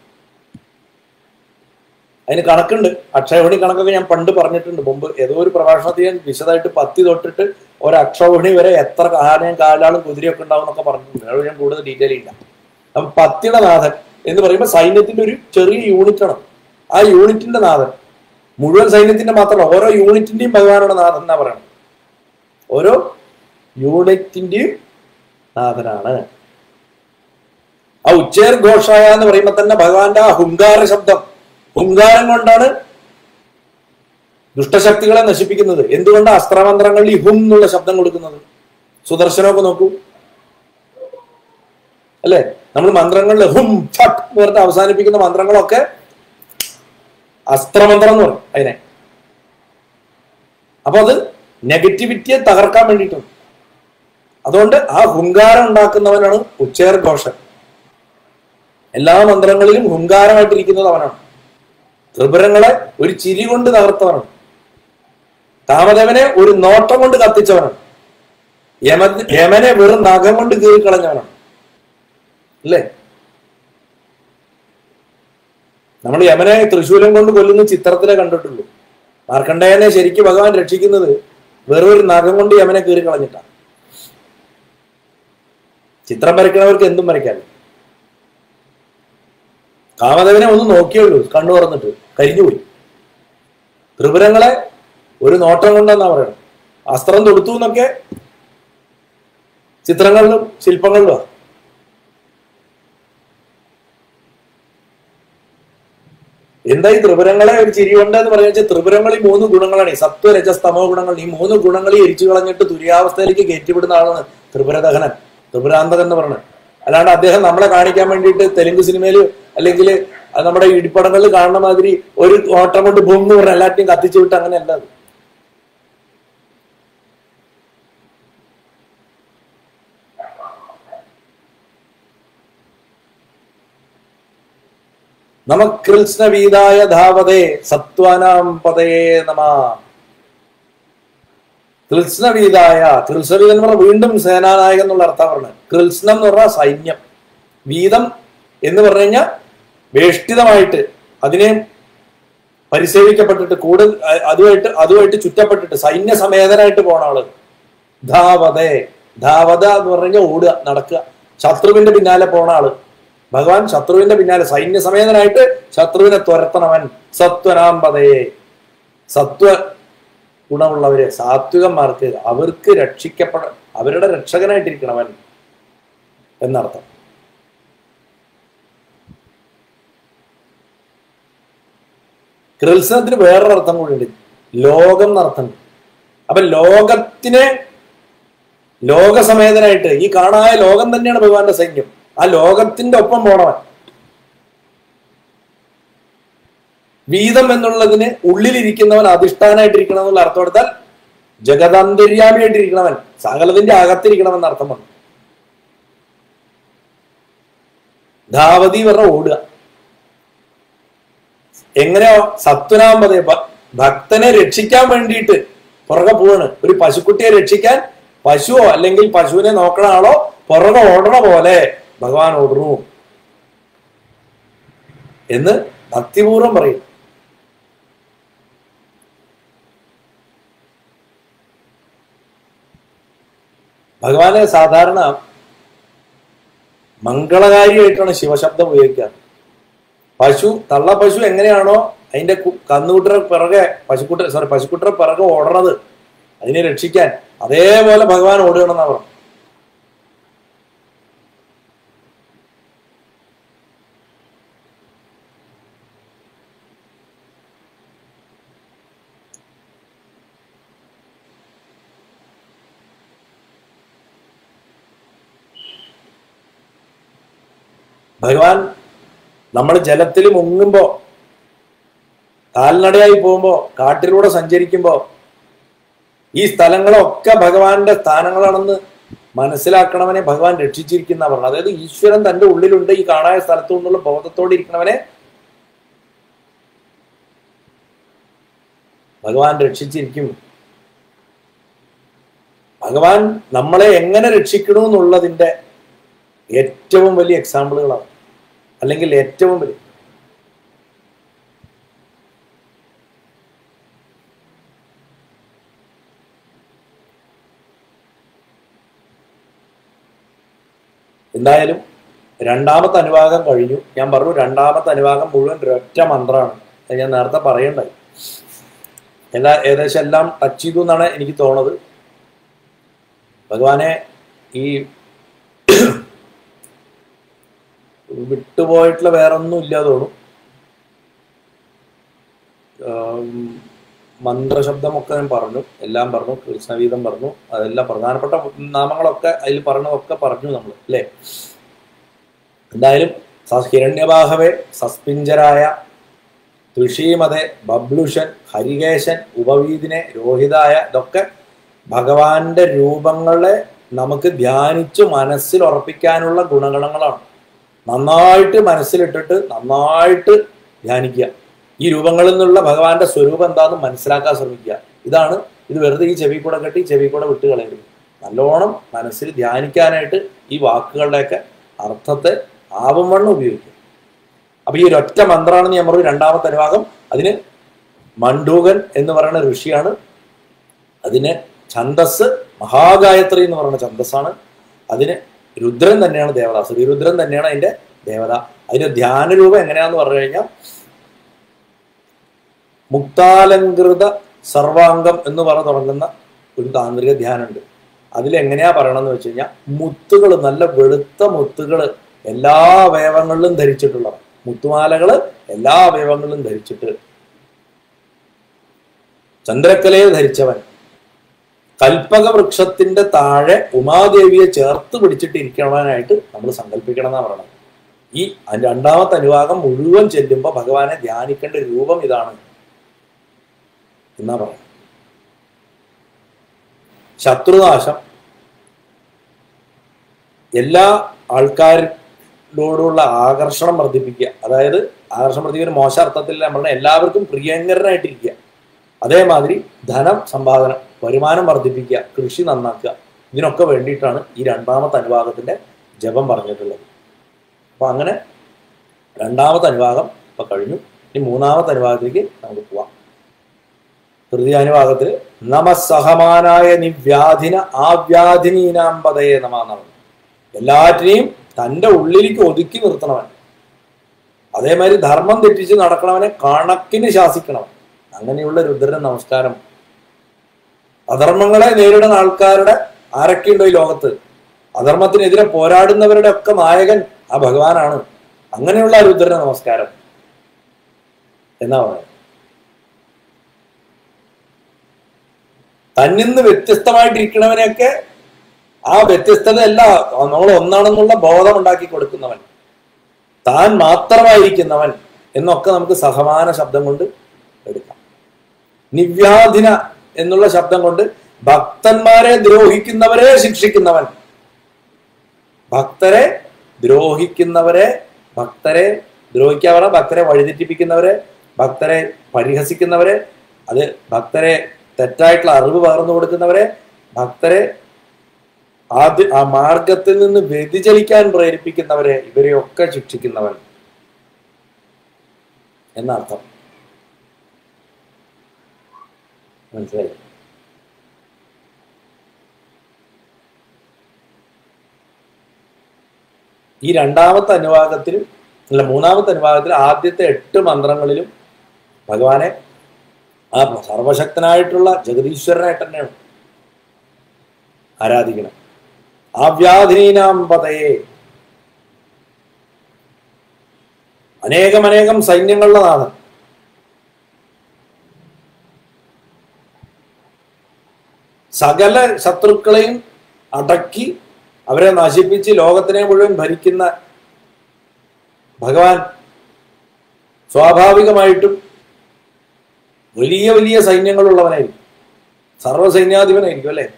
അതിന് കണക്കുണ്ട് അക്ഷയവണി കണക്കൊക്കെ ഞാൻ പണ്ട് പറഞ്ഞിട്ടുണ്ട് മുമ്പ് ഏതോ ഒരു പ്രഭാഷണത്തിൽ ഞാൻ വിശദമായിട്ട് പത്തി തൊട്ടിട്ട് ഒരു അക്ഷൗഹിണി വരെ എത്ര ആനയും കാലാളും കുതിരയൊക്കെ ഉണ്ടാവും എന്നൊക്കെ പറഞ്ഞിട്ടുണ്ട് അത് ഞാൻ കൂടുതൽ ഡീറ്റെയിൽ ഇല്ല അപ്പൊ പത്തിയുടെ നാഥൻ എന്ന് പറയുമ്പോൾ സൈന്യത്തിന്റെ ഒരു ചെറിയ യൂണിറ്റ് ആണ് ആ യൂണിറ്റിന്റെ നാഥൻ മുഴുവൻ സൈന്യത്തിന്റെ മാത്രമല്ല ഓരോ യൂണിറ്റിന്റെയും ഭഗവാനാണ് നാഥൻ എന്നാ പറയണം ഓരോ യൂണിറ്റിന്റെയും നാഥനാണ് ആ ഉച്ചേർ ഘോഷായ എന്ന് പറയുമ്പോൾ തന്നെ ഭഗവാന്റെ ആ ഹുങ്കാര ശബ്ദം ഹുങ്കാരം കൊണ്ടാണ് ദുഷ്ടശക്തികളെ നശിപ്പിക്കുന്നത് എന്തുകൊണ്ട് അസ്ത്രമന്ത്രങ്ങളിൽ ഈ ഹും എന്നുള്ള ശബ്ദം കൊടുക്കുന്നത് സുദർശനമൊക്കെ നോക്കൂ അല്ലെ നമ്മൾ മന്ത്രങ്ങളിൽ ഹും ഫട്ട് എന്ന് പറഞ്ഞിട്ട് അവസാനിപ്പിക്കുന്ന മന്ത്രങ്ങളൊക്കെ അസ്ത്രമന്ത്രം എന്ന് പറയും അതിനെ അപ്പൊ അത് നെഗറ്റിവിറ്റിയെ തകർക്കാൻ വേണ്ടിയിട്ടാണ് അതുകൊണ്ട് ആ ഹുങ്കാരം ഉണ്ടാക്കുന്നവനാണ് ഉച്ചേർ ഘോഷൻ എല്ലാ മന്ത്രങ്ങളിലും ഹുങ്കാരമായിട്ടിരിക്കുന്നത് അവനാണ് ത്രിപുരങ്ങളെ ഒരു ചിരി കൊണ്ട് തകർത്തവനാണ് കാമദേവനെ ഒരു നോട്ടം കൊണ്ട് കത്തിച്ചവനാണ് യമ യമനെ വെറും നഖം കൊണ്ട് കീറിക്കളഞ്ഞവനാണ് അല്ലേ നമ്മൾ യമനെ തൃശൂലം കൊണ്ട് കൊല്ലുന്ന ചിത്രത്തിലേ കണ്ടിട്ടുള്ളൂ മാർക്കണ്ഡേയനെ ശരിക്കും ഭഗവാൻ രക്ഷിക്കുന്നത് വെറും ഒരു നഖം കൊണ്ട് യമനെ കീറി കളഞ്ഞിട്ടാണ് ചിത്രം വരയ്ക്കുന്നവർക്ക് എന്തും വരയ്ക്കാം കാമദേവനെ ഒന്ന് നോക്കിയുള്ളൂ കണ്ണു തുറന്നിട്ട് കരിഞ്ഞുപോയി ത്രിപുരങ്ങളെ ഒരു നോട്ടം കൊണ്ടെന്നാ പറയണം അസ്ത്രം തൊടുത്തു എന്നൊക്കെ ചിത്രങ്ങളിലും ശില്പങ്ങളിലും എന്താ ഈ ത്രിപുരങ്ങളെ ഒരു ചിരിയുണ്ട് എന്ന് പറയാ വെച്ചാൽ ത്രിപുരങ്ങളിൽ മൂന്ന് ഗുണങ്ങളാണ് ഈ സത്വ രജ സ്തമോ ഗുണങ്ങൾ ഈ മൂന്ന് ഗുണങ്ങളെ എരിച്ചു കളഞ്ഞിട്ട് തുര്യാവസ്ഥയിലേക്ക് കയറ്റിവിടുന്ന ആളാണ് ത്രിപുരദഹനൻ ത്രിപുരാന്തകൻ എന്ന് പറയുന്നത് അല്ലാണ്ട് അദ്ദേഹം നമ്മളെ കാണിക്കാൻ വേണ്ടിയിട്ട് തെലുങ്ക് സിനിമയിൽ അല്ലെങ്കിൽ നമ്മുടെ ഇടിപ്പടങ്ങളിൽ കാണുന്ന മാതിരി ഒരു ഓട്ടം കൊണ്ട് ബോംബ് എന്ന് പറഞ്ഞ എല്ലാറ്റിനും കത്തിച്ചു വിട്ട് അങ്ങനെയല്ല അത് നമ കൃത്സ്നവീതായ ധാവതേ സത്വാനാം പതയേ നമ കൃത്സ്നവീതായ കൃത്സ്നവീതം എന്ന് പറഞ്ഞാൽ വീണ്ടും സേനാനായകൻ എന്നുള്ള അർത്ഥം പറഞ്ഞത് കൃത്സ്നം എന്ന് പറഞ്ഞാൽ സൈന്യം വീതം എന്ന് പറഞ്ഞു കഴിഞ്ഞാൽ വേഷ്ടിതമായിട്ട് അതിനെ പരിസേവിക്കപ്പെട്ടിട്ട് കൂടുതൽ അ- അതുമായിട്ട് അതുമായിട്ട് ചുറ്റപ്പെട്ടിട്ട് സൈന്യസമേതനായിട്ട് പോണ ആള് ധാവതേ ധാവത എന്ന് പറഞ്ഞു കഴിഞ്ഞാൽ ഓടുക നടക്കുക ശത്രുവിന്റെ പിന്നാലെ പോണ ആള് ഭഗവാൻ ശത്രുവിന്റെ പിന്നാലെ സൈന്യസമേതനായിട്ട് ശത്രുവിനെ തുരത്തണവൻ സത്വനാമ്പതയെ സത്വ ഗുണമുള്ളവരെ സാത്വികന്മാർക്ക് അവർക്ക് രക്ഷിക്കപ്പെട അവരുടെ രക്ഷകനായിട്ടിരിക്കണവൻ എന്നർത്ഥം കൃത്സനത്തിന് വേറൊരു അർത്ഥം കൂടിയുണ്ട് ലോകം എന്നർത്ഥം അപ്പൊ ലോകത്തിനെ ലോകസമേതനായിട്ട് ഈ കാണായ ലോകം തന്നെയാണ് ഭഗവാന്റെ സൈന്യം ആ ലോകത്തിന്റെ ഒപ്പം പോണവൻ വീതം എന്നുള്ളതിന് ഉള്ളിലിരിക്കുന്നവൻ അധിഷ്ഠാനായിട്ടിരിക്കണം എന്നുള്ള അർത്ഥം എടുത്താൽ ജഗതന്തര്യാമിയായിട്ടിരിക്കണവൻ സകലത്തിന്റെ അകത്തിരിക്കണമെന്ന് അർത്ഥം വന്നു ധാവതി പറഞ്ഞ ഓടുക എങ്ങനെയോ സത്വനാമ്പതേ ഭക്തനെ രക്ഷിക്കാൻ വേണ്ടിയിട്ട് പുറകെ പോവാണ് ഒരു പശുക്കുട്ടിയെ രക്ഷിക്കാൻ പശുവോ അല്ലെങ്കിൽ പശുവിനെ നോക്കണ ആളോ പുറകെ ഓടണ പോലെ ഭഗവാൻ ഓടുന്നു എന്ന് ഭക്തിപൂർവം പറയും ഭഗവാനെ സാധാരണ മംഗളകാരിയായിട്ടാണ് ശിവശബ്ദം ഉപയോഗിക്കാറ് പശു തള്ള പശു എങ്ങനെയാണോ അതിന്റെ കു- കന്നുകുട്ടറെ പിറകെ പശുക്കുട്ട സോറി പശുക്കുട്ടറെ പിറകെ ഓടണത് അതിനെ രക്ഷിക്കാൻ അതേപോലെ ഭഗവാൻ ഓടുകയാണെന്നാ പറഞ്ഞു ഭഗവാൻ നമ്മൾ ജലത്തിൽ മുങ്ങുമ്പോ കാൽനടയായി പോകുമ്പോ കാട്ടിലൂടെ സഞ്ചരിക്കുമ്പോ ഈ സ്ഥലങ്ങളൊക്കെ ഭഗവാന്റെ സ്ഥാനങ്ങളാണെന്ന് മനസ്സിലാക്കണവനെ ഭഗവാൻ രക്ഷിച്ചിരിക്കുന്ന പറഞ്ഞു അതായത് ഈശ്വരൻ തന്റെ ഉള്ളിലുണ്ട് ഈ കാണായ സ്ഥലത്തു നിന്നുള്ള ബോധത്തോടെ ഇരിക്കണവനെ ഭഗവാൻ രക്ഷിച്ചിരിക്കും ഭഗവാൻ നമ്മളെ എങ്ങനെ രക്ഷിക്കണു എന്നുള്ളതിന്റെ ഏറ്റവും വലിയ എക്സാമ്പിളുകളാണ് അല്ലെങ്കിൽ ഏറ്റവും വലിയ എന്തായാലും രണ്ടാമത്തെ അനുവാദം കഴിഞ്ഞു ഞാൻ പറഞ്ഞു രണ്ടാമത്തെ അനുവാദം മുഴുവൻ ഒരൊറ്റ മന്ത്രമാണ് അത് ഞാൻ നേരത്തെ പറയണ്ടായി എല്ലാ ഏകദേശം എല്ലാം ടച്ച് ചെയ്തു എന്നാണ് എനിക്ക് തോന്നുന്നത് ഭഗവാനെ ഈ വിട്ടുപോയിട്ടുള്ള വേറെ ഒന്നും ഇല്ല തോന്നും ആം, മന്ത്രശബ്ദമൊക്കെ ഞാൻ പറഞ്ഞു എല്ലാം പറഞ്ഞു കൃഷ്ണവീതം പറഞ്ഞു അതെല്ലാം പ്രധാനപ്പെട്ട നാമങ്ങളൊക്കെ അതിൽ പറഞ്ഞതൊക്കെ പറഞ്ഞു നമ്മൾ അല്ലേ എന്തായാലും സ- ഹിരണ്യബാഹവേ സസ്പിഞ്ചരായ ഋഷീമതെ ബബ്ലുഷൻ ഹരികേശൻ ഉപവീതിനെ രോഹിതായ ഇതൊക്കെ ഭഗവാന്റെ രൂപങ്ങളെ നമുക്ക് ധ്യാനിച്ച് മനസ്സിൽ ഉറപ്പിക്കാനുള്ള ഗുണഗണങ്ങളാണ് നന്നായിട്ട് മനസ്സിലിട്ടിട്ട് നന്നായിട്ട് ധ്യാനിക്കുക ഈ രൂപങ്ങളിൽ നിന്നുള്ള ഭഗവാന്റെ സ്വരൂപം എന്താണെന്ന് മനസ്സിലാക്കാൻ ശ്രമിക്കുക ഇതാണ് ഇത് വെറുതെ ഈ ചെവി കൂടെ കെട്ടി ചെവി കൂടെ വിട്ട് കളയരുത് നല്ലോണം മനസ്സിൽ ധ്യാനിക്കാനായിട്ട് ഈ വാക്കുകളുടെയൊക്കെ അർത്ഥത്തെ ആവം ഉപയോഗിക്കുക അപ്പൊ ഈ ഒരൊറ്റ മന്ത്രാണെന്ന് ഞാൻ പറഞ്ഞു രണ്ടാമത്തെ അനുഭാഗം അതിന് മണ്ഡൂകൻ എന്ന് പറയുന്ന ഋഷിയാണ് അതിന് ഛന്ദസ് മഹാഗായത്രി എന്ന് പറയുന്ന ഛന്ദസ്സാണ് അതിന് രുദ്രൻ തന്നെയാണ് ദേവത ശ്രീരുദ്രൻ തന്നെയാണ് അതിന്റെ ദേവത അതിന്റെ ധ്യാന രൂപം എങ്ങനെയാന്ന് പറഞ്ഞു കഴിഞ്ഞാൽ മുക്താലങ്കൃത സർവാംഗം എന്ന് പറഞ്ഞ് തുടങ്ങുന്ന ഒരു താന്ത്രിക ധ്യാനമുണ്ട് അതിൽ എങ്ങനെയാ പറയണമെന്ന് വെച്ച് കഴിഞ്ഞാൽ മുത്തുകൾ നല്ല വെളുത്ത മുത്തുകൾ എല്ലാ അവയവങ്ങളിലും ധരിച്ചിട്ടുള്ള മുത്തുമാലകള് എല്ലാ അവയവങ്ങളിലും ധരിച്ചിട്ട് ചന്ദ്രക്കലയെ ധരിച്ചവൻ കൽപ്പക വൃക്ഷത്തിന്റെ താഴെ ഉമാദേവിയെ ചേർത്ത് പിടിച്ചിട്ട് ഇരിക്കണവനായിട്ട് നമ്മൾ സങ്കല്പിക്കണം എന്നാ പറയണത് ഈ രണ്ടാമത്തെ അനുഭാഗം മുഴുവൻ ചെല്ലുമ്പോൾ ഭഗവാനെ ധ്യാനിക്കേണ്ട രൂപം ഇതാണ് എന്നാ പറയുന്നത് ശത്രുനാശം എല്ലാ ആൾക്കാരോടുള്ള ആകർഷണം വർദ്ധിപ്പിക്കുക അതായത് ആകർഷണം വർദ്ധിക്കുന്ന മോശ അർത്ഥത്തിൽ നമ്മൾ എല്ലാവർക്കും പ്രിയങ്കരനായിട്ടിരിക്കുക അതേമാതിരി ധനം സമ്പാദനം വരുമാനം വർദ്ധിപ്പിക്കുക കൃഷി നന്നാക്കുക ഇതിനൊക്കെ വേണ്ടിയിട്ടാണ് ഈ രണ്ടാമത്തെ അനുഭാഗത്തിന്റെ ജപം പറഞ്ഞിട്ടുള്ളത് അപ്പൊ അങ്ങനെ രണ്ടാമത്തെ അനുഭാഗം ഇപ്പൊ കഴിഞ്ഞു ഇനി മൂന്നാമത്തെ അനുഭാഗത്തിലേക്ക് നമുക്ക് പോവാം തൃതീയ അനുഭാഗത്തിൽ നമസഹമാനായ നിവ്യാധിന ആവ്യാധിനീനാമ്പതയെ നമ എന്നാണ് എല്ലാറ്റിനെയും തന്റെ ഉള്ളിലേക്ക് ഒതുക്കി നിർത്തണവൻ അതേമാതിരി ധർമ്മം തെറ്റിച്ച് നടക്കണവനെ കണക്കിന് ശാസിക്കണവൻ അങ്ങനെയുള്ള രുദ്രന് നമസ്കാരം അധർമ്മങ്ങളെ നേരിടുന്ന ആൾക്കാരുടെ ആരൊക്കെയുണ്ടോ ഈ ലോകത്ത് അധർമ്മത്തിനെതിരെ പോരാടുന്നവരുടെ ഒക്കെ നായകൻ ആ ഭഗവാനാണ് അങ്ങനെയുള്ള ആ രുദ്രന് നമസ്കാരം എന്നാ പറയുന്നത് തന്നിന്ന് വ്യത്യസ്തമായിട്ടിരിക്കണവനെയൊക്കെ ആ വ്യത്യസ്തതയല്ല നമ്മൾ ഒന്നാണെന്നുള്ള ബോധം ഉണ്ടാക്കി കൊടുക്കുന്നവൻ താൻ മാത്രമായിരിക്കുന്നവൻ എന്നൊക്കെ നമുക്ക് സഹമാന ശബ്ദം കൊണ്ട് എടുക്കാം നിവ്യാധിന എന്നുള്ള ശബ്ദം കൊണ്ട് ഭക്തന്മാരെ ദ്രോഹിക്കുന്നവരെ ശിക്ഷിക്കുന്നവൻ ഭക്തരെ ദ്രോഹിക്കുന്നവരെ ഭക്തരെ ദ്രോഹിക്കാവറ ഭക്തരെ വഴിതെറ്റിപ്പിക്കുന്നവരെ ഭക്തരെ പരിഹസിക്കുന്നവരെ അത് ഭക്തരെ തെറ്റായിട്ടുള്ള അറിവ് പകർന്നു കൊടുക്കുന്നവരെ ഭക്തരെ ആദ്യ ആ മാർഗത്തിൽ നിന്ന് വ്യതിചലിക്കാൻ പ്രേരിപ്പിക്കുന്നവരെ ഇവരെയൊക്കെ ശിക്ഷിക്കുന്നവൻ എന്നർത്ഥം മനസ്സിലായി ഈ രണ്ടാമത്തെ അനുവാദത്തിലും അല്ല മൂന്നാമത്തെ അനുവാദത്തിൽ ആദ്യത്തെ എട്ട് മന്ത്രങ്ങളിലും ഭഗവാനെ ആ സർവശക്തനായിട്ടുള്ള ജഗതീശ്വരനായിട്ട് തന്നെയാണ് ആരാധിക്കണം ആവ്യാധീനാം പതയെ അനേകം സൈന്യങ്ങളുടെ നാഥൻ സകല ശത്രുക്കളെയും അടക്കി അവരെ നശിപ്പിച്ച് ലോകത്തിനെ മുഴുവൻ ഭരിക്കുന്ന ഭഗവാൻ സ്വാഭാവികമായിട്ടും വലിയ വലിയ സൈന്യങ്ങളുള്ളവനായിരിക്കും സർവ്വസൈന്യാധിപനായിരിക്കും അല്ലേ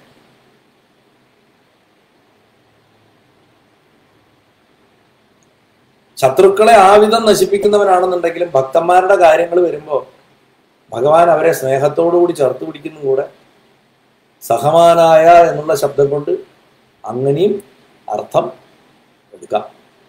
ശത്രുക്കളെ ആവിധം നശിപ്പിക്കുന്നവനാണെന്നുണ്ടെങ്കിലും ഭക്തന്മാരുടെ കാര്യങ്ങൾ വരുമ്പോൾ ഭഗവാൻ അവരെ സ്നേഹത്തോടു കൂടി ചേർത്ത് പിടിക്കുന്ന കൂടെ സഹമാനായ എന്നുള്ള ശബ്ദം കൊണ്ട് അങ്ങനെയും അർത്ഥം എടുക്കാം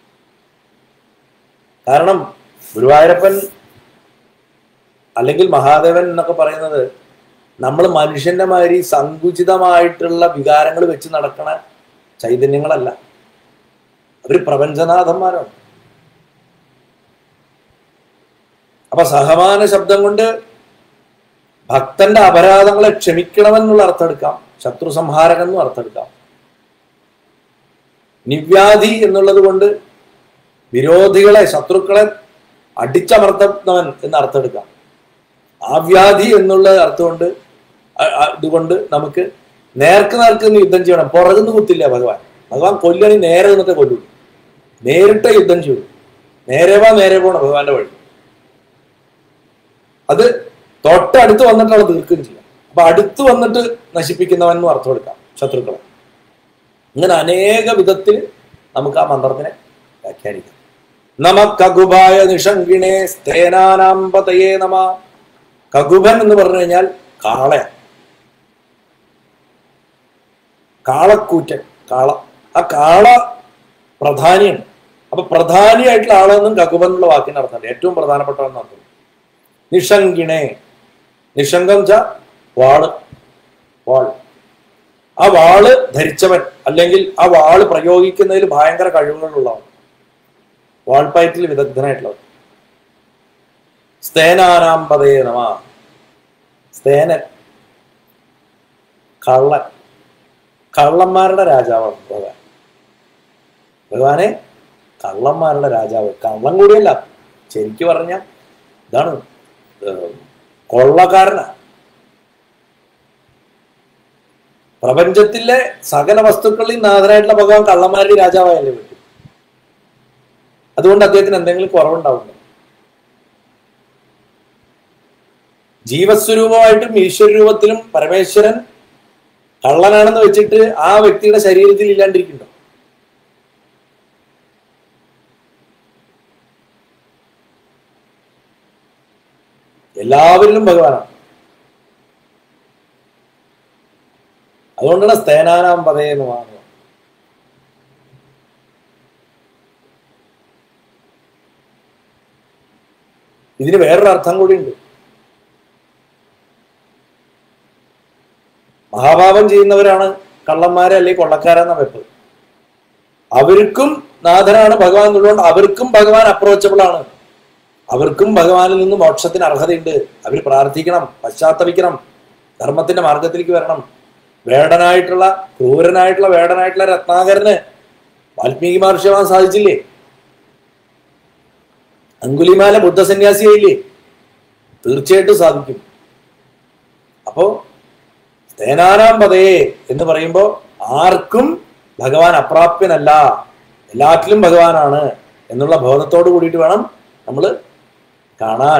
കാരണം ഗുരുവായൂരപ്പൻ അല്ലെങ്കിൽ മഹാദേവൻ എന്നൊക്കെ പറയുന്നത് നമ്മൾ മനുഷ്യന്റെ മാതിരി സങ്കുചിതമായിട്ടുള്ള വികാരങ്ങൾ വെച്ച് നടക്കണ ചൈതന്യങ്ങളല്ല അവർ പ്രപഞ്ചനാഥന്മാരാണ് അപ്പൊ സഹമാന ശബ്ദം കൊണ്ട് ഭക്തന്റെ അപരാധങ്ങളെ ക്ഷമിക്കണമെന്നുള്ള അർത്ഥം എടുക്കാം ശത്രു സംഹാരകം എന്നും അർത്ഥം എടുക്കാം നിവ്യാധി എന്നുള്ളത് കൊണ്ട് വിരോധികളെ ശത്രുക്കളെ അടിച്ചമർത്തുന്നവൻ എന്ന് അർത്ഥം എടുക്കാം ആവ്യാധി എന്നുള്ള അർത്ഥം കൊണ്ട് അ- അ- ഇതുകൊണ്ട് നമുക്ക് നേർക്ക് നേർക്ക് നിന്ന് യുദ്ധം ചെയ്യണം പുറകുന്ന് കുത്തില്ല ഭഗവാൻ ഭഗവാൻ കൊല്ലണി നേരെ നിന്നിട്ട് കൊല്ലൂ നേരിട്ട് യുദ്ധം ചെയ്യൂ നേരെ വാ നേരെ പോണം ഭഗവാന്റെ വഴി അത് തൊട്ടടുത്ത് വന്നിട്ടാണ് തീർക്കുകയും ചെയ്യാം അപ്പൊ അടുത്ത് വന്നിട്ട് നശിപ്പിക്കുന്നവൻ എന്ന് അർത്ഥം എടുക്കാം ശത്രുക്കളെ ഇങ്ങനെ അനേക വിധത്തിൽ നമുക്ക് ആ മന്ത്രത്തിനെ വ്യാഖ്യാനിക്കാം നമ കകുബായ നിഷങ്കിണേ സ്തേനാനാമ്പതയേ നമ കകുബൻ എന്ന് പറഞ്ഞു കഴിഞ്ഞാൽ കാളയാണ് കാളക്കൂറ്റൻ കാള ആ കാള പ്രധാനിയാണ് അപ്പൊ പ്രധാനിയായിട്ടുള്ള ആളെന്നും കകുബൻ എന്നുള്ള വാക്കിന്റെ അർത്ഥമുണ്ട് ഏറ്റവും പ്രധാനപ്പെട്ടവെന്ന് അർത്ഥം നിഷങ്കിണേ നിഷങ്കം ച വാള് വാൾ ആ വാള് ധരിച്ചവൻ അല്ലെങ്കിൽ ആ വാള് പ്രയോഗിക്കുന്നതിൽ ഭയങ്കര കഴിവുകളുള്ളവൻ വാൾപ്പയറ്റിൽ വിദഗ്ധനായിട്ടുള്ളവൻ സ്തേനാനാമ്പതേ നമ സ്തേനൻ കള്ളൻ കള്ളന്മാരുടെ രാജാവാണ് ഭഗവാൻ ഭഗവാനെ കള്ളന്മാരുടെ രാജാവ് കള്ളം കൂടിയല്ല ശരിക്കു പറഞ്ഞ ഇതാണ് ഏഹ്, കൊള്ളക്കാരനാ പ്രപഞ്ചത്തിലെ സകല വസ്തുക്കളിൽ നാഥനായിട്ടുള്ള ഭഗവാൻ കള്ളന്മാരുടെ രാജാവായല്ലേ പറ്റും അതുകൊണ്ട് അദ്ദേഹത്തിന് എന്തെങ്കിലും കുറവുണ്ടാവുന്നു ജീവസ്വരൂപമായിട്ടും ഈശ്വര രൂപത്തിലും പരമേശ്വരൻ കള്ളനാണെന്ന് വെച്ചിട്ട് ആ വ്യക്തിയുടെ ശരീരത്തിൽ ഇല്ലാണ്ടിരിക്കുന്നുണ്ടോ എല്ലാവരിലും ഭഗവാനാണ് അതുകൊണ്ടാണ് സ്തേനാനാം പതേ എന്ന് പറയുന്നത് ഇതിന് വേറൊരു അർത്ഥം കൂടിയുണ്ട് മഹാഭാവം ചെയ്യുന്നവരാണ് കള്ളന്മാരെ അല്ലെങ്കിൽ കൊള്ളക്കാരെന്ന വെപ്പ് അവർക്കും നാഥനാണ് ഭഗവാൻ എന്നുള്ളതുകൊണ്ട് അവർക്കും ഭഗവാൻ അപ്രോച്ചബിൾ ആണ് അവർക്കും ഭഗവാനിൽ നിന്ന് മോക്ഷത്തിന് അർഹതയുണ്ട് അവർ പ്രാർത്ഥിക്കണം പശ്ചാത്തപിക്കണം ധർമ്മത്തിന്റെ മാർഗത്തിലേക്ക് വരണം വേടനായിട്ടുള്ള ക്രൂരനായിട്ടുള്ള വേടനായിട്ടുള്ള രത്നാകരന് വാൽമീകി മഹർഷിയാവാൻ സാധിച്ചില്ലേ അങ്കുലിമാല ബുദ്ധസന്യാസിയായില്ലേ തീർച്ചയായിട്ടും സാധിക്കും അപ്പോ സ്തേനാനാം പതയെ എന്ന് പറയുമ്പോൾ ആർക്കും ഭഗവാൻ അപ്രാപ്യനല്ല എല്ലാറ്റിലും ഭഗവാനാണ് എന്നുള്ള ബോധത്തോട് കൂടിയിട്ട് വേണം നമ്മൾ കാണാൻ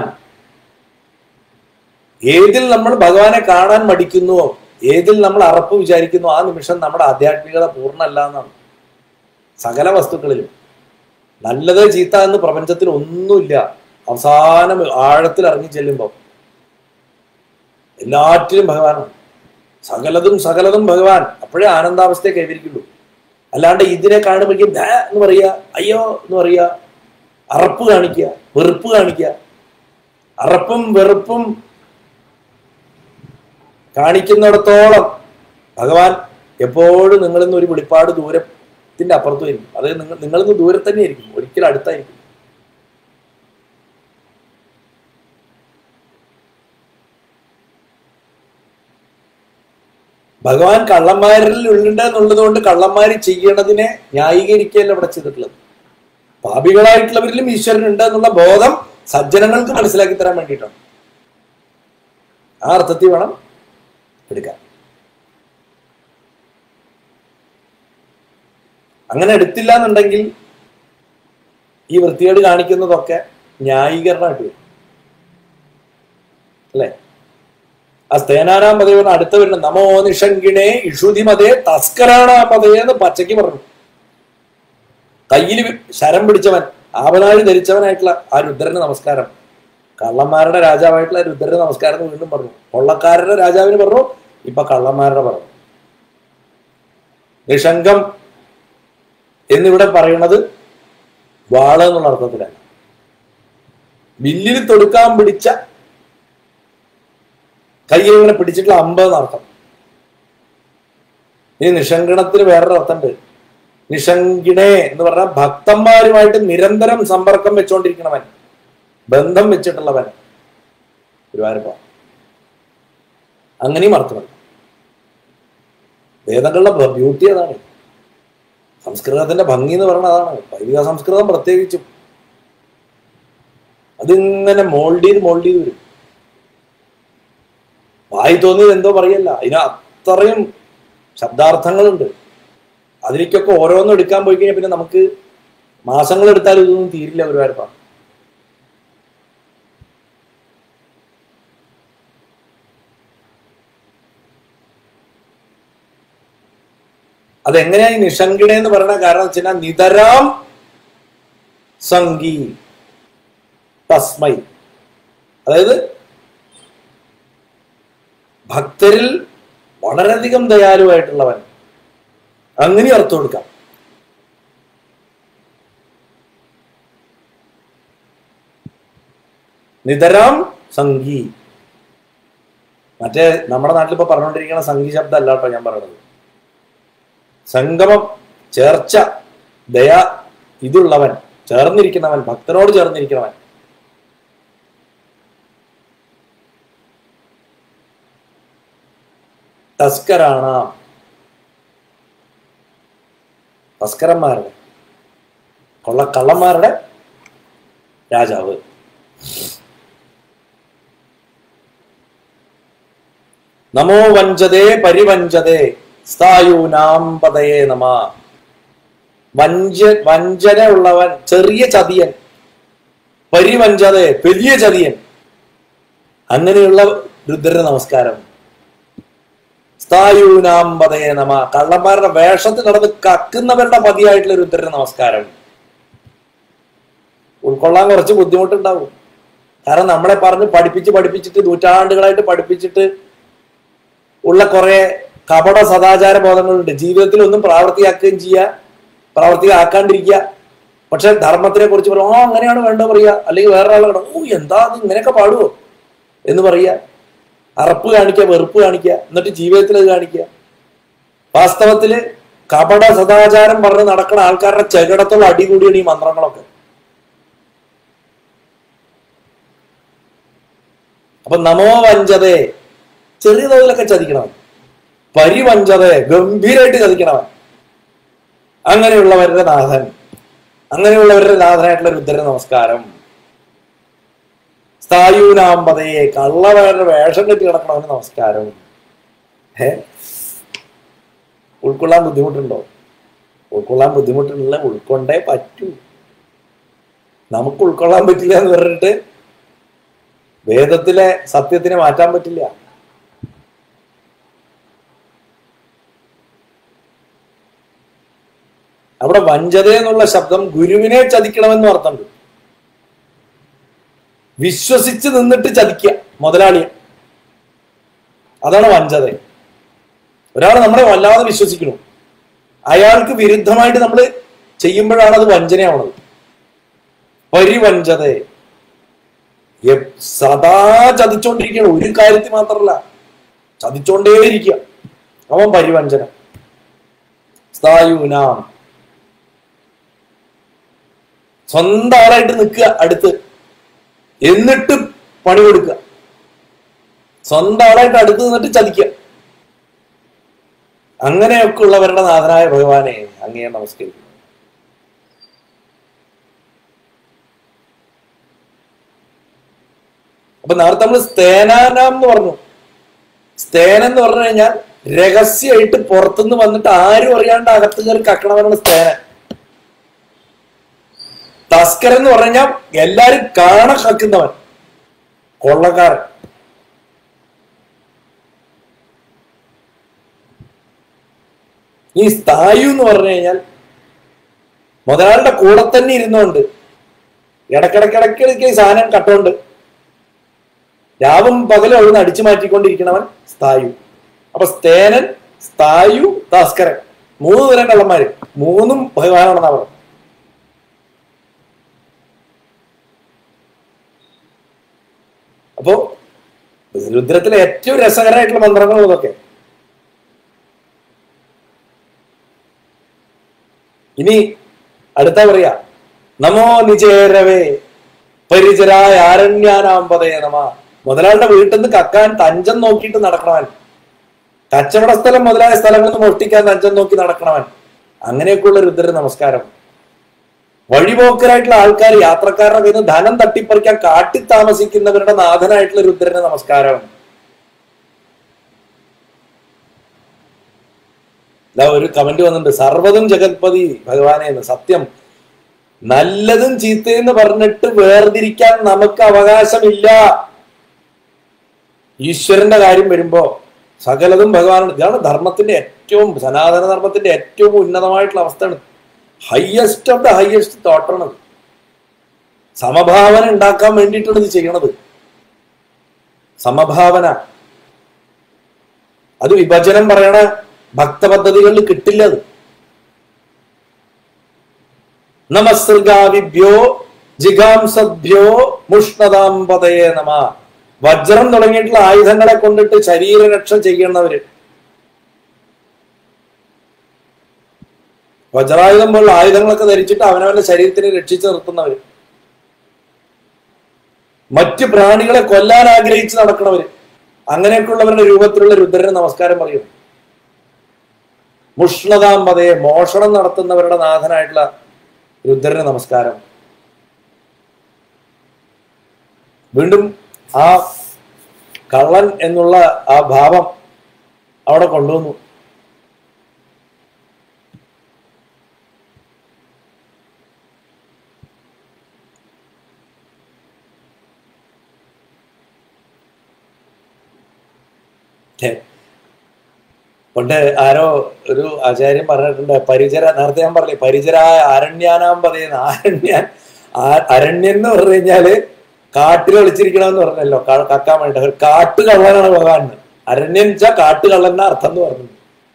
ഏതിൽ നമ്മൾ ഭഗവാനെ കാണാൻ മടിക്കുന്നുവോ ഏതിൽ നമ്മൾ അറപ്പ് വിചാരിക്കുന്നു ആ നിമിഷം നമ്മുടെ ആധ്യാത്മികത പൂർണ്ണമല്ല എന്നാണ് സകല വസ്തുക്കളിലും നല്ലത് ചീത്ത എന്ന് പ്രപഞ്ചത്തിൽ ഒന്നുമില്ല അവസാനം ആഴത്തിൽ ഇറങ്ങി ചെല്ലുമ്പോൾ എല്ലാറ്റിലും ഭഗവാനാണ് സകലതും സകലതും ഭഗവാൻ അപ്പോഴേ ആനന്ദാവസ്ഥയെ കൈവരിക്കുള്ളൂ അല്ലാണ്ട് ഇതിനെ കാണുമ്പോഴേക്കും ദാ എന്ന് പറയുക അയ്യോ എന്ന് പറയുക അറപ്പ് കാണിക്കുക വെറുപ്പ് കാണിക്കുക അറപ്പും വെറുപ്പും കാണിക്കുന്നിടത്തോളം ഭഗവാൻ എപ്പോഴും നിങ്ങളിൽ നിന്ന് ഒരു വെളിപ്പാട് ദൂരത്തിന്റെ അപ്പുറത്ത് വരും അത് നിങ്ങൾ നിങ്ങളിൽ നിന്ന് ദൂരെ തന്നെ ആയിരിക്കും ഒരിക്കലും അടുത്തായിരിക്കും ഭഗവാൻ കള്ളന്മാരിൽ ഉണ്ട് എന്നുള്ളത് കൊണ്ട് കള്ളന്മാര് ചെയ്യണതിനെ ന്യായീകരിക്കുകയല്ല ഇവിടെ ചെയ്തിട്ടുള്ളത് പാപികളായിട്ടുള്ളവരിലും ഈശ്വരൻ ഉണ്ട് എന്നുള്ള ബോധം സജ്ജനങ്ങൾക്ക് മനസ്സിലാക്കി തരാൻ വേണ്ടിയിട്ടാണ് ആ അർത്ഥത്തിൽ വേണം എടുക്കാൻ അങ്ങനെ എടുത്തില്ല എന്നുണ്ടെങ്കിൽ ഈ വൃത്തികേട് കാണിക്കുന്നതൊക്കെ ന്യായീകരണമായിട്ട് വരും അല്ലേ ആ സ്തേനാനാം പദവി പറഞ്ഞ അടുത്ത വരുന്ന നമോ നിഷങ്കിണേ ഇഷുതി മതേ തസ്കരാണാ പതേ എന്ന് പച്ചയ്ക്ക് പറഞ്ഞു കയ്യിൽ ശരം പിടിച്ചവൻ ആവനാഴി ധരിച്ചവനായിട്ടുള്ള ആ രുദ്രന് നമസ്കാരം കള്ളന്മാരുടെ രാജാവായിട്ടുള്ള രുദ്രന് നമസ്കാരം എന്ന് വീണ്ടും പറഞ്ഞു കൊള്ളക്കാരുടെ രാജാവിന് പറഞ്ഞു ഇപ്പൊ കള്ളന്മാരുടെ പറഞ്ഞു നിഷങ്കം എന്നിവിടെ പറയുന്നത് വാള് എന്നുള്ള അർത്ഥത്തിലാണ് വില്ലിൽ തൊടുക്കാൻ പിടിച്ച കയ്യിൽ ഇങ്ങനെ പിടിച്ചിട്ടുള്ള അമ്പ് എന്നർത്ഥം ഇനി നിഷങ്കണത്തിന് വേറൊരു അർത്ഥമുണ്ട് നിഷങ്കിണേ എന്ന് പറഞ്ഞാൽ ഭക്തന്മാരുമായിട്ട് നിരന്തരം സമ്പർക്കം വെച്ചുകൊണ്ടിരിക്കണവൻ ബന്ധം വെച്ചിട്ടുള്ളവൻ ഗുരുവായൂരപ്പ അങ്ങനെയും അർത്ഥമല്ല വേദങ്ങളുടെ ബ്യൂട്ടി അതാണ് സംസ്കൃതത്തിന്റെ ഭംഗി എന്ന് പറയുന്നത് അതാണ് വൈദിക സംസ്കൃതം പ്രത്യേകിച്ചും അതിങ്ങനെ മോൾഡ് ചെയ്ത് മോൾഡ് ചെയ്ത് വരും വായി തോന്നിയത് എന്തോ പറയല്ല അതിന് അത്രയും ശബ്ദാർത്ഥങ്ങളുണ്ട് അതിലേക്കൊക്കെ ഓരോന്നും എടുക്കാൻ പോയി കഴിഞ്ഞാൽ പിന്നെ നമുക്ക് മാസങ്ങൾ എടുത്താലും ഇതൊന്നും തീരില്ല ഒരുപാട് അതെങ്ങനെയാ ഈ നിഷങ്കിട എന്ന് പറയുന്ന കാരണം വെച്ചാൽ നിതരാം സംഗീ തസ്മൈ അതായത് ഭക്തരിൽ വളരെയധികം ദയാലുവായിട്ടുള്ളവൻ അങ്ങനെ അർത്ഥം കൊടുക്കാം നിതരാം സംഗീ മറ്റേ നമ്മുടെ നാട്ടിൽ ഇപ്പൊ പറഞ്ഞുകൊണ്ടിരിക്കുന്ന സംഗീ ശബ്ദം അല്ല കേട്ടോ ഞാൻ പറയണത് സംഗമം ചേർച്ച ദയ ഇതുള്ളവൻ ചേർന്നിരിക്കുന്നവൻ ഭക്തനോട് ചേർന്നിരിക്കുന്നവൻ തസ്കരാണ് തസ്കരന്മാരുടെ കൊള്ളക്കള്ളന്മാരുടെ രാജാവ് നമോ വഞ്ചതേ പരിവഞ്ചതേ സ്ഥായൂനാം പതയേ നമ വഞ്ച വഞ്ചന ഉള്ളവൻ ചെറിയ ചതിയൻ പരിവഞ്ചതേ വലിയ ചതിയൻ അങ്ങനെയുള്ള രുദ്രന് നമസ്കാരം സ്ഥായൂനാം പതയേ നമ കള്ളന്മാരുടെ വേഷത്തിൽ നടന്ന് കക്കുന്നവരുടെ പതിയായിട്ടുള്ള രുദ്രന് നമസ്കാരം ഉൾക്കൊള്ളാൻ കുറച്ച് ബുദ്ധിമുട്ടുണ്ടാവും കാരണം നമ്മളെ പറഞ്ഞ് പഠിപ്പിച്ച് പഠിപ്പിച്ചിട്ട് നൂറ്റാണ്ടുകളായിട്ട് പഠിപ്പിച്ചിട്ട് ഉള്ള കുറെ കപട സദാചാര ബോധങ്ങളുണ്ട് ജീവിതത്തിൽ ഒന്നും പ്രാവർത്തിയാക്കുകയും ചെയ്യുക പ്രാവർത്തികമാക്കാണ്ടിരിക്കുക പക്ഷെ ധർമ്മത്തിനെ കുറിച്ച് പറയും ആ അങ്ങനെയാണ് വേണ്ട പറയുക അല്ലെങ്കിൽ വേറൊരാൾ ഓ എന്താ അത് ഇങ്ങനെയൊക്കെ പാടുവോ എന്ന് പറയുക അറപ്പ് കാണിക്കുക വെറുപ്പ് കാണിക്കുക എന്നിട്ട് ജീവിതത്തിൽ അത് കാണിക്കുക വാസ്തവത്തില് കപട സദാചാരം പറഞ്ഞ് നടക്കുന്ന ആൾക്കാരുടെ ചെകിടത്തുള്ള അടികൂടിയാണ് ഈ മന്ത്രങ്ങളൊക്കെ അപ്പൊ നമോ വഞ്ചതേ ചെറിയ തോതിലൊക്കെ ചതിക്കണവൻ പരിവഞ്ചതേ ഗംഭീരമായിട്ട് ചതിക്കണവൻ അങ്ങനെയുള്ളവരുടെ നാഥൻ അങ്ങനെയുള്ളവരുടെ നാഥനായിട്ടുള്ള രുദ്രന് നമസ്കാരം സ്ഥായൂനാമ്പതയെ കള്ളവരുടെ വേഷം കെട്ടി കിടക്കണവന് നമസ്കാരം ഏ ഉൾക്കൊള്ളാൻ ബുദ്ധിമുട്ടുണ്ടോ ഉൾക്കൊള്ളാൻ ബുദ്ധിമുട്ടുള്ള ഉൾക്കൊണ്ടേ പറ്റൂ നമുക്ക് ഉൾക്കൊള്ളാൻ പറ്റില്ല എന്ന് പറഞ്ഞിട്ട് വേദത്തിലെ സത്യത്തിനെ മാറ്റാൻ പറ്റില്ല അവിടെ വഞ്ചത എന്നുള്ള ശബ്ദം ഗുരുവിനെ ചതിക്കണമെന്ന് അർത്ഥമുണ്ട് വിശ്വസിച്ച് നിന്നിട്ട് ചതിക്കുക മുതലാളിയെ അതാണ് വഞ്ചത ഒരാൾ നമ്മളെ വല്ലാതെ വിശ്വസിക്കണു അയാൾക്ക് വിരുദ്ധമായിട്ട് നമ്മൾ ചെയ്യുമ്പോഴാണ് അത് വഞ്ചനയാവുന്നത് പരിവഞ്ചത എപ്- സദാ ചതിച്ചോണ്ടിരിക്കുകയാണ് ഒരു കാര്യത്തിൽ മാത്രമല്ല ചതിച്ചോണ്ടേയിരിക്കുക അവൻ പരിവഞ്ചന സ്ഥായൂനാം സ്വന്തം ആളായിട്ട് നിൽക്കുക അടുത്ത് എന്നിട്ട് പണി കൊടുക്കുക സ്വന്തം ആളായിട്ട് അടുത്ത് നിന്നിട്ട് ചതിക്കുക അങ്ങനെയൊക്കെ ഉള്ളവരുടെ നാഥനായ ഭഗവാനെ അങ്ങയെ നമസ്കരിക്കുന്നു അപ്പൊ നേരത്തെ നമ്മൾ സ്തേനാനാം എന്ന് പറഞ്ഞു സ്തേനം എന്ന് പറഞ്ഞു കഴിഞ്ഞാൽ രഹസ്യമായിട്ട് പുറത്തുനിന്ന് വന്നിട്ട് ആരും അറിയാണ്ട് അകത്ത് കയറി കക്കണവനാണ് സ്തേനൻ തസ്കരൻ എന്ന് പറഞ്ഞു കഴിഞ്ഞാൽ എല്ലാരും കാണ കക്കുന്നവൻ കൊള്ളക്കാരൻ ഈ സ്ഥായു എന്ന് പറഞ്ഞു കഴിഞ്ഞാൽ മുതലാളിയുടെ കൂടെ തന്നെ ഇരുന്നുകൊണ്ട് ഇടക്കിടക്കിടക്കിടക്ക് ഈ സാധനം കട്ടോണ്ട് രാവും പകലും അവിടുന്ന് അടിച്ചു മാറ്റിക്കൊണ്ടിരിക്കണവൻ സ്ഥായു അപ്പൊ സ്തേനൻ സ്ഥായു താസ്കരൻ മൂന്ന് തരം കള്ളന്മാര് മൂന്നും ഭഗവാനാണെന്നാ പറയുന്നത് അപ്പോ രുദ്രത്തിലെ ഏറ്റവും രസകരമായിട്ടുള്ള മന്ത്രങ്ങൾ ഇതൊക്കെ ഇനി അടുത്ത പറയാ നമോ നിചേരവേ പരിചരായ ആരണ്യാനാമ്പതേ നമ മുതലാളുടെ വീട്ടിൽ നിന്ന് കക്കാൻ തഞ്ചം നോക്കിയിട്ട് നടക്കണവൻ കച്ചവട സ്ഥലം മുതലായ സ്ഥലങ്ങളിൽ നിന്ന് മോഷ്ടിക്കാൻ തഞ്ചം നോക്കി നടക്കണവൻ അങ്ങനെയൊക്കെയുള്ള രുദ്രന് നമസ്കാരം വഴിപോക്കരായിട്ടുള്ള ആൾക്കാർ യാത്രക്കാരുടെ കയ്യിൽ നിന്ന് ധനം തട്ടിപ്പറിക്കാൻ കാട്ടി താമസിക്കുന്നവരുടെ നാഥനായിട്ടുള്ള രുദ്രന് നമസ്കാരം ഇതാ ഒരു കമന്റ് വന്നിട്ടുണ്ട് സർവ്വതും ജഗത്പതി ഭഗവാനെ എന്ന് സത്യം നല്ലതും ചീത്തയെന്ന് പറഞ്ഞിട്ട് വേർതിരിക്കാൻ നമുക്ക് അവകാശമില്ല ഈശ്വരന്റെ കാര്യം വരുമ്പോ സകലതും ഭഗവാനാണ് ഇതാണ് ധർമ്മത്തിന്റെ ഏറ്റവും സനാതന ധർമ്മത്തിന്റെ ഏറ്റവും ഉന്നതമായിട്ടുള്ള അവസ്ഥയാണ് ഹയസ്റ്റ് ഓഫ് ദ ഹയസ്റ്റ് തോട്ടാണ് സമഭാവന ഉണ്ടാക്കാൻ വേണ്ടിയിട്ടാണ് ഇത് ചെയ്യണത് സമഭാവന അത് വിഭജനം പറയണ ഭക്തപദ്ധതികളിൽ കിട്ടില്ല അത് നമസ്സൃഗാവിഭ്യോ ജിഗാംസഭ്യോ മുഷ്ണതാംപതയെ നമ വജ്രം തുടങ്ങിയിട്ടുള്ള ആയുധങ്ങളെ കൊണ്ടിട്ട് ശരീരരക്ഷ ചെയ്യുന്നവര് വജ്രായുധം പോലുള്ള ആയുധങ്ങളൊക്കെ ധരിച്ചിട്ട് അവനവന്റെ ശരീരത്തിനെ രക്ഷിച്ചു നിർത്തുന്നവര് മറ്റ് പ്രാണികളെ കൊല്ലാൻ ആഗ്രഹിച്ച് നടക്കണവര് അങ്ങനെയൊക്കെയുള്ളവരുടെ രൂപത്തിലുള്ള രുദ്രന് നമസ്കാരം പറയുന്നു മുഷ്ണതാമ്പതയെ മോഷണം നടത്തുന്നവരുടെ നാഥനായിട്ടുള്ള രുദ്രന് നമസ്കാരം വീണ്ടും ആ കള്ളൻ എന്നുള്ള ആ ഭാവം അവിടെ കൊണ്ടുവന്നു ഛെ. പണ്ട് ആരോ ഒരു ആചാര്യൻ പറഞ്ഞിട്ടുണ്ട് പരിചര നേരത്തെ ഞാൻ പറഞ്ഞില്ലേ പരിചരായ അരണ്യാനാം പറയുന്ന അരണ്യാൻ ആ- അരണ്യൻ എന്ന് പറഞ്ഞു കഴിഞ്ഞാല് കാട്ടിൽ ഒളിച്ചിരിക്കണമെന്ന് പറഞ്ഞല്ലോ ക- കക്കാൻ വേണ്ടി ഒരു കാട്ടു കള്ളനാണ് ഭഗവാൻ അരണ്യൻ വെച്ചാൽ കാട്ടു കള്ളന്റെ അർത്ഥം എന്ന് പറഞ്ഞു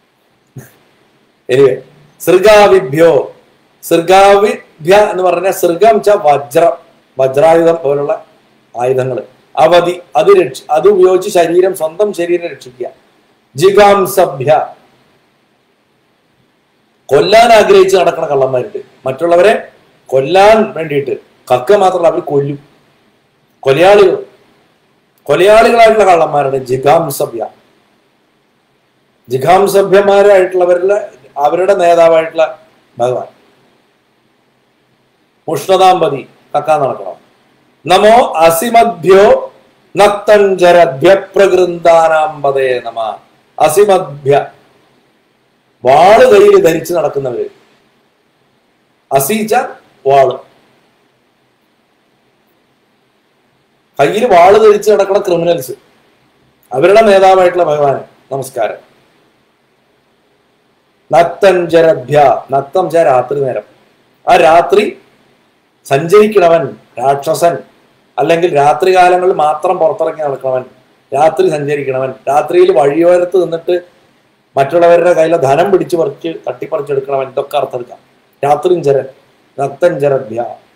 എനിവേ സൃഗാവിഭ്യോ സൃഗാവിഭ്യ എന്ന് പറഞ്ഞാൽ സൃഗം വെച്ചാൽ വജ്രം വജ്രായുധം പോലുള്ള ആയുധങ്ങൾ അവധി അത് രക്ഷ അത് ഉപയോഗിച്ച് ശരീരം സ്വന്തം ശരീരം രക്ഷിക്കുക ജിഗാംസഭ്യ കൊല്ലാൻ ആഗ്രഹിച്ച് നടക്കുന്ന കള്ളന്മാരുണ്ട് മറ്റുള്ളവരെ കൊല്ലാൻ വേണ്ടിയിട്ട് കക്ക മാത്രമല്ല അവർ കൊല്ലും കൊലയാളികൾ കൊലയാളികളായിട്ടുള്ള കള്ളന്മാരാണ് ജിഗാംസഭ്യ ജിഗാംസഭ്യന്മാരായിട്ടുള്ളവരുടെ അവരുടെ നേതാവായിട്ടുള്ള ഭഗവാൻ ഉഷ്ണതാമ്പതി കക്കാൻ നടക്കണം നമോ അസിമഭ്യോ നക്തഞ്ചരഭ്യ പ്രകൃന്താനാമ്പതേ നമ അസിമഭ്യ വാള് കയ്യിൽ ധരിച്ച് നടക്കുന്നവര് അസീച്ച വാള് കയ്യിൽ വാള് ധരിച്ച് നടക്കുന്ന ക്രിമിനൽസ് അവരുടെ നേതാവായിട്ടുള്ള ഭഗവാന് നമസ്കാരം നത്തഞ്ചരഭ്യ നത്തം ച രാത്രി നേരം ആ രാത്രി സഞ്ചരിക്കണവൻ രാക്ഷസൻ അല്ലെങ്കിൽ രാത്രി കാലങ്ങളിൽ മാത്രം പുറത്തിറങ്ങി നടക്കണവൻ രാത്രി സഞ്ചരിക്കണവൻ രാത്രിയിൽ വഴിയോരത്ത് നിന്നിട്ട് മറ്റുള്ളവരുടെ കയ്യിലെ ധനം പിടിച്ചു പറിച്ച് തട്ടിപ്പറിച്ചെടുക്കണവൻ ഇതൊക്കെ അർത്ഥമെടുക്കാം രാത്രിഞ്ചരൻ നത്തഞ്ചരഭ്യ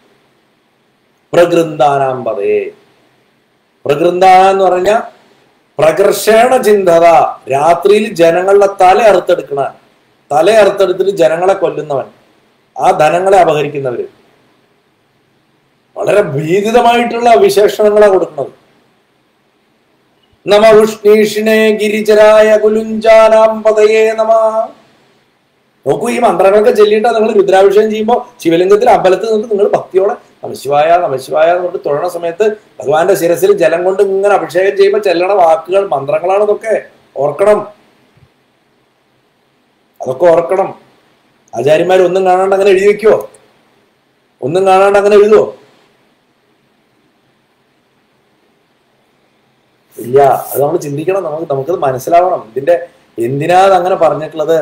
പ്രകൃന്താനാമ്പതേ പ്രകൃന്താന എന്ന് പറഞ്ഞ പ്രകർഷണ ചിന്തത രാത്രിയിൽ ജനങ്ങളുടെ തല അറുത്തെടുക്കണ തല അറുത്തെടുത്തിട്ട് ജനങ്ങളെ കൊല്ലുന്നവൻ ആ ധനങ്ങളെ അപഹരിക്കുന്നവര് വളരെ ഭീതിതമായിട്ടുള്ള വിശേഷണങ്ങളാണ് കൊടുക്കുന്നത് നമ ഉഷ്ണീഷിനെ ഗിരിചരായ കുലുഞ്ചാനാമ്പതയേ നമ നോക്കൂ ഈ മന്ത്രങ്ങളൊക്കെ ചൊല്ലിയിട്ട് നിങ്ങൾ രുദ്രാഭിഷേകം ചെയ്യുമ്പോൾ ശിവലിംഗത്തിൽ അമ്പലത്തിൽ നിന്ന് നിങ്ങൾ ഭക്തിയോടെ നമശിവായ നമശിവായ എന്ന് പറഞ്ഞിട്ട് തൊഴണ സമയത്ത് ഭഗവാന്റെ ശിരസിൽ ജലം കൊണ്ട് ഇങ്ങനെ അഭിഷേകം ചെയ്യുമ്പോൾ ചെല്ലണ വാക്കുകൾ മന്ത്രങ്ങളാണ് ഇതൊക്കെ ഓർക്കണം അതൊക്കെ ഓർക്കണം ആചാര്യന്മാർ ഒന്നും കാണാണ്ട് അങ്ങനെ എഴുതി വെക്കുവോ ഒന്നും കാണാണ്ട് അങ്ങനെ എഴുതുവോ ഇല്ല അത് നമ്മൾ ചിന്തിക്കണം നമുക്ക് നമുക്കത് മനസ്സിലാവണം ഇതിന്റെ എന്തിനാ അത് അങ്ങനെ പറഞ്ഞിട്ടുള്ളത്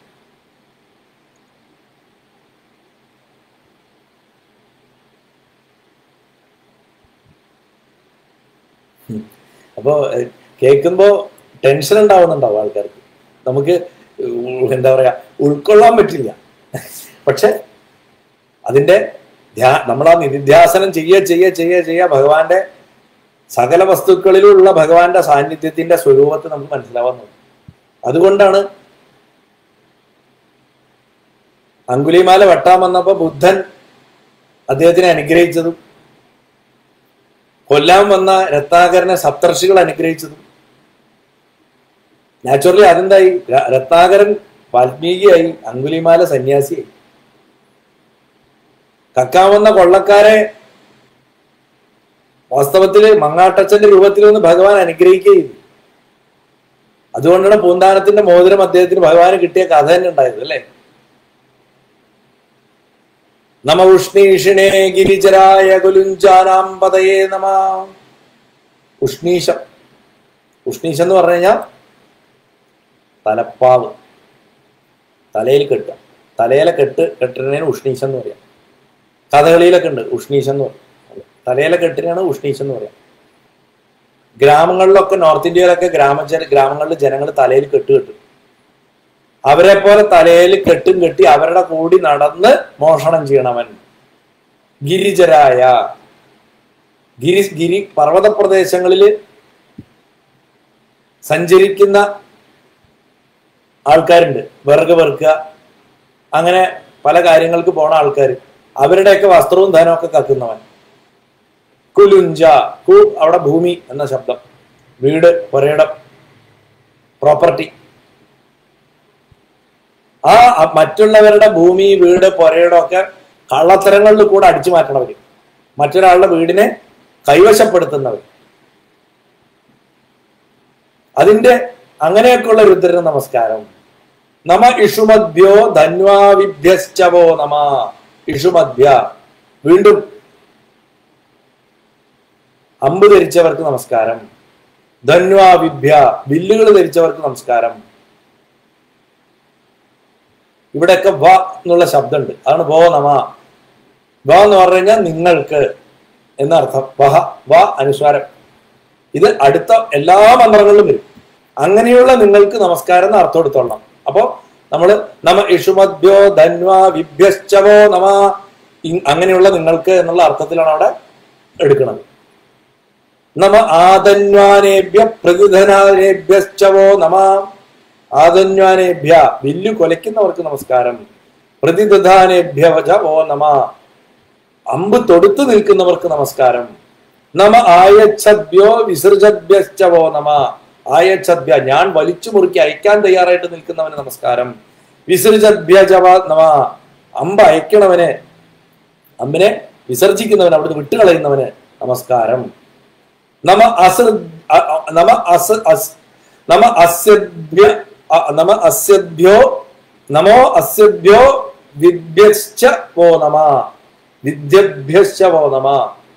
അപ്പോ എഹ്, കേൾക്കുമ്പോ ടെൻഷൻ ഉണ്ടാവുന്നുണ്ടാവും ആൾക്കാർക്ക് നമുക്ക് ഉ- എന്താ പറയാ ഉൾക്കൊള്ളാൻ പറ്റില്ല പക്ഷെ അതിന്റെ ധ്യാ നമ്മൾ ആ നിധിധ്യാസനം ചെയ്യ ചെയ്യ ചെയ്യ ചെയ്യ ഭഗവാന്റെ സകല വസ്തുക്കളിലുള്ള ഭഗവാന്റെ സാന്നിധ്യത്തിന്റെ സ്വരൂപത്തെ നമുക്ക് മനസ്സിലാവുന്നത് അതുകൊണ്ടാണ് അങ്കുലിമാല വെട്ടാൻ വന്നപ്പോ ബുദ്ധൻ അദ്ദേഹത്തിനെ അനുഗ്രഹിച്ചതും കൊല്ലാൻ വന്ന രത്നാകരനെ സപ്തർഷികൾ അനുഗ്രഹിച്ചതും നാച്ചുറലി അതെന്തായി ര- രത്നാകരൻ വാൽമീകിയായി അങ്കുലിമാല സന്യാസിയായി കക്കാവുന്ന കൊള്ളക്കാരെ വാസ്തവത്തില് മങ്ങാട്ടച്ചന്റെ രൂപത്തിൽ നിന്ന് ഭഗവാൻ അനുഗ്രഹിക്കുകയും അതുകൊണ്ടാണ് പൂന്താനത്തിന്റെ മോതിരം അദ്ദേഹത്തിന് ഭഗവാന് കിട്ടിയ കഥ തന്നെ ഉണ്ടായത് അല്ലേ നമ ഉഷ്ണീഷിണേ ഗിരിചരായ കുലുഞ്ചാനാമ്പതയേ നമ ഉഷ്ണീഷം ഉഷ്ണീഷം എന്ന് പറഞ്ഞു കഴിഞ്ഞാൽ തലപ്പാവ് തലയിൽ കെട്ടുക തലയിലെ കെട്ട് കെട്ടിനാണ് ഉഷ്ണീഷം എന്ന് പറയാം കഥകളിയിലൊക്കെ ഉണ്ട് ഉഷ്ണീഷം എന്ന് പറയും തലയിലെ കെട്ടിനാണ് ഉഷ്ണീഷം എന്ന് പറയാം ഗ്രാമങ്ങളിലൊക്കെ നോർത്ത് ഇന്ത്യയിലൊക്കെ ഗ്രാമ ഗ്രാമങ്ങളിൽ ജനങ്ങൾ തലയിൽ കെട്ട് കെട്ടും അവരെ പോലെ തലയിൽ കെട്ടും കെട്ടി അവരുടെ കൂടി നടന്ന് മോഷണം ചെയ്യണവൻ ഗിരിജരായ ഗിരി ഗിരി പർവ്വത പ്രദേശങ്ങളിൽ സഞ്ചരിക്കുന്ന ആൾക്കാരുണ്ട് വിറക് വെറുക്കുക അങ്ങനെ പല കാര്യങ്ങൾക്ക് പോണ ആൾക്കാർ അവരുടെയൊക്കെ വസ്ത്രവും ധനവും ഒക്കെ കക്കുന്നവൻ കുലുഞ്ച കു അവിടെ ഭൂമി എന്ന ശബ്ദം വീട് പുരയിടം പ്രോപ്പർട്ടി ആ അ- മറ്റുള്ളവരുടെ ഭൂമി വീട് പുരയിടം ഒക്കെ കള്ളത്തരങ്ങളിൽ കൂടെ അടിച്ചു മാറ്റണവര് മറ്റൊരാളുടെ വീടിനെ കൈവശപ്പെടുത്തുന്നവർ അതിന്റെ അങ്ങനെയൊക്കെയുള്ള രുദ്രന് നമസ്കാരം നമ ഇഷുമദ്ഭ്യോ ധന്വാവിഭ്യശ്ചവോ നമ ഇഷുമദ്ഭ്യ വീണ്ടും അമ്പ് ധരിച്ചവർക്ക് നമസ്കാരം ധന്വാവിഭ്യ വില്ലുകൾ ധരിച്ചവർക്ക് നമസ്കാരം ഇവിടെയൊക്കെ വ എന്നുള്ള ശബ്ദമുണ്ട് അതാണ് വോ നമ വ എന്ന് പറഞ്ഞു കഴിഞ്ഞാൽ നിങ്ങൾക്ക് എന്നർത്ഥം വഹ വ അനുസ്വാരം ഇത് അടുത്ത എല്ലാ മന്ത്രങ്ങളിലും വരും അങ്ങനെയുള്ള നിങ്ങൾക്ക് നമസ്കാരം എന്ന് അർത്ഥം എടുത്തോളണം അപ്പോ നമ്മള് നമ ഇഷുമദ്ഭ്യോ ധന്വ വിഭ്യശ്ചവോ നമ ഇ- അങ്ങനെയുള്ള നിങ്ങൾക്ക് എന്നുള്ള അർത്ഥത്തിലാണ് അവിടെ എടുക്കുന്നത് നമ ആദന്വാനേഭ്യ പ്രതിധനാനേഭ്യശ്ചവോ നമ ആദന്വാനേഭ്യ വില്ലു കൊലയ്ക്കുന്നവർക്ക് നമസ്കാരം പ്രതിദധാനേഭ്യ വചവോ നമ അമ്പ് തൊടുത്തു നിൽക്കുന്നവർക്ക് നമസ്കാരം നമ ആയച്ഛദ്ഭ്യോ വിസർജഭ്യശ്ചവോ നമ ആയച്ഛദ്ഭ്യ ഞാൻ വലിച്ചു മുറുക്കി അയക്കാൻ തയ്യാറായിട്ട് നിൽക്കുന്നവന് നമസ്കാരം വിസർജഭ്യജവ നമ അമ്പ് അയക്കണവന് അമ്പിനെ വിസർജിക്കുന്നവന് അവിടുന്ന് വിട്ടുകളയുന്നവന് നമസ്കാരം നമ അസ അ- അ- നമ അസ അസ് നമ അസ്യഭ്യ അ- നമ അസ്യഭ്യോ നമോ അസ്യഭ്യോ വിദ്യശ്ച വോ നമ വിദ്യഭ്യശ്ച വോ നമ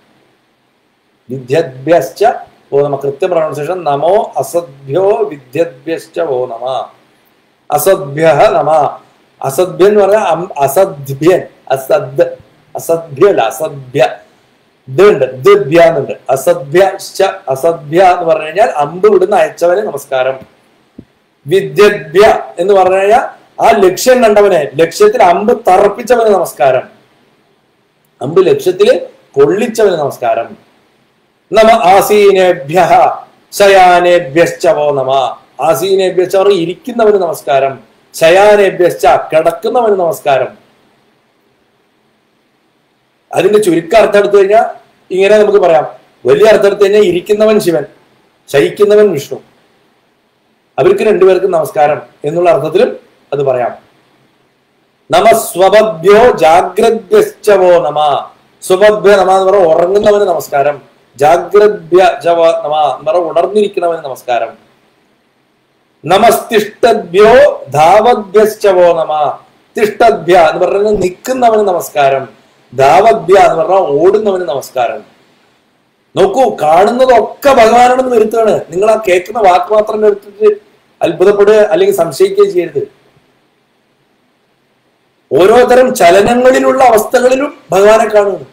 വിദ്യഭ്യശ്ച വോ നമ കൃത്യ പ്രൊണൗൺസിയേഷൻ നമോ അസദ്ഭ്യോ വിദ്യഭ്യശ്ച വോ നമ അസദ്ഭ്യ നമ അസദ്ഭ്യ എന്ന് പറഞ്ഞാൽ അം- അസദ്ഭ്യൻ അസദ് അസദ്ഭ്യ അല്ല അസദ്ഭ്യ ഇതുണ്ട് ദിഭ്യ എന്നുണ്ട് അസദ്ഭ്യ ശ്ച അസദ്ഭ്യ എന്ന് പറഞ്ഞു കഴിഞ്ഞാൽ അമ്പ് വിടുന്ന അയച്ചവന് നമസ്കാരം വിദ്യഭ്യ എന്ന് പറഞ്ഞു കഴിഞ്ഞാൽ ആ ലക്ഷ്യം കണ്ടവനെ ലക്ഷ്യത്തിൽ അമ്പ് തറപ്പിച്ചവന് നമസ്കാരം അമ്പ് ലക്ഷ്യത്തില് പൊള്ളിച്ചവന് നമസ്കാരം നമ ആസീനേഭ്യ ശയാനേഭ്യശ്ചവോ നമ ആസീനേഭ്യശ്ച അവർ ഇരിക്കുന്നവന് നമസ്കാരം ശയാനേഭ്യശ്ച കിടക്കുന്നവന് നമസ്കാരം അതിന്റെ ചുരുക്ക അർത്ഥം എടുത്തു കഴിഞ്ഞാൽ ഇങ്ങനെ നമുക്ക് പറയാം വലിയ അർത്ഥം എടുത്തു കഴിഞ്ഞാൽ ഇരിക്കുന്നവൻ ശിവൻ ശയിക്കുന്നവൻ വിഷ്ണു അവർക്ക് രണ്ടുപേർക്കും നമസ്കാരം എന്നുള്ള അർത്ഥത്തിലും അത് പറയാം നമ സ്വഭഭ്യോ ജാഗ്രദ്യശ്ചവോ നമ സ്വഭഭ്യ നമ എന്ന് പറഞ്ഞ ഉറങ്ങുന്നവന് നമസ്കാരം ജാഗ്രദ്യ ജവ നമ എന്ന് പറഞ്ഞ ഉണർന്നിരിക്കുന്നവന് നമസ്കാരം നമസ്തിഷ്ടഭ്യോ ധാവഭ്യശ്ചവോ നമ തിഷ്ടഭ്യ എന്ന് പറഞ്ഞാൽ നിൽക്കുന്നവന് നമസ്കാരം ധാവഭ്യ എന്ന് പറഞ്ഞാൽ ഓടുന്നവന് നമസ്കാരം നോക്കൂ കാണുന്നതൊക്കെ ഭഗവാനോടൊന്ന് വരുത്തുകയാണ് നിങ്ങൾ ആ കേൾക്കുന്ന വാക്ക് മാത്രം എടുത്തിട്ട് അത്ഭുതപ്പെടുക അല്ലെങ്കിൽ സംശയിക്കുകയോ ചെയ്യരുത് ഓരോ തരം ചലനങ്ങളിലുള്ള അവസ്ഥകളിലും ഭഗവാനെ കാണുന്നു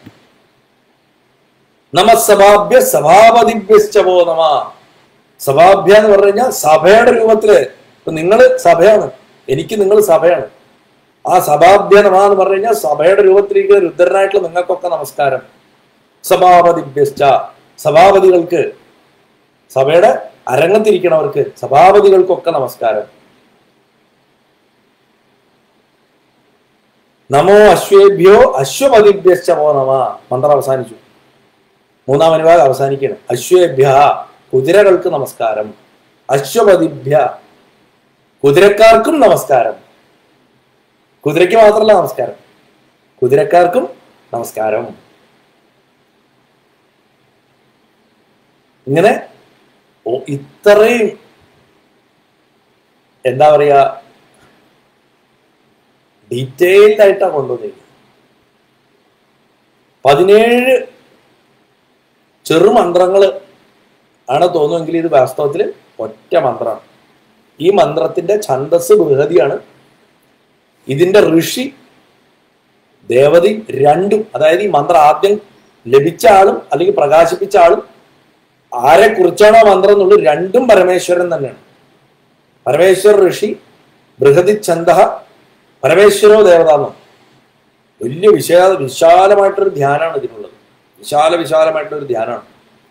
നമ സഭാഭ്യ സഭാപതിഭ്യശ്ചവോ നമ സഭാഭ്യ എന്ന് പറഞ്ഞു കഴിഞ്ഞാൽ സഭയുടെ രൂപത്തില് ഇപ്പൊ നിങ്ങള് സഭയാണ് എനിക്ക് നിങ്ങൾ സഭയാണ് ആ സഭാഭ്യ നമ എന്ന് പറഞ്ഞു കഴിഞ്ഞാൽ സഭയുടെ രൂപത്തിലിരിക്കുന്ന രുദ്രനായിട്ടുള്ള നിങ്ങൾക്കൊക്കെ നമസ്കാരം സഭാപതിഭ്യശ്ച സഭാപതികൾക്ക് സഭയുടെ അരങ്ങത്തിരിക്കണവർക്ക് സഭാപതികൾക്കൊക്കെ നമസ്കാരം നമോ അശ്വേഭ്യോ അശ്വപതിഭ്യശ്ച മോ നമ മന്ത്രം അവസാനിച്ചു മൂന്നാം അനുഭാഗം അവസാനിക്കുകയാണ് അശ്വേഭ്യ കുതിരകൾക്ക് നമസ്കാരം അശ്വപതിഭ്യ കുതിരക്കാർക്കും നമസ്കാരം കുതിരയ്ക്ക് മാത്രമല്ല നമസ്കാരം കുതിരക്കാർക്കും നമസ്കാരം ഇങ്ങനെ ഓ- ഇത്രയും എന്താ പറയാ ഡീറ്റെയിൽഡ് ആയിട്ടാണ് കൊണ്ടുവന്നിരിക്കുന്നത് പതിനേഴ് ചെറുമന്ത്രങ്ങൾ ആണ് തോന്നുമെങ്കിൽ ഇത് വാസ്തവത്തിൽ ഒറ്റ മന്ത്രമാണ് ഈ മന്ത്രത്തിന്റെ ഛന്ദസ് ബൃഹതിയാണ് ഇതിന്റെ ഋഷി ദേവതി രണ്ടും അതായത് ഈ മന്ത്രം ആദ്യം ലഭിച്ച ആളും അല്ലെങ്കിൽ പ്രകാശിപ്പിച്ച ആളും ആരെ കുറിച്ചാണോ മന്ത്രം എന്നുള്ളത് രണ്ടും പരമേശ്വരൻ തന്നെയാണ് പരമേശ്വര ഋഷി ബൃഹതി ഛന്ദ പരമേശ്വരോ ദേവതാന്നും വലിയ വിശാല വിശാലമായിട്ടൊരു ധ്യാനമാണ് ഇതിനുള്ളത് വിശാല വിശാലമായിട്ടൊരു ധ്യാനമാണ്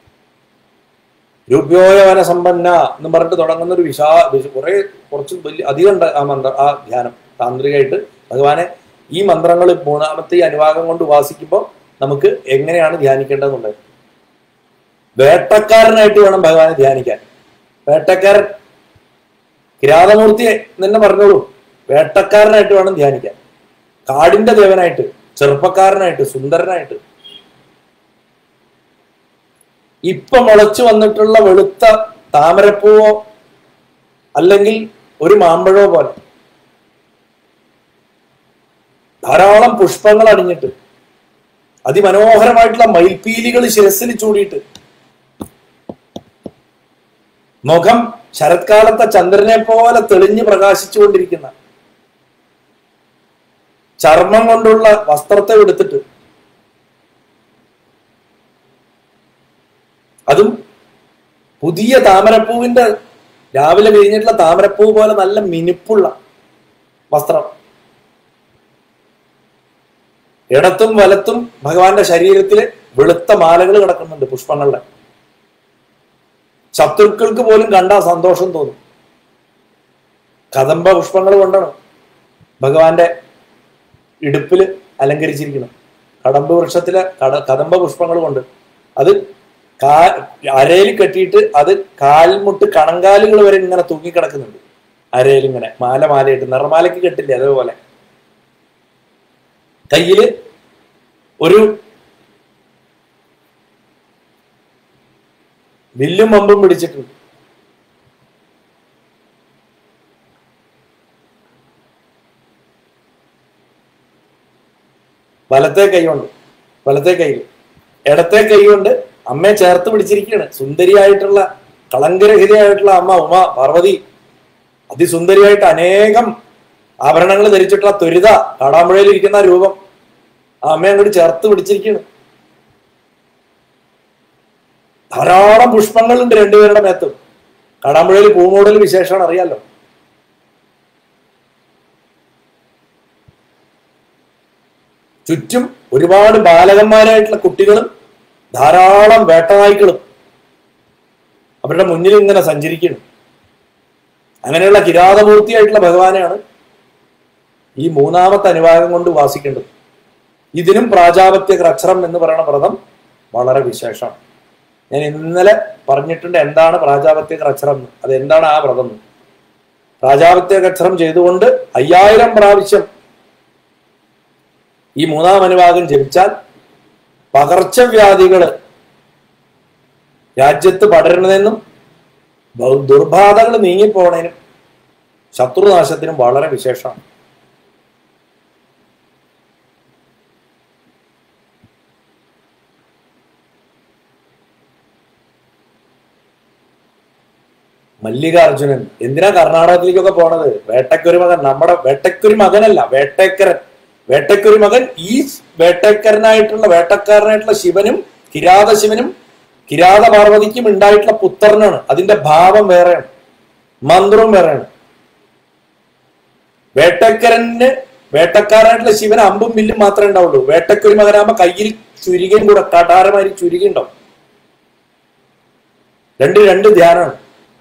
രൂപ്യോയവന സമ്പന്ന എന്ന് പറഞ്ഞിട്ട് തുടങ്ങുന്ന ഒരു വിശാ വിശ- കുറെ കുറച്ച് വലിയ അധികം ഉണ്ട് ആ മന്ത്ര ആ ധ്യാനം താന്ത്രികമായിട്ട് ഭഗവാനെ ഈ മന്ത്രങ്ങൾ മൂന്നാമത്തെ ഈ അനുഭാഗം കൊണ്ട് ഉപാസിക്കുമ്പോൾ നമുക്ക് എങ്ങനെയാണ് ധ്യാനിക്കേണ്ടതെന്നുള്ളത് വേട്ടക്കാരനായിട്ട് വേണം ഭഗവാനെ ധ്യാനിക്കാൻ വേട്ടക്കാരൻ കിരാതമൂർത്തിയെ തന്നെ പറഞ്ഞോളൂ വേട്ടക്കാരനായിട്ട് വേണം ധ്യാനിക്കാൻ കാടിന്റെ ദേവനായിട്ട് ചെറുപ്പക്കാരനായിട്ട് സുന്ദരനായിട്ട് ഇപ്പൊ മുളച്ചു വന്നിട്ടുള്ള വെളുത്ത താമരപ്പൂവോ അല്ലെങ്കിൽ ഒരു മാമ്പഴോ പോലെ ധാരാളം പുഷ്പങ്ങൾ അണിഞ്ഞിട്ട് അതിമനോഹരമായിട്ടുള്ള മയിൽപ്പീലികൾ ശിരസിൽ ചൂടിയിട്ട് മുഖം ശരത്കാലത്തെ ചന്ദ്രനെ പോലെ തെളിഞ്ഞു പ്രകാശിച്ചുകൊണ്ടിരിക്കുന്ന ചർമ്മം കൊണ്ടുള്ള വസ്ത്രത്തെ എടുത്തിട്ട് അതും പുതിയ താമരപ്പൂവിന്റെ രാവിലെ വിരിഞ്ഞിട്ടുള്ള താമരപ്പൂ പോലെ നല്ല മിനുപ്പുള്ള വസ്ത്രം ഇടത്തും വലത്തും ഭഗവാന്റെ ശരീരത്തിൽ വെളുത്ത മാലകൾ കിടക്കുന്നുണ്ട് പുഷ്പങ്ങളുടെ ശത്രുക്കൾക്ക് പോലും കണ്ടാ സന്തോഷം തോന്നും കദംബ പുഷ്പങ്ങൾ കൊണ്ടാണ് ഭഗവാന്റെ ഇടുപ്പിൽ അലങ്കരിച്ചിരിക്കുന്നത് കടമ്പ് വൃക്ഷത്തിലെ കട കദംബ പുഷ്പങ്ങൾ കൊണ്ട് അത് കാ അരയിൽ കെട്ടിയിട്ട് അത് കാൽമുട്ട് കണങ്കാലുകൾ വരെ ഇങ്ങനെ തൂങ്ങിക്കിടക്കുന്നുണ്ട് അരയിൽ ഇങ്ങനെ മാല മാലയിട്ട് നിറമാലയ്ക്ക് കെട്ടില്ലേ അതേപോലെ കയ്യില് ഒരു വില്ലും അമ്പും പിടിച്ചിട്ടുണ്ട് വലത്തെ കൈയുണ്ട് വലത്തെ കൈയിൽ ഇടത്തെ കൈകൊണ്ട് അമ്മയെ ചേർത്ത് പിടിച്ചിരിക്കുകയാണ് സുന്ദരിയായിട്ടുള്ള കളങ്കരഹിതയായിട്ടുള്ള അമ്മ ഉമ പാർവതി അതിസുന്ദരിയായിട്ട് അനേകം ആഭരണങ്ങൾ ധരിച്ചിട്ടുള്ള ത്വരിത കാടാമ്പുഴയിൽ ഇരിക്കുന്ന ആ രൂപം ആ അമ്മയെ അങ്ങോട്ട് ചേർത്ത് പിടിച്ചിരിക്കുകയാണ് ധാരാളം പുഷ്പങ്ങളുണ്ട് രണ്ടുപേരുടെ മേത്തും കാടാമ്പുഴയിൽ പൂമൂടൽ വിശേഷമാണ് അറിയാലോ ചുറ്റും ഒരുപാട് ബാലകന്മാരായിട്ടുള്ള കുട്ടികളും ധാരാളം വേട്ടനായ്ക്കളും അവരുടെ മുന്നിൽ ഇങ്ങനെ സഞ്ചരിക്കുന്നു അങ്ങനെയുള്ള കിരാതമൂർത്തിയായിട്ടുള്ള ഭഗവാനെയാണ് ഈ മൂന്നാമത്തെ അനുവാദം കൊണ്ട് വാസിക്കേണ്ടത് ഇതിനും പ്രാജാപത്യ അക്ഷരം എന്ന് പറയുന്ന വ്രതം വളരെ വിശേഷം ഞാൻ ഇന്നലെ പറഞ്ഞിട്ടുണ്ട് എന്താണ് പ്രാജാപത്യ അക്ഷരം എന്ന് അത് എന്താണ് ആ വ്രതം എന്ന് പ്രാജാപത്യ അക്ഷരം ചെയ്തുകൊണ്ട് അയ്യായിരം പ്രാവശ്യം ഈ മൂന്നാം അനുവാദം ജപിച്ചാൽ പകർച്ചവ്യാധികള് രാജ്യത്ത് പടരുന്നതെന്നും ബഹു- ദുർബാധകൾ നീങ്ങിപ്പോണേനും ശത്രുനാശത്തിനും വളരെ വിശേഷമാണ് മല്ലികാർജുനൻ എന്തിനാ കർണാടകത്തിലേക്കൊക്കെ പോണത് വേട്ടക്കൊരു മകൻ നമ്മുടെ വേട്ടക്കൊരു മകനല്ല വേട്ടക്കരൻ വേട്ടക്കൊരു മകൻ ഈ വേട്ടക്കരനായിട്ടുള്ള വേട്ടക്കാരനായിട്ടുള്ള ശിവനും കിരാത ശിവനും കിരാത പാർവതിക്കും ഉണ്ടായിട്ടുള്ള പുത്രനാണ് അതിന്റെ ഭാവം വേറെയാണ് മന്ത്രവും വേറെയാണ് വേട്ടക്കരന് വേട്ടക്കാരനായിട്ടുള്ള ശിവൻ അമ്പും വില്ലും മാത്രമേ ഉണ്ടാവുള്ളൂ വേട്ടക്കൊരു മകനാകുമ്പോ കയ്യിൽ ചുരികയും കൂടെ കടാരമാരി ചുരുകി ഉണ്ടാവും രണ്ട് രണ്ട് ധ്യാനമാണ്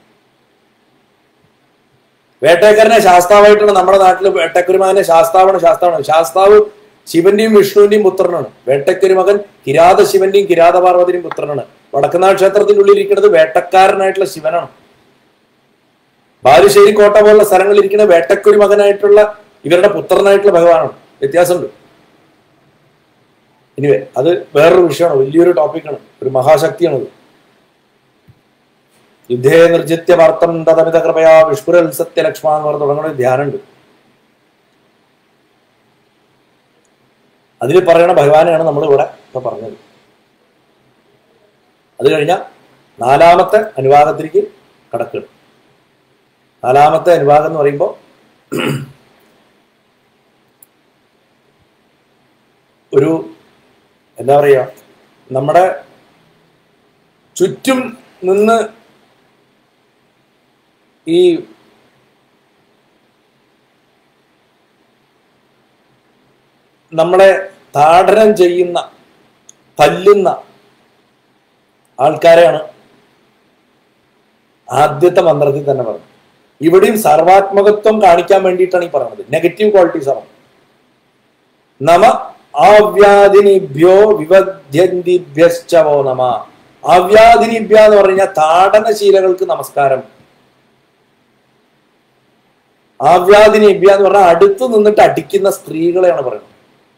വേട്ടക്കാരനെ ശാസ്താവായിട്ടുള്ള നമ്മുടെ നാട്ടിൽ വേട്ടക്കൊരു മകനെ ശാസ്താവാണ് ശാസ്താവാണ് ശാസ്താവ് ശിവന്റെയും വിഷ്ണുവിന്റെയും പുത്രനാണ് വേട്ടക്കൊരു മകൻ കിരാത ശിവന്റെയും കിരാത പാർവതിന്റെയും പുത്രനാണ് വടക്കുന്നാൾ ക്ഷേത്രത്തിനുള്ളിൽ ഇരിക്കുന്നത് വേട്ടക്കാരനായിട്ടുള്ള ശിവനാണ് ബാലുശ്ശേരി കോട്ട പോലുള്ള സ്ഥലങ്ങളിൽ ഇരിക്കുന്ന വേട്ടക്കൊരു മകനായിട്ടുള്ള ഇവരുടെ പുത്രനായിട്ടുള്ള ഭഗവാനാണ് വ്യത്യാസമുണ്ട് ഇനിവേ അത് വേറൊരു വിഷയമാണ് വലിയൊരു ടോപ്പിക്കാണ് ഒരു മഹാശക്തിയാണത് യുദ്ധേ നിർജിത്യ പാർത്ഥം തതമിത കൃപയാ വിഷ്പുരൽ സത്യലക്ഷ്മ എന്ന് പറഞ്ഞ് തുടങ്ങുന്ന ഒരു ധ്യാനമുണ്ട് അതിൽ പറയണ ഭഗവാനെയാണ് നമ്മൾ ഇവിടെ ഇപ്പൊ പറഞ്ഞത് അത് കഴിഞ്ഞാൽ നാലാമത്തെ അനുവാദത്തിലേക്ക് കടക്കണം നാലാമത്തെ അനുവാദം എന്ന് പറയുമ്പോൾ ഒരു എന്താ പറയുക നമ്മുടെ ചുറ്റും നിന്ന് ഈ നമ്മളെ താടനം ചെയ്യുന്ന തല്ലുന്ന ആൾക്കാരെയാണ് ആദ്യത്തെ മന്ത്രത്തിൽ തന്നെ പറഞ്ഞത് ഇവിടെയും സർവാത്മകത്വം കാണിക്കാൻ വേണ്ടിയിട്ടാണ് ഈ പറയുന്നത് നെഗറ്റീവ് ക്വാളിറ്റീസ് ആണ് നമ ആവ്യാധിനിഭ്യോ വിവധ്യന്തിഭ്യശ്ചവോ നമ ആവ്യാധിനിഭ്യ എന്ന് പറഞ്ഞു കഴിഞ്ഞാൽ താടനശീലകൾക്ക് നമസ്കാരം ആവ്യാധിനിഭ്യ എന്ന് പറഞ്ഞാൽ അടുത്ത് നിന്നിട്ട് അടിക്കുന്ന സ്ത്രീകളെയാണ് പറയുന്നത്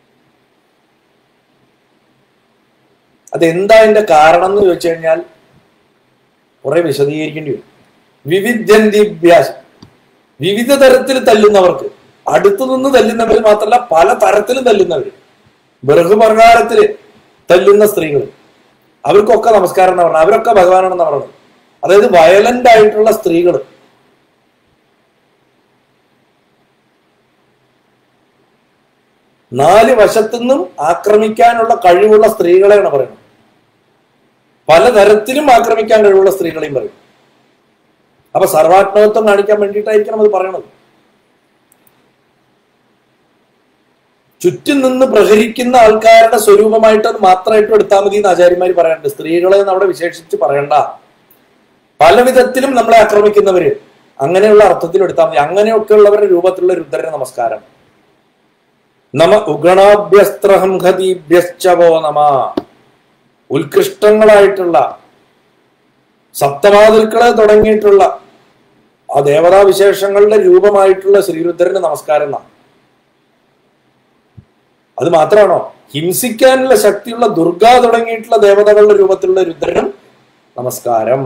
അതെന്താ അതിന്റെ കാരണം എന്ന് ചോദിച്ചു കഴിഞ്ഞാൽ കുറെ വിശദീകരിക്കേണ്ടി വരും വിവിധ്യന്തിഭ്യാസം വിവിധ തരത്തിൽ തല്ലുന്നവർക്ക് അടുത്തു നിന്ന് തല്ലുന്നവർ മാത്രമല്ല പല തരത്തിലും തല്ലുന്നവര് ബൃഹുപ്രകാരത്തില് തല്ലുന്ന സ്ത്രീകൾ അവർക്കൊക്കെ നമസ്കാരം എന്ന് പറഞ്ഞത് അവരൊക്കെ ഭഗവാനാണെന്ന് പറയുന്നത് അതായത് വയലന്റ് ആയിട്ടുള്ള സ്ത്രീകൾ നാല് വശത്തുനിന്നും ആക്രമിക്കാനുള്ള കഴിവുള്ള സ്ത്രീകളെയാണ് പറയുന്നത് പലതരത്തിലും ആക്രമിക്കാൻ കഴിവുള്ള സ്ത്രീകളെയും പറയും അപ്പൊ സർവാത്മകത്വം കാണിക്കാൻ വേണ്ടിയിട്ടായിരിക്കണം അത് പറയണത് ചുറ്റും നിന്ന് പ്രഹരിക്കുന്ന ആൾക്കാരുടെ സ്വരൂപമായിട്ട് അത് മാത്രമായിട്ടും എടുത്താൽ മതി എന്ന് ആചാര്യന്മാർ പറയാറുണ്ട് സ്ത്രീകളെ എന്ന് അവിടെ വിശേഷിച്ച് പറയണ്ട പല വിധത്തിലും നമ്മളെ ആക്രമിക്കുന്നവര് അങ്ങനെയുള്ള അർത്ഥത്തിൽ എടുത്താൽ മതി അങ്ങനെയൊക്കെ ഉള്ളവരുടെ രൂപത്തിലുള്ള രുദ്രന് നമസ്കാരം നമ ഉഗണാഭ്യസ്ത്രഹംഹതീഭ്യശ്ചവോ നമ ഉത്കൃഷ്ടങ്ങളായിട്ടുള്ള സപ്തമാതിൽക്കളെ തുടങ്ങിയിട്ടുള്ള ആ ദേവതാ വിശേഷങ്ങളുടെ രൂപമായിട്ടുള്ള ശ്രീരുദ്രന് നമസ്കാരം എന്നാ അത് മാത്രമാണോ ഹിംസിക്കാനുള്ള ശക്തിയുള്ള ദുർഗ തുടങ്ങിയിട്ടുള്ള ദേവതകളുടെ രൂപത്തിലുള്ള രുദ്രനും നമസ്കാരം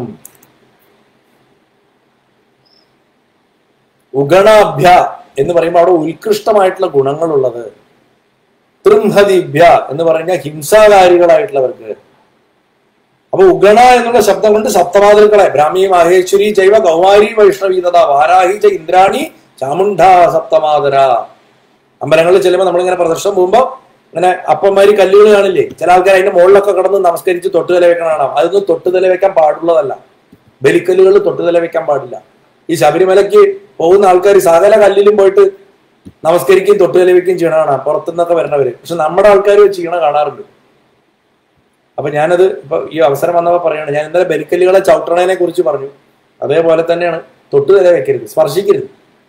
ഉഗണാഭ്യ എന്ന് പറയുമ്പോൾ അവിടെ ഉത്കൃഷ്ടമായിട്ടുള്ള ഗുണങ്ങളുള്ളത് തൃംഹദിഭ്യ എന്ന് പറഞ്ഞ ഹിംസാകാരികളായിട്ടുള്ളവർക്ക് അപ്പൊ ഉഗണ എന്നുള്ള ശബ്ദം കൊണ്ട് സപ്തമാതൃക്കളെ ബ്രാഹ്മി മഹേശ്വരി ജൈവ കൗമാരി വൈഷ്ണവി തഥാ വാരാഹി ച ഇന്ദ്രാണി ചാമുണ്ഡ സപ്തമാതര അമ്പലങ്ങളിൽ ചെല്ലുമ്പോൾ നമ്മളിങ്ങനെ പ്രദർശനം പോകുമ്പോ ഇങ്ങനെ അപ്പന്മാര് കല്ലുകൾ കാണില്ലേ ചില ആൾക്കാർ അതിന്റെ മുകളിലൊക്കെ കിടന്ന് നമസ്കരിച്ച് തൊട്ടുതല വെക്കണ കാണാം അതൊന്നും തൊട്ടുതല വെക്കാൻ പാടുള്ളതല്ല ബലിക്കല്ലുകൾ തൊട്ടുതല വെക്കാൻ പാടില്ല ഈ ശബരിമലയ്ക്ക് പോകുന്ന ആൾക്കാർ സകല കല്ലിലും പോയിട്ട് നമസ്കരിക്കുകയും തൊട്ടുതല വെക്കുകയും ചെയ്യണ കാണാം പുറത്തുനിന്നൊക്കെ വരണവര് പക്ഷെ നമ്മുടെ ആൾക്കാർ ചെയ്യണ കാണാറുണ്ട് അപ്പൊ ഞാനത് ഇപ്പൊ ഈ അവസരം വന്നപ്പോ പറയാണ് ഞാൻ ഇന്നലെ ബലിക്കല്ലുകളെ ചവിട്ടണതിനെ കുറിച്ച് പറഞ്ഞു അതേപോലെ തന്നെയാണ് തൊട്ടുതല വെക്കരുത് സ്പർശിക്കരുത്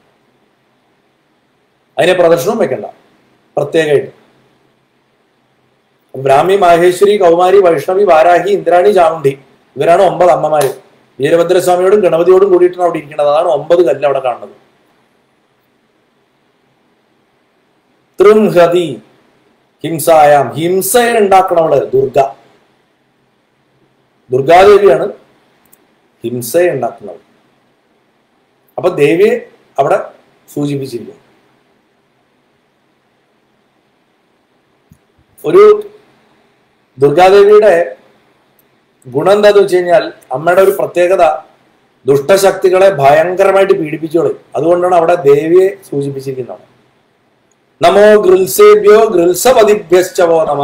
അതിനെ പ്രദർശനവും വെക്കണ്ട പ്രത്യേകമായിട്ട് ബ്രാഹ്മി മാഹേശ്വരി കൗമാരി വൈഷ്ണവി വാരാഹി ഇന്ദ്രാണി ചാമുണ്ടി ഇവരാണ് ഒമ്പത് അമ്മമാര് വീരഭദ്രസ്വാമിയോടും ഗണപതിയോടും കൂടിയിട്ടാണ് അവിടെ ഇരിക്കുന്നത് അതാണ് ഒമ്പത് കല്ല് അവിടെ കാണുന്നത് തൃംഹതി ഹിംസായാം ഹിംസയെ ഉണ്ടാക്കണവള് ദുർഗ ദുർഗാദേവിയാണ് ഹിംസയെ ഉണ്ടാക്കുന്നത് അപ്പൊ ദേവിയെ അവിടെ സൂചിപ്പിച്ചിരിക്കുന്നു ഒരു ദുർഗാദേവിയുടെ ഗുണം എന്താന്ന് വെച്ച് കഴിഞ്ഞാൽ അമ്മയുടെ ഒരു പ്രത്യേകത ദുഷ്ടശക്തികളെ ഭയങ്കരമായിട്ട് പീഡിപ്പിച്ചോളെ അതുകൊണ്ടാണ് അവിടെ ദേവിയെ സൂചിപ്പിച്ചിരിക്കുന്നത് നമോ ഗൃൽസേഭ്യോ ഗൃൽസപതിഭ്യശ്ചവോ നമ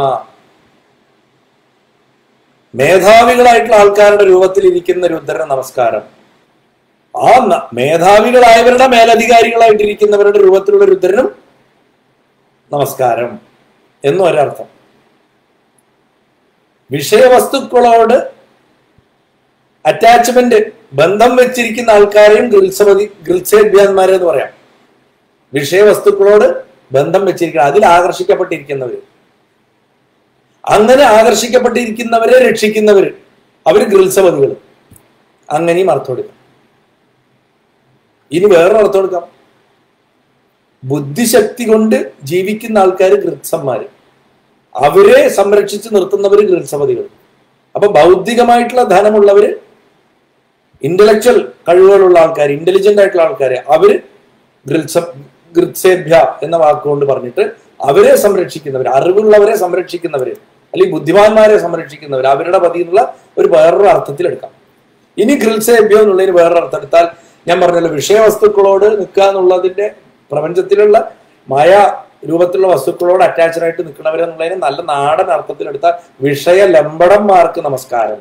മേധാവികളായിട്ടുള്ള ആൾക്കാരുടെ രൂപത്തിൽ ഇരിക്കുന്ന രുദ്രന് നമസ്കാരം ആ ന- മേധാവികളായവരുടെ മേലധികാരികളായിട്ടിരിക്കുന്നവരുടെ രൂപത്തിലുള്ള രുദ്രനും നമസ്കാരം എന്നും ഒരർത്ഥം വിഷയവസ്തുക്കളോട് അറ്റാച്ച്മെന്റ് ബന്ധം വെച്ചിരിക്കുന്ന ആൾക്കാരെയും ഗൃത്സപതി ഗൃത്സേഭ്യാന്മാരെ എന്ന് പറയാം വിഷയവസ്തുക്കളോട് ബന്ധം വെച്ചിരിക്കുന്ന അതിൽ ആകർഷിക്കപ്പെട്ടിരിക്കുന്നവര് അങ്ങനെ ആകർഷിക്കപ്പെട്ടിരിക്കുന്നവരെ രക്ഷിക്കുന്നവര് അവര് ഗൃത്സപതികൾ അങ്ങനെയും അർത്ഥം എടുക്കാം ഇനി വേറൊരു അർത്ഥം എടുക്കാം ബുദ്ധിശക്തി കൊണ്ട് ജീവിക്കുന്ന ആൾക്കാർ ഗൃത്സന്മാര് അവരെ സംരക്ഷിച്ച് നിർത്തുന്നവര് ഗൃത്സപതികൾ അപ്പൊ ഭൗതികമായിട്ടുള്ള ധനമുള്ളവര് ഇന്റലക്ച്വൽ കഴിവുകളുള്ള ആൾക്കാർ ഇന്റലിജന്റ് ആയിട്ടുള്ള ആൾക്കാര് അവര് ഗൃത്സ ഗൃത്സേഭ്യ എന്ന വാക്കുകൊണ്ട് പറഞ്ഞിട്ട് അവരെ സംരക്ഷിക്കുന്നവർ അറിവുള്ളവരെ സംരക്ഷിക്കുന്നവര് അല്ലെങ്കിൽ ബുദ്ധിമാന്മാരെ സംരക്ഷിക്കുന്നവർ അവരുടെ പതി എന്നുള്ള ഒരു വേറൊരു അർത്ഥത്തിൽ എടുക്കാം ഇനി ഗൃത്സേഭ്യ എന്നുള്ളതിന് വേറൊരു അർത്ഥം എടുത്താൽ ഞാൻ പറഞ്ഞല്ലോ വിഷയവസ്തുക്കളോട് നിൽക്കുക എന്നുള്ളതിന്റെ പ്രപഞ്ചത്തിലുള്ള മായ രൂപത്തിലുള്ള വസ്തുക്കളോട് അറ്റാച്ച്ഡ് ആയിട്ട് നിൽക്കുന്നവരെന്നുള്ളതിന് നല്ല നാടൻ അർത്ഥത്തിൽ എടുത്താൽ വിഷയ ലംബടന്മാർക്ക് നമസ്കാരം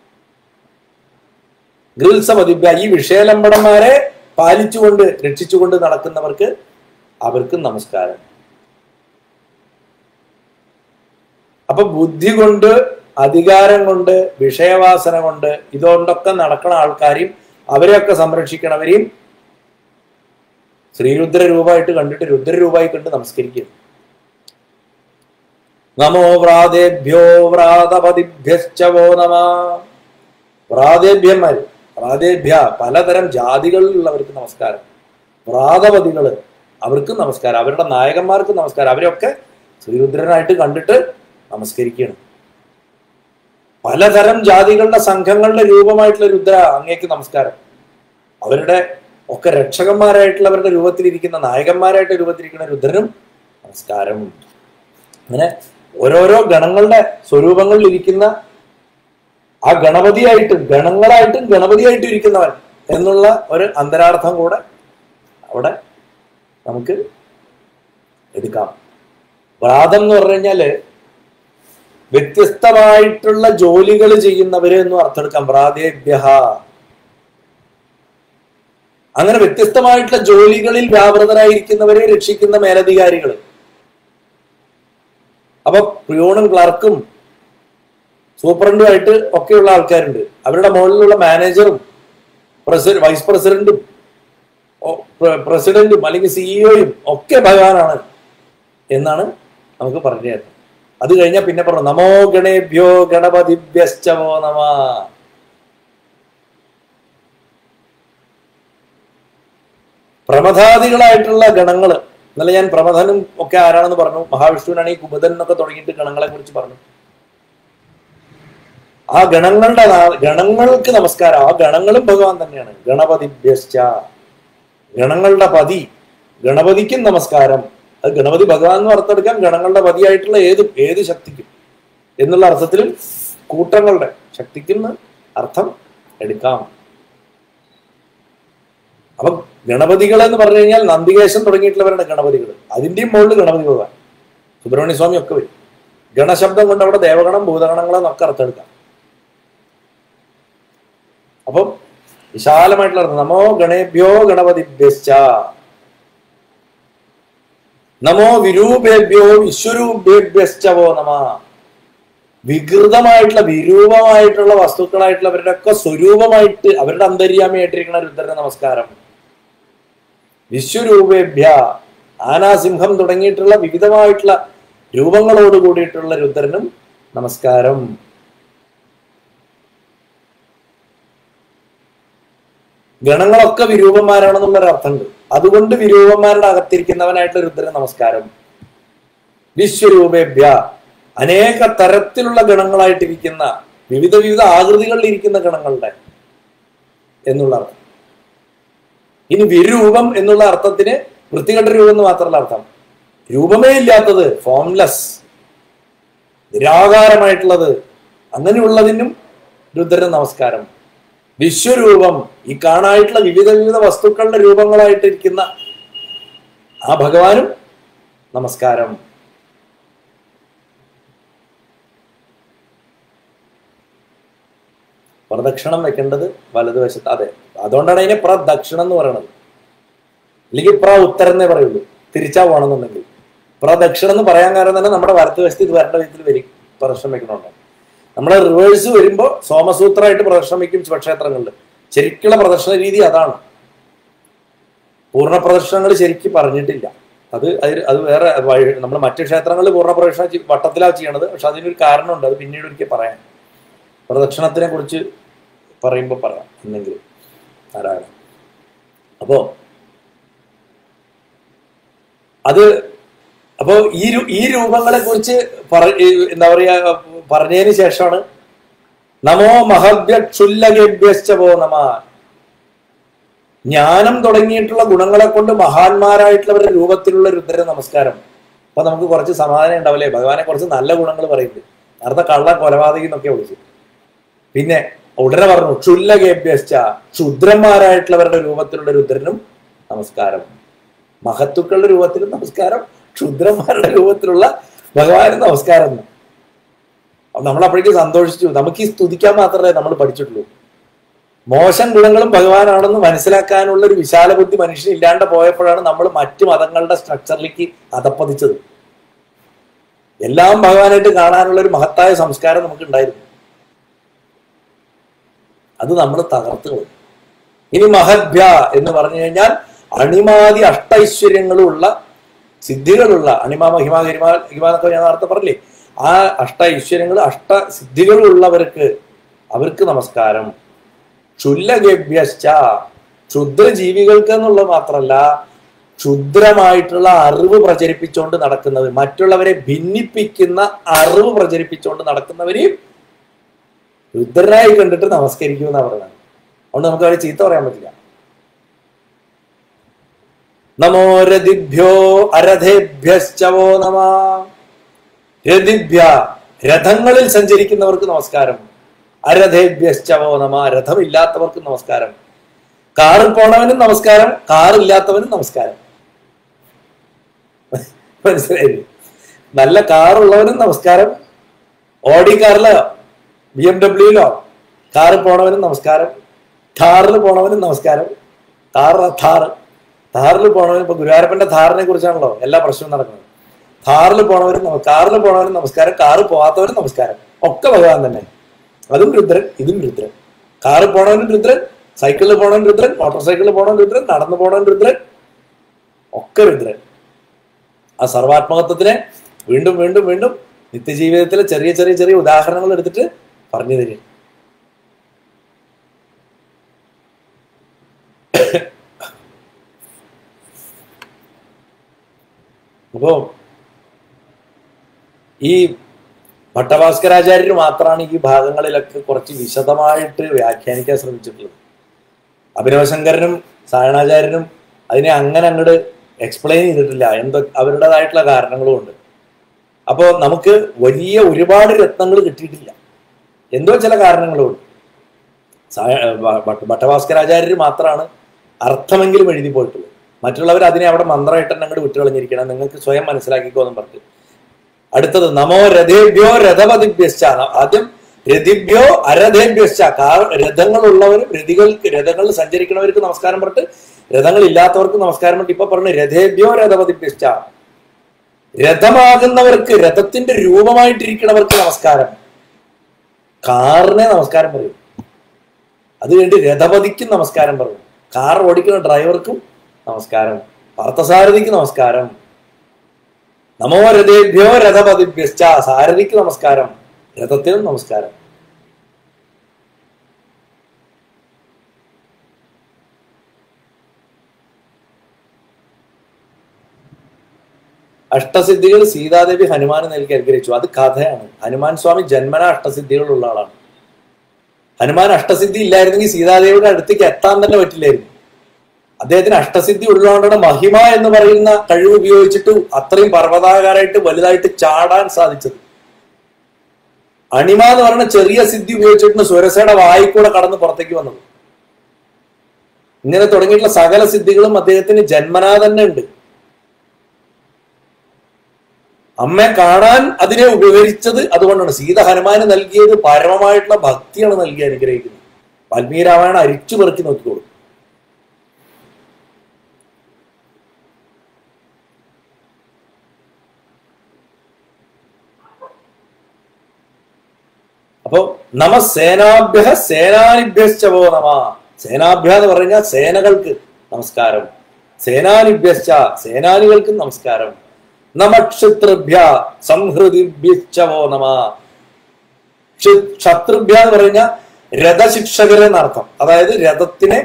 ഗൃത്സമതിഭ്യ ഈ വിഷയലംബടന്മാരെ പാലിച്ചുകൊണ്ട് രക്ഷിച്ചുകൊണ്ട് നടക്കുന്നവർക്ക് അവർക്ക് നമസ്കാരം അപ്പൊ ബുദ്ധി കൊണ്ട് അധികാരം കൊണ്ട് വിഷയവാസന കൊണ്ട് ഇതുകൊണ്ടൊക്കെ നടക്കുന്ന ആൾക്കാരെയും അവരെയൊക്കെ സംരക്ഷിക്കണവരെയും ശ്രീരുദ്ര രൂപമായിട്ട് കണ്ടിട്ട് രുദ്രരൂപമായി കണ്ട് നമസ്കരിക്കുക നമോ വ്രാതേഭ്യോ വ്രാതപതിഭ്യശ്ചവോ നമ വ്രാതേഭ്യന്മാര് വ്രാതേഭ്യ പലതരം ജാതികളിലുള്ളവർക്ക് നമസ്കാരം വ്രാതപതികള് അവർക്ക് നമസ്കാരം അവരുടെ നായകന്മാർക്ക് നമസ്കാരം അവരൊക്കെ ശ്രീരുദ്രനായിട്ട് കണ്ടിട്ട് നമസ്കരിക്കണം പലതരം ജാതികളുടെ സംഘങ്ങളുടെ രൂപമായിട്ടുള്ള രുദ്ര അങ്ങേക്ക് നമസ്കാരം അവരുടെ ഒക്കെ രക്ഷകന്മാരായിട്ടുള്ളവരുടെ രൂപത്തിലിരിക്കുന്ന നായകന്മാരായിട്ട് രൂപത്തിലിരിക്കുന്ന രുദ്രനും നമസ്കാരം അങ്ങനെ ഓരോരോ ഗണങ്ങളുടെ സ്വരൂപങ്ങളിൽ ഇരിക്കുന്ന ആ ഗണപതിയായിട്ടും ഗണങ്ങളായിട്ടും ഗണപതിയായിട്ടും ഇരിക്കുന്നവൻ എന്നുള്ള ഒരു അന്തരാർത്ഥം കൂടെ അവിടെ നമുക്ക് എടുക്കാം വ്രാതം എന്ന് പറഞ്ഞു കഴിഞ്ഞാല് വ്യത്യസ്തമായിട്ടുള്ള ജോലികൾ ചെയ്യുന്നവര് എന്നും അർത്ഥം എടുക്കാം വ്രാതേഭ്യ അങ്ങനെ വ്യത്യസ്തമായിട്ടുള്ള ജോലികളിൽ വ്യാപൃതരായിരിക്കുന്നവരെ രക്ഷിക്കുന്ന മേലധികാരികൾ അപ്പൊ പ്രിയോണും ക്ലർക്കും സൂപ്രണ്ടുമായിട്ട് ഒക്കെയുള്ള ആൾക്കാരുണ്ട് അവരുടെ മുകളിലുള്ള മാനേജറും പ്രസിഡന്റ് വൈസ് പ്രസിഡന്റും ഒ- പ്ര- പ്രസിഡന്റും അല്ലെങ്കിൽ സിഇഒയും ഒക്കെ ഭഗവാനാണ് എന്നാണ് നമുക്ക് പറഞ്ഞു തരുന്നത് അത് കഴിഞ്ഞാൽ പിന്നെ പറഞ്ഞു നമോ ഗണേഭ്യോ ഗണപതിഭ്യശ്ചവോ നമ പ്രമഥാദികളായിട്ടുള്ള ഗണങ്ങള് ഇന്നലെ ഞാൻ പ്രമഥനും ഒക്കെ ആരാണെന്ന് പറഞ്ഞു മഹാവിഷ്ണുവിനാണ് ഈ കുമുദൻ എന്നൊക്കെ തുടങ്ങിയിട്ട് ഗണങ്ങളെ കുറിച്ച് പറഞ്ഞു ആ ഗണങ്ങളുടെ നാ- ഗണങ്ങൾക്ക് നമസ്കാരം ആ ഗണങ്ങളും ഭഗവാൻ തന്നെയാണ് ഗണപതിഭ്യശ്ച ഗണങ്ങളുടെ പതി ഗണപതിക്കും നമസ്കാരം അത് ഗണപതി ഭഗവാൻ എന്ന് അർത്ഥമെടുക്കാം ഗണങ്ങളുടെ പതിയായിട്ടുള്ള ഏത് ഏത് ശക്തിക്കും എന്നുള്ള അർത്ഥത്തിലും കൂട്ടങ്ങളുടെ ശക്തിക്കും എന്ന് അർത്ഥം എടുക്കാം അപ്പൊ ഗണപതികൾ എന്ന് പറഞ്ഞു കഴിഞ്ഞാൽ നന്ദികേശൻ തുടങ്ങിയിട്ടുള്ളവരുടെ ഗണപതികൾ അതിന്റെയും മുകളിൽ ഗണപതി ഭഗവാൻ സുബ്രഹ്മണ്യ സ്വാമി ഒക്കെ വരും ഗണശബ്ദം കൊണ്ട് അവിടെ ദേവഗണം ഭൂതഗണങ്ങൾ എന്നൊക്കെ അർത്ഥമെടുക്കാം അപ്പം വിശാലമായിട്ടുള്ള അർത്ഥം നമോ ഗണേഭ്യോ ഗണപതിഭ്യശ്ച നമോ വിരൂപേഭ്യോ വിശ്വരൂപേഭ്യശ്ചവോ നമ വികൃതമായിട്ടുള്ള വിരൂപമായിട്ടുള്ള വസ്തുക്കളായിട്ടുള്ളവരുടെ ഒക്കെ സ്വരൂപമായിട്ട് അവരുടെ അന്തര്യാമിയായിട്ടിരിക്കുന്ന രുദ്രന് നമസ്കാരം വിശ്വരൂപേഭ്യ ആനാസിംഹം തുടങ്ങിയിട്ടുള്ള വിവിധമായിട്ടുള്ള രൂപങ്ങളോട് കൂടിയിട്ടുള്ള രുദ്രനും നമസ്കാരം ഗണങ്ങളൊക്കെ വിരൂപന്മാരാണെന്നുള്ളൊരു അർത്ഥമുണ്ട് അതുകൊണ്ട് വിരൂപന്മാരുടെ അകത്തിരിക്കുന്നവനായിട്ടുള്ള രുദ്രന് നമസ്കാരം വിശ്വരൂപേഭ്യ അനേക തരത്തിലുള്ള ഗണങ്ങളായിട്ടിരിക്കുന്ന വിവിധ വിവിധ ആകൃതികളിൽ ഇരിക്കുന്ന ഗണങ്ങളുടെ എന്നുള്ള അർത്ഥം ഇനി വിരൂപം എന്നുള്ള അർത്ഥത്തിന് വൃത്തികെട്ട രൂപം എന്ന് മാത്രമല്ല അർത്ഥം രൂപമേ ഇല്ലാത്തത് ഫോംലെസ് നിരാകാരമായിട്ടുള്ളത് അങ്ങനെയുള്ളതിനും രുദ്രന് നമസ്കാരം വിശ്വരൂപം ഈ കാണായിട്ടുള്ള വിവിധ വിവിധ വസ്തുക്കളുടെ രൂപങ്ങളായിട്ടിരിക്കുന്ന ആ ഭഗവാനും നമസ്കാരം പ്രദക്ഷിണം വെക്കേണ്ടത് വലതുവശത്ത് അതെ അതുകൊണ്ടാണ് അതിനെ പ്രദക്ഷിണം എന്ന് പറയുന്നത് അല്ലെങ്കിൽ പ്ര ഉത്തരം എന്നേ പറയുള്ളൂ തിരിച്ചാ പോകണമെന്നുണ്ടെങ്കിൽ പ്രദക്ഷിണം എന്ന് പറയാൻ കാരണം തന്നെ നമ്മുടെ വലത്തുവശത്ത് ഇത് വരേണ്ട വിധത്തിൽ വരും പ്രദക്ഷിണം വെക്കണമുണ്ട് നമ്മുടെ റിവേഴ്സ് വരുമ്പോൾ സോമസൂത്രമായിട്ട് പ്രദർശനം വയ്ക്കും ശിവക്ഷേത്രങ്ങളിൽ ശരിക്കുള്ള പ്രദർശന രീതി അതാണ് പൂർണ്ണ പ്രദർശനങ്ങൾ ശരിക്കും പറഞ്ഞിട്ടില്ല അത് അതിൽ അത് വേറെ നമ്മൾ മറ്റു ക്ഷേത്രങ്ങളിൽ പൂർണ്ണ പ്രദക്ഷിണം ചെയ്- വട്ടത്തിലാണ് ചെയ്യണത് പക്ഷെ അതിനൊരു കാരണമുണ്ട് അത് പിന്നീട് ഒരിക്കൽ പറയാം പ്രദക്ഷിണത്തിനെ കുറിച്ച് പറയുമ്പോൾ പറയാം എന്നെങ്കിലും നാരായണ അപ്പോ അത് അപ്പോ ഈ രു- ഈ രൂപങ്ങളെ കുറിച്ച് പറ ഈ എന്താ പറയാ പറഞ്ഞതിന് ശേഷമാണ് നമോ മഹഭ്യക്ഷുല്ലകേഭ്യശ്ച പോ നമ ജ്ഞാനം തുടങ്ങിയിട്ടുള്ള ഗുണങ്ങളെ കൊണ്ട് മഹാന്മാരായിട്ടുള്ളവരുടെ രൂപത്തിലുള്ള രുദ്ര നമസ്കാരം അപ്പൊ നമുക്ക് കുറച്ച് സമാധാനം ഉണ്ടാവില്ലേ ഭഗവാനെ കുറച്ച് നല്ല ഗുണങ്ങൾ പറയുന്നുണ്ട് നേരത്തെ കള്ള കൊലപാതകി എന്നൊക്കെ വിളിച്ചു പിന്നെ ഉടനെ പറഞ്ഞു ക്ഷുല്ലകേഭ്യശ്ച ക്ഷുദ്രന്മാരായിട്ടുള്ളവരുടെ രൂപത്തിലുള്ള രുദ്രനും നമസ്കാരം മഹത്തുക്കളുടെ രൂപത്തിലും നമസ്കാരം ക്ഷുദ്രന്മാരുടെ രൂപത്തിലുള്ള ഭഗവാനും നമസ്കാരം എന്ന് അപ്പൊ നമ്മൾ അപ്പോഴേക്കും സന്തോഷിച്ചു നമുക്ക് ഈ സ്തുതിക്കാൻ മാത്രമേ നമ്മൾ പഠിച്ചിട്ടുള്ളൂ മോശം ഗുണങ്ങളും ഭഗവാനാണെന്ന് മനസ്സിലാക്കാനുള്ള ഒരു വിശാല ബുദ്ധി മനുഷ്യൻ ഇല്ലാണ്ട് പോയപ്പോഴാണ് നമ്മൾ മറ്റു മതങ്ങളുടെ സ്ട്രക്ചറിലേക്ക് അതപ്പതിച്ചത് എല്ലാം ഭഗവാനായിട്ട് കാണാനുള്ള ഒരു മഹത്തായ സംസ്കാരം നമുക്ക് ഉണ്ടായിരുന്നു അത് നമ്മൾ തകർത്ത് കളഞ്ഞു ഇനി മഹഭ്യ എന്ന് പറഞ്ഞു കഴിഞ്ഞാൽ അണിമാതി അഷ്ടൈശ്വര്യങ്ങളുള്ള സിദ്ധികളുള്ള അണിമ മഹിമ ഹിമ ഹിമ എന്നൊക്കെ ഞാൻ നേരത്തെ പറഞ്ഞില്ലേ ആ അഷ്ട ഐശ്വര്യങ്ങൾ അഷ്ട സിദ്ധികളുള്ളവർക്ക് അവർക്ക് നമസ്കാരം ക്ഷുല്ലഗഭ്യശ്ച ക്ഷുദ്ര ജീവികൾക്ക് എന്നുള്ളത് മാത്രമല്ല ക്ഷുദ്രമായിട്ടുള്ള അറിവ് പ്രചരിപ്പിച്ചുകൊണ്ട് നടക്കുന്നത് മറ്റുള്ളവരെ ഭിന്നിപ്പിക്കുന്ന അറിവ് പ്രചരിപ്പിച്ചുകൊണ്ട് നടക്കുന്നവരെയും രുദ്രനായി കണ്ടിട്ട് നമസ്കരിക്കും എന്നാ പറയുന്നത് അതുകൊണ്ട് നമുക്ക് അവരെ ചീത്ത പറയാൻ പറ്റില്ല നമോ രതിഭ്യോ അരഥേഭ്യശ്ചവോ നമ രതിഭ്യ രഥങ്ങളിൽ സഞ്ചരിക്കുന്നവർക്ക് നമസ്കാരം അരഥേഭ്യശ്ചവോ നമ രഥമില്ലാത്തവർക്ക് നമസ്കാരം കാറിൽ പോണവനും നമസ്കാരം കാറില്ലാത്തവനും നമസ്കാരം മനസ്സിലായില്ലേ നല്ല കാറുള്ളവനും നമസ്കാരം ഓടി കാറിലോ ബി എം ഡബ്ല്യൂയിലോ കാറിൽ പോണവനും നമസ്കാരം ഥാറിൽ പോണവനും നമസ്കാരം ഥാർ ഥാറ് ഥാറിൽ പോണവനും ഇപ്പൊ ഗുരുവായൂരപ്പന്റെ ഥാറിനെ കുറിച്ചാണല്ലോ എല്ലാ പ്രശ്നവും നടക്കുന്നത് ഥാറിൽ പോണവരും നമ- കാറിൽ പോണവനും നമസ്കാരം കാറ് പോവാത്തവരും നമസ്കാരം ഒക്കെ ഭഗവാൻ തന്നെ അതും രുദ്രൻ ഇതും രുദ്രൻ കാറിൽ പോണവനും രുദ്രൻ സൈക്കിളിൽ പോണവൻ രുദ്രൻ മോട്ടോർ സൈക്കിളിൽ പോണവൻ രുദ്രൻ നടന്നു പോണവൻ രുദ്രൻ ഒക്കെ രുദ്രൻ ആ സർവാത്മകത്വത്തിനെ വീണ്ടും വീണ്ടും വീണ്ടും നിത്യജീവിതത്തിലെ ചെറിയ ചെറിയ ചെറിയ ഉദാഹരണങ്ങൾ എടുത്തിട്ട് പറഞ്ഞു തരും അപ്പോ ഈ ഭട്ടഭാസ്കരാചാര്യർ മാത്രമാണ് ഈ ഭാഗങ്ങളിലൊക്കെ കുറച്ച് വിശദമായിട്ട് വ്യാഖ്യാനിക്കാൻ ശ്രമിച്ചിട്ടുള്ളത് അഭിനവശങ്കരനും സായണാചാര്യനും അതിനെ അങ്ങനെ അങ്ങോട്ട് എക്സ്പ്ലെയിൻ ചെയ്തിട്ടില്ല എന്തോ അവരുടേതായിട്ടുള്ള കാരണങ്ങളും ഉണ്ട് അപ്പോൾ നമുക്ക് വലിയ ഒരുപാട് രത്നങ്ങൾ കിട്ടിയിട്ടില്ല എന്തോ ചില കാരണങ്ങളും ഉണ്ട് സാ- ഭ- ഭട്ട- ഭട്ടഭാസ്കരാചാര്യർ മാത്രമാണ് അർത്ഥമെങ്കിലും എഴുതി പോയിട്ടുള്ളത് മറ്റുള്ളവർ അതിനെ അവിടെ മന്ത്രമായിട്ട് തന്നെ അങ്ങോട്ട് വിട്ടുകളഞ്ഞിരിക്കണം നിങ്ങൾക്ക് സ്വയം മനസ്സിലാക്കിക്കോന്നും പറഞ്ഞു അടുത്തത് നമോ രഥേഭ്യോ രഥപതിഭ്യശ്ച ആദ്യം രഥിഭ്യോ അരഥേഭ്യശ്ച കാർ രഥങ്ങളുള്ളവർ രഥികൾക്ക് രഥങ്ങളിൽ സഞ്ചരിക്കുന്നവർക്ക് നമസ്കാരം പറഞ്ഞിട്ട് രഥങ്ങൾ ഇല്ലാത്തവർക്ക് നമസ്കാരം പറഞ്ഞിട്ട് ഇപ്പൊ പറഞ്ഞു രഥേഭ്യോ രഥപതിഭ്യശ്ച രഥമാകുന്നവർക്ക് രഥത്തിന്റെ രൂപമായിട്ടിരിക്കുന്നവർക്ക് നമസ്കാരം കാറിനെ നമസ്കാരം പറയും അത് വേണ്ടി രഥപതിക്കും നമസ്കാരം പറയും കാർ ഓടിക്കുന്ന ഡ്രൈവർക്കും നമസ്കാരം പാർത്ഥസാരഥിക്ക് നമസ്കാരം നമോ രഥേഭ്യോ രഥപതിഭ്യശ്ച സാരഥിക്ക് നമസ്കാരം രഥത്തിനും നമസ്കാരം അഷ്ടസിദ്ധികൾ സീതാദേവി ഹനുമാന് നൽകി അനുഗ്രഹിച്ചു അത് കഥയാണ് ഹനുമാൻ സ്വാമി ജന്മന അഷ്ടസിദ്ധികളുള്ള ആളാണ് ഹനുമാൻ അഷ്ടസിദ്ധി ഇല്ലായിരുന്നെങ്കിൽ സീതാദേവിയുടെ അടുത്തേക്ക് എത്താൻ തന്നെ പറ്റില്ലായിരുന്നു അദ്ദേഹത്തിന് അഷ്ടസിദ്ധി ഉള്ളതുകൊണ്ടാണ് മഹിമ എന്ന് പറയുന്ന കഴിവ് ഉപയോഗിച്ചിട്ട് അത്രയും പർവ്വതാകാരായിട്ട് വലുതായിട്ട് ചാടാൻ സാധിച്ചത് അണിമ എന്ന് പറയുന്ന ചെറിയ സിദ്ധി ഉപയോഗിച്ചിട്ട് സുരസയുടെ വായിക്കൂടെ കടന്ന് പുറത്തേക്ക് വന്നത് ഇങ്ങനെ തുടങ്ങിയിട്ടുള്ള സകല സിദ്ധികളും അദ്ദേഹത്തിന് ജന്മനാ തന്നെ ഉണ്ട് അമ്മയെ കാണാൻ അതിനെ ഉപകരിച്ചത് അതുകൊണ്ടാണ് സീത ഹനുമാന് നൽകിയത് പരമമായിട്ടുള്ള ഭക്തിയാണ് നൽകി അനുഗ്രഹിക്കുന്നത് വാൽമീകി രാമായണം അരിച്ചു പെറുക്കി നോക്കിക്കോളൂ അപ്പോ നമ സേനാഭ്യ സേനാനിഭ്യശ്ചവോ നമ സേനാഭ്യ എന്ന് പറഞ്ഞാൽ സേനകൾക്ക് നമസ്കാരം സേനാനിഭ്യശ്ച സേനാനികൾക്കും നമസ്കാരം നമക്ഷത്രുഭ്യ സംഹൃതിഭ്യശ്ചവോ നമ ക്ഷ- ശത്രുഭ്യ എന്ന് പറഞ്ഞാൽ രഥശിക്ഷകരെ എന്നർത്ഥം അതായത് രഥത്തിനെ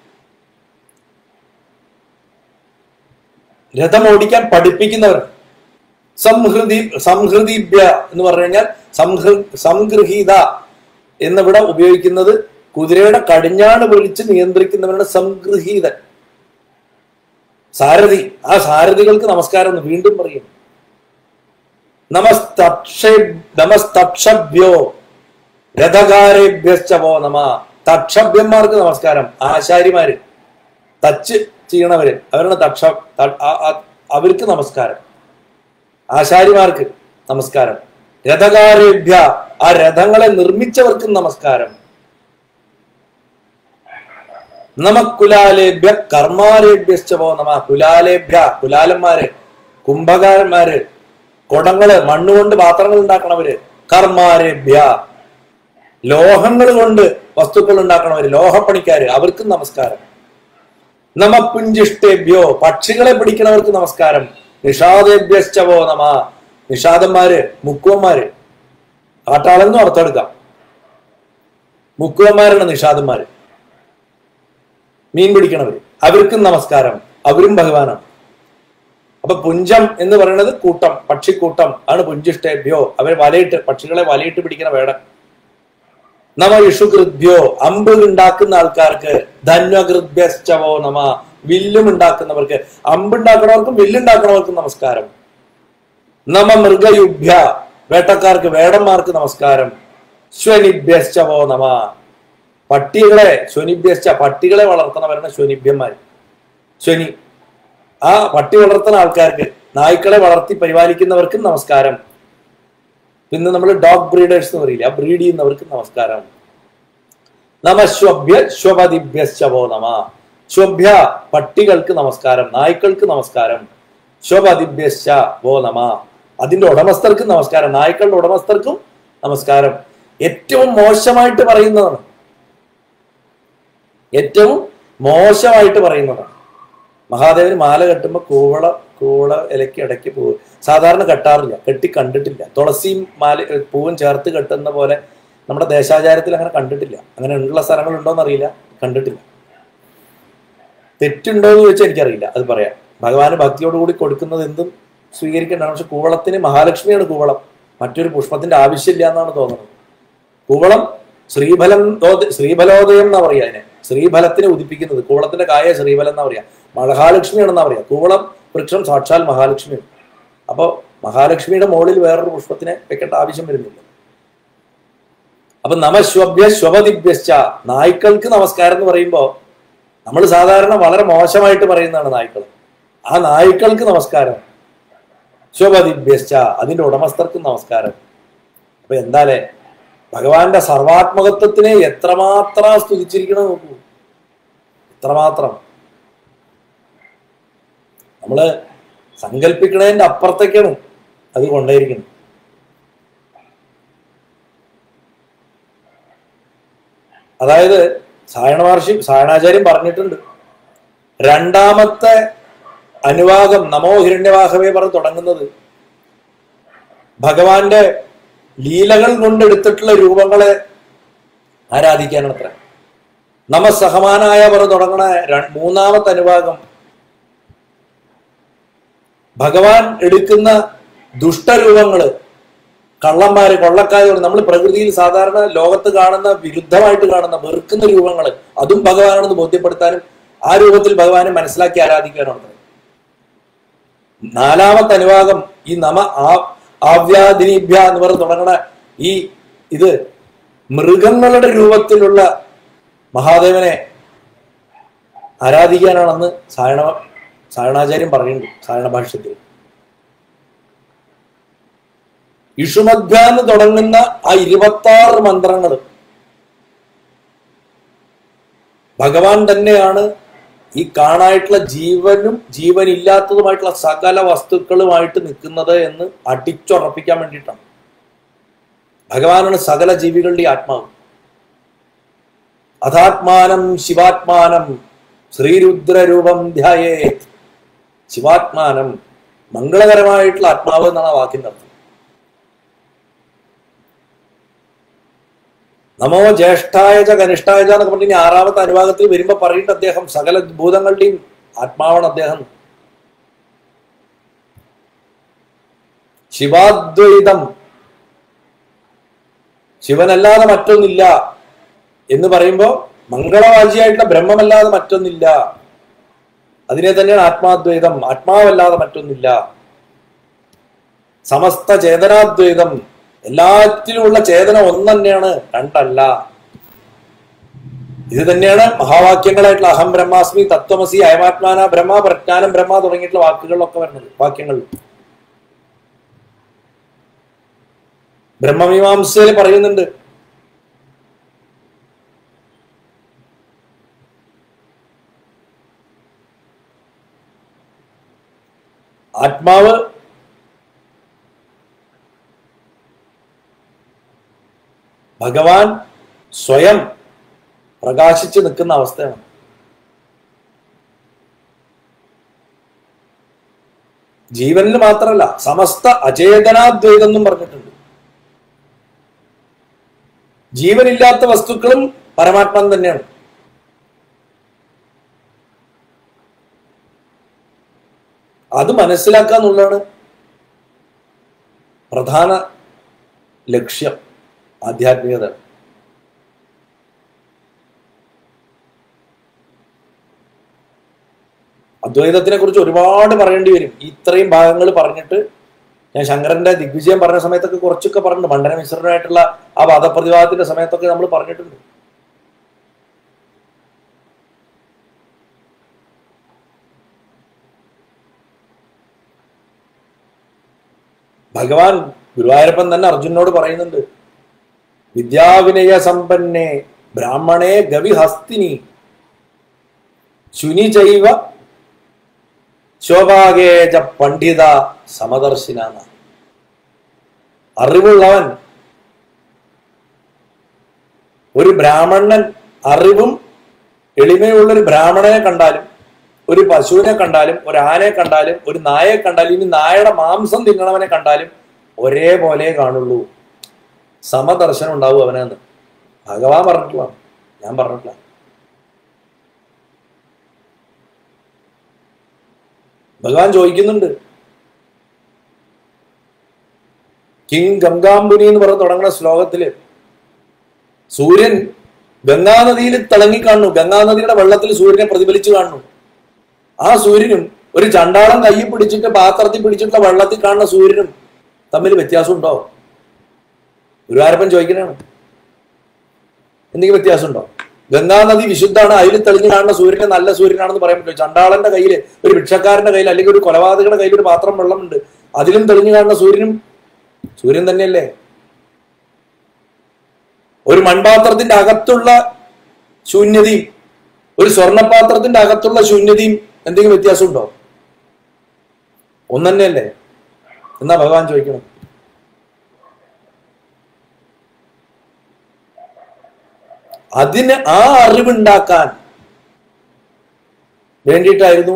രഥം ഓടിക്കാൻ പഠിപ്പിക്കുന്നവർ സംഹൃതി സംഹൃതിഭ്യ എന്ന് പറഞ്ഞു കഴിഞ്ഞാൽ സംഹൃ സംഗൃഹീത എന്നിവിടെ ഉപയോഗിക്കുന്നത് കുതിരയുടെ കടിഞ്ഞാണ് വിളിച്ച് നിയന്ത്രിക്കുന്നവരുടെ സംഗൃഹീതൻ സാരഥി ആ സാരഥികൾക്ക് നമസ്കാരം എന്ന് വീണ്ടും പറയും നമസ്തക്ഷ നമസ്തക്ഷഭ്യോ രഥകാരേഭ്യശ്ചവോ നമ തക്ഷഭ്യന്മാർക്ക് നമസ്കാരം ആശാരിമാര് തച്ച് ചെയ്യണവര് അവരാണ് തക്ഷ ത- ആ- ആ- അവർക്ക് നമസ്കാരം ആശാരിമാർക്ക് നമസ്കാരം രഥകാരേഭ്യ ആ രഥങ്ങളെ നിർമ്മിച്ചവർക്കും നമസ്കാരം നമ കുലാലേഭ്യ കർമാരേഭ്യശ്ചവോ നമ കുലാലേഭ്യ കുലാലന്മാര് കുംഭകാരന്മാര് കുടങ്ങള് മണ്ണുകൊണ്ട് പാത്രങ്ങൾ ഉണ്ടാക്കണവര് കർമാരേഭ്യ ലോഹങ്ങൾ കൊണ്ട് വസ്തുക്കൾ ഉണ്ടാക്കണവര് ലോഹപ്പണിക്കാര് അവർക്കും നമസ്കാരം നമ പുഞ്ചിഷ്ടേഭ്യോ പക്ഷികളെ പിടിക്കണവർക്ക് നമസ്കാരം നിഷാദേഭ്യശ്ചവോ നമ നിഷാദന്മാര് മുക്കുവന്മാര് കാട്ടാളെന്നും അർത്ഥമെടുക്കാം മുക്കുവന്മാരാണ് നിഷാദന്മാര് മീൻ പിടിക്കണവര് അവർക്കും നമസ്കാരം അവരും ഭഗവാനാണ് അപ്പൊ പുഞ്ചം എന്ന് പറയുന്നത് കൂട്ടം പക്ഷിക്കൂട്ടം ആണ് പുഞ്ചിഷ്ടേഭ്യോ അവർ വലയിട്ട് പക്ഷികളെ വലയിട്ട് പിടിക്കുന്ന വേടൻ നമ ഇഷുകൃദ്ഭ്യോ അമ്പ് ഉണ്ടാക്കുന്ന ആൾക്കാർക്ക് ധന്വകൃദ്ഭ്യശ്ചവോ നമ വില്ലും ഉണ്ടാക്കുന്നവർക്ക് അമ്പുണ്ടാക്കണവർക്കും വില്ലുണ്ടാക്കണവർക്കും നമസ്കാരം നമ മൃഗയുഭ്യ വേട്ടക്കാർക്ക് വേടന്മാർക്ക് നമസ്കാരം ശ്വനിഭ്യശ്ചവോ നമ പട്ടികളെ ശ്വനിഭ്യശ്ച പട്ടികളെ വളർത്തണവരാണ് ശ്വനിഭ്യന്മാർ ശ്വനി ആ പട്ടി വളർത്തുന്ന ആൾക്കാർക്ക് നായ്ക്കളെ വളർത്തി പരിപാലിക്കുന്നവർക്കും നമസ്കാരം പിന്നെ നമ്മൾ ഡോഗ് ബ്രീഡേഴ്സ് എന്ന് പറയില്ല ആ ബ്രീഡ് ചെയ്യുന്നവർക്ക് നമസ്കാരം നമശ്വഭ്യ ശ്വപതിഭ്യശ്ചവോ നമ ശ്വഭ്യ പട്ടികൾക്ക് നമസ്കാരം നായ്ക്കൾക്ക് നമസ്കാരം ശ്വപതിഭ്യശ്ച വോ നമ അതിന്റെ ഉടമസ്ഥർക്കും നമസ്കാരം നായ്ക്കളുടെ ഉടമസ്ഥർക്കും നമസ്കാരം ഏറ്റവും മോശമായിട്ട് പറയുന്നതാണ് ഏറ്റവും മോശമായിട്ട് പറയുന്നതാണ് മഹാദേവന് മാല കെട്ടുമ്പോൾ കൂവള കൂവള ഇലയ്ക്ക് ഇടയ്ക്ക് പൂവ് സാധാരണ കെട്ടാറില്ല കെട്ടി കണ്ടിട്ടില്ല തുളസിയും മാല പൂവും ചേർത്ത് കെട്ടുന്ന പോലെ നമ്മുടെ ദേശാചാരത്തിൽ അങ്ങനെ കണ്ടിട്ടില്ല അങ്ങനെ ഉള്ള സ്ഥലങ്ങളുണ്ടോന്ന് അറിയില്ല കണ്ടിട്ടില്ല തെറ്റുണ്ടോ എന്ന് ചോദിച്ചാൽ എനിക്കറിയില്ല അത് പറയാം ഭഗവാന് ഭക്തിയോടുകൂടി കൊടുക്കുന്നത് എന്തും സ്വീകരിക്കേണ്ടതാണ് പക്ഷെ കൂവളത്തിന് മഹാലക്ഷ്മിയാണ് കൂവളം മറ്റൊരു പുഷ്പത്തിന്റെ ആവശ്യമില്ല എന്നാണ് തോന്നുന്നത് കൂവളം ശ്രീഫലം ദോ- ശ്രീഫലോദയം എന്നാ പറയാ അതിനെ ശ്രീഫലത്തിനെ ഉദിപ്പിക്കുന്നത് കൂവളത്തിന്റെ കായ ശ്രീഫലം എന്നാ പറയാ മഹാലക്ഷ്മിയാണെന്നാ പറയാ കൂവളം വൃക്ഷം സാക്ഷാൽ മഹാലക്ഷ്മിയാണ് അപ്പോൾ മഹാലക്ഷ്മിയുടെ മുകളിൽ വേറൊരു പുഷ്പത്തിനെ വെക്കേണ്ട ആവശ്യം വരുന്നില്ല അപ്പൊ നമശ്വഭ്യ ശ്വപദിഭ്യശ്ച നായ്ക്കൾക്ക് നമസ്കാരം എന്ന് പറയുമ്പോൾ നമ്മൾ സാധാരണ വളരെ മോശമായിട്ട് പറയുന്നതാണ് നായ്ക്കൾ ആ നായ്ക്കൾക്ക് നമസ്കാരം ശ്വപദിഭ്യശ്ച അതിന്റെ ഉടമസ്ഥർക്ക് നമസ്കാരം അപ്പൊ എന്താലേ ഭഗവാന്റെ സർവാത്മകത്വത്തിനെ എത്രമാത്രം സ്തുതിച്ചിരിക്കണം നോക്കൂ എത്രമാത്രം നമ്മള് സങ്കല്പിക്കണതിന്റെ അപ്പുറത്തേക്കാണ് അത് കൊണ്ടേയിരിക്കുന്നത് അതായത് സായണ മഹർഷി സായണാചാര്യം പറഞ്ഞിട്ടുണ്ട് രണ്ടാമത്തെ അനുവാദം നമോ ഹിരണ്യവാഹവേ പറഞ്ഞ് തുടങ്ങുന്നത് ഭഗവാന്റെ ലീലകൾ കൊണ്ടെടുത്തിട്ടുള്ള രൂപങ്ങളെ ആരാധിക്കാനാണ് അത്ര നമസഹമാനായ പറഞ്ഞ് തുടങ്ങണ ര- മൂന്നാമത്തെ അനുവാദം ഭഗവാൻ എടുക്കുന്ന ദുഷ്ടരൂപങ്ങള് കള്ളന്മാര് കൊള്ളക്കാര് നമ്മൾ പ്രകൃതിയിൽ സാധാരണ ലോകത്ത് കാണുന്ന വിരുദ്ധമായിട്ട് കാണുന്ന വെറുക്കുന്ന രൂപങ്ങൾ അതും ഭഗവാനാണെന്ന് ബോധ്യപ്പെടുത്താനും ആ രൂപത്തിൽ ഭഗവാനെ മനസ്സിലാക്കി ആരാധിക്കാനാണ് നാലാമത്തെ അനുവാദം ഈ നമ ആ- ആവ്യാദിനിഭ്യ എന്ന് പറഞ്ഞ് തുടങ്ങണ ഈ ഇത് മൃഗങ്ങളുടെ രൂപത്തിലുള്ള മഹാദേവനെ ആരാധിക്കാനാണെന്ന് സായണ സായണാചാര്യം പറയുന്നുണ്ട് സായണ ഭാഷ്യത്തിൽ ഇഷുമദ്ഭ്യ എന്ന് തുടങ്ങുന്ന ആ ഇരുപത്തി ആറ് മന്ത്രങ്ങൾ ഭഗവാൻ തന്നെയാണ് ഈ കാണായിട്ടുള്ള ജീവനും ജീവനില്ലാത്തതുമായിട്ടുള്ള സകല വസ്തുക്കളുമായിട്ട് നിൽക്കുന്നത് എന്ന് അടിച്ചുറപ്പിക്കാൻ വേണ്ടിയിട്ടാണ് ഭഗവാനാണ് സകല ജീവികളുടെ ആത്മാവ് അഥാത്മാനം ശിവാത്മാനം ശ്രീരുദ്രരൂപം ധ്യായേ ശിവാത്മാനം മംഗളകരമായിട്ടുള്ള ആത്മാവ് എന്നാണ് ആ വാക്കിന്റെ അർത്ഥം നമോ ജ്യേഷ്ഠായ ച കനിഷ്ഠായ ച എന്നൊക്കെ പറഞ്ഞ് ഇനി ആറാമത്തെ അനുഭാഗത്തിൽ വരുമ്പോ പറയുന്നുണ്ട് അദ്ദേഹം സകല ഭൂതങ്ങളുടെയും ആത്മാവാണ് അദ്ദേഹം ശിവാദ്വൈതം ശിവനല്ലാതെ മറ്റൊന്നില്ല എന്ന് പറയുമ്പോ മംഗളവാചിയായിട്ടുള്ള ബ്രഹ്മമല്ലാതെ മറ്റൊന്നില്ല അതിനെ തന്നെയാണ് ആത്മാദ്വൈതം ആത്മാവല്ലാതെ മറ്റൊന്നില്ല സമസ്ത ചേതനാദ്വൈതം എല്ലാറ്റിലുമുള്ള ചേതന ഒന്ന് തന്നെയാണ് രണ്ടല്ല ഇത് തന്നെയാണ് മഹാവാക്യങ്ങളായിട്ടുള്ള അഹം ബ്രഹ്മാസ്മി തത്വമസി അയമാത്മാന ബ്രഹ്മ പ്രജ്ഞാനം ബ്രഹ്മ തുടങ്ങിയിട്ടുള്ള വാക്കുകളിലൊക്കെ വരുന്നത് വാക്യങ്ങൾ ബ്രഹ്മമീമാംസയിൽ പറയുന്നുണ്ട് ആത്മാവ് ഭഗവാൻ സ്വയം പ്രകാശിച്ച് നിൽക്കുന്ന അവസ്ഥയാണ് ജീവനിൽ മാത്രമല്ല സമസ്ത അചേതനാദ്വൈതം എന്നും പറഞ്ഞിട്ടുണ്ട് ജീവനില്ലാത്ത വസ്തുക്കളും പരമാത്മാൻ തന്നെയാണ് അത് മനസ്സിലാക്കുക എന്നുള്ളതാണ് പ്രധാന ലക്ഷ്യം ആധ്യാത്മികത അദ്വൈതത്തിനെ കുറിച്ച് ഒരുപാട് പറയേണ്ടി വരും ഇത്രയും ഭാഗങ്ങൾ പറഞ്ഞിട്ട് ഞാൻ ശങ്കരന്റെ ദിഗ്വിജയം പറഞ്ഞ സമയത്തൊക്കെ കുറച്ചൊക്കെ പറഞ്ഞിട്ടുണ്ട് മണ്ഡന മിശ്രനായിട്ടുള്ള ആ വാദപ്രതിവാദത്തിന്റെ സമയത്തൊക്കെ നമ്മൾ പറഞ്ഞിട്ടുണ്ട് ഭഗവാൻ ഗുരുവായൂരപ്പൻ തന്നെ അർജുനോട് പറയുന്നുണ്ട് വിദ്യാവിനയ സമ്പന്നെ ബ്രാഹ്മണേ ഗവിഹസ്തിനി ശുനി ചൈവ ശോഭാഗേജ പണ്ഡിത സമദർശിന അറിവുള്ളവൻ ഒരു ബ്രാഹ്മണൻ അറിവും എളിമയുള്ള ഒരു ബ്രാഹ്മണനെ കണ്ടാലും ഒരു പശുവിനെ കണ്ടാലും ഒരു ആനയെ കണ്ടാലും ഒരു നായയെ കണ്ടാലും ഇനി നായയുടെ മാംസം തിന്നണവനെ കണ്ടാലും ഒരേപോലെ കാണുള്ളൂ സമദർശനം ഉണ്ടാവും അവനെന്ന് ഭഗവാൻ പറഞ്ഞിട്ടുള്ള ഞാൻ പറഞ്ഞിട്ടില്ല ഭഗവാൻ ചോദിക്കുന്നുണ്ട് കിങ് ഗംഗാംബുനി എന്ന് പറഞ്ഞ് തുടങ്ങുന്ന ശ്ലോകത്തില് സൂര്യൻ ഗംഗാനദിയിൽ തിളങ്ങി കാണുന്നു ഗംഗാനദിയുടെ വെള്ളത്തിൽ സൂര്യനെ പ്രതിഫലിച്ചു കാണുന്നു ആ സൂര്യനും ഒരു ചണ്ടാളം കയ്യിൽ പിടിച്ചിട്ട് പാത്രത്തിൽ പിടിച്ചിട്ടുള്ള വെള്ളത്തിൽ കാണുന്ന സൂര്യനും തമ്മിൽ വ്യത്യാസമുണ്ടോ ഗുരുവായൂരപ്പൻ ചോദിക്കണാണ് എന്തെങ്കിലും വ്യത്യാസമുണ്ടോ ഗംഗാനദി വിശുദ്ധാണ് അതിൽ തെളിഞ്ഞു കാണുന്ന സൂര്യനെ നല്ല സൂര്യനാണെന്ന് പറയാൻ പറ്റില്ല ചണ്ടാളന്റെ കയ്യിൽ ഒരു ഭിക്ഷക്കാരന്റെ കയ്യിൽ അല്ലെങ്കിൽ ഒരു കൊലപാതകയുടെ കയ്യിൽ ഒരു പാത്രം വെള്ളമുണ്ട് അതിലും തെളിഞ്ഞു കാണുന്ന സൂര്യനും സൂര്യൻ തന്നെയല്ലേ ഒരു മൺപാത്രത്തിന്റെ അകത്തുള്ള ശൂന്യതയും ഒരു സ്വർണപാത്രത്തിന്റെ അകത്തുള്ള ശൂന്യതയും എന്തെങ്കിലും വ്യത്യാസമുണ്ടോ ഒന്നന്നെയല്ലേ എന്നാ ഭഗവാൻ ചോദിക്കണം അതിന് ആ അറിവുണ്ടാക്കാൻ വേണ്ടിയിട്ടായിരുന്നു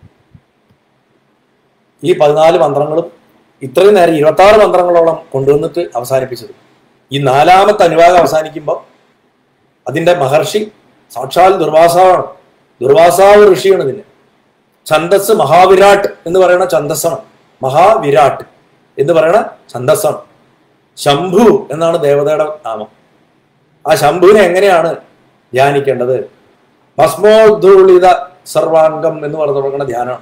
ഈ പതിനാല് മന്ത്രങ്ങളും ഇത്രയും നേരം ഇരുപത്തി ആറ് മന്ത്രങ്ങളോളം കൊണ്ടുവന്നിട്ട് അവസാനിപ്പിച്ചത് ഈ നാലാമത്തെ അനുവാദം അവസാനിക്കുമ്പോൾ അതിന്റെ മഹർഷി സാക്ഷാൽ ദുർവാസാവാണ് ദുർവാസാവ് ഋഷിയാണ് ഇതിന് ഛന്ദസ് മഹാവിരാട്ട് എന്ന് പറയുന്ന ഛന്ദസ്സാണ് മഹാവിരാട്ട് എന്ന് പറയുന്ന ഛന്ദസ്സാണ് ശംഭു എന്നാണ് ദേവതയുടെ നാമം ആ ശംഭുവിനെ എങ്ങനെയാണ് ധ്യാനിക്കേണ്ടത് ഭസ്മോദ്ധൂളിത സർവാംഗം എന്ന് പറഞ്ഞു തുടങ്ങുന്ന ധ്യാനമാണ്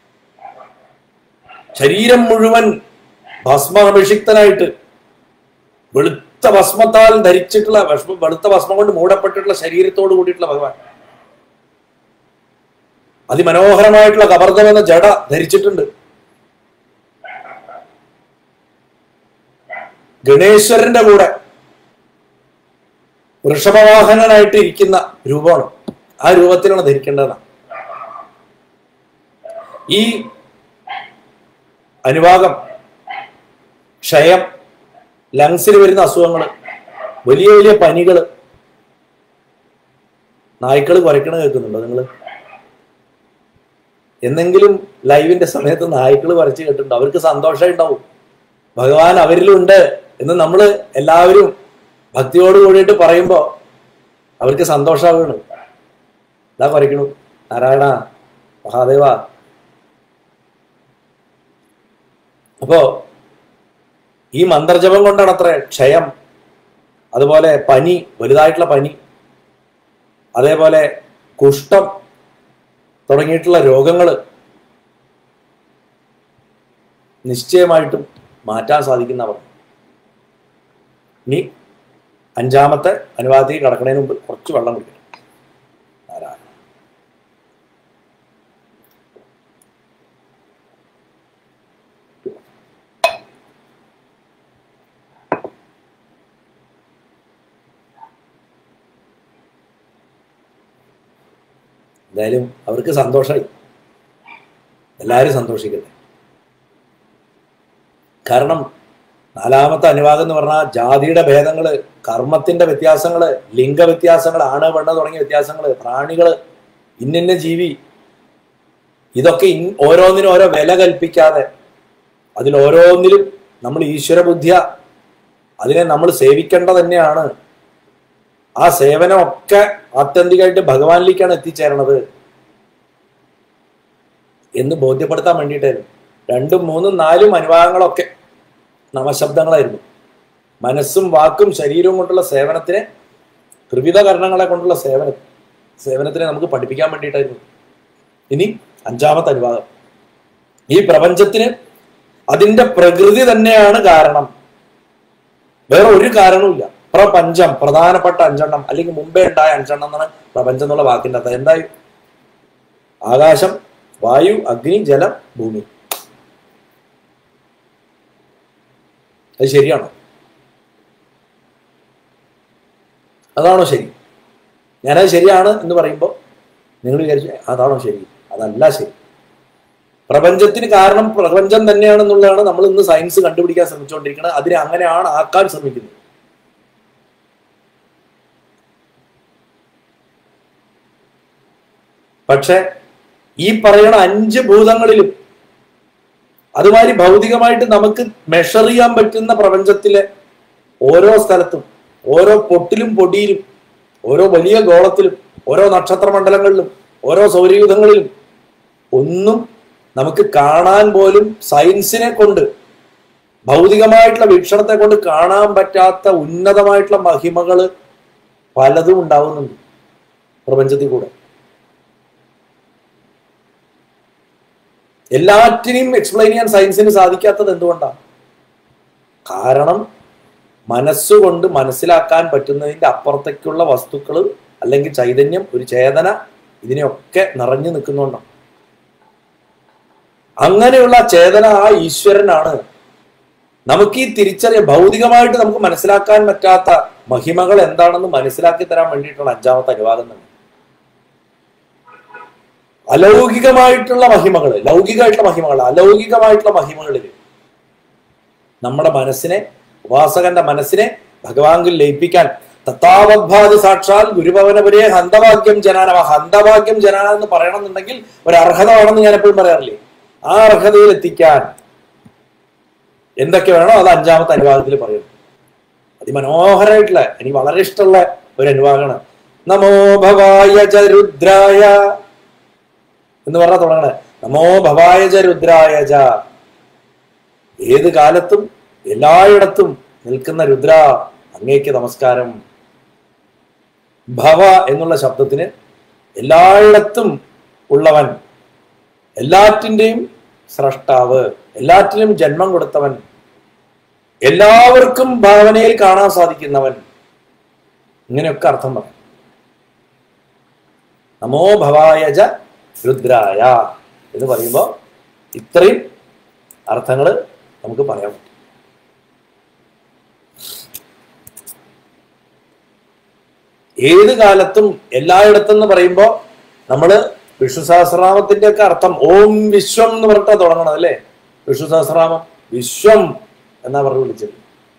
ശരീരം മുഴുവൻ ഭസ്മാഭിഷിക്തനായിട്ട് വെളുത്ത ഭസ്മത്താൽ ധരിച്ചിട്ടുള്ള ഭസ്മ വെളുത്ത ഭസ്മം കൊണ്ട് മൂടപ്പെട്ടിട്ടുള്ള ശരീരത്തോട് കൂടിയിട്ടുള്ള ഭഗവാൻ അതിമനോഹരമായിട്ടുള്ള കബർദം എന്ന ജട ധരിച്ചിട്ടുണ്ട് ഗണേശ്വരന്റെ കൂടെ വൃഷഭവാഹനനായിട്ട് ഇരിക്കുന്ന രൂപമാണ് ആ രൂപത്തിലാണ് ധരിക്കേണ്ടതാണ് ഈ അനുവാദം ക്ഷയം ലങ്സിൽ വരുന്ന അസുഖങ്ങൾ വലിയ വലിയ പനികൾ നായ്ക്കൾ കുരയ്ക്കണ കേൾക്കുന്നുണ്ടോ നിങ്ങൾ എന്നെങ്കിലും ലൈവിന്റെ സമയത്ത് നായ്ക്കൾ കുരച്ച് കേട്ടിട്ടുണ്ടോ അവർക്ക് സന്തോഷം ഉണ്ടാവും ഭഗവാൻ അവരിലുണ്ട് എന്ന് നമ്മൾ എല്ലാവരും ഭക്തിയോട് കൂടിയിട്ട് പറയുമ്പോൾ അവർക്ക് സന്തോഷമാവുകയാണ് ഇതാ കുരയ്ക്കണു നാരായണ മഹാദേവ അപ്പോ ഈ മന്ത്രജപം കൊണ്ടാണ് അത്ര ക്ഷയം അതുപോലെ പനി വലുതായിട്ടുള്ള പനി അതേപോലെ കുഷ്ഠം തുടങ്ങിയിട്ടുള്ള രോഗങ്ങൾ നിശ്ചയമായിട്ടും മാറ്റാൻ സാധിക്കുന്നവർ ഇനി അഞ്ചാമത്തെ അനുവാദത്തിൽ കടക്കുന്നതിന് മുമ്പ് കുറച്ച് വെള്ളം കുടിക്കണം നാരായണ എന്തായാലും അവർക്ക് സന്തോഷമായി എല്ലാവരും സന്തോഷിക്കട്ടെ കാരണം നാലാമത്തെ അനുവാദം എന്ന് പറഞ്ഞാൽ ജാതിയുടെ ഭേദങ്ങള് കർമ്മത്തിന്റെ വ്യത്യാസങ്ങള് ലിംഗ വ്യത്യാസങ്ങൾ ആണ് പെണ്ണ തുടങ്ങിയ വ്യത്യാസങ്ങള് പ്രാണികള് ഇന്നിന്ന ജീവി ഇതൊക്കെ ഇൻ ഓരോന്നിനും ഓരോ വില കൽപ്പിക്കാതെ അതിൽ ഓരോന്നിലും നമ്മൾ ഈശ്വര ബുദ്ധിയ അതിനെ നമ്മൾ സേവിക്കേണ്ടത് തന്നെയാണ് ആ സേവനമൊക്കെ ആത്യന്തികമായിട്ട് ഭഗവാനിലേക്കാണ് എത്തിച്ചേരണത് എന്ന് ബോധ്യപ്പെടുത്താൻ വേണ്ടിയിട്ടായിരുന്നു രണ്ടും മൂന്നും നാലും അനുവാദങ്ങളൊക്കെ നവശബ്ദങ്ങളായിരുന്നു മനസ്സും വാക്കും ശരീരവും കൊണ്ടുള്ള സേവനത്തിനെ ത്രിവിധ കർണങ്ങളെ കൊണ്ടുള്ള സേവന സേവനത്തിനെ നമുക്ക് പഠിപ്പിക്കാൻ വേണ്ടിയിട്ടായിരുന്നു ഇനി അഞ്ചാമത്തെ അനുവാദം ഈ പ്രപഞ്ചത്തിന് അതിന്റെ പ്രകൃതി തന്നെയാണ് കാരണം വേറെ ഒരു കാരണവുമില്ല പ്രപഞ്ചം പ്രധാനപ്പെട്ട അഞ്ചെണ്ണം അല്ലെങ്കിൽ മുമ്പേ ഉണ്ടായ അഞ്ചെണ്ണം എന്നാണ് പ്രപഞ്ചം എന്നുള്ള വാക്കിന്റെ അർത്ഥം എന്തായി ആകാശം വായു അഗ്നി ജലം ഭൂമി അത് ശരിയാണോ അതാണോ ശരി ഞാനത് ശരിയാണ് എന്ന് പറയുമ്പോൾ നിങ്ങൾ വിചാരിച്ചു അതാണോ ശരി അതല്ല ശരി പ്രപഞ്ചത്തിന് കാരണം പ്രപഞ്ചം തന്നെയാണെന്നുള്ളതാണ് നമ്മൾ ഇന്ന് സയൻസ് കണ്ടുപിടിക്കാൻ ശ്രമിച്ചുകൊണ്ടിരിക്കുന്നത് അതിനെ അങ്ങനെയാണ് ആക്കാൻ ശ്രമിക്കുന്നത് പക്ഷെ ഈ പറയുന്ന അഞ്ച് ഭൂതങ്ങളിലും അതുമാതിരി ഭൗതികമായിട്ട് നമുക്ക് മെഷർ ചെയ്യാൻ പറ്റുന്ന പ്രപഞ്ചത്തിലെ ഓരോ സ്ഥലത്തും ഓരോ പൊട്ടിലും പൊടിയിലും ഓരോ വലിയ ഗോളത്തിലും ഓരോ നക്ഷത്ര മണ്ഡലങ്ങളിലും ഓരോ സൗരയൂഥങ്ങളിലും ഒന്നും നമുക്ക് കാണാൻ പോലും സയൻസിനെ കൊണ്ട് ഭൗതികമായിട്ടുള്ള വീക്ഷണത്തെ കൊണ്ട് കാണാൻ പറ്റാത്ത ഉന്നതമായിട്ടുള്ള മഹിമകള് പലതും ഉണ്ടാവുന്നുണ്ട് പ്രപഞ്ചത്തിൽ കൂടെ എല്ലാറ്റിനെയും എക്സ്പ്ലെയിൻ ചെയ്യാൻ സയൻസിന് സാധിക്കാത്തത് എന്തുകൊണ്ടാണ് കാരണം മനസ്സുകൊണ്ട് മനസ്സിലാക്കാൻ പറ്റുന്നതിന്റെ അപ്പുറത്തേക്കുള്ള വസ്തുക്കൾ അല്ലെങ്കിൽ ചൈതന്യം ഒരു ചേതന ഇതിനെയൊക്കെ നിറഞ്ഞു നിൽക്കുന്നുണ്ടാണ് അങ്ങനെയുള്ള ചേതന ആ ഈശ്വരനാണ് നമുക്ക് ഈ തിരിച്ചറിയ ഭൗതികമായിട്ട് നമുക്ക് മനസ്സിലാക്കാൻ പറ്റാത്ത മഹിമകൾ എന്താണെന്ന് മനസ്സിലാക്കി തരാൻ വേണ്ടിയിട്ടുള്ള അഞ്ചാമത്തെ അനുവാദം തന്നെ അലൗകികമായിട്ടുള്ള മഹിമകൾ ലൗകികമായിട്ടുള്ള മഹിമകൾ അലൗകികമായിട്ടുള്ള മഹിമകളിൽ നമ്മുടെ മനസ്സിനെ ഉപാസകന്റെ മനസ്സിനെ ഭഗവാങ്കിൽ ലയിപ്പിക്കാൻ തത്താവദ്ഭാതി സാക്ഷാൽ ഗുരുഭവനപുരേ ഹന്തഭാഗ്യം ജനാനവ ഹന്തഭാഗ്യം ജനാന എന്ന് പറയണമെന്നുണ്ടെങ്കിൽ ഒരു അർഹത വേണമെന്ന് ഞാൻ എപ്പോഴും പറയാറില്ലേ ആ അർഹതയിൽ എത്തിക്കാൻ എന്തൊക്കെ വേണോ അത് അഞ്ചാമത്തെ അനുവാദത്തിൽ പറയുന്നു അതിമനോഹരമായിട്ടുള്ള എനിക്ക് വളരെ ഇഷ്ടമുള്ള ഒരു അനുവാദമാണ് നമോ ഭവായ ച രുദ്രായ എന്ന് പറഞ്ഞാൽ തുടങ്ങണേ നമോ ഭവായ ച രുദ്രായ ച ഏത് കാലത്തും എല്ലായിടത്തും നിൽക്കുന്ന രുദ്ര അങ്ങേക്ക് നമസ്കാരം ഭവ എന്നുള്ള ശബ്ദത്തിന് എല്ലായിടത്തും ഉള്ളവൻ എല്ലാറ്റിൻ്റെയും സ്രഷ്ടാവ് എല്ലാറ്റിനും ജന്മം കൊടുത്തവൻ എല്ലാവർക്കും ഭാവനയിൽ കാണാൻ സാധിക്കുന്നവൻ ഇങ്ങനെയൊക്കെ അർത്ഥം പറയും നമോ ഭവായജ രുദ്രായ എന്ന് പറയുമ്പോൾ ഇത്രയും അർത്ഥങ്ങൾ നമുക്ക് പറയാൻ പറ്റും ഏത് കാലത്തും എല്ലായിടത്തും എന്ന് പറയുമ്പോൾ നമ്മള് വിഷ്ണു സഹസ്രനാമത്തിന്റെ ഒക്കെ അർത്ഥം ഓം വിശ്വം എന്ന് പറഞ്ഞിട്ടാ തുടങ്ങണം അല്ലേ വിഷ്ണു സഹസ്രനാമം വിശ്വം എന്നാ പറഞ്ഞു വിളിച്ചത്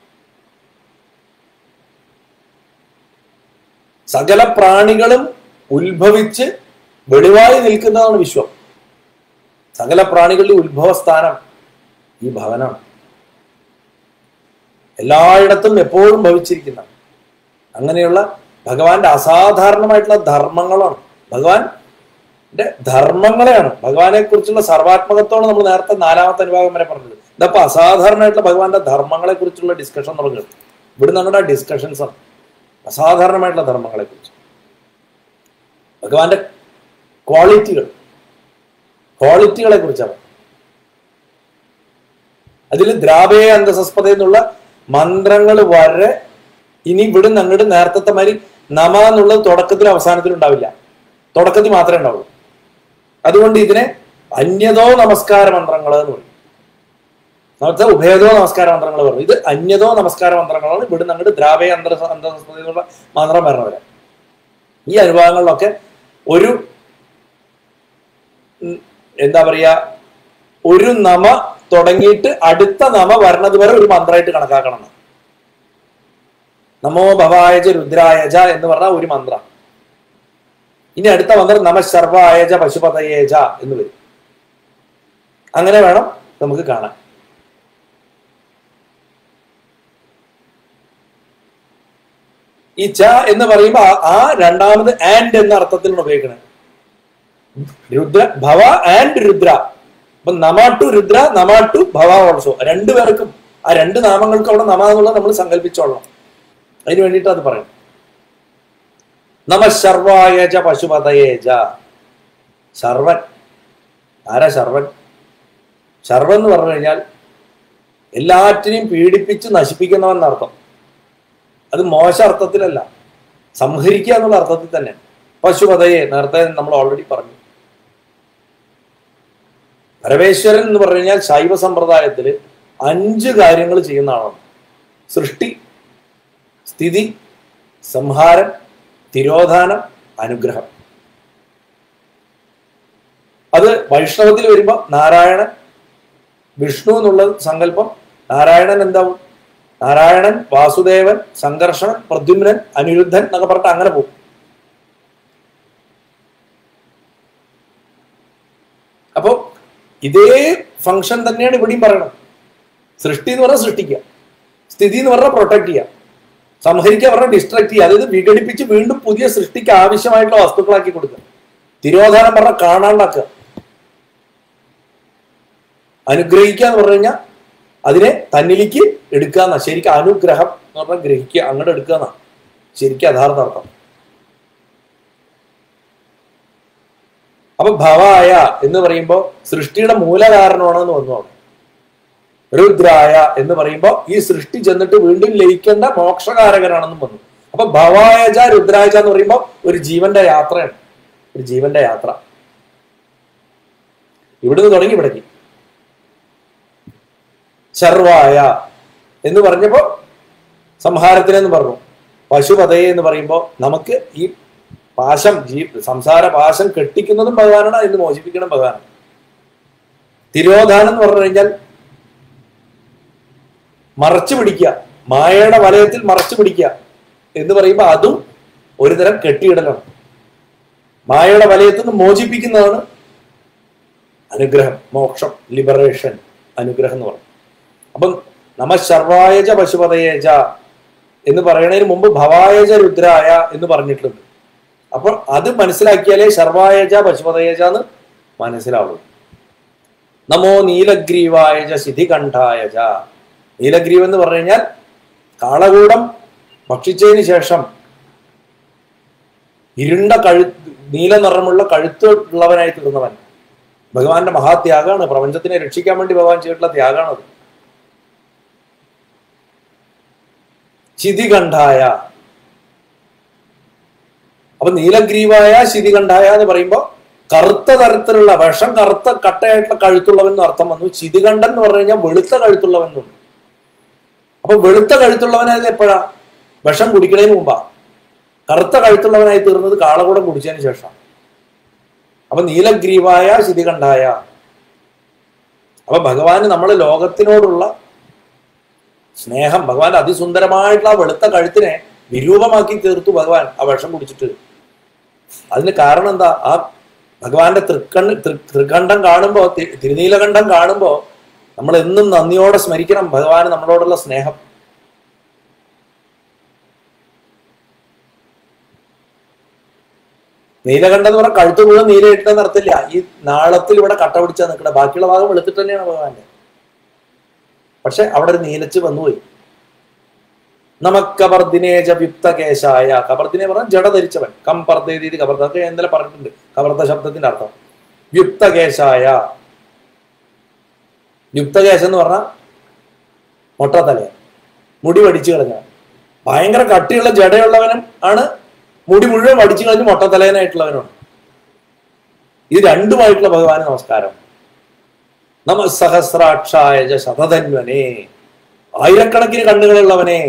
സകല പ്രാണികളും ഉത്ഭവിച്ച് വെളിവായി നിൽക്കുന്നതാണ് വിശ്വം സകല പ്രാണികളുടെ ഉത്ഭവസ്ഥാനം ഈ ഭവനാണ് എല്ലായിടത്തും എപ്പോഴും ഭവിച്ചിരിക്കുന്ന അങ്ങനെയുള്ള ഭഗവാന്റെ അസാധാരണമായിട്ടുള്ള ധർമ്മങ്ങളാണ് ഭഗവാന്റെ ധർമ്മങ്ങളെയാണ് ഭഗവാനെ കുറിച്ചുള്ള സർവാത്മകത്തോട് നമ്മൾ നേരത്തെ നാലാമത്തെ അനുഭാഗം വരെ പറഞ്ഞത് ഇതപ്പോ അസാധാരണമായിട്ടുള്ള ഭഗവാന്റെ ധർമ്മങ്ങളെ കുറിച്ചുള്ള ഡിസ്കഷൻ തുടങ്ങുന്നത് ഇവിടെ നമ്മുടെ ഡിസ്കഷൻസ് ആണ് അസാധാരണമായിട്ടുള്ള ധർമ്മങ്ങളെ കുറിച്ച് ഭഗവാന്റെ ക്വാളിറ്റികൾ ക്വാളിറ്റികളെ കുറിച്ചാണ് അതിൽ ദ്രാവേ അന്തസസ്പത എന്നുള്ള മന്ത്രങ്ങൾ വരെ ഇനി ഇവിടുന്ന് അങ്ങോട്ട് നേരത്തെ മാതിരി നമ എന്നുള്ളത് തുടക്കത്തിലും അവസാനത്തിലും ഉണ്ടാവില്ല തുടക്കത്തിൽ മാത്രമേ ഉണ്ടാവുള്ളൂ അതുകൊണ്ട് ഇതിനെ അന്യതോ നമസ്കാര മന്ത്രങ്ങൾ എന്ന് പറയും നേരത്തെ ഉഭയതോ നമസ്കാര മന്ത്രങ്ങൾ പറഞ്ഞു ഇത് അന്യതോ നമസ്കാര മന്ത്രങ്ങളാണ് ഇവിടുന്ന് അങ്ങോട്ട് ദ്രാവേ അന്തര അന്തസസ്പതയുള്ള മന്ത്രം വരണ വരെ ഈ അനുഭവങ്ങളിലൊക്കെ ഒരു ഉം, എന്താ പറയാ ഒരു നമ തുടങ്ങിയിട്ട് അടുത്ത നമ വരണത് വരെ ഒരു മന്ത്രമായിട്ട് കണക്കാക്കണം എന്ന്. നമോ ഭവായജ രുദ്രായജ എന്ന് പറഞ്ഞ ഒരു മന്ത്ര ഇനി അടുത്ത മന്ത്രം നമ ശർവായജ പശുപതയേജ എന്ന് വരും അങ്ങനെ വേണം നമുക്ക് കാണാൻ ഈ ച എന്ന് പറയുമ്പോൾ ആ- ആ രണ്ടാമത് ആൻഡ് എന്ന അർത്ഥത്തിലാണ് ഉപയോഗിക്കുന്നത് രുദ്ര ഭവ ആൻഡ് രുദ്ര അപ്പൊ നമ ടു രുദ്ര നമ ടു ഭവ ഓൾസോ രണ്ടുപേർക്കും ആ രണ്ട് നാമങ്ങൾക്ക് അവിടെ നമ എന്നുള്ളത് നമ്മൾ സങ്കല്പിച്ചോളണം അതിന് വേണ്ടിയിട്ട് അത് പറയണം നമ ശർവായജ പശുപതയേജ ശർവൻ ആരാ ശർവൻ ശർവൻ എന്ന് പറഞ്ഞു കഴിഞ്ഞാൽ എല്ലാറ്റിനെയും പീഡിപ്പിച്ച് നശിപ്പിക്കുന്നവൻ എന്നർത്ഥം അത് മോശ അർത്ഥത്തിലല്ല സംഹരിക്കുക എന്നുള്ള അർത്ഥത്തിൽ തന്നെ പശുപതയെ നേരത്തെ നമ്മൾ ഓൾറെഡി പറഞ്ഞു പരമേശ്വരൻ എന്ന് പറഞ്ഞു കഴിഞ്ഞാൽ ശൈവ സമ്പ്രദായത്തിൽ അഞ്ച് കാര്യങ്ങൾ ചെയ്യുന്ന ആളാണ് സൃഷ്ടി സ്ഥിതി സംഹാരം തിരോധാനം അനുഗ്രഹം അത് വൈഷ്ണവത്തിൽ വരുമ്പോൾ നാരായണൻ വിഷ്ണു എന്നുള്ള സങ്കല്പം നാരായണൻ എന്താവും നാരായണൻ വാസുദേവൻ സംഘർഷണൻ പ്രദ്യുമ്നൻ അനിരുദ്ധൻ എന്നൊക്കെ പറഞ്ഞിട്ട് അങ്ങനെ പോകും അപ്പോ ഇതേ ഫംഗ്ഷൻ തന്നെയാണ് ഇവിടെയും പറയണം സൃഷ്ടി എന്ന് പറഞ്ഞാൽ സൃഷ്ടിക്കുക സ്ഥിതി എന്ന് പറഞ്ഞാൽ പ്രൊട്ടക്ട് ചെയ്യുക സംഹരിക്കുക പറഞ്ഞാൽ ഡിസ്ട്രക്ട് ചെയ്യുക അതായത് വിഘടിപ്പിച്ച് വീണ്ടും പുതിയ സൃഷ്ടിക്ക് ആവശ്യമായിട്ടുള്ള വസ്തുക്കളാക്കി കൊടുക്കുക തിരോധാനം പറഞ്ഞാൽ കാണാണ്ടാക്കുക അനുഗ്രഹിക്കുക എന്ന് പറഞ്ഞു കഴിഞ്ഞാൽ അതിനെ തന്നിലേക്ക് എടുക്കുക എന്നാ ശരിക്കും അനുഗ്രഹം എന്ന് പറഞ്ഞാൽ ഗ്രഹിക്കുക അങ്ങോട്ട് എടുക്കുക എന്നാ ശരിക്കും യഥാർത്ഥ അർത്ഥം അപ്പൊ ഭവായ എന്ന് പറയുമ്പോൾ സൃഷ്ടിയുടെ മൂലകാരണമാണെന്ന് വന്നു അവിടെ രുദ്രായ എന്ന് പറയുമ്പോൾ ഈ സൃഷ്ടി ചെന്നിട്ട് വീണ്ടും ലയിക്കേണ്ട മോക്ഷകാരകനാണെന്നും വന്നു അപ്പൊ ഭവായജ രുദ്രായജ എന്ന് പറയുമ്പോൾ ഒരു ജീവന്റെ യാത്രയാണ് ഒരു ജീവന്റെ യാത്ര ഇവിടുന്ന് തുടങ്ങി ഇവിടേക്ക് ശർവായ എന്ന് പറഞ്ഞപ്പോ സംഹാരത്തിനെന്ന് പറഞ്ഞു പശുപതയെ എന്ന് പറയുമ്പോൾ നമുക്ക് ഈ പാശം ജീ സംസാര പാശം കെട്ടിക്കുന്നതും ഭഗവാനാണ് അതിന് മോചിപ്പിക്കണം ഭഗവാനാണ് തിരോധാനം എന്ന് പറഞ്ഞു കഴിഞ്ഞാൽ മറച്ചു പിടിക്കുക മായയുടെ വലയത്തിൽ മറച്ചു പിടിക്കുക എന്ന് പറയുമ്പോൾ അതും ഒരുതരം കെട്ടിയിടലാണ് മായയുടെ വലയത്തിൽ നിന്ന് മോചിപ്പിക്കുന്നതാണ് അനുഗ്രഹം മോക്ഷം ലിബറേഷൻ അനുഗ്രഹം എന്ന് പറയും അപ്പം നമ ശർവായജ പശുപതയേജ എന്ന് പറയുന്നതിന് മുമ്പ് ഭവായജ രുദ്രായ എന്ന് പറഞ്ഞിട്ടുണ്ട് അപ്പോൾ അത് മനസ്സിലാക്കിയാലേ ശർവായജ പശുപതയേജ എന്ന് മനസ്സിലാവുള്ളൂ നമോ നീലഗ്രീവായജ ശിധികണ്ഠായജ നീലഗ്രീവ് എന്ന് പറഞ്ഞു കഴിഞ്ഞാൽ കാളകൂടം ഭക്ഷിച്ചതിന് ശേഷം ഇരുണ്ട കഴു നീല നിറമുള്ള കഴുത്ത് ഉള്ളവനായി തീർന്നവൻ ഭഗവാന്റെ മഹാത്യാഗമാണ് പ്രപഞ്ചത്തിനെ രക്ഷിക്കാൻ വേണ്ടി ഭഗവാൻ ചെയ്തിട്ടുള്ള ത്യാഗമാണത് ശിതികണ്ഠായ അപ്പൊ നീലഗ്രീവായ ശിതികണ്ഠായ എന്ന് പറയുമ്പോൾ കറുത്ത തരത്തിലുള്ള വിഷം കറുത്ത കട്ടയായിട്ടുള്ള കഴുത്തുള്ളവൻ എന്ന് അർത്ഥം വന്നു ശിതികണ്ഠൻ എന്ന് പറഞ്ഞു കഴിഞ്ഞാൽ വെളുത്ത കഴുത്തുള്ളവൻ എന്നുണ്ട് അപ്പൊ വെളുത്ത കഴുത്തുള്ളവനായത് എപ്പോഴാ വിഷം കുടിക്കുന്നതിന് മുമ്പാ കറുത്ത കഴുത്തുള്ളവനായി തീർന്നത് കാളകൂടം കുടിച്ചതിന് ശേഷം അപ്പൊ നീലഗ്രീവായ ശിതികണ്ഠായ അപ്പൊ ഭഗവാന് നമ്മൾ ലോകത്തിനോടുള്ള സ്നേഹം ഭഗവാന്റെ അതിസുന്ദരമായിട്ടുള്ള ആ വെളുത്ത കഴുത്തിനെ വിരൂപമാക്കി തീർത്തു ഭഗവാൻ ആ വിഷം കുടിച്ചിട്ട് അതിന് കാരണം എന്താ ആ ഭഗവാന്റെ തൃക്കണ്ണ് തൃ- തൃക്കണ്ഠം കാണുമ്പോ തി- തിരുനീലകണ്ഠം കാണുമ്പോ നമ്മൾ എന്നും നന്ദിയോടെ സ്മരിക്കണം ഭഗവാന് നമ്മളോടുള്ള സ്നേഹം നീലകണ്ഠം എന്ന് പറഞ്ഞാൽ കഴുത്ത് മുഴുവൻ നീലയിട്ടെന്ന് നടത്തില്ല ഈ നാളത്തിൽ ഇവിടെ കട്ട പിടിച്ചാ നിൽക്കണ ബാക്കിയുള്ള ഭാഗം വെളുത്തിട്ട് തന്നെയാണ് ഭഗവാന്റെ പക്ഷെ അവിടെ ഒരു നീലച്ച് വന്നുപോയി നമുക്കബർദിനേജ വ്യുക്തകേശായ കബർദിനെ പറഞ്ഞാൽ ജഡ ധരിച്ചവൻ കമ്പർദ്ദേതി കബർദ അതൊക്കെ ഞാൻ ഇന്നലെ പറഞ്ഞിട്ടുണ്ട് കബർദ ശബ്ദത്തിന്റെ അർത്ഥം വ്യുക്തകേശായ യുക്തകേശം എന്ന് പറഞ്ഞാൽ മൊട്ടത്തല മുടി വടിച്ചു കളഞ്ഞ ഭയങ്കര കട്ടിയുള്ള ജടയുള്ളവനും ആണ് മുടി മുഴുവൻ വടിച്ചു കളഞ്ഞ് മൊട്ടത്തലയനായിട്ടുള്ളവനാണ് ഇത് രണ്ടുമായിട്ടുള്ള ഭഗവാന് നമസ്കാരം നമ സഹസ്രാക്ഷായ ച ശതധന്വനെ ആയിരക്കണക്കിന് കണ്ണുകളുള്ളവനെ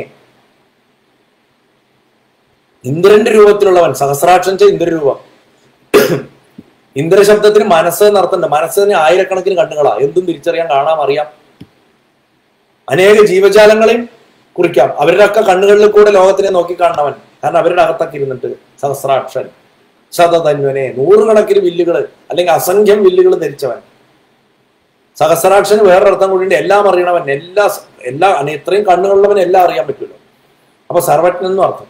ഇന്ദ്രന്റെ രൂപത്തിലുള്ളവൻ സഹസ്രാക്ഷം ച ഇന്ദ്രരൂപം ഇന്ദ്രശബ്ദത്തിന് മനസ്സ് എന്നർത്ഥമുണ്ട് മനസ്സിന് ആയിരക്കണക്കിന് കണ്ണുകളാ എന്തും തിരിച്ചറിയാൻ കാണാം അറിയാം അനേക ജീവജാലങ്ങളെയും കുറിക്കാം അവരുടെ ഒക്കെ കണ്ണുകളിൽ കൂടെ ലോകത്തിനെ നോക്കിക്കാണവൻ കാരണം അവരുടെ അകത്തൊക്കെ ഇരുന്നിട്ട് സഹസ്രാക്ഷൻ ശതധന്വനെ നൂറുകണക്കിന് വില്ലുകൾ അല്ലെങ്കിൽ അസംഖ്യം വില്ലുകൾ ധരിച്ചവൻ സഹസ്രാക്ഷന് വേറൊരർത്ഥം കൂടിയുണ്ട് എല്ലാം അറിയണവൻ എല്ലാ എല്ലാ അനെ- ഇത്രയും കണ്ണുകളുള്ളവൻ എല്ലാം അറിയാൻ പറ്റുമല്ലോ അപ്പൊ സർവജ്ഞൻ എന്നും അർത്ഥം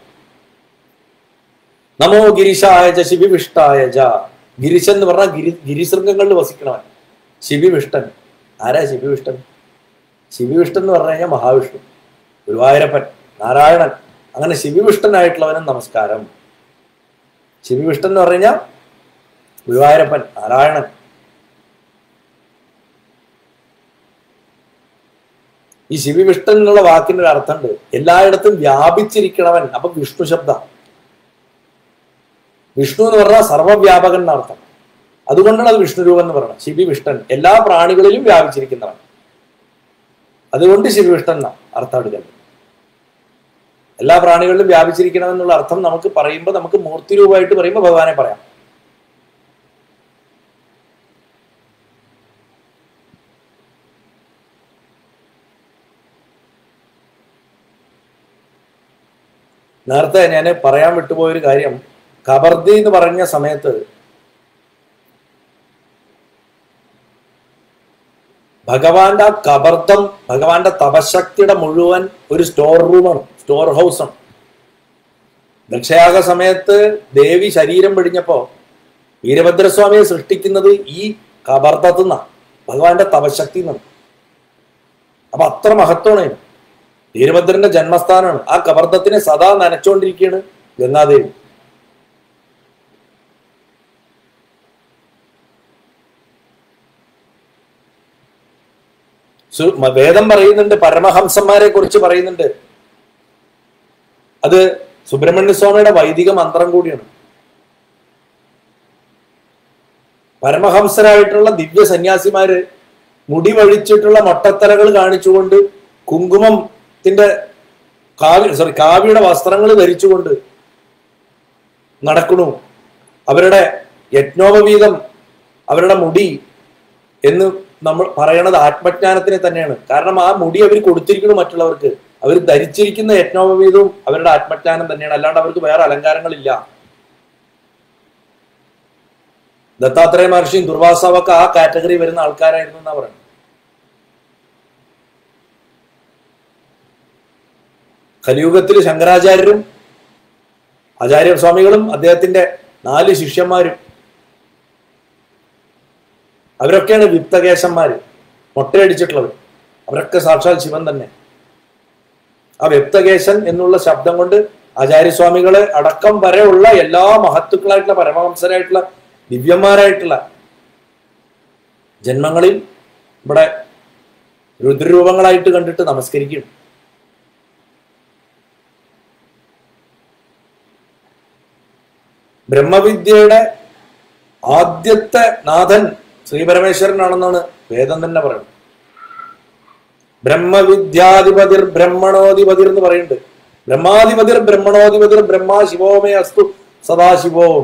നമോ ഗിരിശായ ച ശിബിവിഷ്ടായ ച ഗിരിശൻ എന്ന് പറഞ്ഞാൽ ഗിരി ഗിരിശൃംഗങ്ങളിൽ വസിക്കണവൻ ശിബിവിഷ്ടൻ ആരാ ശിബിവിഷ്ടൻ ശിബിവിഷ്ടൻ എന്ന് പറഞ്ഞു കഴിഞ്ഞാൽ മഹാവിഷ്ണു ഗുരുവായൂരപ്പൻ നാരായണൻ അങ്ങനെ ശിബിവിഷ്ടനായിട്ടുള്ളവനും നമസ്കാരം ശിബിവിഷ്ടൻ എന്ന് പറഞ്ഞു കഴിഞ്ഞാൽ ഗുരുവായൂരപ്പൻ നാരായണൻ ഈ ശിവവിഷ്ടൻ എന്നുള്ള വാക്കിന്റെ ഒരു അർത്ഥമുണ്ട് എല്ലായിടത്തും വ്യാപിച്ചിരിക്കണവൻ അപ്പൊ വിഷ്ണു ശബ്ദ വിഷ്ണു എന്ന് പറഞ്ഞാൽ സർവ്വവ്യാപകൻ എന്ന അർത്ഥം അതുകൊണ്ടാണ് അത് വിഷ്ണു രൂപം എന്ന് പറയുന്നത് ശിബിവിഷ്ടൻ എല്ലാ പ്രാണികളിലും വ്യാപിച്ചിരിക്കുന്നവൻ അതുകൊണ്ട് ശിവവിഷ്ടൻ എന്ന അർത്ഥം എടുക്കുന്നത് എല്ലാ പ്രാണികളിലും വ്യാപിച്ചിരിക്കണം എന്നുള്ള അർത്ഥം നമുക്ക് പറയുമ്പോൾ നമുക്ക് മൂർത്തി രൂപമായിട്ട് പറയുമ്പോൾ ഭഗവാനെ പറയാം നേരത്തെ ഞാൻ പറയാൻ വിട്ടുപോയൊരു കാര്യം കബർദി എന്ന് പറഞ്ഞ സമയത്ത് ഭഗവാന്റെ ആ കബർദം ഭഗവാന്റെ തപശക്തിയുടെ മുഴുവൻ ഒരു സ്റ്റോർ റൂമാണ് സ്റ്റോർ ഹൗസാണ് ദക്ഷയാഗ സമയത്ത് ദേവി ശരീരം പിടിഞ്ഞപ്പോ വീരഭദ്രസ്വാമിയെ സൃഷ്ടിക്കുന്നത് ഈ കബർദത്തു നിന്നാണ് ഭഗവാന്റെ തപശക്തി നിന്നാണ് അപ്പൊ അത്ര മഹത്വമാണ് ഇതിന്. വീരഭദ്രന്റെ ജന്മസ്ഥാനമാണ് ആ കബർദത്തിനെ സദാ നനച്ചുകൊണ്ടിരിക്കുകയാണ് ഗംഗാദേവി സു- മ- വേദം പറയുന്നുണ്ട് പരമഹംസന്മാരെ കുറിച്ച് പറയുന്നുണ്ട് അത് സുബ്രഹ്മണ്യ സ്വാമിയുടെ വൈദിക മന്ത്രം കൂടിയാണ് പരമഹംസരായിട്ടുള്ള ദിവ്യ സന്യാസിമാര് മുടി വഴിച്ചിട്ടുള്ള മൊട്ടത്തലകൾ കാണിച്ചുകൊണ്ട് കുങ്കുമത്തിന്റെ കാവ്യ സോറി കാവ്യയുടെ വസ്ത്രങ്ങൾ ധരിച്ചുകൊണ്ട് നടക്കണു അവരുടെ യജ്ഞോപവീതം അവരുടെ മുടി എന്ന് നമ്മൾ പറയണത് ആത്മജ്ഞാനത്തിനെ തന്നെയാണ് കാരണം ആ മുടി അവർ കൊടുത്തിരിക്കുന്നു മറ്റുള്ളവർക്ക് അവർ ധരിച്ചിരിക്കുന്ന യജ്ഞോപവീതവും അവരുടെ ആത്മജ്ഞാനം തന്നെയാണ് അല്ലാണ്ട് അവർക്ക് വേറെ അലങ്കാരങ്ങളില്ല ദത്താത്രേയ മഹർഷിയും ദുർവാസാവൊക്കെ ആ കാറ്റഗറി വരുന്ന ആൾക്കാരായിരുന്നു എന്നാ പറയുന്നത് കലിയുഗത്തിൽ ശങ്കരാചാര്യരും ആചാര്യസ്വാമികളും അദ്ദേഹത്തിന്റെ നാല് ശിഷ്യന്മാരും അവരൊക്കെയാണ് വിപ്തകേശന്മാര് മൊട്ടയടിച്ചിട്ടുള്ളത് അവരൊക്കെ സാക്ഷാൽ ശിവൻ തന്നെ ആ വ്യക്തകേശൻ എന്നുള്ള ശബ്ദം കൊണ്ട് ആചാര്യസ്വാമികളെ അടക്കം വരെയുള്ള എല്ലാ മഹത്തുക്കളായിട്ടുള്ള പരമഹംസരായിട്ടുള്ള ദിവ്യന്മാരായിട്ടുള്ള ജന്മങ്ങളിൽ ഇവിടെ രുദ്രരൂപങ്ങളായിട്ട് കണ്ടിട്ട് നമസ്കരിക്കും ബ്രഹ്മവിദ്യയുടെ ആദ്യത്തെ നാഥൻ ശ്രീപരമേശ്വരനാണെന്നാണ് വേദം തന്നെ പറയുന്നത് ബ്രഹ്മവിദ്യാധിപതിർ ബ്രഹ്മണോധിപതിർ എന്ന് പറയുന്നുണ്ട് ബ്രഹ്മാധിപതിർ ബ്രഹ്മണോധിപതിർ ബ്രഹ്മാ ശിവോമേ അസ്തു സദാശിവോം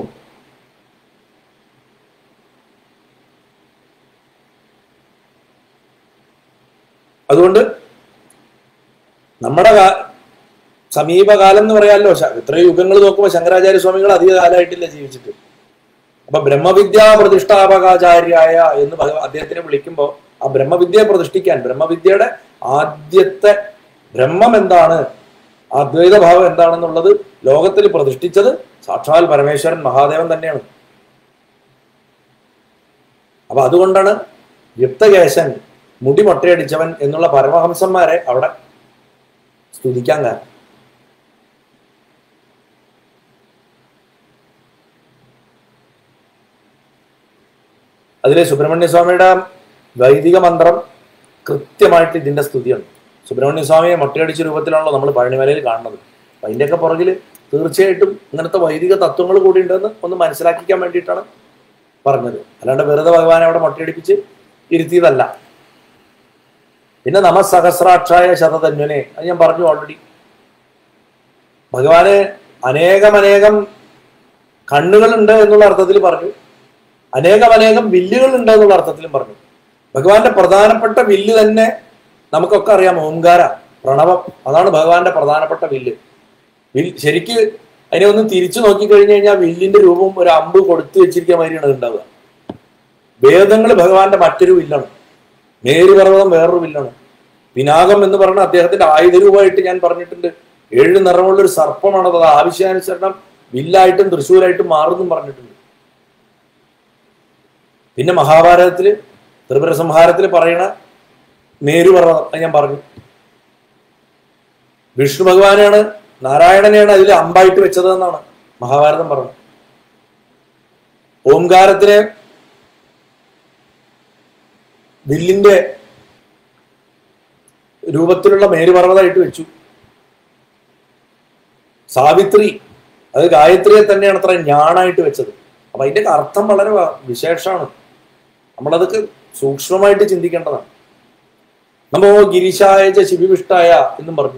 അതുകൊണ്ട് നമ്മുടെ കാ- സമീപകാലം എന്ന് പറയാമല്ലോ ശ- ഇത്ര യുഗങ്ങൾ നോക്കുമ്പോൾ ശങ്കരാചാര്യ സ്വാമികൾ അധിക കാലമായിട്ടില്ല ജീവിച്ചിട്ട് അപ്പൊ ബ്രഹ്മവിദ്യാ പ്രതിഷ്ഠാപകാചാര്യായ എന്ന് ഭഗ- അദ്ദേഹത്തിനെ വിളിക്കുമ്പോൾ ആ ബ്രഹ്മവിദ്യയെ പ്രതിഷ്ഠിക്കാൻ ബ്രഹ്മവിദ്യയുടെ ആദ്യത്തെ ബ്രഹ്മം എന്താണ് ആ അദ്വൈത ഭാവം എന്താണെന്നുള്ളത് ലോകത്തിൽ പ്രതിഷ്ഠിച്ചത് സാക്ഷാൽ പരമേശ്വരൻ മഹാദേവൻ തന്നെയാണ് അപ്പൊ അതുകൊണ്ടാണ് യുക്തകേശൻ മുടി മൊട്ടയടിച്ചവൻ എന്നുള്ള പരമഹംസന്മാരെ അവിടെ സ്തുതിക്കാൻ കാരണം അതിലെ സുബ്രഹ്മണ്യ സ്വാമിയുടെ വൈദിക മന്ത്രം കൃത്യമായിട്ട് ഇതിന്റെ സ്തുതിയാണ് സുബ്രഹ്മണ്യ സ്വാമിയെ മൊട്ടയടിച്ച രൂപത്തിലാണല്ലോ നമ്മൾ പഴനിമലയിൽ കാണുന്നത് അപ്പൊ അതിന്റെയൊക്കെ പുറകിൽ തീർച്ചയായിട്ടും ഇങ്ങനത്തെ വൈദിക തത്വങ്ങൾ കൂടി ഉണ്ടെന്ന് ഒന്ന് മനസ്സിലാക്കിക്കാൻ വേണ്ടിയിട്ടാണ് പറഞ്ഞത് അല്ലാണ്ട് വെറുതെ ഭഗവാനെ അവിടെ മൊട്ടയടിപ്പിച്ച് ഇരുത്തിയതല്ല പിന്നെ നമസഹസ്രാക്ഷായ ശതധന്വനെ അത് ഞാൻ പറഞ്ഞു ഓൾറെഡി ഭഗവാന് അനേകമനേകം കണ്ണുകളുണ്ട് എന്നുള്ള അർത്ഥത്തിൽ പറഞ്ഞു അനേകം അനേകം വില്ലുകൾ ഉണ്ട് എന്നുള്ള അർത്ഥത്തിലും പറഞ്ഞു ഭഗവാന്റെ പ്രധാനപ്പെട്ട വില്ല് തന്നെ നമുക്കൊക്കെ അറിയാം ഓംകാര പ്രണവം അതാണ് ഭഗവാന്റെ പ്രധാനപ്പെട്ട വില്ല് വിൽ ശരിക്ക് അതിനെ ഒന്ന് തിരിച്ചു നോക്കിക്കഴിഞ്ഞു കഴിഞ്ഞാൽ വില്ലിന്റെ രൂപം ഒരു അമ്പ് കൊടുത്തു വെച്ചിരിക്കുന്ന മാതിരിയാണ് അത് ഉണ്ടാവുക വേദങ്ങൾ ഭഗവാന്റെ മറ്റൊരു വില്ലാണ് മേരുപർവ്വതം വേറൊരു വില്ലാണ് പിനാകം എന്ന് പറഞ്ഞ അദ്ദേഹത്തിന്റെ ആയുധരൂപമായിട്ട് ഞാൻ പറഞ്ഞിട്ടുണ്ട് ഏഴ് നിറമുള്ള ഒരു സർപ്പമാണ് അത് ആവശ്യാനുസരണം വില്ലായിട്ടും തൃശ്ശൂരായിട്ടും മാറുന്നും പറഞ്ഞിട്ടുണ്ട് പിന്നെ മഹാഭാരതത്തില് ത്രിപുര സംഹാരത്തിൽ പറയണ മേരുപർവ്വതം അത് ഞാൻ പറഞ്ഞു വിഷ്ണു ഭഗവാനാണ് നാരായണനെയാണ് അതിൽ അമ്പായിട്ട് വെച്ചത് എന്നാണ് മഹാഭാരതം പറഞ്ഞത് ഓംകാരത്തിനെ വില്ലിന്റെ രൂപത്തിലുള്ള മേരുപർവ്വതമായിട്ട് വെച്ചു സാവിത്രി അത് ഗായത്രിയെ തന്നെയാണ് അത്ര ഞാണായിട്ട് വെച്ചത് അപ്പൊ അതിന്റെ അർത്ഥം വളരെ വ- വിശേഷമാണ് നമ്മളതൊക്കെ സൂക്ഷ്മമായിട്ട് ചിന്തിക്കേണ്ടതാണ് നമോ ഗിരിശായ ച ശിവിവിഷ്ടായ എന്നും പറഞ്ഞു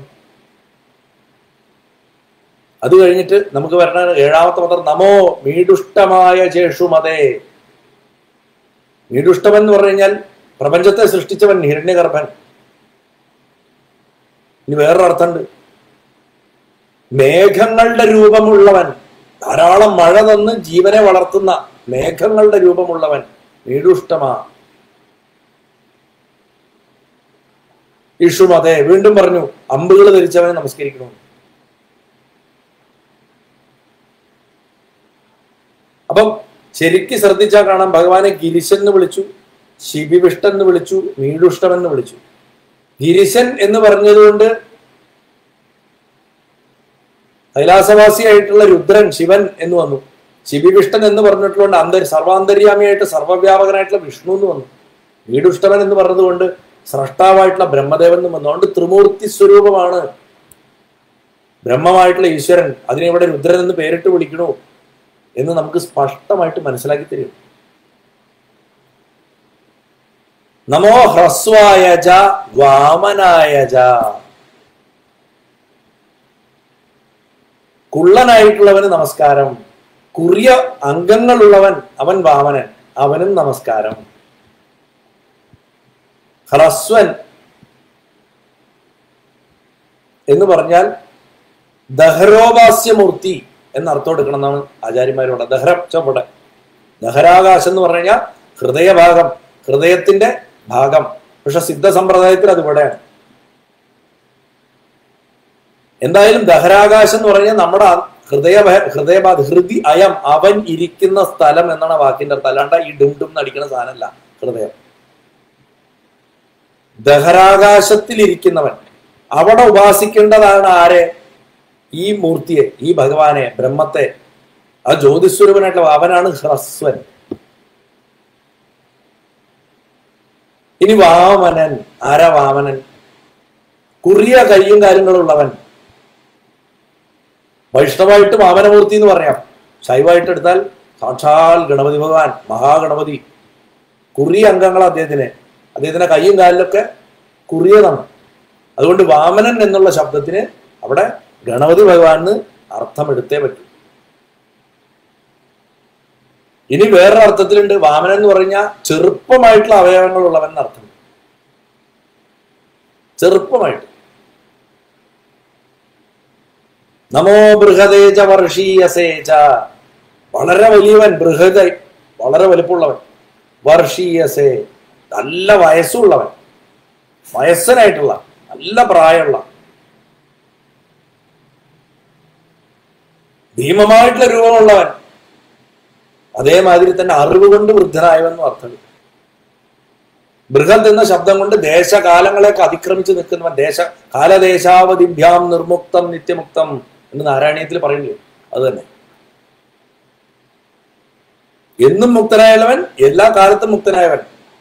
അത് കഴിഞ്ഞിട്ട് നമുക്ക് വരണ ഏഴാമത്തെ പത്രം നമോ മീഡുഷ്ടമായ ചേഷുമതേ മീഡുഷ്ടമൻ എന്ന് പറഞ്ഞു കഴിഞ്ഞാൽ പ്രപഞ്ചത്തെ സൃഷ്ടിച്ചവൻ ഹിരണ്യഗർഭൻ ഇനി വേറൊരു അർത്ഥമുണ്ട് മേഘങ്ങളുടെ രൂപമുള്ളവൻ ധാരാളം മഴ തന്ന് ജീവനെ വളർത്തുന്ന മേഘങ്ങളുടെ രൂപമുള്ളവൻ മീഡുഷ്ടമാ ഇഷുമതേ വീണ്ടും പറഞ്ഞു അമ്പുകൾ ധരിച്ചവനെ നമസ്കരിക്കണം അപ്പം ശരിക്ക് ശ്രദ്ധിച്ചാൽ കാണാം ഭഗവാനെ ഗിരിശൻ എന്ന് വിളിച്ചു ശിബിവിഷ്ടൻ എന്ന് വിളിച്ചു മീഡുഷ്ടം എന്ന് വിളിച്ചു ഗിരിശൻ എന്ന് പറഞ്ഞതുകൊണ്ട് കൈലാസവാസിയായിട്ടുള്ള രുദ്രൻ ശിവൻ എന്ന് വന്നു ശിബിവിഷ്ടൻ എന്ന് പറഞ്ഞിട്ടുകൊണ്ട് അന്തർ സർവാന്തര്യാമിയായിട്ട് സർവ്വവ്യാപകനായിട്ടുള്ള വിഷ്ണു എന്ന് വന്നു വീടുഷ്ടവൻ എന്ന് പറഞ്ഞതുകൊണ്ട് സ്രഷ്ടാവായിട്ടുള്ള ബ്രഹ്മദേവൻ എന്ന് വന്നുകൊണ്ട് ത്രിമൂർത്തി സ്വരൂപമാണ് ബ്രഹ്മമായിട്ടുള്ള ഈശ്വരൻ അതിനെ ഇവിടെ രുദ്രൻ എന്ന് പേരിട്ട് വിളിക്കണു എന്ന് നമുക്ക് സ്പഷ്ടമായിട്ട് മനസ്സിലാക്കി തരും നമോ ഹ്രസ്വായ ച വാമനായ ച കുള്ളനായിട്ടുള്ളവന് നമസ്കാരം കുറിയ അംഗങ്ങളുള്ളവൻ അവൻ വാമനൻ അവനും നമസ്കാരം ഹ്രസ്വൻ എന്ന് പറഞ്ഞാൽ ദഹരോപാസ്യമൂർത്തി എന്നർത്ഥം എടുക്കണം എന്നാണ് ആചാര്യന്മാരോട് ദഹരം ചോട്ടെ ദഹരാകാശം എന്ന് പറഞ്ഞു കഴിഞ്ഞാൽ ഹൃദയഭാഗം ഹൃദയത്തിന്റെ ഭാഗം പക്ഷെ സിദ്ധ സമ്പ്രദായത്തിൽ അത് ഇവിടെയാണ് എന്തായാലും ദഹരാകാശം എന്ന് പറഞ്ഞാൽ നമ്മുടെ ആ ഹൃദയ ഹൃദയഭാഗ ഹൃദി അയം അവൻ ഇരിക്കുന്ന സ്ഥലം എന്നാണ് ആ വാക്കിന്റെ അർത്ഥം അല്ലാണ്ട് ഈ ഡും ഡും നടിക്കുന്ന സാധനമല്ല ഹൃദയം ദഹരാകാശത്തിൽ ഇരിക്കുന്നവൻ അവിടെ ഉപാസിക്കേണ്ടതാണ് ആരെ ഈ മൂർത്തിയെ ഈ ഭഗവാനെ ബ്രഹ്മത്തെ ആ ജ്യോതിസ്വരൂപനായിട്ടുള്ള അവനാണ് ഹ്രസ്വൻ ഇനി വാമനൻ ആരാ വാമനൻ കുറിയ കയ്യും കാര്യങ്ങളുള്ളവൻ വൈഷ്ണവായിട്ട് വാമനമൂർത്തി എന്ന് പറയാം ശൈവായിട്ട് എടുത്താൽ സാക്ഷാൽ ഗണപതി ഭഗവാൻ മഹാഗണപതി കുറിയ അംഗങ്ങൾ അദ്ദേഹത്തിന് അദ്ദേഹത്തിന്റെ കയ്യും കാലിലൊക്കെ കുറിയതാണ് അതുകൊണ്ട് വാമനൻ എന്നുള്ള ശബ്ദത്തിന് അവിടെ ഗണപതി ഭഗവാന് അർത്ഥമെടുത്തേ പറ്റൂ ഇനി വേറൊരു അർത്ഥത്തിലുണ്ട് വാമനൻ എന്ന് പറഞ്ഞാൽ ചെറുപ്പമായിട്ടുള്ള അവയവങ്ങളുള്ളവൻ എന്നർത്ഥം ചെറുപ്പമായിട്ട് നമോ ബൃഹദേജ വർഷീയസേജ വളരെ വലിയവൻ ബൃഹദ വളരെ വലുപ്പമുള്ളവൻ വർഷീയസേ നല്ല വയസ്സുള്ളവൻ വയസ്സനായിട്ടുള്ള നല്ല പ്രായമുള്ള ഭീമമായിട്ടുള്ള രൂപമുള്ളവൻ അതേമാതിരി തന്നെ അറിവ് കൊണ്ട് വൃദ്ധനായവെന്നും അർത്ഥം ബൃഹത് എന്ന ശബ്ദം കൊണ്ട് ദേശകാലങ്ങളെയൊക്കെ അതിക്രമിച്ച് നിൽക്കുന്നവൻ ദേശ കാലദേശാവധിഭ്യാം നിർമുക്തം നിത്യമുക്തം എന്ന് നാരായണീയത്തിൽ പറയുന്നില്ലേ അത് തന്നെ എന്നും മുക്തനായവൻ എല്ലാ കാലത്തും മുക്തനായവൻ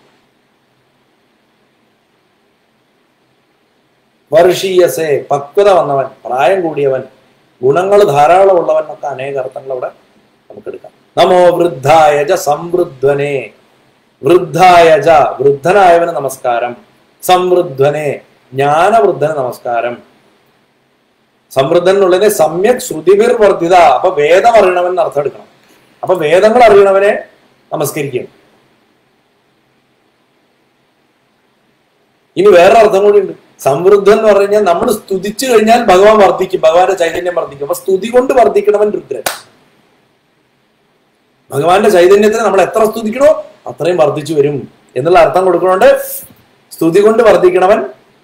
വർഷീയസേ പക്വത വന്നവൻ പ്രായം കൂടിയവൻ ഗുണങ്ങൾ ധാരാളം ഉള്ളവൻ എന്നൊക്കെ അനേക അർത്ഥങ്ങൾ അവിടെ നമുക്ക് എടുക്കാം നമോ വൃദ്ധായജ സംവൃദ്ധനെ വൃദ്ധായജ വൃദ്ധനായവന് നമസ്കാരം സംവൃദ്ധനെ ജ്ഞാനവൃദ്ധന് നമസ്കാരം സമൃദ്ധൻ എന്നുള്ളതിനെ സമ്യക് ശ്രുതിബിർ വർദ്ധിത അപ്പൊ വേദം അറിയണവൻ എന്ന് അർത്ഥം എടുക്കണം അപ്പൊ വേദങ്ങൾ അറിയണവനെ നമസ്കരിക്കും ഇനി വേറെ അർത്ഥം കൂടി ഉണ്ട് സമൃദ്ധൻ എന്ന് പറഞ്ഞു കഴിഞ്ഞാൽ നമ്മൾ സ്തുതിച്ചു കഴിഞ്ഞാൽ ഭഗവാൻ വർദ്ധിക്കും ഭഗവാന്റെ ചൈതന്യം വർദ്ധിക്കും അപ്പൊ സ്തുതി കൊണ്ട് വർദ്ധിക്കണവൻ രുദ്രൻ ഭഗവാന്റെ ചൈതന്യത്തിന് നമ്മൾ എത്ര സ്തുതിക്കണോ അത്രയും വർദ്ധിച്ചു വരും എന്നുള്ള അർത്ഥം കൊടുക്കണോണ്ട് സ്തുതി കൊണ്ട് വർദ്ധിക്കണവൻ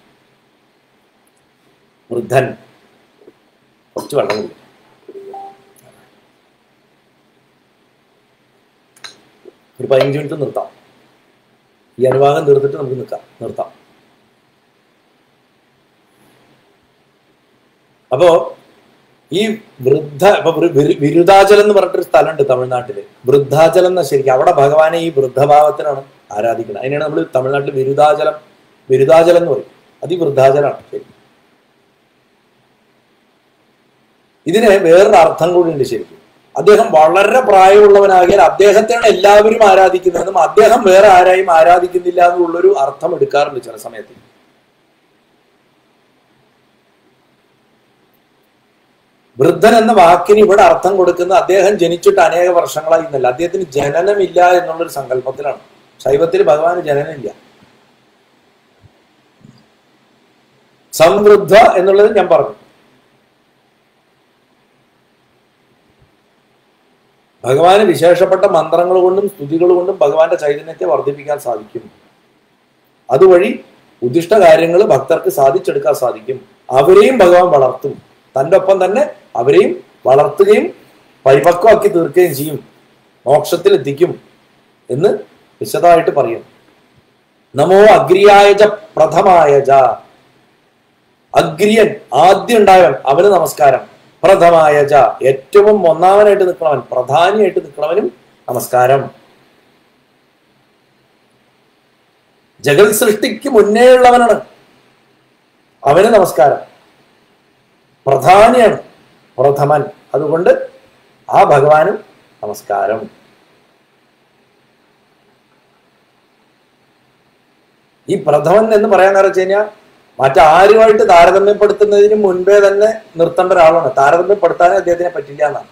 വൃദ്ധൻ കുറച്ച് വെള്ളം കുടിക്കും ഒരു പതിനഞ്ച് മിനിറ്റ് നിർത്താം ഈ അനുഭാഗം തീർത്തിട്ട് നമുക്ക് നിൽക്കാം നിർത്താം അപ്പോ ഈ വൃദ്ധ ഇപ്പൊ വൃ- വിരു- വിരുദാചലം എന്ന് പറഞ്ഞിട്ടൊരു സ്ഥലമുണ്ട് തമിഴ്നാട്ടില് വൃദ്ധാചലം എന്ന ശരിക്കും അവിടെ ഭഗവാനെ ഈ വൃദ്ധഭാവത്തിനാണ് ആരാധിക്കുന്നത് അതിനാണ് നമ്മൾ തമിഴ്നാട്ടിൽ വിരുദാചലം വിരുദാചലം എന്ന് പറയും അത് ഈ വൃദ്ധാചലമാണ് ശരി ഇതിന് വേറൊരു അർത്ഥം കൂടി ഉണ്ട് ശരിക്കും അദ്ദേഹം വളരെ പ്രായമുള്ളവനാകിയാൽ അദ്ദേഹത്തെയാണ് എല്ലാവരും ആരാധിക്കുന്നതെന്നും അദ്ദേഹം വേറെ ആരായും ആരാധിക്കുന്നില്ല എന്നുള്ളൊരു അർത്ഥം എടുക്കാറുണ്ട് ചില സമയത്ത് വൃദ്ധൻ എന്ന വാക്കിന് ഇവിടെ അർത്ഥം കൊടുക്കുന്ന അദ്ദേഹം ജനിച്ചിട്ട് അനേക വർഷങ്ങളായി എന്നല്ല അദ്ദേഹത്തിന് ജനനമില്ല എന്നുള്ളൊരു സങ്കല്പത്തിലാണ് ശൈവത്തിൽ ഭഗവാന് ജനനമില്ല സംവൃദ്ധ എന്നുള്ളത് ഞാൻ പറഞ്ഞു ഭഗവാന് വിശേഷപ്പെട്ട മന്ത്രങ്ങൾ കൊണ്ടും സ്തുതികൾ കൊണ്ടും ഭഗവാന്റെ ചൈതന്യത്തെ വർദ്ധിപ്പിക്കാൻ സാധിക്കും അതുവഴി ഉദ്ദിഷ്ട കാര്യങ്ങൾ ഭക്തർക്ക് സാധിച്ചെടുക്കാൻ സാധിക്കും അവരെയും ഭഗവാൻ വളർത്തും തൻ്റെ ഒപ്പം തന്നെ അവരെയും വളർത്തുകയും പരിപക്വമാക്കി തീർക്കുകയും ചെയ്യും മോക്ഷത്തിൽ എത്തിക്കും എന്ന് വിശദമായിട്ട് പറയും നമോ അഗ്രിയായജ പ്രഥമായജ അഗ്രിയൻ ആദ്യം ഉണ്ടായവൻ അവന് നമസ്കാരം പ്രഥമായജ ഏറ്റവും ഒന്നാമനായിട്ട് നിൽക്കണവൻ പ്രധാനിയായിട്ട് നിൽക്കണവനും നമസ്കാരം ജഗൽ സൃഷ്ടിക്ക് മുന്നേ ഉള്ളവനാണ് അവന് നമസ്കാരം പ്രധാനിയാണ് പ്രഥമൻ അതുകൊണ്ട് ആ ഭഗവാനും നമസ്കാരം ഈ പ്രഥമൻ എന്ന് പറയാൻ കാരണം വെച്ച് കഴിഞ്ഞാൽ മറ്റാരുമായിട്ട് താരതമ്യപ്പെടുത്തുന്നതിന് മുൻപേ തന്നെ നിർത്തേണ്ട ഒരാളാണ് താരതമ്യപ്പെടുത്താനേ അദ്ദേഹത്തിനെ പറ്റില്ല എന്നാണ്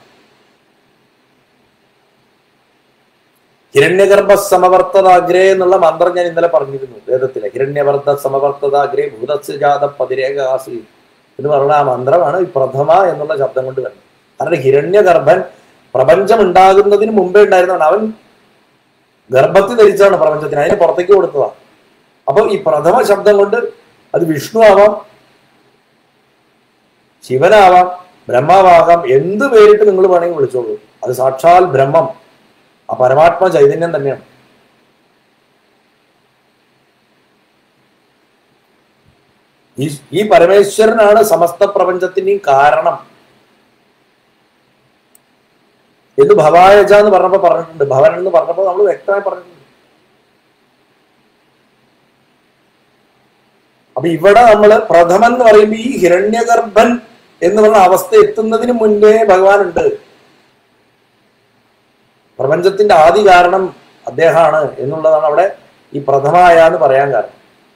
ഹിരണ്യഗർഭ സമവർത്തതാഗ്രേ എന്നുള്ള മന്ത്രം ഞാൻ ഇന്നലെ പറഞ്ഞിരുന്നു വേദത്തിലെ ഹിരണ്യവർദ്ധ സമവർത്തതാഗ്രേ ഭൂതസ് ജാത പതിരേകാസി എന്ന് പറഞ്ഞ ആ മന്ത്രമാണ് ഈ പ്രഥമ എന്നുള്ള ശബ്ദം കൊണ്ട് വരുന്നത് കാരണം ഹിരണ്യഗർഭൻ പ്രപഞ്ചം ഉണ്ടാകുന്നതിന് മുമ്പേ ഉണ്ടായിരുന്നതാണ് അവൻ ഗർഭത്തിൽ ധരിച്ചതാണ് പ്രപഞ്ചത്തിന് അതിനെ പുറത്തേക്ക് കൊടുത്തതാണ് അപ്പോൾ ഈ പ്രഥമ ശബ്ദം കൊണ്ട് അത് വിഷ്ണു ആവാം ശിവനാവാം ബ്രഹ്മാവാകാം എന്ത് പേരിട്ട് നിങ്ങൾ വേണമെങ്കിൽ വിളിച്ചോളൂ അത് സാക്ഷാൽ ബ്രഹ്മം ആ പരമാത്മ ചൈതന്യം തന്നെയാണ് ഈ ഈ പരമേശ്വരനാണ് സമസ്ത പ്രപഞ്ചത്തിന്റെയും കാരണം എന്ന് ഭവായജ എന്ന് പറഞ്ഞപ്പോ പറഞ്ഞിട്ടുണ്ട് ഭവൻ എന്ന് പറഞ്ഞപ്പോ നമ്മൾ വ്യക്തമായി പറഞ്ഞിട്ടുണ്ട് അപ്പൊ ഇവിടെ നമ്മൾ പ്രഥമൻ എന്ന് പറയുമ്പോൾ ഈ ഹിരണ്യഗർഭൻ എന്ന് പറഞ്ഞ അവസ്ഥ എത്തുന്നതിന് മുന്നേ ഭഗവാൻ ഉണ്ട് പ്രപഞ്ചത്തിന്റെ ആദി കാരണം അദ്ദേഹമാണ് എന്നുള്ളതാണ് അവിടെ ഈ പ്രഥമായ എന്ന് പറയാൻ കാരണം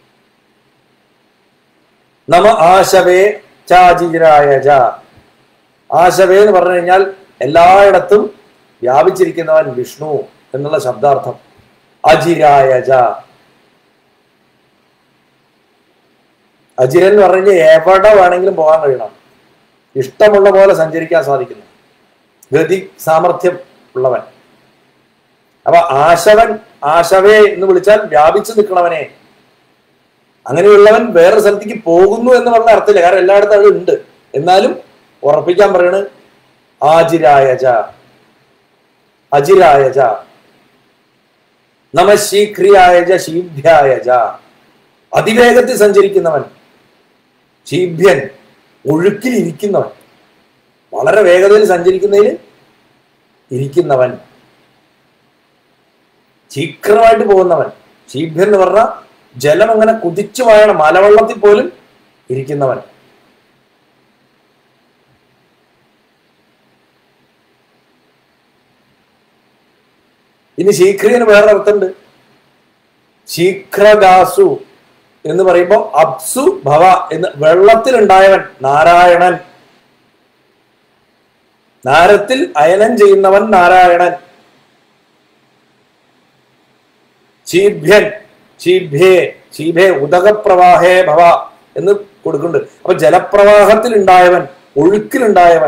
നമ ആശവേ ചാചിരായ ച ആശവേ എന്ന് പറഞ്ഞു കഴിഞ്ഞാൽ എല്ലായിടത്തും വ്യാപിച്ചിരിക്കുന്നവൻ വിഷ്ണു എന്നുള്ള ശബ്ദാർത്ഥം അജിരായ ച അജിരൻ എന്ന് പറഞ്ഞു കഴിഞ്ഞാൽ എവിടെ വേണമെങ്കിലും പോകാൻ കഴിയണം ഇഷ്ടമുള്ള പോലെ സഞ്ചരിക്കാൻ സാധിക്കുന്നു ഗതി സാമർഥ്യം ഉള്ളവൻ അപ്പൊ ആശവൻ ആശവേ എന്ന് വിളിച്ചാൽ വ്യാപിച്ചു നിൽക്കണവനെ അങ്ങനെയുള്ളവൻ വേറെ സ്ഥലത്തേക്ക് പോകുന്നു എന്ന് പറഞ്ഞ അർത്ഥമില്ല കാരണം എല്ലായിടത്തും അത് ഉണ്ട് എന്നാലും ഉറപ്പിക്കാൻ പറയണ് ആജിരായജ അജിരായജ നമ ശീഘ്രിയായജ ശീഭ്യായജ അതിവേഗത്തിൽ സഞ്ചരിക്കുന്നവൻ ശീഭ്യൻ ഒഴുക്കിൽ ഇരിക്കുന്നവൻ വളരെ വേഗതയിൽ സഞ്ചരിക്കുന്നതിൽ ഇരിക്കുന്നവൻ ശീഘ്രമായിട്ട് പോകുന്നവൻ ശീഭ്യൻ എന്ന് പറഞ്ഞാൽ ജലം അങ്ങനെ കുതിച്ചു വായണം മലവെള്ളത്തിൽ പോലും ഇരിക്കുന്നവൻ ഇനി ശീഘ്രന് വേറെ അർത്ഥമുണ്ട് ശീഘ്രഗാസു എന്ന് പറയുമ്പോൾ അപ്സു ഭവ എന്ന് വെള്ളത്തിലുണ്ടായവൻ നാരായണൻ നാരത്തിൽ അയനം ചെയ്യുന്നവൻ നാരായണൻ ചീഭ്യൻ ചീഭ്യേ ചീഭേ ഉദകപ്രവാഹേ ഭവ എന്ന് കൊടുക്കുന്നുണ്ട് അപ്പൊ ജലപ്രവാഹത്തിൽ ഉണ്ടായവൻ ഒഴുക്കിലുണ്ടായവൻ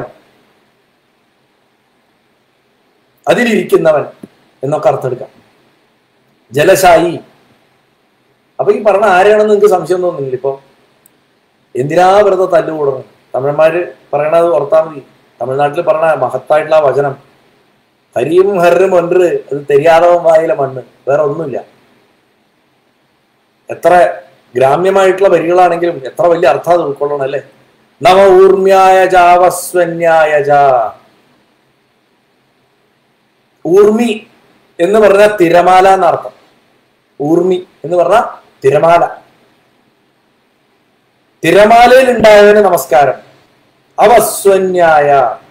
അതിലിരിക്കുന്നവൻ എന്നൊക്കെ അർത്ഥം എടുക്കാം ജലശായി അപ്പൊ ഈ പറഞ്ഞ ആരെയാണെന്ന് നിങ്ങൾക്ക് സംശയം തോന്നുന്നില്ല ഇപ്പൊ എന്തിനാ വെറുതെ തല്ലുകൂടണം തമിഴന്മാര് പറയണത് ഓർത്താൽ മതി തമിഴ്നാട്ടിൽ പറഞ്ഞ മഹത്തായിട്ടുള്ള ആ വചനം ഹരിയും ഹരും ഒன்று അത് തെരിയാതവൻ വായിലെ മണ്ണ് വേറെ ഒന്നുമില്ല എത്ര ഗ്രാമ്യമായിട്ടുള്ള വരികളാണെങ്കിലും എത്ര വലിയ അർത്ഥം അത് ഉൾക്കൊള്ളണം അല്ലേ നവ ഊർമ്യായ ജാവസ്വന്യായ ജ ഊർമി എന്ന് പറഞ്ഞാൽ തിരമാല എന്നർത്ഥം ഊർമി എന്ന് പറഞ്ഞാൽ തിരമാല തിരമാലയിൽ ഉണ്ടായവന് നമസ്കാരം അവസ്വന്യായ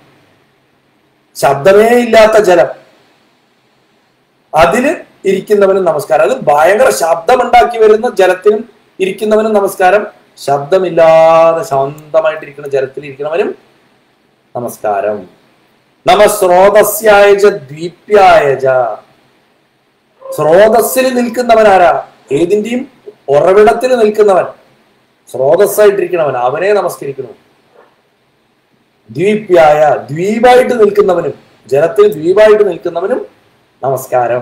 ശബ്ദമേ ഇല്ലാത്ത ജലം അതില് ഇരിക്കുന്നവനും നമസ്കാരം അത് ഭയങ്കര ശബ്ദമുണ്ടാക്കി വരുന്ന ജലത്തിനും ഇരിക്കുന്നവനും നമസ്കാരം ശബ്ദമില്ലാതെ ശാന്തമായിട്ടിരിക്കുന്ന ജലത്തിൽ ഇരിക്കുന്നവനും നമസ്കാരം നമ സ്രോതസ്യായ ച ദ്വീപ്യായ ച സ്രോതസ്സിൽ നിൽക്കുന്നവൻ ആരാ ഏതിന്റെയും ഉറവിടത്തിൽ നിൽക്കുന്നവൻ സ്രോതസ്സായിട്ടിരിക്കുന്നവൻ അവനെ നമസ്കരിക്കുന്നു ദ്വീപ്യായ ദ്വീപായിട്ട് നിൽക്കുന്നവനും ജലത്തിൽ ദ്വീപായിട്ട് നിൽക്കുന്നവനും നമസ്കാരം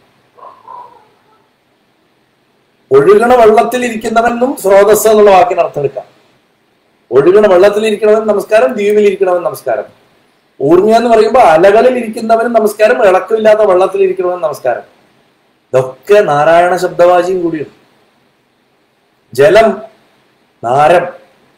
ഒഴുകണ വെള്ളത്തിൽ ഇരിക്കുന്നവനും സ്രോതസ് എന്നുള്ള വാക്കിന് അർത്ഥം എടുക്കാം ഒഴുകണ വെള്ളത്തിൽ ഇരിക്കണവൻ നമസ്കാരം ദ്വീപിൽ ഇരിക്കണവൻ നമസ്കാരം ഊർജ്ജ എന്ന് പറയുമ്പോൾ അലകളിൽ ഇരിക്കുന്നവനും നമസ്കാരം ഇളക്കമില്ലാത്ത വെള്ളത്തിൽ ഇരിക്കണവൻ നമസ്കാരം ഇതൊക്കെ നാരായണ ശബ്ദവാചിയും കൂടിയാണ് ജലം നാരം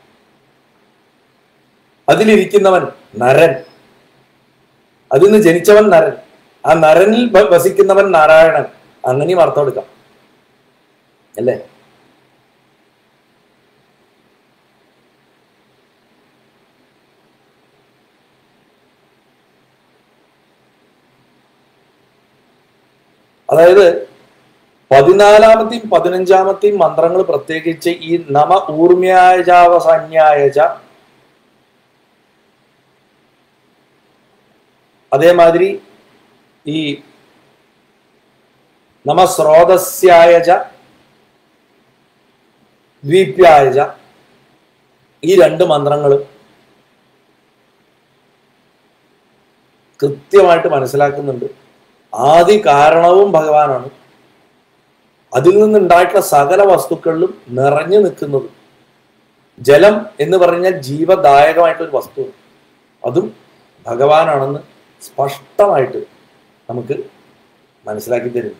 അതിലിരിക്കുന്നവൻ നരൻ അതിൽ നിന്ന് ജനിച്ചവൻ നരൻ ആ നരനിൽ വ- വസിക്കുന്നവൻ നാരായണൻ അങ്ങനെയും അർത്ഥം എടുക്കാം അല്ലേ അതായത് പതിനാലാമത്തെയും പതിനഞ്ചാമത്തെയും മന്ത്രങ്ങൾ പ്രത്യേകിച്ച് ഈ നമ ഊർമ്യായജാവസന്യായജ അതേമാതിരി ഈ നമ സ്രോതസ്യായജ ദ്വീപ്യായജ ഈ രണ്ട് മന്ത്രങ്ങൾ കൃത്യമായിട്ട് മനസ്സിലാക്കുന്നുണ്ട് ആദി കാരണവും ഭഗവാനാണ് അതിൽ നിന്നുണ്ടായിട്ടുള്ള സകല വസ്തുക്കളിലും നിറഞ്ഞു നിൽക്കുന്നത് ജലം എന്ന് പറഞ്ഞാൽ ജീവദായകമായിട്ടൊരു വസ്തുവാണ് അതും ഭഗവാനാണെന്ന് സ്പഷ്ടമായിട്ട് നമുക്ക് മനസ്സിലാക്കി തരുന്നു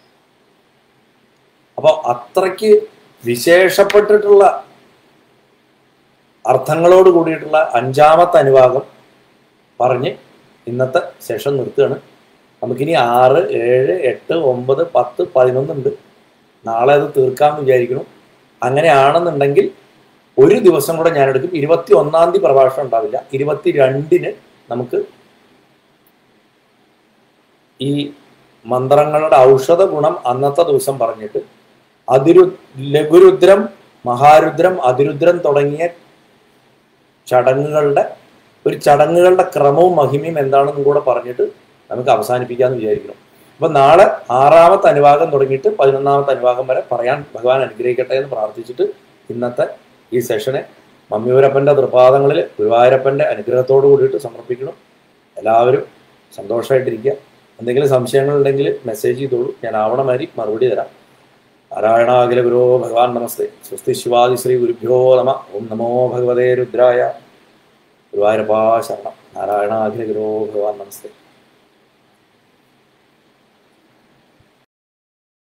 അപ്പോൾ അത്രയ്ക്ക് വിശേഷപ്പെട്ടിട്ടുള്ള അർത്ഥങ്ങളോട് കൂടിയിട്ടുള്ള അഞ്ചാമത്തെ അനുവാദം പറഞ്ഞ് ഇന്നത്തെ സെഷൻ നിർത്തുകയാണ് നമുക്കിനി ആറ് ഏഴ് എട്ട് ഒമ്പത് പത്ത് പതിനൊന്നുണ്ട് നാളെ അത് തീർക്കാമെന്ന് വിചാരിക്കണം അങ്ങനെയാണെന്നുണ്ടെങ്കിൽ ഒരു ദിവസം കൂടെ ഞാൻ എടുക്കും ഇരുപത്തി ഒന്നാം തീയതി പ്രഭാഷണം ഉണ്ടാവില്ല ഇരുപത്തി രണ്ടിന് നമുക്ക് ഈ മന്ത്രങ്ങളുടെ ഔഷധ ഗുണം അന്നത്തെ ദിവസം പറഞ്ഞിട്ട് അതിരു ലഘുരുദ്രം മഹാരുദ്രം അതിരുദ്രം തുടങ്ങിയ ചടങ്ങുകളുടെ ഒരു ചടങ്ങുകളുടെ ക്രമവും മഹിമയും എന്താണെന്നും കൂടെ പറഞ്ഞിട്ട് നമുക്ക് അവസാനിപ്പിക്കാമെന്ന് വിചാരിക്കണം അപ്പൊ നാളെ ആറാമത്തെ അനുവാദം തുടങ്ങിയിട്ട് പതിനൊന്നാമത്തെ അനുവാദം വരെ പറയാൻ ഭഗവാൻ അനുഗ്രഹിക്കട്ടെ എന്ന് പ്രാർത്ഥിച്ചിട്ട് ഇന്നത്തെ ഈ സെഷനെ മമ്മിയൂരപ്പന്റെ തൃപാദങ്ങളിൽ ഗുരുവായൂരപ്പന്റെ അനുഗ്രഹത്തോട് കൂടിയിട്ട് സമർപ്പിക്കണം എല്ലാവരും സന്തോഷമായിട്ടിരിക്കുക എന്തെങ്കിലും സംശയങ്ങളുണ്ടെങ്കിൽ മെസ്സേജ് ചെയ്തോളൂ ഞാൻ ആവണമാതിരി മറുപടി തരാം നാരായണാഖില ഗുരോ ഭഗവാൻ നമസ്തേ സ്വസ്തി ശിവാദി ശ്രീ ഗുരുഭ്യോ നമ ഓം നമോ ഭഗവതേ രുദ്രായ ഗുരുവായൂരപ്പാ ശരണം നാരായണാഖില ഗുരോ ഭഗവാൻ നമസ്തേ